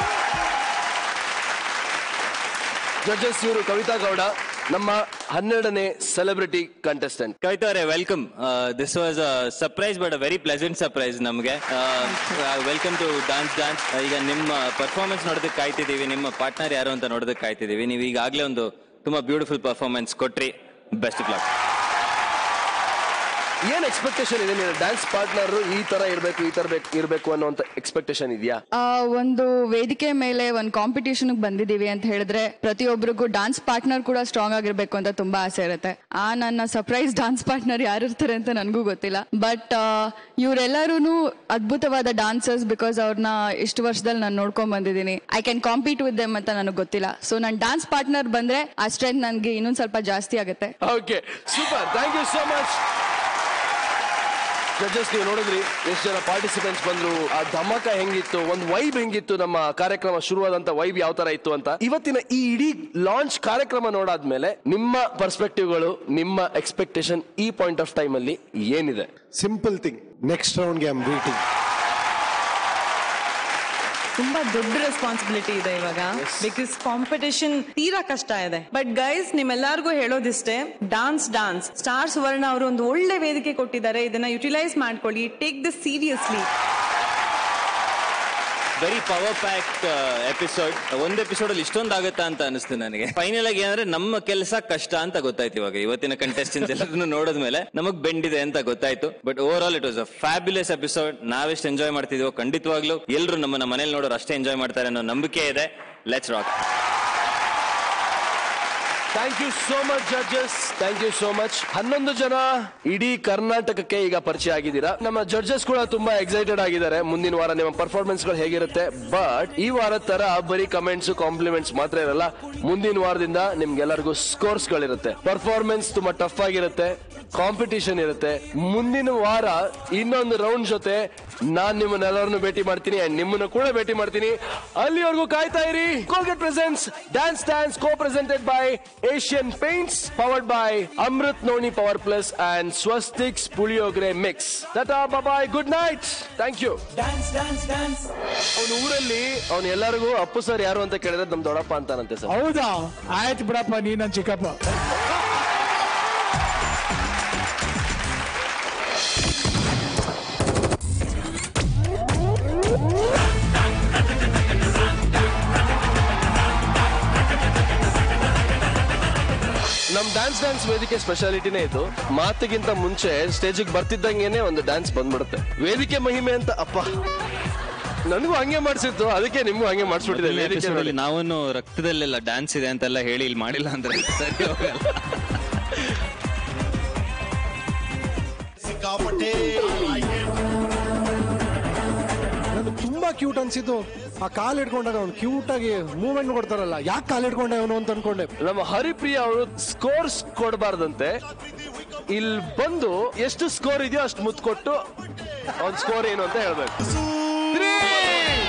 ಜಡ್ಜಸ್ ಇವರು ಕವಿತಾ ಗೌಡ ನಮ್ಮ ಹನ್ನೆರಡನೇ ಸೆಲೆಬ್ರಿಟಿ ಕಂಟೆಸ್ಟೆಂಟ್ ಕವಿತಾ ಅವರೇ welcome this was surprise but a very pleasant surprise ನಮಗೆ ವೆಲ್ಕಮ್ ಟು ಡಾನ್ಸ್ ಡಾನ್ಸ್ ಈಗ ನಿಮ್ಮ ಪರ್ಫಾರ್ಮೆನ್ಸ್ ನೋಡೋದಕ್ಕೆ ಕಾಯ್ತಿದ್ದೀವಿ ನಿಮ್ಮ ಪಾರ್ಟ್ನರ್ ಯಾರು ಅಂತ ನೋಡೋದಕ್ಕೆ ಕಾಯ್ತಿದ್ದೀವಿ ನೀವು ಈಗಾಗಲೇ ಒಂದು ತುಂಬಾ ಬ್ಯೂಟಿಫುಲ್ ಪರ್ಫಾರ್ಮೆನ್ಸ್ ಕೊಟ್ರಿ ಬೆಸ್ಟ್ ಆಫ್ ಲಕ್ ಏನ್ ಎಕ್ಸ್ಪೆಕ್ಟೇಷನ್ ಇದೆ ನೀನು ಡ್ಯಾನ್ಸ್ ಪಾರ್ಟ್ನರ್ ಈ ತರ ಇರ್ಬೇಕು ಈ ತರ ಬೇಕು ಇರ್ಬೇಕು ಅನ್ನೋಂತ ಎಕ್ಸ್ಪೆಕ್ಟೇಷನ್ ಇದೆಯಾ ಆ, ಒಂದು ವೇದಿಕೆ ಮೇಲೆ ಒಂದು ಕಾಂಪಿಟೇಷನ್ ಬಂದಿದೀವಿ ಅಂತ ಹೇಳಿದ್ರೆ ಪ್ರತಿಯೊಬ್ಬರಿಗೂ ಡಾನ್ಸ್ ಪಾರ್ಟ್ನರ್ ಕೂಡ ಸ್ಟ್ರಾಂಗ್ ಆಗಿರ್ಬೇಕು ಅಂತ ತುಂಬಾ ಆಸೆ ಇರುತ್ತೆ ಆ ನನ್ನ ಸರ್ಪ್ರೈಸ್ ಡಾನ್ಸ್ ಪಾರ್ಟ್ನರ್ ಯಾರು ಇರ್ತಾರೆ ಅಂತ ನನಗೂ ಗೊತ್ತಿಲ್ಲ ಬಟ್ ಇವರೆಲ್ಲರೂ ಅದ್ಭುತವಾದ ಡಾನ್ಸರ್ಸ್ ಬಿಕಾಸ್ ಅವ್ರನ್ನ ಇಷ್ಟು ವರ್ಷದಲ್ಲಿ ನಾನು ನೋಡ್ಕೊಂಡ್ ಬಂದಿದ್ದೀನಿ I can compete with them ಅಂತ ನನಗೆ ಗೊತ್ತಿಲ್ಲ ಸೊ ನನ್ನ ಡಾನ್ಸ್ ಪಾರ್ಟ್ನರ್ ಬಂದ್ರೆ ಆ ಸ್ಟ್ರೆಂತ್ ನನಗೆ ಇನ್ನೊಂದ್ ಸ್ವಲ್ಪ ಜಾಸ್ತಿ ಆಗುತ್ತೆ okay super thank you so much judges ನೀವು ನೋಡಿದ್ರಿ ಎಷ್ಟು ಜನ ಪಾರ್ಟಿಸಿಪೆಂಟ್ಸ್ ಬಂದ್ರು ಆ ಧಮಾಕ ಹೆಂಗಿತ್ತು ಒಂದು ವೈಬ್ ಹೆಂಗಿತ್ತು ನಮ್ಮ ಕಾರ್ಯಕ್ರಮ ಶುರುವಾದಂತ ವೈಬ್ ಯಾವ ತರ ಇತ್ತು ಅಂತ ಇವತ್ತಿನ ಈ ಇಡೀ ಲಾಂಚ್ ಕಾರ್ಯಕ್ರಮ ನೋಡಾದ್ಮೇಲೆ ನಿಮ್ಮ ಪರ್ಸ್ಪೆಕ್ಟಿವ್ಗಳು ನಿಮ್ಮ ಎಕ್ಸ್ಪೆಕ್ಟೇಷನ್ ಈ ಪಾಯಿಂಟ್ ಆಫ್ ಟೈಮ್ ಅಲ್ಲಿ ಏನಿದೆ ಸಿಂಪಲ್ ಥಿಂಗ್ ನೆಕ್ಸ್ಟ್ ರೌಂಡ್ಗೆ ಐಮ್ ವೇಟಿಂಗ್ ತುಂಬಾ ದೊಡ್ಡ ರೆಸ್ಪಾನ್ಸಿಬಿಲಿಟಿ ಇದೆ ಇವಾಗ ಬಿಕಾಸ್ ಕಾಂಪಿಟೇಷನ್ ತೀರಾ ಕಷ್ಟ ಇದೆ ಬಟ್ ಗೈಸ್ ನಿಮ್ಮೆಲ್ಲರಿಗೂ ಹೇಳೋದಿಷ್ಟೇ ಡಾನ್ಸ್ ಡಾನ್ಸ್ ಸ್ಟಾರ್ ಸುವರ್ಣ ಅವರು ಒಂದು ಒಳ್ಳೆ ವೇದಿಕೆ ಕೊಟ್ಟಿದ್ದಾರೆ ಇದನ್ನ ಯುಟಿಲೈಸ್ ಮಾಡ್ಕೊಳ್ಳಿ take this seriously very power pack episode ಒಂದ್ ಎಪಿಸೋಡ್ ಅಲ್ಲಿ ಇಷ್ಟೊಂದು ಆಗುತ್ತಾ ಅಂತ ಅನಿಸ್ತು ನನಗೆ ಫೈನಲ್ ಆಗಿ ಏನಂದ್ರೆ ನಮ್ಮ ಕೆಲಸ ಕಷ್ಟ ಅಂತ ಗೊತ್ತಾಯ್ತು ಇವಾಗ ಇವತ್ತಿನ ಕಂಟೆಸ್ಟೆಂಟ್ಸ್ ಎಲ್ಲರನ್ನು ನೋಡಿದ್ಮೇಲೆ ನಮಗ್ ಬೆಂಡಿದೆ ಅಂತ ಗೊತ್ತಾಯ್ತು but overall it was a fabulous episode ನಾವೆಷ್ಟು ಎಂಜಾಯ್ ಮಾಡ್ತಿದೀವೋ ಖಂಡಿತವಾಗ್ಲೂ ಎಲ್ಲರೂ ನಮ್ಮನ್ನ ಮನೇಲಿ ನೋಡೋರು ಅಷ್ಟೇ ಎಂಜಾಯ್ ಮಾಡ್ತಾರೆ ಅನ್ನೋ ನಂಬಿಕೆ ಇದೆ let's rock thank you so much judges thank you so much ಹನ್ನೊಂದು ಜನ ಇಡೀ ಕರ್ನಾಟಕಕ್ಕೆ ಈಗ ಪರಿಚಯ ಆಗಿದ್ದೀರಾ ನಮ್ಮ ಜಡ್ಜಸ್ ಕೂಡ ತುಂಬಾ ಎಕ್ಸೈಟೆಡ್ ಆಗಿದ್ದಾರೆ ಮುಂದಿನ ವಾರ ನಿಮ್ಮ ಪರ್ಫಾರ್ಮೆನ್ಸ್ ಗಳು ಹೇಗಿರುತ್ತೆ ಬಟ್ ಈ ವಾರ ತರ ಬರೀ ಕಮೆಂಟ್ಸ್ ಕಾಂಪ್ಲಿಮೆಂಟ್ಸ್ ಮಾತ್ರ ಇರಲ್ಲ ಮುಂದಿನ ವಾರದಿಂದ ನಿಮ್ಗೆಲ್ಲರಿಗೂ ಸ್ಕೋರ್ಸ್ ಗಳಿರುತ್ತೆ ಪರ್ಫಾರ್ಮೆನ್ಸ್ ತುಂಬಾ ಟಫ್ ಆಗಿರುತ್ತೆ ಕಾಂಪಿಟಿಷನ್ ಇರುತ್ತೆ ಮುಂದಿನ ವಾರ ಇನ್ನೊಂದು ರೌಂಡ್ ಜೊತೆ ನಾನ್ ನಿಮ್ಮನ್ನೆಲ್ಲರನ್ನು ಭೇಟಿ ಮಾಡ್ತೀನಿ ಅಂಡ್ ನಿಮ್ಮನ್ನು ಕೂಡ ಭೇಟಿ ಮಾಡ್ತೀನಿ ಅಲ್ಲಿವರೆಗೂ ಕಾಯ್ತಾ ಇರಿ Colgate presents dance dance co presented by Asian paints powered by Amrit noni power plus and Swastiks puliyogare mix tata bye good night thank you Dance, dance, dance. ಅವನ ಊರಲ್ಲಿ ಅವನು ಎಲ್ಲರಿಗೂ ಅಪ್ಪು ಸರ್ ಯಾರು ಅಂತ ಕೇಳಿದ್ರೆ ನಮ್ ದೊಡ್ಡಪ್ಪ ಅಂತಾನಂತೆ ಸರ್ ಹೌದಾ ಆಯ್ತು ಬಿಡಪ್ಪ ನೀ ನನ್ ಚಿಕ್ಕಪ್ಪ ನಮ್ ಡ್ಯಾನ್ಸ್ ಡ್ಯಾನ್ಸ್ ವೇದಿಕೆ ಸ್ಪೆಷಾಲಿಟಿನೇ ಇದು ಮಾತಿಗಿಂತ ಮುಂಚೆ ಸ್ಟೇಜಿಗೆ ಬರ್ತಿದ್ದಂಗೆನೆ ಒಂದು ಡ್ಯಾನ್ಸ್ ಬಂದ್ಬಿಡುತ್ತೆ ವೇದಿಕೆ ಮಹಿಮೆ ಅಂತ ಅಪ್ಪ ನನಗೂ ಹಂಗೆ ಮಾಡಿಸಿತ್ತು ಅದಕ್ಕೆ ನಿಮ್ಗೂ ಹಂಗೆ ಮಾಡಿಸ್ಬಿಟ್ಟಿದೆ ವೇದಿಕೆ ಎಪಿಸೋಡ್ ನೋಡಿ. ಅಲ್ಲಿ ನಾವನ್ನು ರಕ್ತದಲ್ಲೆಲ್ಲ ಡ್ಯಾನ್ಸ್ ಇದೆ ಅಂತೆಲ್ಲ ಹೇಳಿ ಇಲ್ಲಿ ಮಾಡಿಲ್ಲ ಅಂದ್ರೆ ಸರಿ ಹೋಗಲ್ಲ ನಾನು ತುಂಬಾ ಕ್ಯೂಟ್ ಅನ್ಸಿದ್ದು ಆ ಕಾಲ್ ಹಿಡ್ಕೊಂಡಾಗ ಅವ್ನು ಕ್ಯೂಟ್ ಆಗಿ ಮೂವ್ಮೆಂಟ್ ಕೊಡ್ತಾರಲ್ಲ ಯಾಕೆ ಕಾಲ್ ಹಿಡ್ಕೊಂಡೆ ಅವನು ಅಂತ ಅನ್ಕೊಂಡೆ ನಮ್ಮ ಹರಿಪ್ರಿಯ ಅವರು ಸ್ಕೋರ್ಸ್ ಕೊಡಬಾರ್ದಂತೆ ಇಲ್ಲಿ ಬಂದು ಎಷ್ಟು ಸ್ಕೋರ್ ಇದೆಯೋ ಅಷ್ಟು ಮುತ್ತು ಕೊಟ್ಟು ಅವ್ನ ಸ್ಕೋರ್ ಏನು ಅಂತ ಹೇಳ್ಬೇಕು Three,